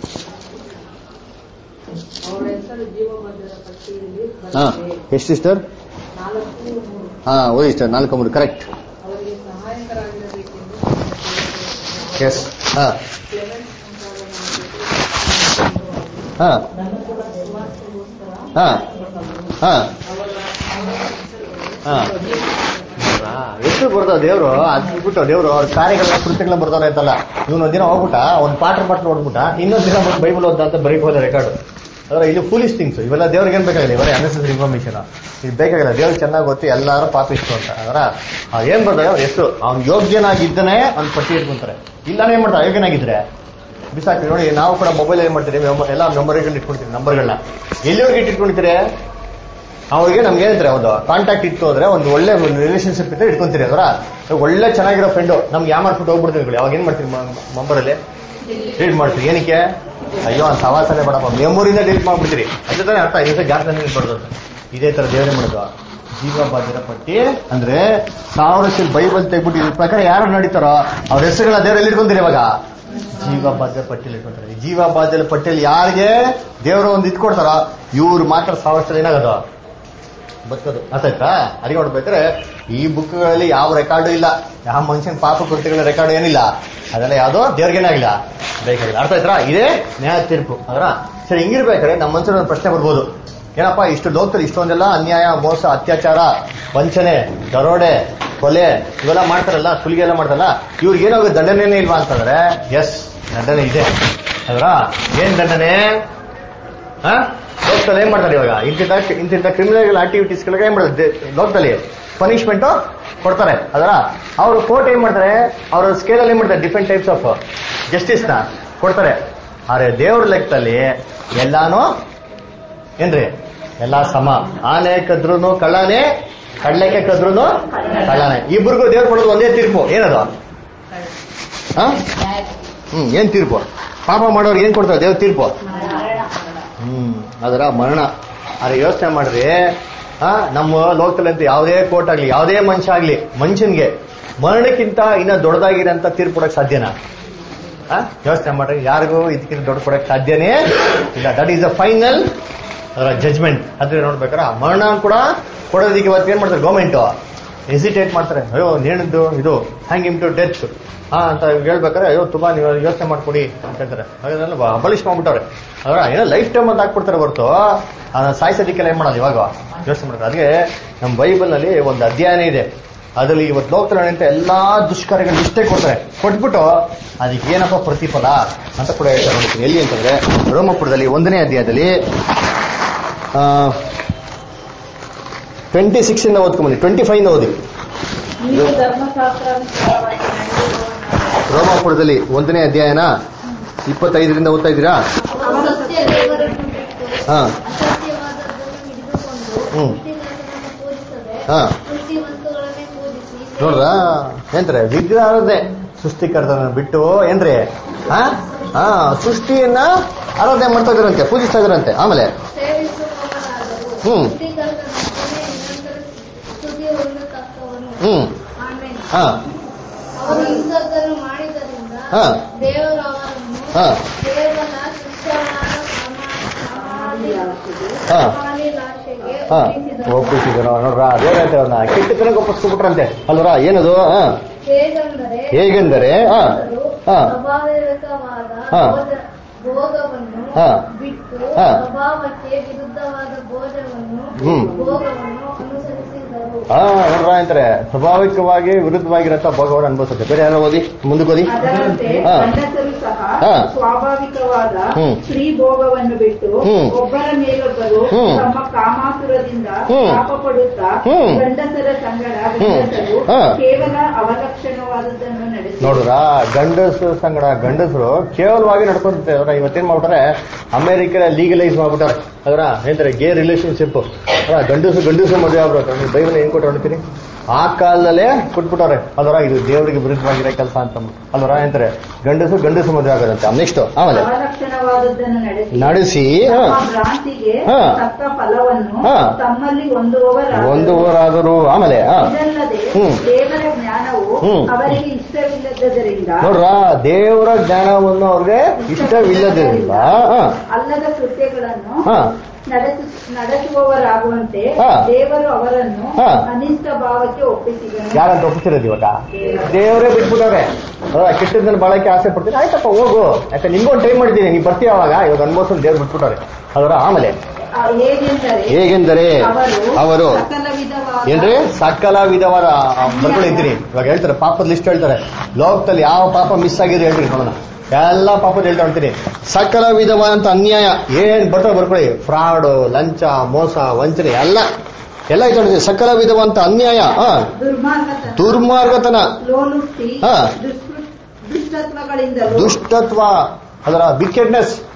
ಅವರ ಹೆಸರು ಜೀವಬದ್ಧರ ಪಟ್ಟಿಯಲ್ಲಿ ಹಾ ಬಂದಿದೆ. ಎಷ್ಟು ಸಿಸ್ಟರ್ ನಾಲ್ಕು ಮೂರು. ಹಾ ಓದಿ ಸಿಸ್ಟರ್ ನಾಲ್ಕು ಮೂರು ಕರೆಕ್ಟ್ ಅವರಿಗೆ ಸಹಾಯಕರಾಗಿರಬೇಕೆಂದು ಎಸ್ ಹಾ ಕ್ಲೆಮೆಂಟ್ ಮುಂತಾದ ನಮ್ಮ ಜೊತೆ ಹಾ ನನ್ನ ಕೂಡ ಸುವಾರ್ತೆಗೋಸ್ಕರ ಹಾ ಹಾ ಅವರ ಹಾ ಎಷ್ಟು ಬರ್ತಾವ ದೇವ್ರು ಅದ್ ಬಿಟ್ಟು ದೇವ್ರು ಅವ್ರ ಕಾರ್ಯಗಳ ಕೃತ್ಯಗಳ ಬರ್ತಾನೆ ಅಂತಲ್ಲ ಇವನು ಒಂದಿನ ಹೋಗ್ಬಿಟ್ಟ ಒಂದ್ ಪಾಠ ಪಾಠ ನೋಡ್ಬಿಟ್ಟ ಇನ್ನೊಂದ್ ದಿನ ಬಂದು ಬೈಬಲ್ ಓದ್ದ ಅಂತ ಬರೀಕ್ ಹೋದ ರೆಕಾರ್ಡ್ ಅಂದ್ರೆ ಇದು ಫೂಲಿಶ್ ಥಿಂಗ್ಸ್ ಇವೆಲ್ಲ ದೇವ್ರಿಗೆ ಏನ್ ಬೇಕಾಗಿಲ್ಲ ಇವರೇ ಅನ್ನೆಸರಿ ಇನ್ಫಾರ್ಮೇಶನ್ ಇದು ಬೇಕಾಗಿಲ್ಲ ದೇವ್ರಿಗೆ ಚೆನ್ನಾಗಿ ಗೊತ್ತು ಎಲ್ಲಾರು ಪಾಪಿಸ್ತು ಅಂತ ಅದರ ಏನ್ ಬರ್ತಾರೆ ಅವ್ರು ಎಷ್ಟು ಅವ್ನು ಯೋಗ್ಯನಾಗಿದ್ದಾನೆ ಅವ್ನು ಪಟ್ಟಿ ಇಟ್ಕೊಂತಾರೆ ಇಲ್ಲಾನೆ ಏನ್ ಮಾಡ್ತಾರೆ ಅಯೋಗ್ಯನಾಗಿದ್ರೆ ಬಿಸಾಕ್ರಿ ನೋಡಿ ನಾವು ಕೂಡ ಮೊಬೈಲ್ ಏನ್ ಮಾಡ್ತೀರಿ ಮೆಮ- ಎಲ್ಲ ನಂಬರ್ಗಳನ್ನ ಇಟ್ಕೊಳ್ತೀವಿ ನಂಬರ್ಗಳನ್ನ ಎಲ್ಲಿವರೆಗೆ ಇಟ್ಟಿಟ್ಕೊಂಡಿರ್ತೀರಿ ಅವ್ರಿಗೆ ನಮ್ಗೆ ಏನಂತಾರೆ ಒಂದು ಕಾಂಟ್ಯಾಕ್ಟ್ ಇತ್ತು ಅಂದ್ರೆ ಒಂದು ಒಳ್ಳೆ ರಿಲೇಶನ್ಶಿಪ್ ಇದ್ರೆ ಇಟ್ಕೊಂತೀರಿ ಅದರ ಒಳ್ಳೆ ಚೆನ್ನಾಗಿರೋ ಫ್ರೆಂಡು ನಮ್ಗೆ ಯಾವ ಮಾಡ್ಬಿಟ್ಟು ಹೋಗ್ಬಿಡ್ತೀವಿ ಅವಾಗ ಏನ್ ಮಾಡ್ತೀರಿ ಮಂಬರಲ್ಲಿ ಡಿಲೀಟ್ ಮಾಡ್ತೀರಿ ಏನಕ್ಕೆ ಅಯ್ಯೋ ಅಂತ ಸವಾಸನೆ ಬೇಡಪ್ಪ ಮೆಮೊರಿಯಿಂದ ಡಿಲೀಟ್ ಮಾಡ್ಬಿಡ್ತೀರಿ ಅದೇ ತಾನೇ ಅರ್ಥ ಇದಕ್ಕೆ ಜಾಸ್ತಿ ನೆನ್ಪಡ್ದು ಅದೇ ತರ ದೇವರೇ ಮಾಡೋದು ಜೀವ ಬಾಧ್ಯರ ಪಟ್ಟಿ ಅಂದ್ರೆ ಸಾವಿರ ಶೀಲ್ ಬೈಬಲ್ ತೆಗ್ಬಿಟ್ಟು ಇದ್ರ ಪ್ರಕಾರ ಯಾರು ನಡೀತಾರೋ ಅವ್ರ ಹೆಸರುಗಳ ದೇವರಲ್ಲಿ ಇಟ್ಕೊಂತೀರಿ ಇವಾಗ ಜೀವ ಬಾಧ್ಯರ ಪಟ್ಟಿಯಲ್ಲಿ ಇಟ್ಕೊಂತಾರೆ ಈ ಜೀವ ಬಾಧ್ಯರ ಪಟ್ಟಿಯಲ್ಲಿ ಯಾರಿಗೆ ದೇವರು ಒಂದು ಇಟ್ಕೊಡ್ತಾರ ಇವ್ರು ಮಾತ್ರ ಸಾವಿರ ವರ್ಷ ಏನಾಗೋದು ಬದುಕೋದು ಅರ್ಥಾಯ್ತಾ ಅಡಿಗೆ ನೋಡ್ಬೇಕಾದ್ರೆ ಈ ಬುಕ್ಗಳಲ್ಲಿ ಯಾವ ರೆಕಾರ್ಡು ಇಲ್ಲ ಯಾವ ಮನುಷ್ಯನ ಪಾಪ ಕೃತಿಗಳ ರೆಕಾರ್ಡ್ ಏನಿಲ್ಲ ಅದೆಲ್ಲ ಯಾವುದೋ ದೇವ್ರಿಗೇನಾಗಿಲ್ಲ ಬೇಕಾಗಿಲ್ಲ ಅರ್ಥ ಆಯ್ತಾ ಇದೇ ನ್ಯಾಯ ತೀರ್ಪು ಅದರ ಸರಿ ಹಿಂಗಿರ್ಬೇಕಾದ್ರೆ ನಮ್ಮ ಮನುಷ್ಯನ ಒಂದು ಪ್ರಶ್ನೆ ಬರ್ಬೋದು ಏನಪ್ಪ ಇಷ್ಟು ಲೋಕದಲ್ಲಿ ಇಷ್ಟೊಂದೆಲ್ಲ ಅನ್ಯಾಯ ಮೋಸ ಅತ್ಯಾಚಾರ ವಂಚನೆ ದರೋಡೆ ಕೊಲೆ ಇವೆಲ್ಲ ಮಾಡ್ತಾರಲ್ಲ ಸುಲಿಗೆ ಎಲ್ಲ ಮಾಡ್ತಾರಲ್ಲ ಇವ್ರಿಗೆ ಏನೋ ದಂಡನೆನೇ ಇಲ್ವಾ ಅಂತಂದ್ರೆ ಎಸ್ ದಂಡನೆ ಇದೆ ಅದರ ಏನ್ ದಂಡನೆ ಹಾ ಲೋಕದಲ್ಲಿ ಏನ್ ಮಾಡ್ತಾರೆ ಇವಾಗ ಇಂತಿಂತ ಇಂತಿಂತ ಕ್ರಿಮಿನಲ್ ಆಕ್ಟಿವಿಟೀಸ್ಗಳಿಗೆ ಏನ್ ಮಾಡ್ತಾರೆ ದೇ- ಲೋಕದಲ್ಲಿ ಪನಿಷ್ಮೆಂಟ್ ಕೊಡ್ತಾರೆ ಅದರ ಅವರು ಕೋರ್ಟ್ ಏನ್ ಮಾಡ್ತಾರೆ ಅವ್ರ ಸ್ಕೇಲಲ್ಲಿ ಏನ್ ಮಾಡ್ತಾರೆ ಡಿಫ್ರೆಂಟ್ ಟೈಪ್ಸ್ ಆಫ್ ಜಸ್ಟಿಸ್ ನ ಕೊಡ್ತಾರೆ ಆದ್ರೆ ದೇವ್ರ ಲೆಕ್ಕದಲ್ಲಿ ಎಲ್ಲಾನು ಏನ್ರಿ ಎಲ್ಲಾ ಸಮ ಆನೆ ಕದ್ರುನು ಕಳ್ಳನೇ ಕಡ್ಲೆಕ್ಕೆ ಕದ್ರುನು ಕಳ್ಳನೇ ಇಬ್ರಿಗೂ ದೇವ್ರು ಕೊಡೋದು ಒಂದೇ ತೀರ್ಪು ಏನದು ಹಾ ಹ್ಮ್ ಏನ್ ತೀರ್ಪು ಪಾಪ ಮಾಡೋರು ಏನ್ ಕೊಡ್ತಾರೆ ದೇವ್ರ ತೀರ್ಪು ಹ್ಮ್ ಅದರ ಮರಣ ಅದ್ರ ಯೋಚನೆ ಮಾಡ್ರಿ ಆ ನಮ್ಮ ಲೋಕದಲ್ಲಿ ಅಂತ ಯಾವುದೇ ಕೋರ್ಟ್ ಆಗ್ಲಿ ಯಾವುದೇ ಮನುಷ್ಯ ಆಗ್ಲಿ ಮನುಷ್ಯನ್ಗೆ ಮರಣಕ್ಕಿಂತ ಇನ್ನ ದೊಡ್ಡದಾಗಿರೋಂಥ ತೀರ್ಪು ಕೊಡಕ್ ಸಾಧ್ಯನಾ ಆ? ಯೋಚನೆ ಮಾಡ್ರಿ ಯಾರಿಗೂ ಇದಕ್ಕಿಂತ ದೊಡ್ಡ ಕೊಡಕ್ ಸಾಧ್ಯನೇ ಇಲ್ಲ ದಟ್ ಈಸ್ ಅ ಫೈನಲ್ ಅದರ ಜಜ್ಮೆಂಟ್ ಅದ್ರ ನೋಡ್ಬೇಕಾರೆ ಆ ಮರಣ ಕೂಡ ಕೊಡೋದಕ್ಕೆ ಇವತ್ತು ಏನ್ ಮಾಡ್ತಾರೆ ಗೌರ್ಮೆಂಟ್ ಹೆಸಿಟೇಟ್ ಮಾಡ್ತಾರೆ ಅಯ್ಯೋ ನೇಣದ್ದು ಇದು ಹ್ಯಾಂಗ್ ಟು ಡೆತ್ ಹಾ ಅಂತ ಹೇಳ್ಬೇಕಾರೆ ಅಯ್ಯೋ ತುಂಬಾ ನೀವು ಯೋಚನೆ ಮಾಡ್ಕೊಡಿ ಅಂತ ಹೇಳ್ತಾರೆ ಅದನ್ನೆಲ್ಲ ಅಬಲಿಷ್ ಮಾಡ್ಬಿಟ್ಟವ್ರೆ ಅದರ ಏನೋ ಲೈಫ್ ಟೈಮ್ ಅಂತ ಹಾಕ್ಬಿಡ್ತಾರೆ ಹೊರತು ಅದನ್ನ ಸಾಯಿಸೋದಕ್ಕೆಲ್ಲ ಏನ್ ಮಾಡೋದು ಇವಾಗ ಯೋಚನೆ ಮಾಡ್ತಾರೆ ಅದಕ್ಕೆ ನಮ್ಮ ಬೈಬಲ್ ನಲ್ಲಿ ಒಂದು ಅಧ್ಯಾಯನೇ ಇದೆ ಅದರಲ್ಲಿ ಇವತ್ತು ಲೋಕದಲ್ಲಿ ನಡೆಯುವಂತ ಎಲ್ಲಾ ದುಷ್ಕಾರ್ಯಗಳು ಇಷ್ಟೇ ಕೊಡ್ತಾರೆ ಕೊಟ್ಬಿಟ್ಟು ಅದಕ್ಕೆ ಏನಪ್ಪ ಪ್ರತಿಫಲ ಅಂತ ಕೂಡ ಹೇಳ್ತಾರೆ ನೋಡ್ತೀನಿ ಎಲ್ಲಿ ಅಂತಂದ್ರೆ ರೋಮಪುರದಲ್ಲಿ ಒಂದನೇ ಅಧ್ಯಾಯದಲ್ಲಿ ಟ್ವೆಂಟಿ ಸಿಕ್ಸ್ ಇಂದ ಓದ್ಕೊಂಬಂದಿ ಟ್ವೆಂಟಿ ಫೈವ್ ಇಂದ ಓದಿ ನೀವು ಧರ್ಮಶಾಸ್ತ್ರಾನುಸಾರವಾಗಿ ನಡೆಯುವವನಾಗಿರಬೇಕು. ರೋಮಾಪುರದಲ್ಲಿ ಒಂದನೇ ಅಧ್ಯಾಯನ ಇಪ್ಪತ್ತೈದರಿಂದ ಓದ್ತಾ ಇದ್ದೀರಾ ಅವರು ಸತ್ಯ ದೇವರನ್ನು ಬಿಟ್ಟು ಹಾ ಅಸತ್ಯವಾದದ್ದನ್ನು ಹಿಡಿದುಕೊಂಡು ಹ್ಮ್. ಸೃಷ್ಟಿಕರ್ತನನ್ನು ಪೂಜಿಸದೆ ಹಾ. ಸೃಷ್ಟಿವಸ್ತುಗಳನ್ನೇ ಪೂಜಿಸಿ ನೋಡ್ರಾ ಏನ್ರಿ ವಿಗ್ರಹದೇ ಸೃಷ್ಟಿಕರ್ತನ ಬಿಟ್ಟು ಏನ್ರಿ ಹಾ ಹಾ ಸೃಷ್ಟಿಯನ್ನ ಆರಾಧನೆ ಮಾಡ್ತಾ ಇದ್ರಂತೆ ಪೂಜಿಸ್ತಾ ಇದ್ರಂತೆ ಆಮೇಲೆ ಸೇವಿಸುವವರಾದರು ಹ್ಮ್. ಸೃಷ್ಟಿಕರ್ತನೊಬ್ಬನೇ ನಿರಂತರ ಸ್ತುತಿಯನ್ನು ತಕ್ಕವನು ಹ್ಮ್ ಆಮೇಲೆ ಹಾ ಅವರು ಇಂಥದ್ದನ್ನು ಮಾಡಿದ್ದರಿಂದ ಹಾ. ದೇವರು ಅವರನ್ನು ಹಾ. ಕೇವಲ ತುಚ್ಛವಾದ ಸಮಾಧಿ- ಹಾ. ಸಮಾಧಿಲಾಷೆಗೆ ಹಾ ಒಪ್ಪಿಸಿದನು. ಒಪ್ಪಿಸಿದ್ರು ನೋಡ್ರ ಅದೇ ಹೇಳ್ತಾರಲ್ಲ ಕೆಟ್ಟತನಕ್ಕೆ ಒಪ್ಪಿಸ್ಕೊಬಿಟ್ರಂತೆ ಅಲ್ವರ ಏನದು ಹಾ ಹೇಗೆಂದರೆ ಹೇಗೆಂದರೆ ಹಾ ಅವರು ಹಾ ಸ್ವಾಭಾವಿಕವಾದ ಹಾ. ಭೋಜ- ಭೋಗವನ್ನು ಹಾ. ಬಿಟ್ಟು ಹಾ. ಸ್ವಭಾವಕ್ಕೆ ವಿರುದ್ಧವಾದ ಭೋಜವನ್ನು ಹ್ಮ್. ಭೋಗವನ್ನು ಅನುಸರಿಸಿದರು ಹಾ ನೋಡ್ರ ಅಂತಾರೆ ಸ್ವಾಭಾವಿಕವಾಗಿ ವಿರುದ್ಧವಾಗಿರಂತ ಭೋಗವನ್ನು ಅನುಭವಿಸುತ್ತೆ ಬೇರೆ ಯಾರೋ ಓದಿ ಮುಂದಕ್ಕೆ ಓದಿ ಅದರಂತೆ ಹಾ. ಗಂಡಸರು ಸಹ ಹಾ. ಸ್ವಾಭಾವಿಕವಾದ ಹ್ಮ್. ಸ್ತ್ರೀ ಭೋಗವನ್ನು ಬಿಟ್ಟು ಹ್ಮ್. ಒಬ್ಬರ ಮೇಲೊಬ್ಬರು ಹ್ಮ್. ತಮ್ಮ ಕಾಮಾತುರದಿಂದ ಹ್ಮ್. ಪಾಪಪಡುತ್ತಾ ಹ್ಮ್. ಗಂಡಸರ ಸಂಗಡ ಹ್ಮ್. ಗಂಡಸರು ಹಾ. ಕೇವಲ ಅವಲಕ್ಷಣವಾದದ್ದನ್ನು ನಡೆಸಿ ನೋಡ್ರ ಗಂಡಸರು ಸಂಗಡ ಗಂಡಸರು ಕೇವಲವಾಗಿ ನಡ್ಕೊಂತ ಅದರ ಇವತ್ತೇನ್ ಮಾಡ್ಬಿಟ್ಟಾರೆ ಅಮೆರಿಕ ಲೀಗಲೈಸ್ ಮಾಡ್ಬಿಟ್ಟಾರೆ ಅದರ ಹೇಳ್ತಾರೆ ಗೇ ರಿಲೇಶನ್ಶಿಪ್ ಗಂಡಸು ಗಂಡಸು ಮದುವೆ ಆಗ್ಬೇಕು ನೀವು ಬೈಬಲ್ ಏನ್ ಕೊಟ್ಟು ಹೊಡ್ತೀರಿ ಆ ಕಾಲದಲ್ಲೇ ಕೊಟ್ಬಿಟ್ಟವ್ರೆ ಅದರ ಇದು ದೇವರಿಗೆ ವಿರುದ್ಧವಾಗಿರೋ ಕೆಲಸ ಅಂತ ಅಲ್ವರ ಹೇಳ್ತಾರೆ ಗಂಡಸು ಗಂಡಸು ಮದುವೆ ಆಗೋದಂತೆ ನೆಕ್ಸ್ಟ್ ಆಮೇಲೆ ಅವಲಕ್ಷಣವಾದದ್ದನ್ನು ನಡೆಸಿ ನಡೆಸಿ ಹಾ, ತಮ್ಮ ಭ್ರಾಂತಿಗೆ ಹಾ. ತಕ್ಕ ಫಲವನ್ನು ಹಾ. ತಮ್ಮಲ್ಲಿ ಹೊಂದುವವರಾದರು. ಒಂದು ಊರಾದರೂ ಆಮೇಲೆ ಹಾ ಇದಲ್ಲದೆ ಹ್ಮ್. ದೇವರ ಜ್ಞಾನವು ಹ್ಮ್. ಅವರಿಗೆ ಇಷ್ಟವಿಲ್ಲದ್ದರಿಂದ ನೋಡ್ರ ದೇವರ ಜ್ಞಾನವನ್ನು ಅವ್ರಿಗೆ ಇಷ್ಟವಿಲ್ಲದ್ರಿಂದ ಹಾ, ಅಲ್ಲದ ಕೃತ್ಯಗಳನ್ನು ಹಾ. ನಡೆಸು ನಡೆಸುವವರಾಗುವಂತೆ ಹಾ. ದೇವರು ಅವರನ್ನು ಹಾ. ಅನಿಷ್ಟ ಭಾವಕ್ಕೆ ಒಪ್ಪಿಸಿದನು ಯಾರಂತ ಒಪ್ಪಿಸಿರೋದು ಇವಾಗ ದೇವರೇ ಬಿಟ್ಬಿಟ್ಟವ್ರೆ ಹೌದಾ ಕೆಟ್ಟದ್ದನ್ನ ಬಳಕೆ ಆಸೆ ಪಡ್ತೀನಿ ಆಯ್ತಪ್ಪ ಹೋಗು ಯಾಕೆ ನಿಮ್ಗೊಂದು ಟೈಮ್ ಮಾಡಿದ್ದೀನಿ ನೀವು ಬರ್ತೀಯ ಅವಾಗ ಇವಾಗ ಅನ್ಭವಿಸ್ ದೇವ್ರು ಬಿಟ್ಬಿಟ್ಟವ್ರೆ ಅದರ ಆಮೇಲೆ ಆ, ಹೇಗೆಂದರೆ ಹೇಗೆಂದರೆ ಅವರು ಸಕಲ ವಿಧವಾದ ಏನ್ರಿ ಸಕಲ ವಿಧವಾದ ಬರ್ಕೊಂಡು ಇದ್ದೀನಿ ಇವಾಗ ಹೇಳ್ತಾರೆ ಪಾಪದ ಲಿಸ್ಟ್ ಹೇಳ್ತಾರೆ ಲೋಕದಲ್ಲಿ ಯಾವ ಪಾಪ ಮಿಸ್ ಆಗಿದೆ ಹೇಳ್ರಿ ನೋಡೋಣ ಎಲ್ಲ ಪಾಪದ ಹೇಳ್ತಾ ಹೊಂತೀನಿ ಸಕಲ ವಿಧವಾದಂತ ಅನ್ಯಾಯ ಏನ್ ಬರ್ತಾವ ಬರ್ಕೊಳ್ಳಿ ಫ್ರಾಡ್ ಲಂಚ ಮೋಸ ವಂಚನೆ ಎಲ್ಲ ಎಲ್ಲ ಐತೆ ಸಕಲ ವಿಧವಾದಂತ ಅನ್ಯಾಯ ಆ, ದುರ್ಮಾರ್ಗತನ ದುರ್ಮಾರ್ಗತನ ಲೋಲುಪ್ತಿ ಹಾ. ದುಷ್ಕೃ- ದುಷ್ಟತ್ವಗಳಿಂದಲೂ ದುಷ್ಟತ್ವ ಅದರ ವಿಕೆಟ್ನೆಸ್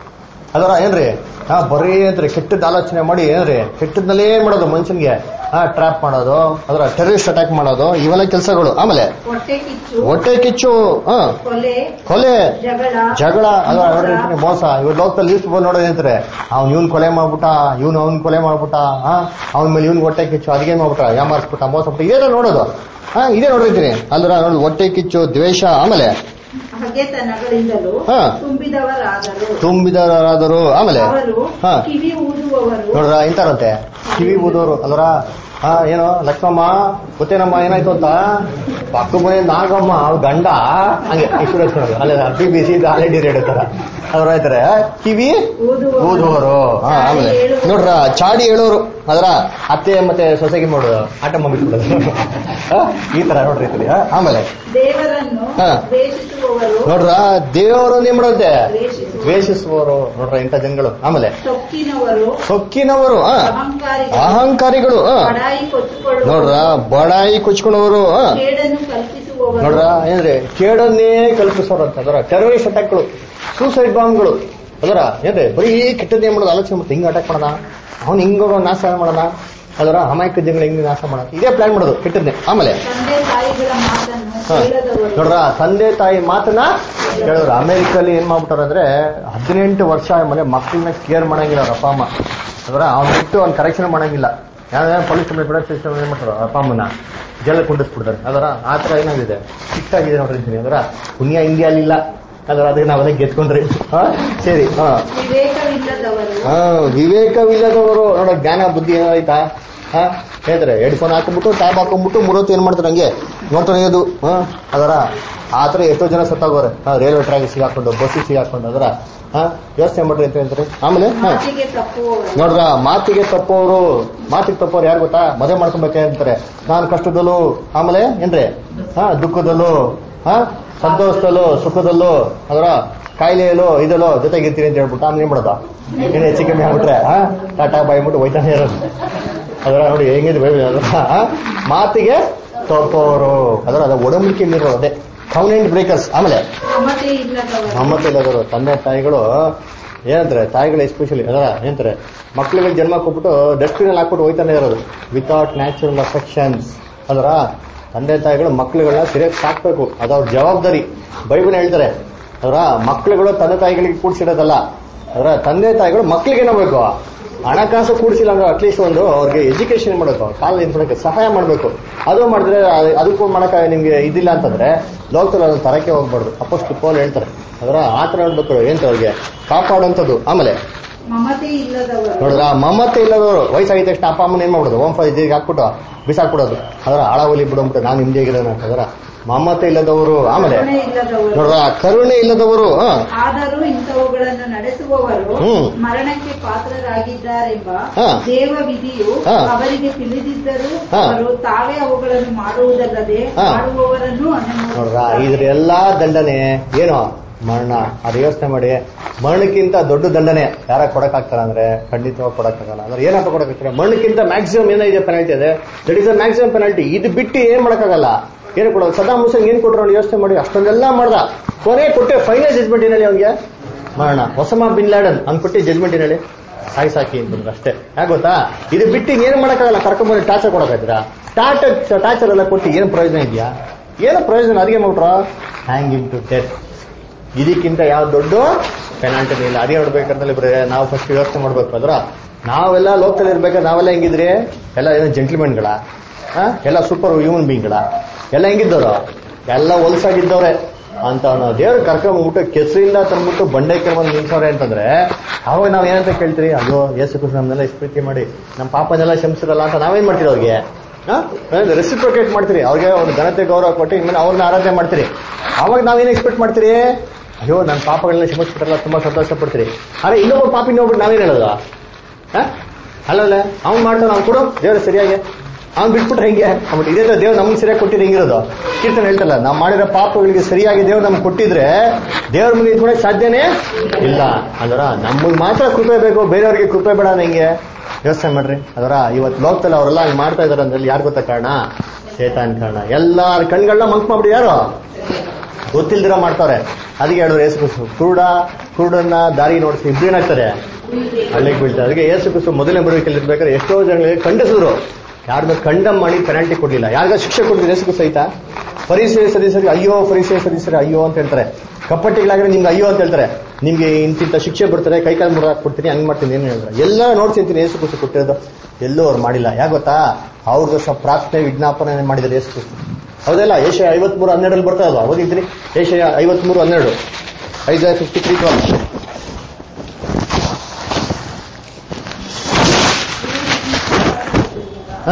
ಅದರ ಏನ್ರಿ ಹಾ ಬರೀ ಏನ್ರಿ ಕೆಟ್ಟದ ಆಲೋಚನೆ ಮಾಡಿ ಏನ್ರಿ ಕೆಟ್ಟದ್ನಲ್ಲೇ ಏನ್ ಮಾಡೋದು ಮನುಷ್ಯನ್ಗೆ ಹಾ ಟ್ರ್ಯಾಪ್ ಮಾಡೋದು ಅದರ ಟೆರರಿಸ್ಟ್ ಅಟ್ಯಾಕ್ ಮಾಡೋದು ಇವೆಲ್ಲ ಕೆಲಸಗಳು ಆಮೇಲೆ ಹೊಟ್ಟೆ ಕಿಚ್ಚು ಹೊಟ್ಟೆ ಕಿಚ್ಚು ಹಾ ಕೊಲೆ ಕೊಲೆ ಜಗಳ ಜಗಳ ಅದ ನೋಡ್ರಿ ಅಂತೀನಿ, ಮೋಸ ಇವ್ರ ಲೋಕದಲ್ಲಿ ಲೀಸ್ಟ್ ಬಂದು ನೋಡೋದು ಅಂತಾರೆ ಅವ್ನು ಇವ್ನ್ ಕೊಲೆ ಮಾಡ್ಬಿಟ್ಟ ಇವ್ನು ಅವ್ನ್ ಕೊಲೆ ಮಾಡ್ಬಿಟ್ಟ ಹಾ ಅವ್ನ ಮೇಲೆ ಇವ್ನ್ ಹೊಟ್ಟೆ ಕಿಚ್ಚು ಅದಿಗೆ ಮಾಡ್ಬಿಟ್ಟ ಯಾಮಾರಿಸ್ಬಿಟ್ಟ ಮೋಸ ಬಿಟ್ಟ ಇದೇ ನೋಡೋದು ಹಾ ಇದೇ ನೋಡಿರ್ತೀನಿ ಅಲ್ದ್ರ ನೋಡಿ ಹೊಟ್ಟೆ ಕಿಚ್ಚು ದ್ವೇಷ ಆಮೇಲೆ ಹಗೆತನಗಳಿಂದಲೂ ಹಾ. ತುಂಬಿದವರಾದರು ತುಂಬಿದರಾದರು ಆಮೇಲೆ ಅವರು ಹಾ ಕಿವಿ ಊದುವವರು ನೋಡ್ರ ಇಂತಾರಂತೆ ಕಿವಿ ಊದೋರು ಅಲ್ರ ಹಾ ಏನು ಲಕ್ಷ್ಮಮ್ಮ ಗೊತ್ತೇನಮ್ಮ ಏನಾಯ್ತು ಅಂತ ಪಕ್ಕ ಮನೆ ನಾಗಮ್ಮ ಅವ್ರ ಗಂಡ ಹಂಗೆ ಇಷ್ಟು ಅಲ್ಲ B B C already raid ತರ ಅವ್ರು ಹೇಳ್ತಾರೆ ಕಿವಿ ಊದುವವರು. ಊದುವರು ಹಾ ಆಮೇಲೆ ನೋಡ್ರ ಚಾಡಿ ಹೇಳೋರು ಅದರ ಅತ್ತೆ ಮತ್ತೆ ಸೊಸೆಗೆ ಮಾಡೋದು ಆಟ ಮಾಡ್ಬಿಟ್ಬಿಡೋದು ಹಾ, ಈ ತರ ನೋಡ್ರಿ ಈ ಕಡೆ, ಹಾ, ಆಮೇಲೆ ದೇವರನ್ನು ಹಾ. ದ್ವೇಷಿಸುವವರು ನೋಡ್ರ ದೇವರು ಏನ್ ಮಾಡೋದೆ ದ್ವೇಷಿಸುವರು ದ್ವೇಷಿಸುವವರು ನೋಡ್ರ ಇಂಥ ಜನಗಳು ಆಮೇಲೆ ಸೊಕ್ಕಿನವರು ಸೊಕ್ಕಿನವರು ಹಾ ಅಹಂಕಾರಿಗಳು ಅಹಂಕಾರಿಗಳು ಹಾ ಬಡಾಯಿ ಕೊಚ್ಚಿಕೊಳ್ಳುವವರು ನೋಡ್ರ ಬಡಾಯಿ ಕುಚ್ಕೊಂಡವರು ಕೇಡನ್ನು ಕಲ್ಪಿಸುವವರು ನೋಡ್ರ ಏನ್ರಿ ಕೇಡನ್ನೇ ಕಲ್ಪಿಸೋರು ಅಂತ ಅದರ ಟೆರರಿಸ್ಟ್ ಅಟ್ಯಾಕ್ಗಳು ಸೂಸೈಡ್ ಬಾಂಬ್ಗಳು ಅದರ ಏನ್ರಿ ಬರೀ ಕೆಟ್ಟದ್ದೇ ಮಾಡೋದು ಆಲೋಚನೆ ಮಾಡ್ತಾರೆ ಹಿಂಗ್ ಅಟ್ಯಾಕ್ ಮಾಡೋಣ ಅವ್ನು ಹಿಂಗ ನಾಶ ಮಾಡೋಣ ಅದರ ಅಮಾಯಕ ಜನಗಳು ಹೆಂಗ್ ನಾಶ ಮಾಡೋಣ ಇದೇ ಪ್ಲಾನ್ ಮಾಡೋದು ಕೆಟ್ಟದ್ದೇ ಆಮೇಲೆ ತಂದೆ ತಾಯಿಗಳ ಮಾತನ್ನು ಹಾ. ಕೇಳದವರು ನೋಡ್ರ ತಂದೆ ತಾಯಿ ಮಾತನ್ನ ಕೇಳಿದ್ರು ಅಮೆರಿಕಲ್ಲಿ ಏನ್ ಮಾಡ್ಬಿಟ್ಟಾರ ಅಂದ್ರೆ ಹದಿನೆಂಟು ವರ್ಷ ಮನೆ ಮಕ್ಕಳನ್ನ ಕೇರ್ ಮಾಡಂಗಿಲ್ಲ ಅವ್ರ ಅಪ್ಪ ಅಮ್ಮ ಅದರ ಅವ್ನ್ ಬಿಟ್ಟು ಅವ್ನ್ ಕರೆಕ್ಷನ್ ಮಾಡಂಗಿಲ್ಲ ಯಾವ್ದಾವ ಪೊಲೀಸ್ ಕಂಪ್ಲೇಂಟ್ ಬಿಡೋ ಸಿಸ್ಟಮ್ ಏನ್ ಮಾಡ್ತಾರ ಅಪ್ಪ ಅಮ್ಮನ ಜೈಲಿಗೆ ಕುಂಡಿಸ್ಬಿಡ್ತಾರೆ ಅದರ ಆ ತರ ಏನಾಗಿದೆ ಸಿಟ್ಟಾಗಿದೆ ನೋಡ್ರಿ ಅಂತೀನಿ ಅದರ ಪುಣ್ಯ ಇಂಡಿಯಲ್ಲಿ ಇಲ್ಲ ಅದರ ಅದಕ್ಕೆ ನಾವೆಲ್ಲ ಗೆದ್ಕೊಂಡ್ರಿ ಹಾ ಸರಿ ಹಾ ವಿವೇಕವಿಲ್ಲದವರು ಹಾ ವಿವೇಕವಿಲ್ಲದವರು ನೋಡ ಜ್ಞಾನ ಬುದ್ಧಿ ಏನಾಯ್ತಾ ಹಾ ಹೇಳಿದ್ರೆ ಹೆಡ್ಫೋನ್ ಹಾಕೊಂಡ್ಬಿಟ್ಟು ಟ್ಯಾಬ್ ಹಾಕೊಂಡ್ಬಿಟ್ಟು ಮೂರೊತ್ತು ಏನ್ ಮಾಡ್ತಾರೆ ಹಂಗೆ ನೋಡ್ತಾನೆ ಇದು ಹಾ ಅದರ ಆ ತರ ಎಷ್ಟೋ ಜನ ಸತ್ತೋಗೋರೆ ಹಾ ರೈಲ್ವೆ ಟ್ರ್ಯಾಕ್ ಸಿಗಾಕೊಂಡು ಬಸ್ಸಿಗೆ ಸಿಗಾಕೊಂಡು ಅದರ ಹಾ ಯೋಚನೆ ಮಾಡ್ರಿ ಅಂತ ಹೇಳ್ತಾರೆ ಆಮೇಲೆ ಹಾ ಮಾತಿಗೆ ತಪ್ಪುವವರು ನೋಡ್ರ ಮಾತಿಗೆ ತಪ್ಪೋರು ಮಾತಿಗೆ ತಪ್ಪೋರು ಯಾರು ಗೊತ್ತಾ ಮದುವೆ ಮಾಡ್ಕೊಬೇಕೆ ಅಂತಾರೆ ನಾನು ಕಷ್ಟದಲ್ಲೂ ಆಮೇಲೆ ಏನ್ರಿ ಹಾ ದುಃಖದಲ್ಲೂ ಹಾ ಸಂತೋಷದಲ್ಲೂ ಸುಖದಲ್ಲೂ ಅದರ ಕಾಯಿಲೆಯಲ್ಲೂ ಇದಲ್ಲೋ ಜೊತೆಗಿರ್ತೀನಿ ಅಂತ ಹೇಳ್ಬಿಟ್ಟು ಆಮೇಲೆ ಏನ್ ಮಾಡೋದು ಏನು ಹೆಚ್ಚು ಕಮ್ಮಿ ಆಗ್ಬಿಟ್ರೆ ಹಾ ಟಾಟಾ ಬಾಯ್ಬಿಟ್ಟು ಹೋಯ್ತಾನೆ ಇರೋದು ಅದರ ನೋಡಿ ಹೆಂಗಿದೆ ಬೈಬಲ್ ಅದರ ಹಾ? ಮಾತಿಗೆ ತಪ್ಪೋರು ಅದರ ಅದ ಒಡಂಬಡಿಕೆ ಮೀರೋರು ಅದೇ ಕೌನೆಂಟ್ ಬ್ರೇಕರ್ಸ್ ಆಮೇಲೆ ಮಮತೆ ಇಲ್ಲದವರು ನಮ್ಮತ್ತೆ ಇಲ್ಲದರು ತಂದೆ ತಾಯಿಗಳು ಏನಂತಾರೆ ತಾಯಿಗಳು ಎಸ್ಪೆಷಲಿ ಅದರ ಏನಂತಾರೆ ಮಕ್ಳಿಗೆ ಜನ್ಮ ಕೊಟ್ಬಿಟ್ಟು ಡಸ್ಟ್ಬಿನ್ ಅಲ್ಲಿ ಹಾಕ್ಬಿಟ್ಟು ಹೋಯ್ತಾನೆ ಇರೋದು ವಿತೌಟ್ ನ್ಯಾಚುರಲ್ ಅಫೆಕ್ಷನ್ಸ್ ಅದರ ತಂದೆ ತಾಯಿಗಳು ಮಕ್ಳುಗಳನ್ನ ಸರಿಯಾಗಿ ಸಾಕ್ಬೇಕು ಅದು ಅವ್ರ ಜವಾಬ್ದಾರಿ ಬೈಬಲ್ ಹೇಳ್ತಾರೆ ಅದರ ಮಕ್ಳುಗಳು ತಂದೆ ತಾಯಿಗಳಿಗೆ ಕೂಡ್ಸಿಡೋದಲ್ಲ ಅದರ ತಂದೆ ತಾಯಿಗಳು ಮಕ್ಳಿಗೆ ಬೇಕು ಹಣಕಾಸು ಕೂಡಿಸಿಲ್ಲ ಅಂದ್ರೆ ಅಟ್ಲೀಸ್ಟ್ ಒಂದು ಅವ್ರಿಗೆ ಎಜುಕೇಶನ್ ಮಾಡಬೇಕು ಕಾಲ ನಿಂತ್ಕೊಳಕ್ಕೆ ಸಹಾಯ ಮಾಡಬೇಕು ಅದು ಮಾಡಿದ್ರೆ ಅದು- ಅದಕ್ಕೂ ಮಾಡಕ ನಿಮ್ಗೆ ಇದಿಲ್ಲ ಅಂತಂದ್ರೆ ಲೋಕದಲ್ಲಿ ಅದನ್ನ ತರಕ್ಕೆ ಹೋಗ್ಬಾರ್ದು ಅಪ್ಪಷ್ಟು ಪೋಲ್ ಹೇಳ್ತಾರೆ ಅದರ ಆತರ ಹೇಳ್ಬೇಕು ಏನ್ ಅವ್ರಿಗೆ ಕಾಪಾಡುವಂಥದ್ದು ಆಮೇಲೆ ಮಮತೆ ಇಲ್ಲದವರು ನೋಡಿದ್ರ ಮಮತೆ ಇಲ್ಲದವರು ವಯಸ್ಸಾಗಿದ ತಕ್ಷಣ ಅಪ್ಪ ಅಮ್ಮನ ಏನ್ ಮಾಡೋದು ಓಂ ಫೈವ್ ಜೀರಿಗೆ ಹಾಕ್ಬಿಟ್ಟು ಬಿಸಾಕ್ಬಿಡೋದು ಅದರ ಆಳವಲಿ ಬಿಡಂಬಿಟ್ಟು ನಾನು ಹಿಂದೆಗಿರೋಣ ಅದರ ಮಮತೆ ಇಲ್ಲದವರು ಆಮೇಲೆ ಕರುಣೆ ಇಲ್ಲದವರು ನೋಡ್ರ ಕರುಣೆ ಇಲ್ಲದವರು ಹ ಆದರೂ ಇಂಥವುಗಳನ್ನು ನಡೆಸುವವರು ಹ್ಮ್. ಮರಣಕ್ಕೆ ಪಾತ್ರರಾಗಿದ್ದಾರೆಂಬ ಹಾ. ದೇವ ವಿಧಿಯು ಹಾ. ಅವರಿಗೆ ತಿಳಿದಿದ್ದರೂ ಹಾ. ಅವರು ತಾವೇ ಅವುಗಳನ್ನು ಮಾಡುವುದಲ್ಲದೆ ಹಾ. ಮಾಡುವವರನ್ನು ನೋಡ್ರ ಅನುಮೋದಿಸುತ್ತಾರೆ. ಇದ್ರ ಎಲ್ಲಾ ದಂಡನೆ ಏನು ಮರಣ ಅದು ಯೋಚನೆ ಮಾಡಿ ಮರಣಕ್ಕಿಂತ ದೊಡ್ಡ ದಂಡನೆ ಯಾರ ಕೊಡಕ್ಕಾಗ್ತಾರ ಅಂದ್ರೆ ಖಂಡಿತವಾಗಿ ಕೊಡಕ್ಕಾಗಲ್ಲ ಅಂದ್ರೆ ಏನಪ್ಪ ಕೊಡಕ್ಕಾಗ್ತಾರೆ ಮರಣಕ್ಕಿಂತ ಮ್ಯಾಕ್ಸಿಮಮ್ ಏನಿದೆ ಪೆನಾಲ್ಟಿ ಇದೆ that is a maximum penalty ಇದು ಬಿಟ್ಟು ಏನ್ ಮಾಡಕ್ಕಾಗಲ್ಲ ಏನು ಕೊಡೋದು ಸದಾಮ್ ಹುಸೇನ್ ಏನ್ ಕೊಟ್ರು ಅವ್ನು ಯೋಚನೆ ಮಾಡಿ ಅಷ್ಟೊಂದೆಲ್ಲ ಮಾಡ್ದ ಕೊನೆ ಕೊಟ್ಟೆ ಫೈನಲ್ ಜಜ್ಮೆಂಟ್ ಏನಲ್ಲಿ ಅವ್ನಿಗೆ ಮರಣ ಒಸಮಾ ಬಿನ್ ಲ್ಯಾಡನ್ ಅವ್ನು ಕೊಟ್ಟಿ ಜಜ್ಮೆಂಟ್ ಏನಲ್ಲಿ ಸಾಯಿ ಸಾಕಿ ಅಂತಂದ್ರೆ ಅಷ್ಟೇ ಯಾಕೆ ಗೊತ್ತಾ ಇದು ಬಿಟ್ಟು ಏನ್ ಮಾಡಕ್ಕಾಗಲ್ಲ ಕರ್ಕೊಂಡ್ಬಂದು ಟಾರ್ಚರ್ ಕೊಡಕ್ಕಾಯ್ತೀರಾ ಟಾರ್ಚರ್ ಟಾರ್ಚರ್ ಎಲ್ಲ ಕೊಟ್ಟು ಏನ್ ಪ್ರಯೋಜನ ಇದೆಯಾ ಏನು ಪ್ರಯೋಜನ ಅದಿಗೆ ಮಾಡ್ರ ಹ್ಯಾಂಗ್ ಇನ್ ಟು ಡೆತ್ ಇದಕ್ಕಿಂತ ಯಾವ ದೊಡ್ಡ ಪೆನಾಲ್ಟಿ ಇಲ್ಲ ಅದೇ ನೋಡ್ಬೇಕಂತಲೇ ಬರೀ ನಾವು ಫಸ್ಟ್ ಯೋಚನೆ ಮಾಡ್ಬೇಕು ಅದ್ರ ನಾವೆಲ್ಲ ಲೋಕದಲ್ಲಿ ಇರ್ಬೇಕಾದ್ರೆ ನಾವೆಲ್ಲ ಹೆಂಗಿದ್ರಿ ಎಲ್ಲ ಏನೋ ಜೆಂಟ್ಲ್ಮೆನ್ಗಳ ಎಲ್ಲ ಸೂಪರ್ ಹ್ಯೂಮನ್ ಬೀಯಿಂಗ್ಗಳ ಎಲ್ಲ ಹೆಂಗಿದ್ದವರು ಎಲ್ಲ ಹೊಲ್ಸಾಗಿದ್ದವ್ರೆ ಅಂತ ನಾವು ದೇವ್ರು ಕರ್ಕೊಂಡ್ಬಿಟ್ಟು ಕೆಸರಿಂದ ತಂದ್ಬಿಟ್ಟು ಬಂಡೆ ಬಂದು ನಿಲ್ಸವ್ರೆ ಅಂತಂದ್ರೆ ಅವಾಗ ನಾವ್ ಏನಂತ ಕೇಳ್ತೀರಿ ಅಯ್ಯೋ ಯೇಸು ಕೃಷ್ಣ ನಮ್ನೆಲ್ಲ ಇಷ್ಟು ಪ್ರೀತಿ ಮಾಡಿ ನಮ್ಮ ಪಾಪನೆಲ್ಲ ಶಮಿಸಿರಲ್ಲ ಅಂತ ನಾವೇನ್ ಮಾಡ್ತೀರಿ ಅವ್ರಿಗೆ ರೆಸಿಪ್ರೊಕೇಟ್ ಮಾಡ್ತೀರಿ ಅವ್ರಿಗೆ ಒಂದು ಘನತೆ ಗೌರವ ಕೊಟ್ಟು ಇನ್ಮೇಲೆ ಅವ್ರನ್ನ ಆರಾಧನೆ ಮಾಡ್ತೀರಿ ಅವಾಗ ನಾವೇನ್ ಎಕ್ಸ್ಪೆಕ್ಟ್ ಮಾಡ್ತೀರಿ ಅಯ್ಯೋ ನನ್ನ ಪಾಪಗಳನ್ನ ಕ್ಷಮಿಸ್ಬಿಟ್ರಲ್ಲ ತುಂಬಾ ಸಂತೋಷ ಪಡ್ತೀರಿ ಆದ್ರೆ ಇನ್ನೊಬ್ಬ ಪಾಪಿ ಇನ್ನೊಬ್ರು ನಾವೇನ್ ಹೇಳೋದು ಹ? ಅಲ್ಲಲ್ಲ ಅವ್ನ್ ಮಾಡ್ತಾನೆ ಅವ್ನು ಕೊಡು ದೇವ್ರು ಸರಿಯಾಗಿ ಅವ್ನು ಬಿಟ್ಬಿಟ್ರೆ ಹೆಂಗೆ ಅಂದ್ಬಿಟ್ಟು ಇದೇ ತರ ದೇವ್ರು ನಮ್ಗೆ ಸರಿಯಾಗಿ ಕೊಟ್ಟಿದ್ರೆ ಹೆಂಗಿರೋದು ಕೀರ್ತನೆ ಹೇಳ್ತಲ್ಲ ನಾವು ಮಾಡಿರೋ ಪಾಪಗಳಿಗೆ ಸರಿಯಾಗಿ ದೇವ್ರು ನಮ್ಗೆ ಕೊಟ್ಟಿದ್ರೆ ದೇವ್ರ ಮುಂದೆ ಇದ್ಕೊಳಕ್ ಸಾಧ್ಯನೇ ಇಲ್ಲ ಅದರ ನಮಗೆ ಮಾತ್ರ ಕೃಪೆ ಬೇಕು ಬೇರೆಯವ್ರಿಗೆ ಕೃಪೆ ಬೇಡ ಹೆಂಗೆ ಯೋಚನೆ ಮಾಡ್ರಿ ಅದರ ಇವತ್ತು ಲೋಕದಲ್ಲಿ ಅವರೆಲ್ಲ ಹಂಗೆ ಮಾಡ್ತಾ ಇದಾರೆ ಅಂದ್ರೆ ಯಾರು ಗೊತ್ತಾ ಕಾರಣ ಶೇತಾನ್ ಕಾರಣ ಎಲ್ಲಾರ ಕಣ್ಗಳನ್ನ ಮಂಕ್ ಮಾಡ್ಬಿಡಿ ಯಾರು ಗೊತ್ತಿಲ್ದಿರ ಮಾಡ್ತಾರೆ ಅದಕ್ಕೆ ಹೇಳಿದ್ರು ಯೇಸು ಕ್ರಿಸ್ತು ಕುರುಡ ಕುರುಡನ್ನ ದಾರಿ ನೋಡಿಸಿ ಇಬ್ರು ಏನಾಗ್ತಾರೆ ಹಳ್ಳಿಗೆ ಬೀಳ್ತಾರೆ ಅದಕ್ಕೆ ಏಸು ಕ್ರಿಸ್ತು ಮೊದಲನೇ ಬರುವಿಕೆಯಲ್ಲಿ ಇರ್ಬೇಕಾದ್ರೆ ಎಷ್ಟೋ ಜನಗಳಿಗೆ ಖಂಡಿಸಿದ್ರು ಯಾರ್ದು ಕಂಡಮ್ ಮಾಡಿ ಪೆನಾಲ್ಟಿ ಕೊಡ್ಲಿಲ್ಲ ಯಾರಿಗ ಶಿಕ್ಷೆ ಕೊಡ್ತೀರಿ ಏಸು ಕ್ರಿಸ್ತು ಆಯ್ತಾ ಪರಿಸರ ಸದಸ್ಯರಿ ಅಯ್ಯೋ ಪರಿಸರ ಸದಸ್ಯರು ಅಯ್ಯೋ ಅಂತ ಹೇಳ್ತಾರೆ ಕಪ್ಪಟ್ಟಿಗಳಾಗಿದ್ರೆ ನಿಮ್ಗೆ ಅಯ್ಯೋ ಅಂತ ಹೇಳ್ತಾರೆ ನಿಮ್ಗೆ ಇಂತಿಂತ ಶಿಕ್ಷೆ ಬರ್ತಾರೆ ಕೈಕಾಲು ಮುರ ಕೊಡ್ತೀನಿ ಹಂಗ್ ಮಾಡ್ತೀನಿ ಏನು ಹೇಳಿದ್ರೆ ಎಲ್ಲ ನೋಡ್ತಿಂತೀನಿ ಏಸು ಕ್ರಿಸ್ತು ಕೊಟ್ಟಿರೋದು ಎಲ್ಲೂ ಅವ್ರು ಮಾಡಿಲ್ಲ ಯಾಕೆ ಗೊತ್ತಾ ಅವ್ರದ್ದು ಸ್ವಲ್ಪ ಪ್ರಾರ್ಥನೆ ವಿಜ್ಞಾಪನೆ ಮಾಡಿದ್ದಾರೆ ಏಸು ಕ್ರಿಸ್ತು ಹೌದಲ್ಲ ಏಷ್ಯಾ ಐವತ್ಮೂರು ಹನ್ನೆರಡಲ್ಲಿ ಬರ್ತಾ ಇಲ್ವಾ ಓದಿದ್ರಿ ಏಷ್ಯಾ ಐವತ್ಮೂರು ಹನ್ನೆರಡು ಐದು ಫಿಫ್ಟಿ ತ್ರೀ ಟ್ವೆಲ್ ಹಾ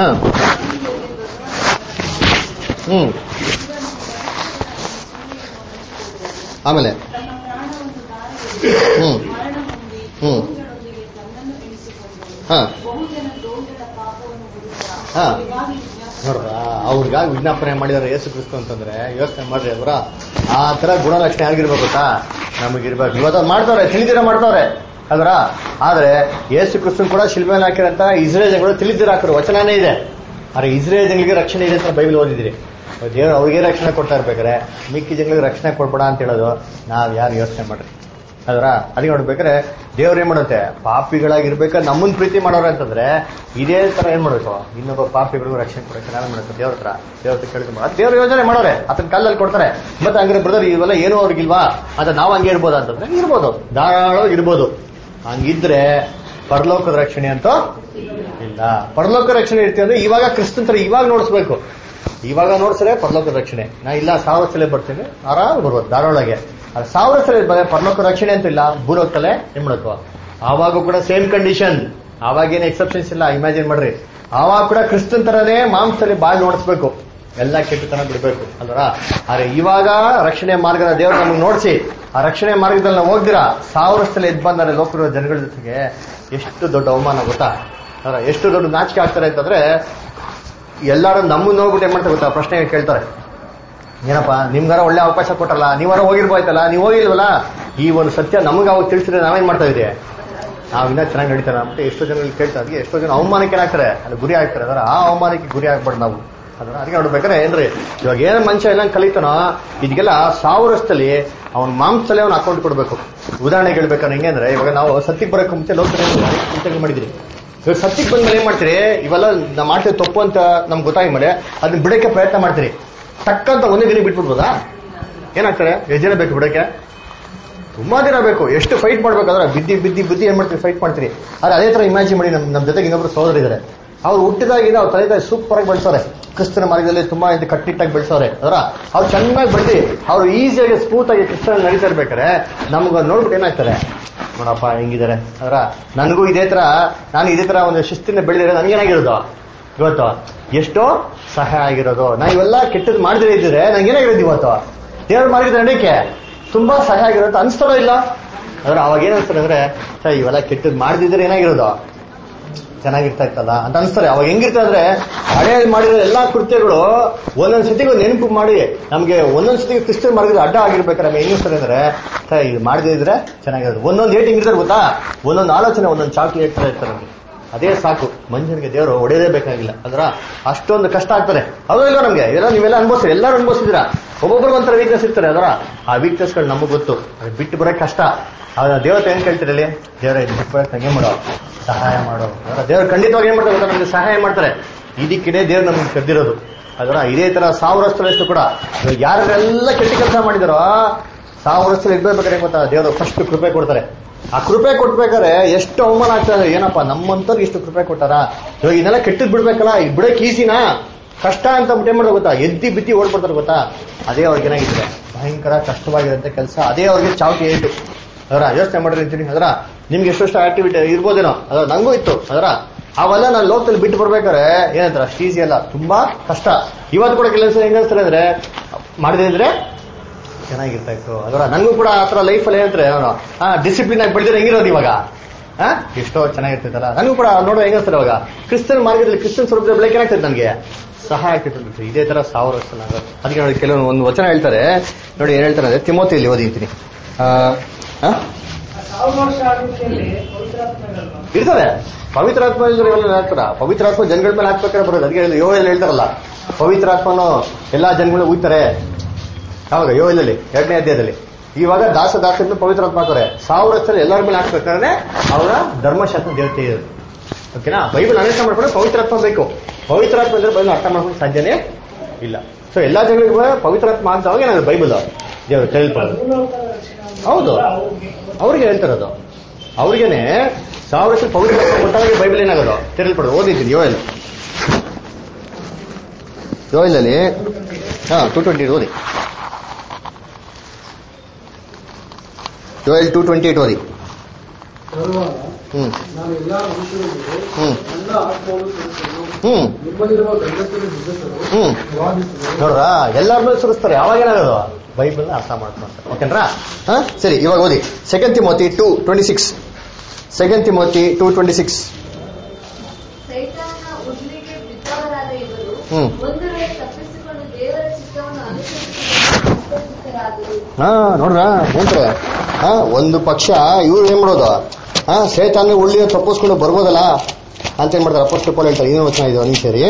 ಹ್ಮ್ ಆಮೇಲೆ ಹ್ಮ್ ಹ್ಮ್ ಹಾ ಹಾ ನೋಡ್ರ ಅವ್ರಿಗಾಗಿ ವಿಜ್ಞಾಪನೆ ಮಾಡಿದಾರೆ ಯೇಸು ಕ್ರಿಸ್ತು ಅಂತಂದ್ರೆ ಯೋಚನೆ ಮಾಡ್ರಿ ಅವರ ಆ ತರ ಗುಣಲಕ್ಷಣ ಯಾರಿಗಿರ್ಬೇಕು ಗೊತ್ತಾ ನಮಗಿರ್ಬೇಕು ಇವತ್ತು ಅದ್ ಮಾಡ್ತಾವ್ರೆ ತಿಳಿದಿರ ಮಾಡ್ತಾವ್ರೆ ಅಲ್ರ ಆದ್ರೆ ಯೇಸು ಕ್ರಿಸ್ತನ್ ಕೂಡ ಶಿಲ್ಬೆ ಮೇಲೆ ಹಾಕಿರಂತ ಇಸ್ರೇಲ್ ಜನಗಳು ತಿಳಿದಿರ ಹಾಕಿರೋ ವಚನನೇ ಇದೆ ಆದ್ರೆ ಇಸ್ರೇಲ್ ಜನಗಳಿಗೆ ರಕ್ಷಣೆ ಇದೆ ಅಂತ ಬೈಬಲ್ ಓದಿದಿರಿ ದೇವ್ರು ಅವ್ರಿಗೆ ರಕ್ಷಣೆ ಕೊಡ್ತಾ ಇರ್ಬೇಕಾರೆ ಮಿಕ್ಕಿ ಜನಗಳಿಗೆ ರಕ್ಷಣೆ ಕೊಡ್ಬೇಡ ಅಂತ ಹೇಳೋದು ನಾವ್ ಯಾರು ಯೋಚನೆ ಮಾಡ್ರಿ ಅದರ ಅದಕ್ಕೆ ನೋಡ್ಬೇಕಾದ್ರೆ ದೇವ್ರು ಏನ್ ಮಾಡುತ್ತೆ ಪಾಪಿಗಳಾಗಿರ್ಬೇಕಾದ್ರೆ ನಮ್ಮನ್ ಪ್ರೀತಿ ಮಾಡೋರು ಅಂತಂದ್ರೆ ಇದೇ ತರ ಏನ್ ಮಾಡ್ಬೇಕು ಇನ್ನೊಬ್ಬ ಪಾಪಿಗಳಿಗೂ ರಕ್ಷಣೆ ಕೊಡಕ್ಕೆ ನಾವೇ ಮಾಡ್ಬೇಕು ದೇವ್ರ ಹತ್ರ ದೇವ್ರ ಹತ್ರ ಕೇಳ್ಕೊಂಡು ದೇವ್ರ ಯೋಜನೆ ಮಾಡೋರೆ ಅದನ್ನ ಕಾಲದಲ್ಲಿ ಕೊಡ್ತಾರೆ ಮತ್ತೆ ಹಂಗಾರೆ ಬ್ರದರ್ ಇವೆಲ್ಲ ಏನೂ ಅವ್ರಿಗಿಲ್ವಾ ಅಂತ ನಾವ್ ಹಂಗೆ ಇರ್ಬೋದು ಅಂತಂದ್ರೆ ಇರ್ಬೋದು ಧಾರಾಳವಾಗಿ ಇರ್ಬೋದು ಹಂಗಿದ್ರೆ ಪರಲೋಕದ ರಕ್ಷಣೆ ಅಂತ ಇಲ್ಲ ಪರಲೋಕ ರಕ್ಷಣೆ ಇರ್ತೀವಿ ಅಂದ್ರೆ ಇವಾಗ ಕ್ರಿಸ್ತನ್ ತರ ಇವಾಗ ನೋಡಿಸ್ಬೇಕು ಇವಾಗ ನೋಡ್ಸರೆ ಪರಲೋಕದ ರಕ್ಷಣೆ ನಾ ಇಲ್ಲ ಸಾವಿರ ಸಲ ಬರ್ತೀನಿ ಆರಾಮ್ ಬರ್ಬೋದು ಧಾರಾಳಗೆ ಅದು ಸಾವಿರ ಸಲ ಬರ ಪರಲೋಕ ರಕ್ಷಣೆ ಅಂತ ಇಲ್ಲ ಭೂಲೋಕದಲ್ಲೇ ಏನ್ ಮಾಡಬೇಕು ಆವಾಗ ಕೂಡ ಸೇಮ್ ಕಂಡೀಷನ್ ಅವಾಗೇನು ಎಕ್ಸೆಪ್ಷನ್ಸ್ ಇಲ್ಲ ಇಮ್ಯಾಜಿನ್ ಮಾಡ್ರಿ ಆವಾಗ ಕೂಡ ಕ್ರಿಸ್ತನ್ ತರನೇ ಮಾಂಸದಲ್ಲಿ ಬಾಳ್ ನೋಡಿಸ್ಬೇಕು ಎಲ್ಲ ಕೆಟ್ಟತನ ಬಿಡ್ಬೇಕು ಅಲ್ವರ ಆದ್ರೆ ಇವಾಗ ರಕ್ಷಣೆ ಮಾರ್ಗದ ದೇವರು ನಮಗೆ ನೋಡಿಸಿ ಆ ರಕ್ಷಣೆ ಮಾರ್ಗದಲ್ಲಿ ನಾವು ಹೋಗ್ದಿರಾ ಸಾವಿರ ಸಲ ಎದ್ ಬಂದರೆ ಲೋಕದ ಜನಗಳ ಜೊತೆಗೆ ಎಷ್ಟು ದೊಡ್ಡ ಅವಮಾನ ಗೊತ್ತಾ ಅಲ್ಲ ಎಷ್ಟು ದೊಡ್ಡ ನಾಚಿಕೆ ಆಗ್ತಾರೆ ಅಂತಂದ್ರೆ ಎಲ್ಲಾರು ನಮ್ಮನ್ನ ಹೋಗ್ಬಿಟ್ಟು ಏನ್ ಮಾಡ್ತಾರೆ ಗೊತ್ತಾ ಪ್ರಶ್ನೆ ಕೇಳ್ತಾರೆ ಏನಪ್ಪ ನಿಮ್ಗಾರ ಒಳ್ಳೆ ಅವಕಾಶ ಕೊಟ್ಟಲ್ಲ ನೀವಾರ ಹೋಗಿರ್ಬೋಯ್ತಲ್ಲ ನೀವು ಹೋಗಿಲ್ವಲ್ಲ ಈ ಒಂದು ಸತ್ಯ ನಮಗೆ ಅವಾಗ ತಿಳಿಸಿದ್ರೆ ನಾವೇನ್ ಮಾಡ್ತಾ ಇದ್ದೀವಿ ನಾವ್ ಇನ್ನ ಚೆನ್ನಾಗಿ ನಡೀತಾರೆ ಅಂತ ಎಷ್ಟೋ ಜನಗಳು ಕೇಳ್ತಾ ಇದ್ವಿ ಎಷ್ಟೋ ಜನ ಅವಮಾನಕ್ಕೆ ಏನಾಗ್ತಾರೆ ಅಲ್ಲಿ ಗುರಿ ಆಗ್ತಾರೆ ಅದರ ಆ ಅವಮಾನಕ್ಕೆ ಗುರಿ ಆಗ್ಬಾರ್ದು ನಾವು ಅದನ್ನ ಅದಕ್ಕೆ ನೋಡ್ಬೇಕಾದ್ರೆ ಏನ್ರಿ ಇವಾಗ ಏನ್ ಮನುಷ್ಯ ಎಲ್ಲ ಕಲಿತಾನೋ ಇದಕ್ಕೆಲ್ಲ ಸಾವಿರಷ್ಟಲ್ಲಿ ಅವ್ನ ಮಾಂಸದಲ್ಲಿ ಅವ್ನ ಅಕೌಂಟ್ ಕೊಡ್ಬೇಕು ಉದಾಹರಣೆಗೆ ಹೇಳ್ಬೇಕಾದ್ರೆ ಹೆಂಗೆ ಅಂದ್ರೆ ಇವಾಗ ನಾವು ಸತ್ಯಕ್ಕೆ ಬರೋಕೆ ಮುಂಚೆ ಲೋಕದಲ್ಲಿ ಚಿಂತನೆ ಮಾಡಿದ್ರಿ ಇವಾಗ ಸತ್ಯಕ್ಕೆ ಬಂದ್ಮೇಲೆ ಏನ್ ಮಾಡ್ತೀರಿ ಇವೆಲ್ಲ ನಾವು ಮಾಡ್ತೀವಿ ತಪ್ಪು ಅಂತ ನಮ್ಗೆ ಗೊತ್ತಾಗಿ ಮೇಲೆ ಅದನ್ನ ಬಿಡಕ್ಕೆ ಪ್ರಯತ್ನ ಮಾಡ್ತೀರಿ ಟಕ್ಕಂತ ಒಂದೇ ದಿನ ಬಿಟ್ಬಿಡ್ಬೋದಾ ಏನಾಗ್ತಾರೆ ಎಷ್ಟು ಜನ ಬೇಕು ಬಿಡಕ್ಕೆ ತುಂಬಾ ದಿನ ಬೇಕು ಎಷ್ಟು ಫೈಟ್ ಮಾಡ್ಬೇಕಾದ್ರೆ ಬಿದ್ದಿ ಬಿದ್ದಿ ಬಿದ್ದಿ ಏನ್ ಮಾಡ್ತೀವಿ ಫೈಟ್ ಮಾಡ್ತೀರಿ ಆದ್ರೆ ಅದೇ ತರ ಇಮ್ಯಾಜಿನ್ ಮಾಡಿ ನಮ್ ನಮ್ ಜೊತೆಗೆ ಇನ್ನೊಬ್ರು ಸಹೋದರ ಇದ್ದಾರೆ ಅವ್ರು ಹುಟ್ಟಿದಾಗಿಂದ ಅವ್ರು ತಲೆ ಸೂಪರ್ ಆಗಿ ಬೆಳೆಸೋರೆ ಕ್ರಿಸ್ತನ ಮಾರ್ಗದಲ್ಲಿ ತುಂಬಾ ಇದು ಕಟ್ಟಿಟ್ಟಾಗಿ ಬೆಳೆಸೋರೆ ಅದರ ಅವ್ರು ಚೆನ್ನಾಗಿ ಬೆಳೆದಿ ಅವ್ರು ಈಸಿಯಾಗಿ ಸ್ಮೂತ್ ಆಗಿ ಕ್ರಿಸ್ತನ ನಡೀತಾ ಇರ್ಬೇಕಾರೆ ನಮ್ಗೆ ನೋಡ್ಬಿಟ್ಟು ಏನಾಗ್ತಾರೆ ನೋಡಪ್ಪ ಹೆಂಗಿದ್ದಾರೆ ಅದರ ನನಗೂ ಇದೇ ತರ ನಾನು ಇದೇ ತರ ಒಂದು ಶಿಸ್ತಿನ ಬೆಳೆದಿರೋ ನನಗೇನಾಗಿರೋದು ಇವತ್ತು ಎಷ್ಟೋ ಸಹಾಯ ಆಗಿರೋದು ನಾ ಇವೆಲ್ಲ ಕೆಟ್ಟದ್ದು ಮಾಡದೇ ಇದ್ದರೆ ನಂಗೆ ಏನಾಗಿರೋದು ಇವತ್ತು ದೇವ್ರ ಮಾರ್ಗದ ನಡೀಕೆ ತುಂಬಾ ಸಹಾಯ ಆಗಿರೋದು ಅನ್ಸ್ತಾರೋ ಇಲ್ಲ ಆದ್ರೆ ಅವಾಗ ಏನ್ ಅನ್ಸ್ತಾರೆ ಅಂದ್ರೆ ಛೆ, ಇವೆಲ್ಲ ಕೆಟ್ಟದ್ದು ಮಾಡದಿದ್ರೆ ಏನಾಗಿರೋದು ಚೆನ್ನಾಗಿರ್ತಾ ಇತ್ತಲ್ಲ ಅಂತ ಅನ್ಸ್ತಾರೆ ಅವಾಗ ಹೆಂಗಿರ್ತದೆ ಅಂದ್ರೆ ಹಳೆ ಮಾಡಿರೋ ಎಲ್ಲಾ ಕೃತ್ಯಗಳು ಒಂದೊಂದ್ ಸತಿಗೂ ನೆನಪು ಮಾಡಿ ನಮ್ಗೆ ಒಂದೊಂದ್ ಸತಿಗೆ ಕ್ರಿಸ್ತನ್ ಮಾರ್ಗದ ಅಡ್ಡ ಆಗಿರ್ಬೇಕಾದ್ರೆ ನಮ್ಗೆ ಹೆಂಗಿರ್ತಾರೆ ಅಂದ್ರೆ ಛೆ, ಇದು ಮಾಡದೇ ಇದ್ರೆ ಚೆನ್ನಾಗಿರೋದು ಒಂದೊಂದು ಏಟ್ ಹೆಂಗಿರ್ತಾರೆ ಗೊತ್ತಾ ಒಂದೊಂದು ಆಲೋಚನೆ ಒಂದೊಂದು ಚಾಕಿ ಹೇಳ್ತಾರೆ ಇರ್ತಾರೆ ನಮ್ಗೆ ಅದೇ ಸಾಕು ಮನುಷ್ಯನಿಗೆ ದೇವರು ಹೊಡೆಯದೇ ಬೇಕಾಗಿಲ್ಲ ಅಂದ್ರ ಅಷ್ಟೊಂದು ಕಷ್ಟ ಆಗ್ತದೆ ಅದು ಇಲ್ಲ ನಮ್ಗೆ ಎಲ್ಲ ನೀವೆಲ್ಲ ಅನ್ಭವಿಸ್ತೀರಿ ಎಲ್ಲರೂ ಅನ್ಭವಿಸಿದಿರಾ ಒಬ್ಬೊಬ್ರಿಗೆ ಒಂಥರ ವೀಕ್ನೆಸ್ ಇರ್ತಾರೆ ಅದರ ಆ ವೀಕ್ನೆಸ್ಗಳು ನಮಗೆ ಗೊತ್ತು ಅದು ಬಿಟ್ಟು ಬರೋಕೆ ಕಷ್ಟ ಆಗ ದೇವತೆ ಏನ್ ಕೇಳ್ತೀರಿ ಇಲ್ಲಿ ದೇವರ ನಂಗೆ ಮಾಡೋ ಸಹಾಯ ಮಾಡೋ ಅದರ ದೇವ್ರು ಖಂಡಿತವಾಗಿ ಏನ್ ಮಾಡ್ತಾರೆ ಗೊತ್ತಾ ನಮಗೆ ಸಹಾಯ ಮಾಡ್ತಾರೆ ಇದಕ್ಕಿದೆ ದೇವ್ರು ನಮಗೆ ಕದ್ದಿರೋದು ಅದರ ಇದೇ ತರ ಸಾವಿರಷ್ಟರಷ್ಟು ಕೂಡ ಯಾರೆಲ್ಲ ಕೆಟ್ಟ ಕೆಲಸ ಮಾಡಿದಾರೋ ಸಾವಿರಷ್ಟು ಇರ್ಬೇಕಾದ್ರೆ ಗೊತ್ತಾ ದೇವರು ಫಸ್ಟ್ ಕೃಪೆ ಕೊಡ್ತಾರೆ ಆ ಕೃಪೆ ಕೊಟ್ಬೇಕಾದ್ರೆ ಎಷ್ಟು ಅವಮಾನ ಆಗ್ತದೆ ಏನಪ್ಪ ನಮ್ಮಂತವ್ರಿಗೆ ಇಷ್ಟು ಕೃಪೆ ಕೊಟ್ಟಾರ ಇವಾಗ ಇದನ್ನೆಲ್ಲ ಕೆಟ್ಟದ್ ಬಿಡ್ಬೇಕಲ್ಲ ಈ ಬಿಡಕ್ ಈಸಿನಾ ಕಷ್ಟ ಅಂತ ಬಿಟ್ಟು ಏನ್ ಮಾಡೋದು ಗೊತ್ತಾ ಎದ್ದಿ ಬಿದ್ದಿ ಓಡ್ಬಿಡ್ತಾರೆ ಗೊತ್ತಾ ಅದೇ ಅವ್ರಿಗೆ ಏನಾಗಿದೆ ಭಯಂಕರ ಕಷ್ಟವಾಗಿರೋಂಥ ಕೆಲಸ ಅದೇ ಅವ್ರಿಗೆ ಚಾವಟಿ ಏಟು ಅದರ ಯೋಚನೆ ಮಾಡ್ರಿ ಅಂತೀನಿ ಅದರ ನಿಮ್ಗೆ ಎಷ್ಟೆಷ್ಟು ಆಕ್ಟಿವಿಟಿ ಇರ್ಬೋದೇನೋ ಅದರ ನಂಗೂ ಇತ್ತು ಅದರ ಅವೆಲ್ಲ ನಾನು ಲೋಕದಲ್ಲಿ ಬಿಟ್ಟು ಬರ್ಬೇಕಾದ್ರೆ ಏನಂತಾರೆ ಅಷ್ಟು ಈಸಿ ಅಲ್ಲ ತುಂಬಾ ಕಷ್ಟ ಇವತ್ತು ಕೂಡ ಕೆಲಸ ಹೆಂಗ್ ಅನ್ಸ್ತಾರೆ ಅಂದ್ರೆ ಮಾಡದೇ ಇದ್ರೆ ಚೆನ್ನಾಗಿರ್ತಾ ಇತ್ತು ಅದರ ನನಗೂ ಕೂಡ ಆ ಥರ ಲೈಫಲ್ಲಿ ಏನಂದ್ರೆ ನಾನು ಆ ಡಿಸಿಪ್ಲಿನ್ ಆಗಿ ಬೆಳೆದ್ರೆ ಹೆಂಗಿರೋದು ಇವಾಗ ಆ ಎಷ್ಟೋ ಚೆನ್ನಾಗಿರ್ತೈತಲ್ಲ ನನಗೂ ಕೂಡ ನೋಡೋ ಹೆಂಗಸ್ತಾರೆ ಇವಾಗ ಕ್ರಿಸ್ತನ್ ಮಾರ್ಗದಲ್ಲಿ ಕ್ರಿಸ್ತನ್ ಸ್ವರೂಪದ ಬೆಳಕು ಏನಾಗ್ತದೆ ನನಗೆ ಸಹಾಯ ಆಗ್ತಿತ್ತು ಇದೇ ತರ ಸಾವಿರ ವರ್ಷ ನಾನು ಅದಕ್ಕೆ ನೋಡಿ ಕೆಲವೊಂದು ಒಂದು ವಚನ ಹೇಳ್ತಾರೆ ನೋಡಿ ಏನ್ ಹೇಳ್ತಾರೆ ಅಂದ್ರೆ ತಿಮೋತಿಯಲ್ಲಿ ಓದಿರ್ತೀನಿ ಆ, ಆ? ಸಾವಿರ ವರ್ಷ ಆಳ್ವಿಕೆಯಲ್ಲಿ ಪವಿತ್ರಾತ್ಮಗಳನ್ನ ಇರ್ತದೆ ಪವಿತ್ರಾತ್ಮ ಇದ್ರೆ ಇವೆಲ್ಲ ಹಾಕ್ತಾರ ಪವಿತ್ರಾತ್ಮ ಜನಗಳ ಮೇಲೆ ಹಾಕ್ಬೇಕಾದ್ರೆ ಬರೋದು ಅದಕ್ಕೆ ಹೇಳಿದ್ರು ಯೋಯಲ್ಲಿ ಹೇಳ್ತಾರಲ್ಲ ಪವಿತ್ರಾತ್ಮನು ಎಲ್ಲಾ ಜನಗಳು ಉಯ್ತಾರೆ ಯಾವಾಗ ಯೋಯಲ್ಲಿ ಎರಡನೇ ಅಧ್ಯಾಯದಲ್ಲಿ ಇವಾಗ ದಾಸ ದಾಸರಿಂದ ಪವಿತ್ರಾತ್ಮ ಹಾಕೋರೆ ಸಾವಿರ ವರ್ಷದಲ್ಲಿ ಎಲ್ಲರ ಮೇಲೆ ಹಾಕ್ಬೇಕಾದ್ರೆ ಅವರ ಧರ್ಮಶಾಸ್ತ್ರ ದೇವತೆ ಇರೋದು ಓಕೆನಾ ಬೈಬಲ್ ಅರ್ಥ ಮಾಡ್ಕೊಂಡ್ರೆ ಪವಿತ್ರಾತ್ಮ ಬೇಕು ಪವಿತ್ರಾತ್ಮ ಅಂದ್ರೆ ಬೈಬಲ್ ಅರ್ಥ ಮಾಡ್ಕೊಂಡು ಸಾಧ್ಯನೇ ಇಲ್ಲ ಸೊ ಎಲ್ಲಾ ಜನಗಳಿಗೂ ಪವಿತ್ರಾತ್ಮ ಆಗ್ದವಾಗ ಏನಾದ್ರು ಬೈಬಲ್ ದೇವರು ತಿಳಿಪಡೋದು ಹೌದು ಅವ್ರಿಗೆ ಹೇಳ್ತಿರೋದು ಅವ್ರಿಗೇನೆ ಸಾವಿರ ವರ್ಷ ಪವಿತ್ರ ಕೊಟ್ಟಾಗ ಬೈಬಲ್ ಏನಾಗೋದು ತೆರಲ್ಪಡೋದು ಓದಿದ್ದೀನಿ ಯೋಯಲ್ ಯೋಯಲಲ್ಲಿ ಹಾ ಟೂ ಟ್ವೆಂಟಿ ಓದಿ ಯೋಯಲ್ ಟೂ ಟ್ವೆಂಟಿ ಏಟ್ ಓದಿ ತರುವಾಗ ಹ್ಮ್ ನಾನು ಎಲ್ಲಾ ಮನುಷ್ಯರಿಗೆ ಹ್ಮ್ ನನ್ನ ಆತ್ಮವನ್ನು ತಿಳಿಸಲು ಹ್ಮ್ ನಿಮ್ಮಲ್ಲಿರುವ ಗಂಡಸರು ಹೆಂಗಸರು ಹ್ಮ್ ವಾದಿಸಲು ನೋಡ್ರ ಎಲ್ಲರ ಮೇಲೆ ಸುರಿಸ್ತಾರೆ ಯಾವಾಗ ಏನಾಗೋದು ಬೈಬಲ್ ಅರ್ಥ ಮಾಡ್ಕೊಂತಾರೆ ಓಕೆನ್ರಾ ಹಾ ಸರಿ ಇವಾಗ ಓದಿ second Timothy two twenty six second Timothy two twenty six ಸೈತಾನನ ಉಡ್ಲಿಗೆ ಬಿದ್ದವರಾದ ಇವರು ಹ್ಮ್. ಒಂದು ವೇಳೆ ತಪ್ಪಿಸಿಕೊಂಡು ದೇವರ ಚಿತ್ತವನ್ನು ಅನುಸರಿಸಿದರಾದರು ಹಾ ನೋಡ್ರ ಹೇಳ್ತಾರೆ ಹಾ ಒಂದು ಪಕ್ಷ ಇವ್ರು ಏನ್ ಮಾಡೋದು ಹಾ ಸೇತಾನ ಉಳ್ಳಿ ತಪ್ಪಿಸ್ಕೊಂಡು ಬರ್ಬೋದಲ್ಲ ಅಂತ ಏನ್ ಮಾಡ್ತಾರೆ ಅಪೋಸ್ಟ್ ಪೌಲ್ ಹೇಳ್ತಾರೆ ಇನ್ನೊಂದು ವಚನ ಇದು ನೀವು ಸೇರಿ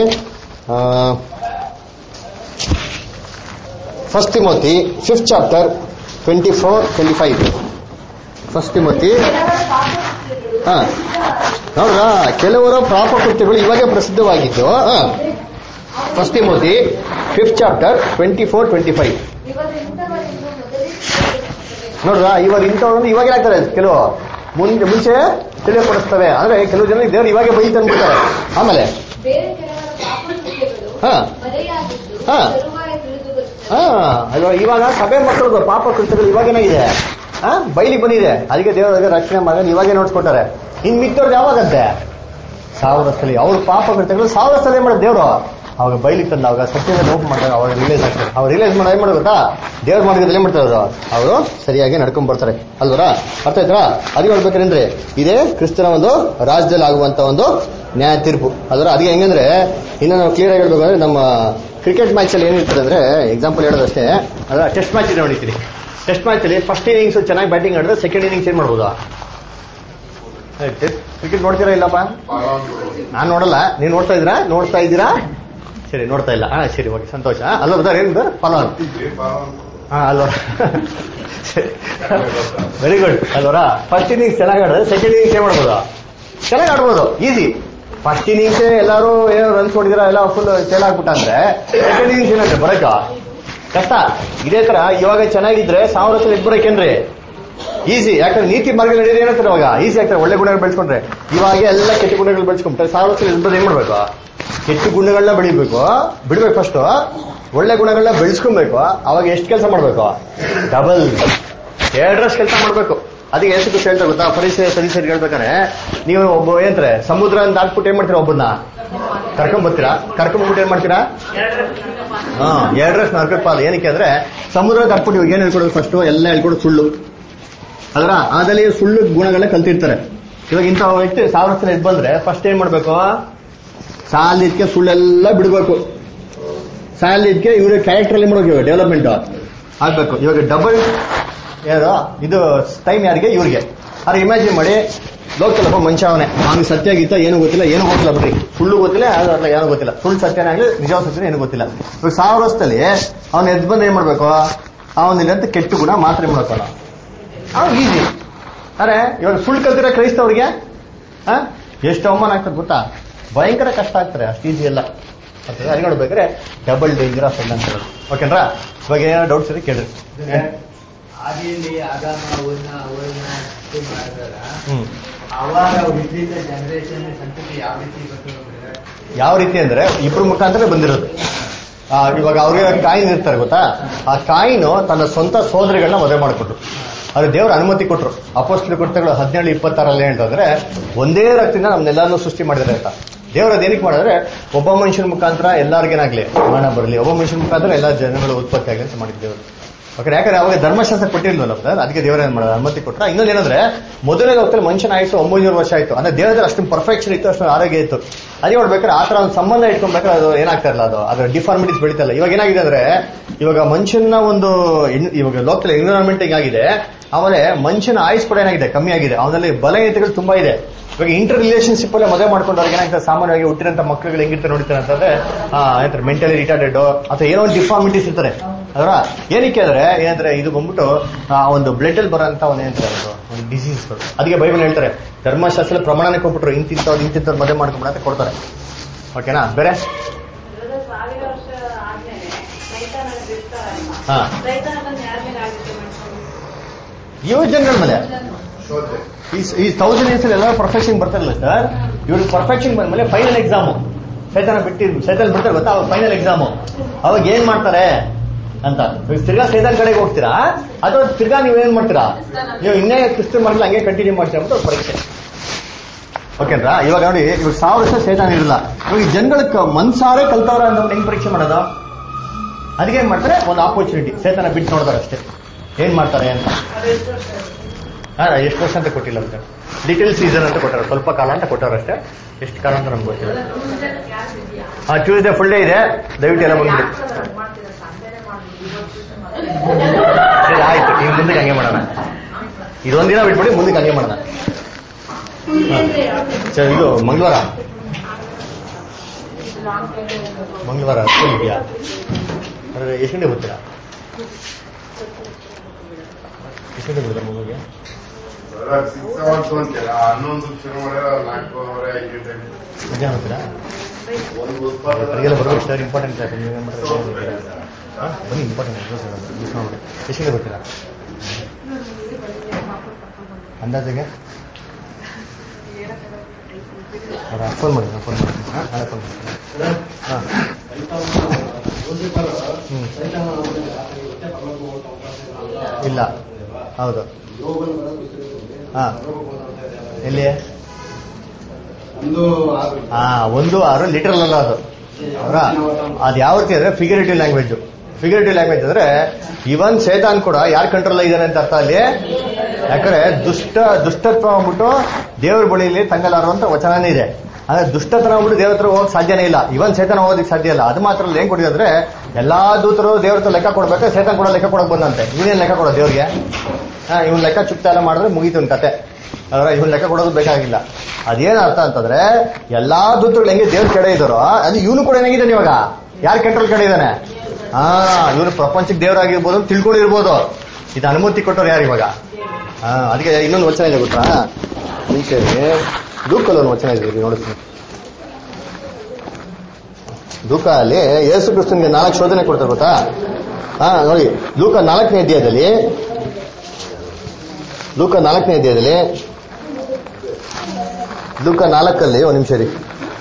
first Timothy fifth chapter twenty four twenty five first Timothy ಕೆಲವರ ಪಾಪಕೃತ್ಯಗಳು ಹಾ. ನೋಡ್ರ ಕೆಲವರ ಪಾಪ ಕೃತ್ಯಗಳು ಇವಾಗೆ ಪ್ರಸಿದ್ಧವಾಗಿದ್ದು first Timothy fifth chapter twenty four twenty five ಇವರು ಇಂಥವರಿಂದ ಮೊದಲೇ ನೋಡ್ರ ಇವಾಗ ಇಂಥವ್ರನ್ನು ಇವಾಗ ಆಗ್ತಾರೆ ಕೆಲವು ಮುಂದೆ ಮುಂಚೆ ತಿಳಿಯಪಡಿಸ್ತವೆ ಅಂದ್ರೆ ಕೆಲವು ಜನ ದೇವ್ರು ಇವಾಗೆ ಬೈತ ಅನ್ಬಿಡ್ತಾರೆ ಆಮೇಲೆ ಬೇರೆ ಕೆಲವರ ಪಾಪಕೃತ್ಯಗಳು ಹಾ. ಮರೆಯಾಗಿದ್ದು ಹಾ. ತರುವಾಯ ತಿಳಿದು ಬರುತ್ತವೆ ಹಾ ಅಲ್ವಾ ಇವಾಗ ಸಭೆ ಮಕ್ಕಳದು ಪಾಪ ಕೃತ್ಯಗಳು ಇವಾಗೇನಾಗಿದೆ ಹಾ ಬೈಲಿ ಬಂದಿದೆ ಅದಕ್ಕೆ ದೇವರ ರಕ್ಷಣೆ ಮಾಡಿ ಇವಾಗೆ ನೋಡ್ಸ್ಕೊಟ್ಟಾರೆ ಇನ್ ಮಿಕ್ಕವ್ರದ್ದು ಯಾವಾಗಂತೆ ಸಾವಿರ ಸಲ ಅವ್ರ ಪಾಪ ಕೃತ್ಯಗಳು ಸಾವಿರ ಸಲ ಏನ್ ಮಾಡೋದು ದೇವ್ರು ಅವಾಗ ಬೈಲಿ ತಂದ ಅವಾಗ ಸತ್ಯದ ನೋವು ಮಾಡಿದಾಗ ಅವಾಗ ರಿಲೈಸ್ ಆಗ್ತಾರೆ ಅವ್ರು ರಿಲೈಸ್ ಮಾಡಿ ಏನ್ ಮಾಡೋದು ಗೊತ್ತಾ ದೇವ್ರ ಮಾಡಿದ್ರೆ ಏನ್ ಮಾಡ್ತಾರೆ ಅವರು ಅವರು ಸರಿಯಾಗಿ ನಡ್ಕೊಂಡ್ ಬರ್ತಾರೆ ಅಲ್ವರ ಅರ್ಥ ಆಯ್ತಾ ಅದಕ್ಕೆ ಹೇಳ್ಬೇಕಂದ್ರೆ ಇದೇ ಕ್ರಿಸ್ತನ ಒಂದು ರಾಜ್ಯದಲ್ಲಿ ಆಗುವಂತ ಒಂದು ನ್ಯಾಯ ತೀರ್ಪು ಅದರ ಅದಕ್ಕೆ ಹೆಂಗಂದ್ರೆ ಇನ್ನು ನಾವು ಕ್ಲಿಯರ್ ಆಗಿ ಹೇಳ್ಬೇಕಂದ್ರೆ ನಮ್ಮ ಕ್ರಿಕೆಟ್ ಮ್ಯಾಚ್ ಅಲ್ಲಿ ಏನಿರ್ತದೆ ಅಂದ್ರೆ ಎಕ್ಸಾಂಪಲ್ ಹೇಳೋದಷ್ಟೇ ಅದರ ಟೆಸ್ಟ್ ಮ್ಯಾಚ್ ಇದೆ ನೋಡಿತೀನಿ ಟೆಸ್ಟ್ ಮ್ಯಾಚ್ ಅಲ್ಲಿ ಫಸ್ಟ್ ಇನ್ನಿಂಗ್ಸ್ ಚೆನ್ನಾಗಿ ಬ್ಯಾಟಿಂಗ್ ಆಡಿದ್ರೆ ಸೆಕೆಂಡ್ ಇನ್ನಿಂಗ್ಸ್ ಏನ್ ಮಾಡ್ಬೋದಾ ಕ್ರಿಕೆಟ್ ನೋಡ್ತೀರಾ ಇಲ್ಲಪ್ಪ ನಾನ್ ನೋಡಲ್ಲ ನೀವು ನೋಡ್ತಾ ಇದ್ದೀರಾ ನೋಡ್ತಾ ಇದ್ದೀರಾ ಸರಿ ನೋಡ್ತಾ ಇಲ್ಲ ಹಾ ಸರಿ ಓಕೆ ಸಂತೋಷ ಅಲ್ಲ ಬದಾರ ಏನು ಫಾಲೋ ಹಾ ಅಲ್ವಾ ವೆರಿ ಗುಡ್ ಅಲ್ವರ ಫಸ್ಟ್ ಇನ್ನಿಂಗ್ಸ್ ಚೆನ್ನಾಗಿ ಆಡಿದ್ರೆ ಸೆಕೆಂಡ್ ಇನ್ನಿಂಗ್ಸ್ ಏನ್ ಮಾಡ್ಬೋದು ಚೆನ್ನಾಗಿ ಆಡ್ಬೋದು ಈಸಿ ಫಸ್ಟ್ ಇನ್ನಿಂಗ್ಸ್ ಎಲ್ಲರೂ ಏನೋ ರನ್ಸ್ ಹೊಡಿದಿರ ಎಲ್ಲ ಫುಲ್ ಸೇಲ್ ಆಗ್ಬಿಟ್ಟ ಅಂದ್ರೆ ಸೆಕೆಂಡ್ ಇನ್ನಿಂಗ್ಸ್ ಏನಂದ್ರೆ ಬರಕ ಕಷ್ಟ ಇದೇ ತರ ಇವಾಗ ಚೆನ್ನಾಗಿದ್ರೆ ಸಾವಿರ ವರ್ಷ ಎದ್ದು ಬರಕೇನ್ರಿ ಈಸಿ ಯಾಕಂದ್ರೆ ನೀತಿ ಮಾರ್ಗ ನಡೆಯೋದು ಏನಂತಾರೆ ಅವಾಗ ಈಸಿ ಆಗ್ತಾರೆ ಒಳ್ಳೆ ಗುಣಗಳು ಬೆಳೆಸ್ಕೊಂಡ್ರೆ ಇವಾಗ ಎಲ್ಲ ಕೆಟ್ಟ ಗುಣಗಳು ಬೆಳೆಸ್ಕೊಂಡ್ರೆ ಸಾವಿರ ವರ್ಷ ಎದ್ದು ಏನ್ ಮಾಡ್ಬೇಕು ಕೆಟ್ಟ ಗುಣಗಳನ್ನ ಬೆಳಿಬೇಕು ಬಿಡ್ಬೇಕು ಫಸ್ಟ್ ಒಳ್ಳೆ ಗುಣಗಳನ್ನ ಬೆಳೆಸ್ಕೊಬೇಕು ಅವಾಗ ಎಷ್ಟು ಕೆಲಸ ಮಾಡ್ಬೇಕು ಡಬಲ್ ಎರಡರಷ್ಟು ಕೆಲಸ ಮಾಡ್ಬೇಕು ಅದಕ್ಕೆ ಎಷ್ಟು ಖುಷಿ ಹೇಳ್ತಾರೆ ಗೊತ್ತಾ ಪರಿಸರ ಸರಿ ಹೇಳ್ಬೇಕಾದ್ರೆ ನೀವು ಒಬ್ಬ ಏನಂತಾರೆ ಸಮುದ್ರ ಅಂತ ಹಾಕ್ಬಿಟ್ಟು ಏನ್ ಮಾಡ್ತೀರಾ ಒಬ್ಬನ್ನ ಕರ್ಕೊಂಡ್ ಬರ್ತೀರಾ ಕರ್ಕೊಂಡ್ ಬಂದ್ಬಿಟ್ಟು ಏನ್ ಮಾಡ್ತೀರಾ ಹಾ ಎರಡರಷ್ಟು ನರ್ಕದ ಪಾಲು ಏನಕ್ಕೆ ಅಂದ್ರೆ ಸಮುದ್ರ ಹಾಕ್ಬಿಟ್ಟು ಇವಾಗ ಏನ್ ಹೇಳ್ಕೊಡೋದು ಫಸ್ಟ್ ಎಲ್ಲ ಹೇಳ್ಕೊಡೋದು ಸುಳ್ಳು ಅದರ ಆದಲ್ಲಿ ಸುಳ್ಳು ಗುಣಗಳನ್ನ ಕಲ್ತಿರ್ತಾರೆ ಇವಾಗ ಇಂಥ ವ್ಯಕ್ತಿ ಸಾವಿರ ಸಲ ಎದ್ದು ಬಂದ್ರೆ ಫಸ್ಟ್ ಏನ್ ಮಾಡ್ಬೇಕು ಸಾಲಿದ್ಕೆ ಸುಳ್ಳೆಲ್ಲ ಬಿಡ್ಬೇಕು ಸಾಲಿದ್ಕೆ ಇವ್ರ ಕ್ಯಾರೆಕ್ಟರ್ ಅಲ್ಲಿ ಮಾಡ್ಬೇಕು ಡೆವಲಪ್ಮೆಂಟ್ ಆಗ್ಬೇಕು ಇವಾಗ ಡಬಲ್ ಯಾರು ಇದು ಟೈಮ್ ಯಾರಿಗೆ ಇವ್ರಿಗೆ ಆದ್ರೆ ಇಮ್ಯಾಜಿನ್ ಮಾಡಿ ಲೋಕಲಪ್ಪ ಮನುಷ್ಯ ಅವನೇ ಅವ್ನಿಗೆ ಸತ್ಯ ಗೀತ ಏನು ಗೊತ್ತಿಲ್ಲ ಏನು ಗೊತ್ತಿಲ್ಲ ಬಿಡ್ರಿ ಸುಳ್ಳು ಗೊತ್ತಿಲ್ಲ ಅದು ಅಲ್ಲ ಏನೂ ಗೊತ್ತಿಲ್ಲ ಸುಳ್ಳು ಸತ್ಯನೇ ಆಗಲಿ ನಿಜವಾದ ಸತ್ಯನೇ ಏನು ಗೊತ್ತಿಲ್ಲ ಇವಾಗ ಸಾವಿರ ವರ್ಷದಲ್ಲಿ ಅವ್ನ ಎದ್ದು ಬಂದು ಏನ್ ಮಾಡ್ಬೇಕು ಅವನಿಲ್ಲಂತ ಕೆಟ್ಟ ಗುಣ ಮಾತ್ರ ಏನ್ ಮಾಡ್ತಾನ ಅವ್ನು ಈಸಿ ಅರೆ ಇವಾಗ ಸುಳ್ಳು ಕಲ್ತಿರೋ ಕ್ರೈಸ್ತವ್ರಿಗೆ ಆ? ಎಷ್ಟು ಅವಮಾನ ಆಗ್ತದೆ ಗೊತ್ತಾ ಭಯಂಕರ ಕಷ್ಟ ಆಗ್ತಾರೆ ಅಷ್ಟು ಈಸಿ ಎಲ್ಲ ಅರ್ಥಾಯ್ತಾ? ಅದಕ್ಕೆ ನೋಡ್ಬೇಕಾದ್ರೆ ಡಬಲ್ ಡೇಂಜರ್ ಆಫ್ ಅಂತ ಹೇಳೋದು ಓಕೆನ್ರಾ ಇವಾಗ ಏನೋ ಡೌಟ್ಸ್ ಇದೆ ಕೇಳ್ರಿ ಆದಿಯಲ್ಲಿ ಆದಾಮ ಅವನ್ನ ಅವಳನ್ನ ಸೃಷ್ಟಿ ಮಾಡಿದಾಗ ಹ್ಮ್ ಅವಾಗ ವಿಪರೀತ ಜನರೇಷನ್ ಸಂತತಿ ಯಾವ ರೀತಿ ಬಂತು ಅಂದ್ರೆ ಯಾವ ರೀತಿ ಅಂದ್ರೆ ಇಬ್ರು ಮುಖಾಂತರ ಬಂದಿರೋದು ಆ, ಇವಾಗ ಅವ್ರಿಗೆ ಕಾಯಿನ್ ಇರ್ತಾರೆ ಗೊತ್ತಾ ಆ ಕಾಯಿನು ತನ್ನ ಸ್ವಂತ ಸೋದರಿಗಳನ್ನ ಮದುವೆ ಮಾಡಿಕೊಟ್ರು ಅದು ದೇವರ ಅನುಮತಿ ಕೊಟ್ರು ಅಪೋಸ್ಟಲ್ ಕೃತ್ಯಗಳು ಹದಿನೇಳು ಇಪ್ಪತ್ತಾರಲ್ಲಿ ಏನಂತಂದ್ರೆ ಒಂದೇ ರಕ್ತದಿಂದ ನಮ್ನೆಲ್ಲರನ್ನೂ ಸೃಷ್ಟಿ ಮಾಡಿದ್ರೆ ಅಂತ ದೇವರ ಏನಕ್ಕೆ ಮಾಡಿದ್ರೆ ಒಬ್ಬ ಮನುಷ್ಯನ ಮುಖಾಂತರ ಎಲ್ಲರಿಗೇನಾಗ್ಲಿ ಮರಣ ಬರಲಿ ಒಬ್ಬ ಮನುಷ್ಯನ ಮುಖಾಂತರ ಎಲ್ಲ ಜನಗಳು ಉತ್ಪತ್ತಿ ಆಗಲಿ ಅಂತ ಮಾಡಿದ್ರು ದೇವರು ಓಕೆ ಯಾಕಂದ್ರೆ ಅವಾಗ ಧರ್ಮಶಾಸ್ತ್ರ ಕೊಟ್ಟಿರ್ಲಿಲ್ಲ ಸರ್ ಅದಕ್ಕೆ ದೇವರ ಏನ್ ಮಾಡೋದು ಅನುಮತಿ ಕೊಟ್ಟ ಇನ್ನೊಂದು ಏನಂದ್ರೆ ಮೊದಲನೇ ಹೊತ್ತಲ್ಲಿ ಮನುಷ್ಯನ ಆಯ್ತು ಒಂಬೈನೂರು ವರ್ಷ ಆಯ್ತು ಅಂದ್ರೆ ದೇವರ ಅಷ್ಟು ಪರ್ಫೆಕ್ಷನ್ ಇತ್ತು ಅಷ್ಟು ಆರೋಗ್ಯ ಇತ್ತು ಅದೇ ನೋಡ್ಬೇಕಾದ್ರೆ ಆ ತರ ಒಂದು ಸಂಬಂಧ ಇಟ್ಕೊಬೇಕಾದ್ರೆ ಅದು ಏನಾಗ್ತಾ ಇರಲ್ಲ ಅದು ಅದರ ಡಿಫಾರ್ಮಿಟೀಸ್ ಬೆಳೀತಲ್ಲ ಇವಾಗ ಏನಾಗಿದೆ ಅಂದ್ರೆ ಇವಾಗ ಮನುಷ್ಯನ ಒಂದು ಇನ್- ಇವಾಗ ಲೋಕಲ್ ಎನ್ವಿರಾನ್ಮೆಂಟ್ ಆಗಿದೆ ಆಮೇಲೆ ಮನುಷ್ಯನ ಆಯುಸ್ ಕೂಡ ಏನಾಗಿದೆ ಕಮ್ಮಿ ಆಗಿದೆ ಅವನಲ್ಲಿ ಬಲಹೀನತೆಗಳು ತುಂಬಾ ಇದೆ ಇವಾಗ ಇಂಟರ್ ರಿಲೇಶನ್ಶಿಪ್ ಅಲ್ಲೇ ಮದುವೆ ಮಾಡ್ಕೊಂಡವ್ರಿಗೆ ಏನಾಗ್ತದೆ ಸಾಮಾನ್ಯವಾಗಿ ಹುಟ್ಟಿರಂತ ಮಕ್ಕಳುಗಳು ಹೆಂಗಿರ್ತಾರೆ ನೋಡ್ತಾರೆ ಅಂತಂದ್ರೆ ಏನಂತಾರೆ ಮೆಂಟಲಿ ರಿಟಾರ್ಡೆಡ್ ಅಥವಾ ಏನೋ ಒಂದು ಡಿಫಾರ್ಮಿಟೀಸ್ ಇರ್ತಾರೆ ಅದರ ಏನಕ್ಕೆ ಅಂದ್ರೆ ಏನಂದ್ರೆ ಇದು ಬಂದ್ಬಿಟ್ಟು ಆ ಒಂದು ಬ್ಲಡ್ ಅಲ್ಲಿ ಬರೋಂತ ಒಂದು ಏನಂತಾರೆ ಒಂದು ಒಂದು ಡಿಸೀಸ್ಗಳು ಅದಕ್ಕೆ ಬೈಬಲ್ ಹೇಳ್ತಾರೆ ಧರ್ಮಶಾಸ್ತ್ರ ಪ್ರಮಾಣಕ್ಕೆ ಹೋಗ್ಬಿಟ್ರು ಇಂತಿಂತವ್ರು ಇಂತಿಂತವ್ರು ಮದುವೆ ಮಾಡ್ಕೊಂಬಿಡ ಅಂತ ಕೊಡ್ತಾರೆ ಓಕೆನಾ ಬೇರೆ ಇವಾಗ ಸಾವಿರ ವರ್ಷ ಆದ್ಮೇಲೆ ರೈತನ ಬಿಡ್ತಾರಲ್ಲ ಹಾ ರೈತನ ಬಂದು ಯಾರ ಮೇಲೆ ಆಗುತ್ತೆ ಮಾಡ್ಕೊಂಡು ಯುವ ಜನಗಳ ಮೇಲೆ ಶೋಧೆ ಈ ಈ ತೌಸಂಡ್ ಇಯರ್ಸ್ ಎಲ್ಲ ಪರ್ಫೆಕ್ಷನ್ ಬರ್ತಾರಲ್ಲ ಸರ್ ಇವ್ರಿಗೆ ಪರ್ಫೆಕ್ಷನ್ ಬಂದ್ಮೇಲೆ ಫೈನಲ್ ಎಕ್ಸಾಮು ಸೈತಾನ ಬಿಟ್ಟಿ ಸೈತಾನ್ ಬಿಡ್ತಾರೆ ಗೊತ್ತಾ ಅವಾಗ ಫೈನಲ್ ಎಕ್ಸಾಮು ಅವಾಗ ಏನ್ ಮಾಡ್ತಾರೆ ಅಂತ ಇವಾಗ ತಿರ್ಗಾ ಸೈತಾನ್ ಕಡೆಗೆ ಹೋಗ್ತೀರಾ ಅಥವಾ ತಿರ್ಗಾ ನೀವು ಏನ್ ಮಾಡ್ತೀರಾ ನೀವು ಇನ್ನೇ ಕ್ರಿಸ್ತನ್ ಮಾಡಿಲ್ಲ ಹಂಗೆ ಕಂಟಿನ್ಯೂ ಮಾಡ್ತೀರಾ ಅಂತ ಪರೀಕ್ಷೆ ಓಕೆನ್ರಾ ಇವಾಗ ನೋಡಿ ಇವಾಗ ಸಾವಿರ ವರ್ಷ ಸೈತಾನ್ ಇರಲ್ಲ ಇವಾಗ ಈ ಜನಗಳ ಮನ್ಸಾರೆ ಕಲ್ತವ್ರ ಅಂತ ಹೆಂಗ್ ಪರೀಕ್ಷೆ ಮಾಡೋದು ಅದಕ್ಕೆ ಏನ್ ಮಾಡ್ತಾರೆ ಒಂದು ಆಪರ್ಚುನಿಟಿ ಸೈತಾನ ಬಿಟ್ಟು ನೋಡ್ತಾರೆ ಅಷ್ಟೇ ಏನ್ ಮಾಡ್ತಾರೆ ಅಂತ ಹಾ ಎಷ್ಟು ವರ್ಷ ಅಂತ ಕೊಟ್ಟಿಲ್ಲ ಅಂತ ಲಿಟಲ್ ಸೀಸನ್ ಅಂತ ಕೊಟ್ಟಾರೆ ಸ್ವಲ್ಪ ಕಾಲ ಅಂತ ಕೊಟ್ಟಾರೆ ಅಷ್ಟೇ ಎಷ್ಟು ಕಾಲ ಅಂತ ನಮ್ಗೆ ಗೊತ್ತಿಲ್ಲ ಹಾ ಟ್ಯೂಸ್ಡೇ ಫುಲ್ ಡೇ ಇದೆ ದಯವಿಟ್ಟು ಎಲ್ಲ ಬಂದ್ಬಿಡಿ ಸರಿ ಆಯ್ತು ಈಗ ಮುಂದಕ್ಕೆ ಹಂಗೆ ಮಾಡೋಣ ಇದೊಂದಿನ ಬಿಟ್ಬಿಡಿ ಮುಂದಕ್ಕೆ ಹಂಗೆ ಮಾಡೋಣ ಹಾ. ಸರಿ ಇದು ಮಂಗಳವಾರ ಮಂಗಳವಾರ ಸ್ಕೂಲ್ ಇದೆಯಾ ಅಂದ್ರೆ ಎಷ್ಟು ಗಂಟೆ ಬರ್ತೀರಾ ಎಷ್ಟು ಗಂಟೆ ಬರ್ತಾರೆ ಮಗುಗೆ ಸಿಕ್ಸ್ ಅವರ್ಸ್ ಅಂತೀರ ಹನ್ನೊಂದು ಶುರು ಮಾಡ್ಯಾರ ನಾಲ್ಕೂವರೆ ಐದು ಗಂಟೆ ಮಧ್ಯಾಹ್ನ ಬರ್ತೀರಾ ಒಂದು ಉತ್ಪಾದನೆ ಅವರಿಗೆಲ್ಲ ಬರ್ಬೇಕು ಸರ್ ಇಂಪಾರ್ಟೆಂಟ್ ಕ್ಲಾಸ್ ನೀವೇನು ಮಾಡ್ತಾರೆ ಹಾಂ ಬನ್ನಿ ಇಂಪಾರ್ಟೆಂಟ್ ಮಿಸ್ ಮಾಡ್ಬಿಡಿ ಎಷ್ಟು ಗಂಟೆ ಬರ್ತೀರಾ ಅಂದಾಜಿಗೆ ಅವ್ರ ಫೋನ್ ಮಾಡಿ ನಾನು ಫೋನ್ ಮಾಡ್ತೀನಿ ಹಾಂ ನಾಳೆ ಫೋನ್ ಮಾಡ್ತೀನಿ ಹಾಂ ಇಲ್ಲ ಹೌದು ಹಾಂ ಎಲ್ಲಿ ಹಾ ಒಂದು ಆರು ಲಿಟರಲ್ ಅಲ್ಲ ಅದು ಅವರ ಅದು ಯಾವ ರೀತಿ ಅಂದ್ರೆ ಫಿಗರೇಟಿವ್ ಲ್ಯಾಂಗ್ವೇಜ್ ಫಿಗರೇಟಿವ್ ಲ್ಯಾಂಗ್ವೇಜ್ ಅಂದ್ರೆ ಇವನ್ ಸೇತಾನ್ ಕೂಡ ಯಾರ್ ಕಂಟ್ರೋಲ್ ಇದ್ದಾನೆ ಅಂತ ಅರ್ಥ ಅಲ್ಲಿ ಯಾಕಂದ್ರೆ ದುಷ್ಟ ದುಷ್ಟತ್ವ ಅಂದ್ಬಿಟ್ಟು ದೇವ್ರ ಬಳಿಯಲ್ಲಿ ತಂಗಲಾರುವಂತ ವಚನನೇ ಇದೆ ಅಂದ್ರೆ ದುಷ್ಟತನ ಅಂದ್ಬಿಟ್ಟು ದೇವ್ರ ಹತ್ರ ಹೋಗಕ್ ಸಾಧ್ಯನೇ ಇಲ್ಲ ಇವನ್ ಸೇತನ ಹೋಗೋದಕ್ಕೆ ಸಾಧ್ಯ ಇಲ್ಲ ಅದು ಮಾತ್ರ ಅಲ್ಲ ಏನ್ ಕೊಟ್ಟಿದ್ರೆ ಎಲ್ಲಾ ದೂತರು ದೇವ್ರ ಹತ್ರ ಲೆಕ್ಕ ಕೊಡ್ಬೇಕು ಸೇತನ್ ಕೂಡ ಲೆಕ್ಕ ಕೊಡಕ್ ಬಂದಂತೆ ಇವನೇನ್ ಲೆಕ್ಕ ಕೊಡೋ ದೇವ್ರಿಗೆ ಹಾ ಇವನ್ ಲೆಕ್ಕ ಚುಕ್ತ ಎಲ್ಲ ಮಾಡಿದ್ರೆ ಮುಗೀತು ಒಂದ್ ಕತೆ ಅದರ ಇವನ್ ಲೆಕ್ಕ ಕೊಡೋದು ಬೇಕಾಗಿಲ್ಲ ಅದೇನ್ ಅರ್ಥ ಅಂತಂದ್ರೆ ಎಲ್ಲಾ ದೂತಗಳು ಹೆಂಗೆ ದೇವ್ರ ಕಡೆ ಇದಾರೋ ಅದು ಇವನು ಕೂಡ ಏನಾಗಿದ್ದಾನೆ ಇವಾಗ ಯಾರ ಕಂಟ್ರೋಲ್ ಕಡೆ ಇದ್ದಾನೆ ಹಾ ಇವನು ಪ್ರಪಂಚಕ್ಕೆ ದೇವರಾಗಿರ್ಬೋದು ಅಂತ ತಿಳ್ಕೊಂಡಿರ್ಬೋದು ಇದು ಅನುಮತಿ ಕೊಟ್ಟವ್ರು ಯಾರು ಇವಾಗ ಹಾ ಅದಕ್ಕೆ ಇನ್ನೊಂದು ವಚನ ಇದೆ ಗೊತ್ತಾ ಮುಂಚೆ ಲೂಕಲ್ ಒಂದು ವಚನ ಇದೆ ನೋಡ್ತೀನಿ ಲೂಕ ಅಲ್ಲಿ ಯೇಸು ಕ್ರಿಸ್ತನ್ಗೆ ನಾಲ್ಕು ಶೋಧನೆ ಕೊಡ್ತಾರೆ ಗೊತ್ತಾ ಹಾ ನೋಡಿ ಲೂಕ ನಾಲ್ಕನೇ ಅಧ್ಯಾಯದಲ್ಲಿ ಲೂಕ ನಾಲ್ಕನೇ ಅಧ್ಯಾಯದಲ್ಲಿ ಲೂಕ ನಾಲ್ಕಲ್ಲಿ ಒಂದು ನಿಮಿಷ ರೀ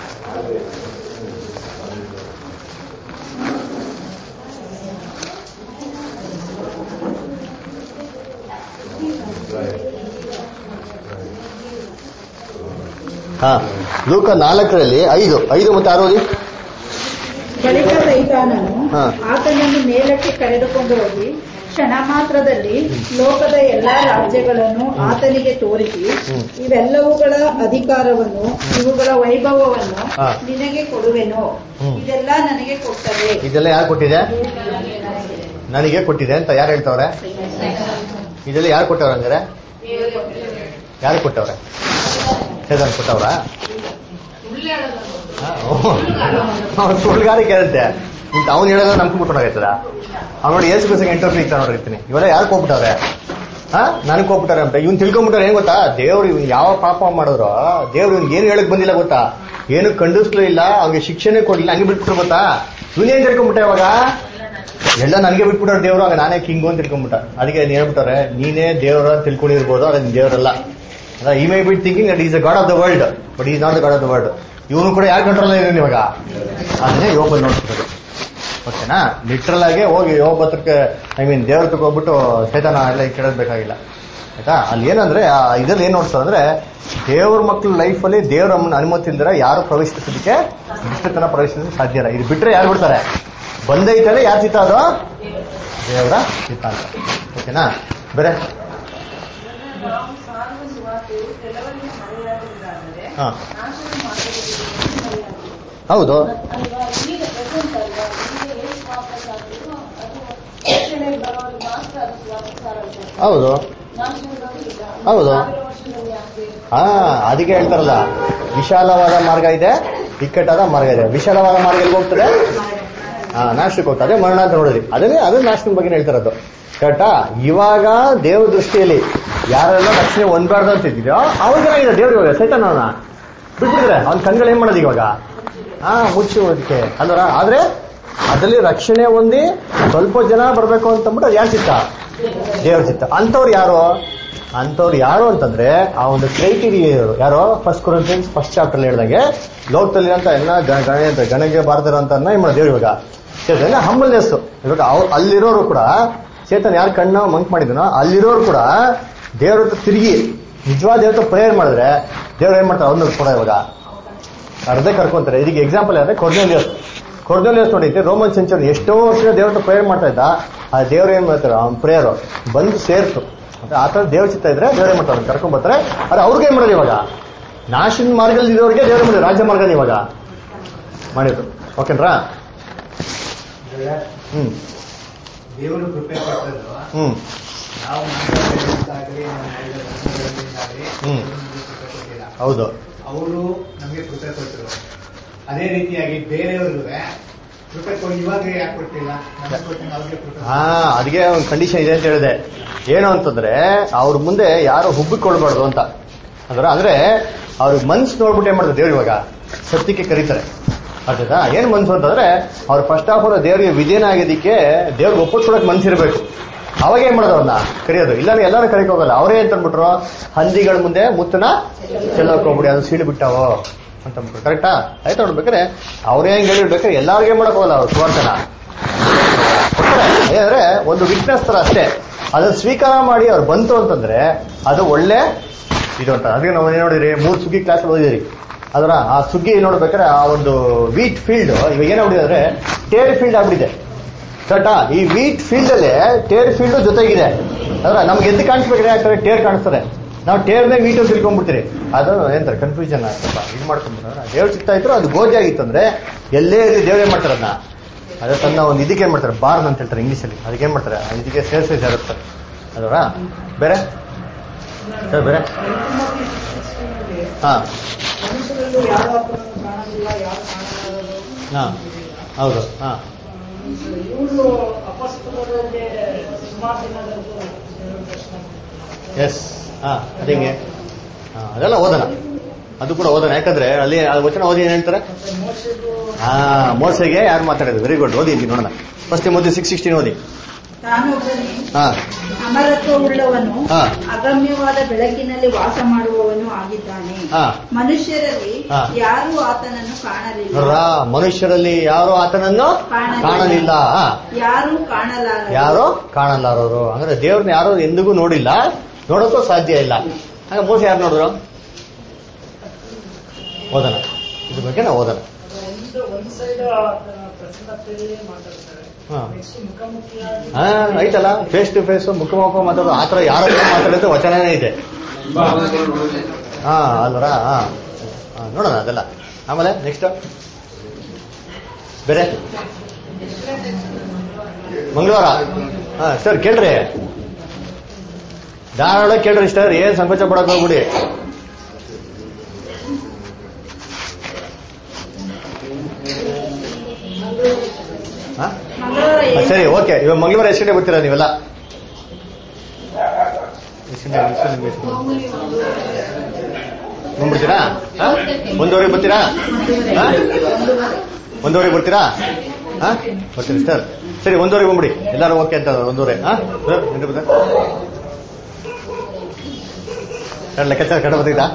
ಹಾ ಲೂಕ ನಾಲ್ಕರಲ್ಲಿ ಐದು ಐದು ಮತ್ತೆ ಆರು ಓದಿ ಬಳಿಕ ಸೈತಾನನು ಹಾ. ಆತನನ್ನು ಮೇಲಕ್ಕೆ ಕರೆದುಕೊಂಡು ಹೋಗಿ ಕ್ಷಣ ಮಾತ್ರದಲ್ಲಿ ಲೋಕದ ಎಲ್ಲಾ ರಾಜ್ಯಗಳನ್ನು ಆತನಿಗೆ ತೋರಿಸಿ ಹ್ಮ್. ಇವೆಲ್ಲವುಗಳ ಅಧಿಕಾರವನ್ನು ಇವುಗಳ ವೈಭವವನ್ನು ಹಾ. ನಿನಗೆ ಕೊಡುವೆನು ಹ್ಮ್. ಇದೆಲ್ಲ ನನಗೆ ಕೊಟ್ಟರೆ ಇದೆಲ್ಲ ಯಾರು ಕೊಟ್ಟಿದೆ ನನಗೆ ಕೊಟ್ಟಿದೆ ಅಂತ ಯಾರು ಹೇಳ್ತವ್ರೆ ಇದೆಲ್ಲ ಯಾರು ಕೊಟ್ಟವ್ರ ಹಂಗಾರೆ ಯಾರು ಕೊಟ್ಟವ್ರೆ ಸೇದನ್ ಕೊಟ್ಟವ್ರ ಅವ್ನು ಸುಳ್ಳುಗಾರಿಕೆ ಇರುತ್ತೆ ಇಂತ ಅವ್ನು ಹೇಳೋದ ನಮ್ಗೆ ಬಿಟ್ಟೋಗಾಯ್ತದ ಅವ್ನು ನೋಡಿ ಏಸು ಬಿಸಿಗೆ ಎಂಟರ್ನಿ ಇರ್ತಾನೆ ನೋಡಿರ್ತೀನಿ ಇವೆಲ್ಲ ಯಾರು ಹೋಗ್ಬಿಟ್ಟವ್ರೆ ಹಾ ನನಗೆ ಹೋಗ್ಬಿಟ್ಟಾರೆ ಅಂತ ಇವ್ನು ತಿಳ್ಕೊಂಬಿಟ್ಟಾರೆ ಏನ್ ಗೊತ್ತಾ ದೇವ್ರು ಇವ್ನು ಯಾವ ಪಾಪ ಮಾಡಿದ್ರು ದೇವ್ರು ಇವ್ನಿಗೆ ಏನು ಹೇಳಕ್ ಬಂದಿಲ್ಲ ಗೊತ್ತಾ ಏನು ಖಂಡಿಸ್ಲೂ ಇಲ್ಲ ಅವ್ನಿಗೆ ಶಿಕ್ಷೆನೇ ಕೊಡ್ಲಿಲ್ಲ ಹಂಗೆ ಬಿಟ್ಬಿಟ್ರು ಗೊತ್ತಾ ಇವನೇನ್ ತಿಳ್ಕೊಂಬಿಟ್ಟ ಇವಾಗ ಎಲ್ಲ ನನಗೆ ಬಿಟ್ಬಿಟ್ಟಾರೆ ದೇವ್ರು ಆಗ ನಾನೇ ಕಿಂಗು ಅಂತ ತಿಳ್ಕೊಂಬಿಟ್ಟ ಅದಕ್ಕೆ ಏನ್ ಹೇಳ್ಬಿಟ್ಟಾರೆ ನೀನೇ ದೇವ್ರ ಅಂತ ತಿಳ್ಕೊಂಡಿರ್ಬೋದು ಅದ ದೇವರಲ್ಲ ಈ maybe thinking that is a god of the world but is not the god of the world ಇವನು ಕೂಡ ಯಾರು ಕಂಟ್ರೋಲ್ ಇದ್ದಾನೆ ಇವಾಗ ಅದನ್ನೇ ಯೋಗ ನೋಡ್ತಿರೋದು ಓಕೆನಾ ಲಿಟ್ರಲ್ ಆಗಿ ಹೋಗಿ ಯೋಗ ಹತ್ರಕ್ಕೆ ಐ ಮೀನ್ ದೇವ್ರ ಹತ್ರಕ್ಕೆ ಹೋಗ್ಬಿಟ್ಟು ಚೇತನ ಎಲ್ಲ ಕೇಳೋದ್ ಬೇಕಾಗಿಲ್ಲ ಆಯ್ತಾ ಅಲ್ಲಿ ಏನಂದ್ರೆ ಆ ಇದ್ರಲ್ಲಿ ಏನ್ ನೋಡ್ತಾರೆ ಅಂದ್ರೆ ದೇವ್ರ ಮಕ್ಳ ಲೈಫಲ್ಲಿ ದೇವ್ರ ಅನುಮತಿ ಇಲ್ದಿರ ಯಾರು ಪ್ರವೇಶಿಸೋದಕ್ಕೆ ದುಷ್ಟತನ ಪ್ರವೇಶಿಸೋದಕ್ಕೆ ಸಾಧ್ಯ ಇಲ್ಲ ಇದು ಬಿಟ್ರೆ ಯಾರು ಬಿಡ್ತಾರೆ ಬಂದೈತಲ್ಲ ಯಾರ ಚಿತ್ತ ಅದು ದೇವರ ಚಿತ್ತ ಅಂತ ಓಕೆನಾ ಬೇರೆ ಸಾರುವ ಸುವಾರ್ತೆಯು ಕೆಲವರಿಗೆ ಮರೆಯಾಗುವುದಾದರೆ ಹಾ ನಾಶನ ಮಾಡುವುದಿಲ್ಲ ಹೌದು ಅಲ್ವಾ ಈಗ ಪ್ರೆಸೆಂಟ್ ಅಲ್ವಾ ಈಗ ಏಸ್ ವಾಪಸ್ ಆಗಿದ್ರು ಅದು ರಕ್ಷಣೆ ಬರೋರು ಮಾತ್ರ ಅದು ವಾಪಸ್ ಆಗುತ್ತೆ ಹೌದು ನಾಶನದವರು ಇಲ್ಲ ಹೌದು. ಸಾವಿರ ವರ್ಷದಲ್ಲಿ ಆಗ್ಬೇಕು ಹಾ ಅದಕ್ಕೆ ಹೇಳ್ತಾರಲ್ಲ ವಿಶಾಲವಾದ ಮಾರ್ಗ ಇದೆ ಇಕ್ಕಟ್ಟಾದ ಮಾರ್ಗ ಇದೆ ವಿಶಾಲವಾದ ಮಾರ್ಗ ಎಲ್ಲಿ ಹೋಗ್ತದೆ ಹಾ ನಾಶಕ್ಕೆ ಹೋಗ್ತದೆ ಅದೇ ಮರಣ ಅಂತ ನೋಡಿದ್ರಿ ಅದನ್ನೇ ಅದೇ ನಾಶನ ಬಗ್ಗೆ ಹೇಳ್ತಿರೋದು ಕರೆಕ್ಟಾ ಇವಾಗ ದೇವ್ರ ದೃಷ್ಟಿಯಲ್ಲಿ ಯಾರೆಲ್ಲ ರಕ್ಷಣೆ ಹೊಂದಬಾರ್ದು ಅಂತ ಇದ್ದೀರೋ ಅವಾಗೇನಾಗಿದೆ ದೇವ್ರು ಇವಾಗ ಸೈತಾನ ಅವನ ಬಿಟ್ಬಿಟ್ಟಿದ್ರೆ ಅವ್ನ ಕಣ್ಗಳು ಏನ್ ಮಾಡೋದು ಇವಾಗ ಹಾ ಮುಚ್ಚುವುದಕ್ಕೆ ಅಲ್ವರ ಆದ್ರೆ ಅದರಲ್ಲಿ ರಕ್ಷಣೆ ಹೊಂದಿ ಸ್ವಲ್ಪ ಜನ ಬರ್ಬೇಕು ಅಂತಂದ್ಬಿಟ್ಟು ಅದು ಯಾರು ಚಿತ್ತ ದೇವ್ರ ಚಿತ್ತ ಅಂಥವ್ರು ಯಾರು ಅಂಥವ್ರು ಯಾರು ಅಂತಂದ್ರೆ ಆ ಒಂದು ಕ್ರೈಟೀರಿಯಾ ಯಾರೋ ಫಸ್ಟ್ ಕೊರಂತಿಯನ್ಸ್ ಫಸ್ಟ್ ಚಾಪ್ಟರ್ ಹೇಳ್ದಂಗೆ ಲೋಕದಲ್ಲಿ ಅಂತ ಎಲ್ಲ ಗ- ಗಣ ಗಣಗೆ ಬಾರದಿರೋಂತ ಏನ್ ಮಾಡೋದು ದೇವ್ರು ಇವಾಗ ಚೇತನ ಹಂಬಲ್ನೆಸ್ ಇವಾಗ ಅವ್ರು ಅಲ್ಲಿರೋರು ಕೂಡ ಚೇತನ್ ಯಾರು ಕಣ್ಣು ಮಂಕ್ ಮಾಡಿದನೋ ಅಲ್ಲಿರೋರು ಕೂಡ ದೇವ್ರ ಹತ್ರ ತಿರುಗಿ ನಿಜವಾದ ದೇವ್ರ ಪ್ರೇಯರ್ ಮಾಡಿದ್ರೆ ದೇವ್ರು ಏನ್ ಮಾಡ್ತಾರೆ ಅವ್ರನ್ನ ಕೂಡ ಇವಾಗ ಅರ್ಧೇ ಕರ್ಕೊಂತಾರೆ ಇದಕ್ಕೆ ಎಕ್ಸಾಂಪಲ್ ಯಾವ್ದು ಕೊರ್ನೆಲಿಯಸ್ ಕೊರ್ನೆಲಿಯಸ್ ನೋಡಿದ್ದೆ ರೋಮನ್ ಸೆಂಚುರಿ ಎಷ್ಟೋ ವರ್ಷ ದೇವ್ರ ಹತ್ರ ಪ್ರೇಯರ್ ಮಾಡ್ತಾ ಇದ್ದ ಆ ದೇವ್ರು ಏನ್ ಮಾಡ್ತಾರೆ ಅವ್ನ ಪ್ರೇಯರ್ ಬಂದು ಸೇರ್ತು ಮತ್ತೆ ಆ ತರ ದೇವ್ರ ಚಿತ್ತ ಇದ್ರೆ ದೇವ್ರ ಏನ್ ಮಾಡ್ತಾರೆ ಕರ್ಕೊಂಡ್ ಬರ್ತಾರೆ ಆದ್ರೆ ಅವ್ರಿಗೆ ಏನ್ ಮಾಡೋದು ಇವಾಗ ನಾಶಿನ ಮಾರ್ಗದಲ್ಲಿ ಇರೋರಿಗೆ ದೇವ್ರ ಮಾಡಿದ್ರು ರಾಜ್ಯ ಮಾರ್ಗ ಇವಾಗ ಮಾಡಿದ್ರು ಓಕೆನ್ರಾ ಹ್ಮ್ ದೇವರು ಕೃಪೆ ಕೊಟ್ಟದ್ದು ಹ್ಮ್ ನಾವು ಮಾತಾಡೋದಾಗ್ಲಿ ನಾವು ಮಾಡಿದ ಧರ್ಮಗಳಿಂದಾಗ್ಲಿ ಹ್ಮ್. ದೇವರು ನಮಗೆ ಕೃಪೆ ಕೊಟ್ಟಿಲ್ಲ ಹೌದು ಅವರು ನಮಗೆ ಕೃಪೆ ಕೊಟ್ಟರು ಅದೇ ರೀತಿಯಾಗಿ ಬೇರೆಯವ್ರಿಗೂ ಕೃಪೆ ಕೊಟ್ಟು ಇವಾಗ ಯಾಕೆ ಕೊಟ್ಟಿಲ್ಲ ನಮಗೆ ಕೊಟ್ಟು ಅವ್ರಿಗೆ ಕೃಪೆ ಹಾ ಅದಕ್ಕೆ ಒಂದು ಕಂಡೀಷನ್ ಇದೆ ಅಂತ ಹೇಳಿದೆ ಏನು ಅಂತಂದ್ರೆ ಅವ್ರ ಮುಂದೆ ಯಾರು ಹುಬ್ಬಿಕೊಳ್ಬಾರ್ದು ಅಂತ ಅಂದ್ರೆ ಅಂದ್ರೆ ಅವ್ರಿಗೆ ಮನ್ಸು ನೋಡ್ಬಿಟ್ಟು ಏನ್ ಮಾಡ್ತಾರೆ ದೇವ್ರು ಇವಾಗ ಸತ್ಯಕ್ಕೆ ಕರೀತಾರೆ ಅರ್ಥಾಯ್ತಾ ಏನ್ ಮನ್ಸು ಅಂತಂದ್ರೆ ಅವ್ರು ಫಸ್ಟ್ ಆಫ್ ಆಲ್ ದೇವರಿಗೆ ವಿಜಯನಾಗೋದಿಕ್ಕೆ ದೇವ್ರಿಗೆ ಒಪ್ಪಿಸ್ಕೊಡಕ್ ಮನ್ಸಿರ್ಬೇಕು ಅವಾಗ ಏನ್ ಮಾಡೋದು ಅವ್ರನ್ನ ಕರೆಯೋದು ಇಲ್ಲಾಂದ್ರೆ ಎಲ್ಲರೂ ಕರೆಯಕ್ ಹೋಗಲ್ಲ ಅವರೇ ಅಂತ ಅಂದ್ಬಿಟ್ರು ಹಂದಿಗಳ ಮುಂದೆ ಮುತ್ತನ ಚೆಲ್ಲಕ್ ಹೋಗ್ಬಿಡಿ ಅದು ಸೀಳು ಬಿಟ್ಟಾವೋ ಅಂತ ಅಂದ್ಬಿಟ್ರು ಕರೆಕ್ಟಾ ಆಯ್ತು ನೋಡ್ಬೇಕಾದ್ರೆ ಅವ್ರೇ ಹೆಂಗ್ ಹೇಳಿರ್ಬೇಕಾದ್ರೆ ಎಲ್ಲಾರ್ಗೆ ಮಾಡಕ್ ಹೋಗಲ್ಲ ಅವ್ರು ಸುವಾರ್ತನ ಅಂದ್ರೆ ಒಂದು ವಿಟ್ನೆಸ್ ತರ ಅಷ್ಟೇ ಅದನ್ನ ಸ್ವೀಕಾರ ಮಾಡಿ ಅವ್ರು ಬಂತು ಅಂತಂದ್ರೆ ಅದು ಒಳ್ಳೆ ಇದು ಅಂತ ಅದಕ್ಕೆ ನಾವು ಏನ್ ನೋಡಿದ್ರಿ ಮೂರ್ ಸುಗ್ಗಿ ಕ್ಲಾಸ್ ಓದಿದಿರಿ ಅದರ ಆ ಸುಗ್ಗಿ ನೋಡ್ಬೇಕಾದ್ರೆ ಆ ಒಂದು ವೀಟ್ ಫೀಲ್ಡ್ ಇವಾಗ ಏನಾಗ್ಬಿಟ್ಟಿದೆ ಅಂದ್ರೆ ಟೇರ್ ಫೀಲ್ಡ್ ಆಗ್ಬಿಟ್ಟಿದೆ ಕರೆಕ್ಟಾ ಈ ವೀಟ್ ಫೀಲ್ಡ್ ಅಲ್ಲಿ ಟೇರ್ ಫೀಲ್ಡ್ ಜೊತೆಗಿದೆ ಅದ್ರ ನಮ್ಗೆ ಎದ್ದು ಕಾಣಿಸ್ಬೇಕಾದ್ರೆ ಯಾಕಂದ್ರೆ ಟೇರ್ ಕಾಣಿಸ್ತದೆ ನಾವು ಟೇರ್ ಮೇಲೆ ವೀಟು ತಿಳ್ಕೊಂಡ್ಬಿಡ್ತೀರಿ ಅದು ಏನಂತಾರೆ ಕನ್ಫ್ಯೂಷನ್ ಆಗ್ತಪ್ಪ ಇದು ಮಾಡ್ಕೊಂಡ್ಬಿಟ್ರೆ ದೇವ್ರ ಚಿತ್ತ ಇದ್ರು ಅದು ಗೋಜಿ ಆಗಿತ್ತು ಅಂದ್ರೆ ಎಲ್ಲೇ ಇರಲಿ ದೇವ್ರು ಏನ್ ಮಾಡ್ತಾರೆ ಅದನ್ನ ಅದೇ ತನ್ನ ಒಂದು ಇದಕ್ಕೆ ಏನ್ ಮಾಡ್ತಾರೆ ಬಾರ್ನ್ ಅಂತ ಹೇಳ್ತಾರೆ ಇಂಗ್ಲೀಷಲ್ಲಿ ಅದಕ್ಕೆ ಏನ್ ಮಾಡ್ತಾರೆ ಆ ಇದಕ್ಕೆ ಸೇರಿಸಿ ಸೇರಿಸ್ತಾರೆ ಅದರ ಬೇರೆ ಸರ್ ಬೇರೆ ಹಾ ಮನುಷ್ಯರಲ್ಲೂ ಯಾರು ಆತನನ್ನು ಕಾಣಲಿಲ್ಲ ಯಾರು ಕಾಣಲಾರರು ಹಾ ಹೌದು ಹಾ ಇವರು ಅಪಸ್ತುಲರಲ್ಲಿ ಸುಮಾರು ದಿನದಂದು ದೇವರ ದರ್ಶನ ಮಾಡ್ತಾರೆ. ಎಸ್ ಹಾ ಅದಿಂಗೆ ಹಾ ಅದೆಲ್ಲ ಓದೋಣ ಅದು ಕೂಡ ಓದೋಣ ಯಾಕಂದ್ರೆ ಅಲ್ಲಿ ಆ ವಚನ ಓದಿ ಏನ್ ಹೇಳ್ತಾರೆ ಮತ್ತೆ ಮೋಶೆಗೂ ಹಾ ಮೋಸೆಗೆ ಯಾರು ಮಾತಾಡೋದು ವೆರಿ ಗುಡ್ ಓದಿ ಇಲ್ಲಿ ನೋಡೋಣ ಫಸ್ಟ್ ಮೊದಲು ಸಿಕ್ಸ್ ಸಿಕ್ಸ್ಟೀನ್ ಓದಿ ತಾನೊಬ್ಬನೇ ಹಾ ಅಮರತ್ವವುಳ್ಳವನು ಹಾ. ಅಗಮ್ಯವಾದ ಬೆಳಕಿನಲ್ಲಿ ವಾಸ ಮಾಡುವವನು ಆಗಿದ್ದಾನೆ ಹಾ ಮನುಷ್ಯರಲ್ಲಿ ಹಾ. ಯಾರೂ ಆತನನ್ನು ಕಾಣಲಿಲ್ಲ ನೋಡ್ರಾ ಮನುಷ್ಯರಲ್ಲಿ ಯಾರು ಆತನನ್ನು ಕಾಣಲಿಲ್ಲ. ಕಾಣಲಿಲ್ಲ ಹಾ. ಯಾರೂ ಕಾಣಲಾರ ಯಾರೋ ಕಾಣಲಾರವರು ಅಂದ್ರೆ ದೇವ್ರನ್ನ ಯಾರು ಎಂದಿಗೂ ನೋಡಿಲ್ಲ ನೋಡೋಕ್ಕೂ ಸಾಧ್ಯ ಇಲ್ಲ ಹಾಗೆ ಮೋಸ ಯಾರು ನೋಡಿದ್ರು ಓದೋಣ ಇದ್ರ ಬಗ್ಗೆ ನಾವು ಓದೋಣ ಒಂದು ಒಂದ್ ಸೈಡ್ ಪ್ರಸನ್ನತೆಯೇ ಮಾತಾಡ್ತಾರೆ ಹಾ ನೆಕ್ಸ್ಟ್ ಮುಖಾಮುಖಿಯಾಗಿ ಹಾ ಐತಲ್ಲ ಫೇಸ್ ಟು ಫೇಸ್ ಮುಖ ಮುಖ ಮಾತಾಡೋದು ಆ ಥರ ಯಾರ ಹತ್ರ ಮಾತಾಡೋದು ವಚನನೇ ಇದೆ ಹಾ ಅಲ್ವರಾ ಹಾ ಹಾ, ನೋಡೋಣ ಅದೆಲ್ಲ ಆಮೇಲೆ ನೆಕ್ಸ್ಟ್ ಬೇರೆ ಮಂಗಳವಾರ ಹಾ ಸರ್ ಕೇಳ್ರಿ ಧಾರಾಳ ಕೇಳ್ರಿ ಸರ್ ಏನ್ ಸಂಕೋಚ ಪಡಕ್ ಹೋಗ್ಬಿಡಿ ಹಾ ಮಂಗಳವಾರ ಹಾ, ಏನ್- ಸರಿ ಓಕೆ ಇವಾಗ ಮಂಗಳವಾರ ಎಷ್ಟು ಗಂಟೆ ಬರ್ತೀರಾ ನೀವೆಲ್ಲ ಎಷ್ಟು ಗಂಟೆ ಎಷ್ಟು ಗಂಟೆಗೆ ಎಷ್ಟು ಗಂಟೆಗೆ? ಬಂದ್ಬಿಡ್ತೀರಾ ಹಾ? ಒಂದೂವರೆಗೆ ಬರ್ತೀರಾ ಹಾ? ಒಂದೂವರೆಗೆ ಬರ್ತೀರಾ ಹಾ ಬರ್ತೀರಿ ಸರ್ ಸರಿ ಒಂದೂವರೆಗೆ ಬಂದ್ಬಿಡಿ ಎಲ್ಲರೂ ಓಕೆ ಅಂತ ಒಂದೂವರೆ ಹಾ ಸರ್ ಎಂಟು ಬರ್ತಾರೆ ಸರ್ ಲೆಕ್ಕಾಚಾರ ಕಡೆ ಬರ್ತಿದ್ದಾ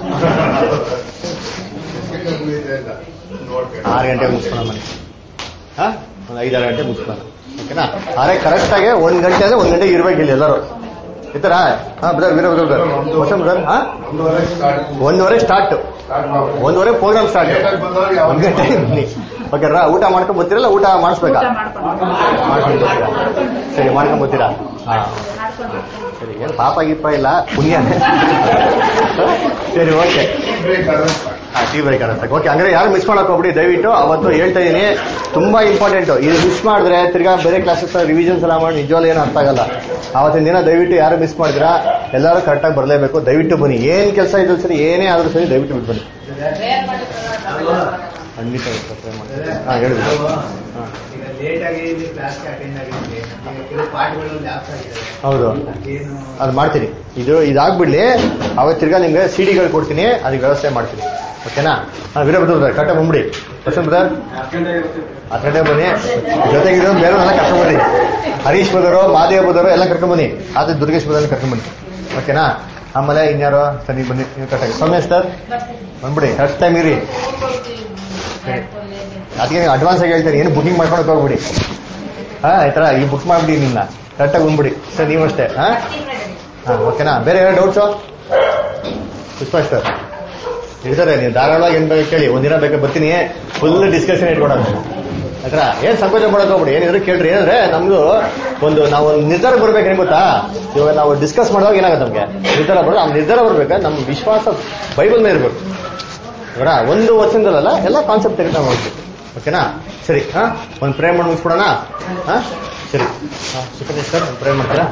ಆರು ಗಂಟೆಗೆ ಮುಗಿಸ್ಕೊಳ ಮನೆ ಹಾ ಒಂದು ಐದಾರು ಗಂಟೆ ಮುಗಿಸ್ಕೊಳ ಓಕೆನಾ ಆರೆ ಕರೆಕ್ಟ್ ಆಗಿ ಒಂದ್ ಗಂಟೆ ಅಂದ್ರೆ ಒಂದ್ ಗಂಟೆಗೆ ಇರ್ಬೇಕು ಇಲ್ಲಿ ಎಲ್ಲರೂ ಇತ್ತಾರಾ ಹಾ ಬ್ರದರ್ ವೀರ ಬ್ರದರ್ ಹೊಸ ಬ್ರದರ್ ಹಾ ಒಂದೂವರೆ ಸ್ಟಾರ್ಟ್ ಒಂದುವರೆ ಸ್ಟಾರ್ಟ್ ಸ್ಟಾರ್ಟ್ ಮಾಡ್ಬೋದು ಒಂದುವರೆ ಪ್ರೋಗ್ರಾಮ್ ಸ್ಟಾರ್ಟ್ ಲೇಟಾಗಿ ಬಂದವ್ರು ಯಾವ- ಒಂದ್ ಗಂಟೆ ಬನ್ನಿ ಓಕೆ ರಾ ಊಟ ಮಾಡ್ಕೊಂಡ್ ಬರ್ತೀರಲ್ಲ ಊಟ ಮಾಡಿಸ್ಬೇಕಾ ಊಟ ಮಾಡ್ಕೊಂಡು ಮಾಡ್ಕೊಂಡು ಬರ್ತೀರಾ ಸರಿ ಮಾಡ್ಕೊಂಡ್ ಬರ್ತೀರಾ ಹಾ ಮಾಡ್ಕೊಂಡು ಸರಿ ಏನು ಪಾಪ ಗೀಪ ಇಲ್ಲ ಪುಣ್ಯನೇ ಸರಿ ಓಕೆ ಬ್ರೇಕ್ ಆದ್ರೆ ಸಾಕು. ಹಾ ಟೀ ಬ್ರೇಕ್ ಅಂತ ಓಕೆ ಅಂದ್ರೆ ಯಾರು ಮಿಸ್ ಮಾಡಕ್ ಹೋಗ್ಬಿಡಿ ದಯವಿಟ್ಟು ಅವತ್ತು ಹೇಳ್ತಾ ಇದೀನಿ ತುಂಬಾ ಇಂಪಾರ್ಟೆಂಟ್ ಇದು ಮಿಸ್ ಮಾಡಿದ್ರೆ ತಿರ್ಗಾ ಬೇರೆ ಕ್ಲಾಸಸ್ ರಿವಿಷನ್ಸ್ ಎಲ್ಲ ಮಾಡಿ ನಿಜವಾಗ್ಲೂ ಏನು ಅರ್ಥ ಆಗಲ್ಲ ಅವತ್ತಿನ ದಿನ ದಯವಿಟ್ಟು ಯಾರು ಮಿಸ್ ಮಾಡಿದ್ರಾ ಎಲ್ಲರೂ ಕರೆಕ್ಟಾಗಿ ಬರಲೇಬೇಕು ದಯವಿಟ್ಟು ಬನ್ನಿ ಏನ್ ಕೆಲಸ ಇದ್ರು ಸರಿ ಏನೇ ಆದ್ರೂ ಸರಿ ದಯವಿಟ್ಟು ಬಿಟ್ಟು ಬನ್ನಿ ಖಂಡಿತ ಇವತ್ತು try ಮಾಡ್ತೀನಿ. ಹಾ ಹೇಳಿದ್ರು ಹಾ ಈಗ ಲೇಟ್ ಆಗಿ ಇಲ್ಲಿ ಕ್ಲಾಸ್ಗೆ ಅಟೆಂಡ್ ಆಗಿದ್ದೆ ನಮಗೆ ಕೆಲವು ಪಾಠಗಳು ಲ್ಯಾಪ್ಸ್ ಆಗಿದ್ದಾವೆ ಹೌದು ಏನು ಅದು ಮಾಡ್ತೀನಿ ಇದು ಇದಾಗ್ಬಿಡ್ಲಿ ಅವತ್ತು ತಿರ್ಗಾ ನಿಮ್ಗೆ ಸಿ ಡಿಗಳು ಕೊಡ್ತೀನಿ ಅದಕ್ಕೆ ವ್ಯವಸ್ಥೆ ಮಾಡ್ತೀನಿ ಓಕೆನಾ ಹಾಂ ವೀರಭದ್ರ ಕರೆಕ್ಟಾಗಿ ಬಂದ್ಬಿಡಿ ವಸಂತ್ ಬ್ರದರ್ ಹತ್ತು ಗಂಟೆಗೆ ಬನ್ನಿ ಜೊತೆಗಿರೋ ಬೇರೆ ಎಲ್ಲ ಕರ್ಕೊಂಡ್ಬನ್ನಿ ಹರೀಶ್ ಬದರೋ ಮಾದೇವ್ ಬದರೋ ಎಲ್ಲ ಕರ್ಕೊಂಡ್ಬನ್ನಿ ಆದ್ರೆ ದುರ್ಗೇಶ್ ಬದರ್ ಕರ್ಕೊಂಡ್ಬನ್ನಿ ಓಕೆನಾ ಆಮೇಲೆ ಇನ್ಯಾರೋ ಸರ್ ನೀವು ಬನ್ನಿ ನೀವು ಕರೆಕ್ಟಾಗಿ ಸೌಮ್ಯ ಸರ್ ಬಂದ್ಬಿಡಿ ಕರೆಕ್ಟ್ ಟೈಮ್ ಇರಿ ಅದಕ್ಕೆ ನೀವು ಅಡ್ವಾನ್ಸ್ ಆಗಿ ಹೇಳ್ತೀನಿ ಏನು ಬುಕಿಂಗ್ ಮಾಡ್ಕೊಳಕ್ ಹೋಗ್ಬಿಡಿ ಹಾ ಈ ತರ ಈ ಬುಕ್ ಮಾಡ್ಬಿಡಿ ನಿನ್ನ ಕರೆಕ್ಟಾಗಿ ಬಂದ್ಬಿಡಿ ಸರ್ ನೀವು ಅಷ್ಟೇ ಹಾ ಹಾ ಓಕೆನಾ ಬೇರೆ ಏನೋ ಡೌಟ್ಸು ಪುಷ್ಪ ಸರ್ ಇರ್ತಾರೆ ನೀವು ಧಾರಾಳವಾಗಿ ಏನ್ ಬೇಕು ಕೇಳಿ ಒಂದಿನ ಬೇಕಾ ಬರ್ತೀನಿ ಫುಲ್ ಡಿಸ್ಕಷನ್ ಇಟ್ಕೊಡೋದು ಆಯ್ತಾ ಏನ್ ಸಂಕೋಚ ಪಡೋಕೆ ಹೋಗ್ಬಿಡಿ ಏನಿದ್ರು ಕೇಳ್ರಿ ಏನಂದ್ರೆ ನಮ್ದು ಒಂದು ನಾವು ಒಂದು ನಿರ್ಧಾರ ಬರ್ಬೇಕು ಏನ್ ಗೊತ್ತಾ ಇವಾಗ ನಾವು ಡಿಸ್ಕಸ್ ಮಾಡುವಾಗ ಏನಾಗುತ್ತೆ ನಮ್ಗೆ ನಿರ್ಧಾರ ಬರೋದು ಆ ನಿರ್ಧಾರ ಬರ್ಬೇಕಾದ್ರೆ ನಮ್ಮ ವಿಶ್ವಾಸ ಬೈಬಲ್ ಮೇಲೆ ಇರ್ಬೇಕು ಇವರ ಒಂದು ವರ್ಷದಲ್ಲ ಎಲ್ಲ ಕಾನ್ಸೆಪ್ಟ್ ತೆಗೆದು ಹೋಗ್ತೀವಿ ಓಕೆನಾ ಸರಿ ಹಾ ಒಂದು ಪ್ರೇ ಮಾಡಿ ಮುಗಿಸ್ಬಿಡೋಣ ಹಾ ಸರಿ ಹಾ ಸುಖದೇಶ್ ಸರ್ ಒಂದು ಪ್ರೇ ಮಾಡ್ತೀರಾ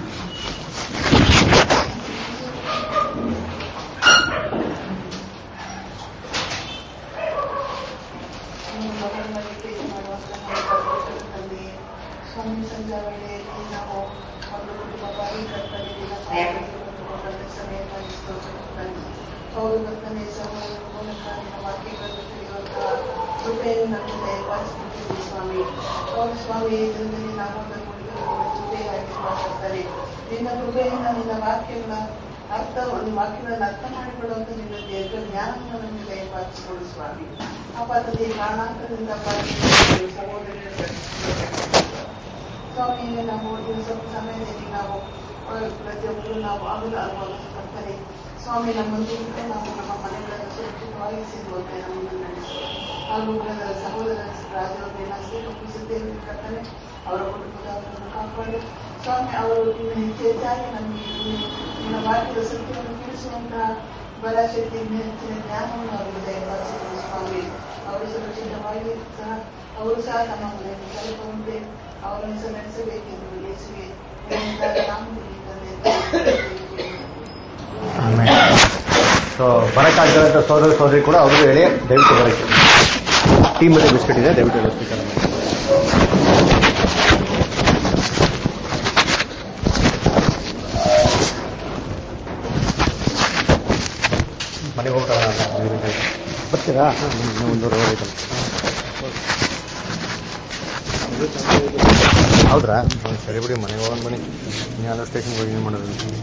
ಸ್ವಾಮಿ ಸಂಜಾವಣೆಯಲ್ಲಿ ನಾವು ಒಂದು ಕುಟುಂಬವಾಗಿ ಕರ್ತನೆ ದಿನ ಸಮಯವಾಗಿ ಸ್ತೋತ್ರವನ್ನು ಹೌದು ಕರ್ತನೆ ಸಹೋದರ ಮೂಲಕ ನಿನ್ನ ವಾಕ್ಯಗಳನ್ನು ತಿಳಿಯುವಂತಹ ಕೃಪೆಯನ್ನು ನಮಗೆ ದಯಪಾಲಿಸುತ್ತಿದ್ದೀವಿ ಸ್ವಾಮಿ ಹೌದು ಸ್ವಾಮಿ ಇದರಲ್ಲಿ ನಾವು ಕುಡಿದು ಜೊತೆಯಾಗಿ ಮಾತಾಡ್ತಾರೆ ನಿನ್ನ ಕೃಪೆಯಿಂದ ನಿನ್ನ ವಾಕ್ಯಗಳ ಅರ್ಥ ಒಂದು ವಾಕ್ಯಗಳನ್ನು ಅರ್ಥ ಮಾಡಿಕೊಳ್ಳುವಂತ ನಿನ್ನ ದೀರ್ಘ ಜ್ಞಾನವನ್ನು ನಮಗೆ ದಯಪಾಲಿಸಿಕೊಡು ಸ್ವಾಮಿ ಆ ಪದ್ಧತಿ ಕಾರಣಾಂತರದಿಂದ ಪಾಲಿಸಿಕೊಳ್ಳಿ ಸಹೋದರರು ಸ್ವಾಮಿಯಲ್ಲಿ ನಾವು ದಿವಸ ಸಮಯದಲ್ಲಿ ನಾವು ಅಹ್, ಪ್ರತಿಯೊಬ್ಬರು ನಾವು ಆಗಲು ಅನುಭವಿಸುತ್ತಾರೆ ಸ್ವಾಮಿ ನಮ್ಮೊಂದಿಗೆ ನಾವು ನಮ್ಮ ಮನೆಗಳನ್ನು ಸುರಕ್ಷಿತವಾಗಿ ಸಿಗುವಂತೆ ನಮ್ಮನ್ನು ನಡೆಸಿ ಹಾಗೂ ನನ್ನ ಸಹೋದರ ರಾಜರನ್ನ ಸೇರಿಸುತ್ತೇವೆ ಕರ್ತನೆ ಅವರ ಕುಟುಂಬದವರನ್ನು ಕಾಪಾಡಿ ಸ್ವಾಮಿ ಅವರು ಇನ್ನು ಹೆಚ್ಚು ಹೆಚ್ಚಾಗಿ ನಮಗೆ ಇನ್ನು ನಿನ್ನ ವಾಕ್ಯದ ಸತ್ಯವನ್ನು ತಿಳಿಸುವಂತಹ ಬಲ ಶಕ್ತಿ ಹೆಚ್ಚಿನ ಜ್ಞಾನವನ್ನು ಅವರಿಗೆ ದಯಪಾಲಿಸಿದರು ಸ್ವಾಮಿ ಅವರು ಸುರಕ್ಷಿತವಾಗಿ ಸಹ ಅವರು ಸಹ ತಮ್ಮ ಮನೆಯನ್ನು ತಲುಪುವಂತೆ ಅವರನ್ನು ಸಹ ನಡೆಸಬೇಕೆಂದು ಯೇಸುವೆ ನಾಮದಲ್ಲಿ ತಂದೆ ಸೊ ಬರಕ್ಕಾಗ್ದಂತ ಸೋದರ ಸೋದರಿ ಕೂಡ ಅವ್ರಿಗೂ ಹೇಳಿ ದಯವಿಟ್ಟು ಬರಕ್ಕೆ ಟೀಮಲ್ಲಿ ಬಿಸ್ಕೆಟ್ ಇದೆ ದಯವಿಟ್ಟು ಎಲ್ಲ ಸ್ವೀಕಾರ ಮಾಡಿ ಮನೆಗೆ ಹೋಗ್ಬಿಟ್ಟೋಣ ಅಂತ ಐದು ಗಂಟೆ ಆಯ್ತು. ಬರ್ತೀರಾ ಹಾಂ ಇನ್ನೂ ಒಂದೂವರೆ ಅವರ್ ಆಯ್ತಲ್ಲ ಹೌದ್ರಾ ಹ್ಮ್, ಸರಿ ಬಿಡಿ ಮನೆಗೆ ಹೋಗೋಣ ಬನ್ನಿ ನಾನು ಸ್ಟೇಷನ್ಗೆ ಹೋಗಿ ಏನು ಮಾಡೋದು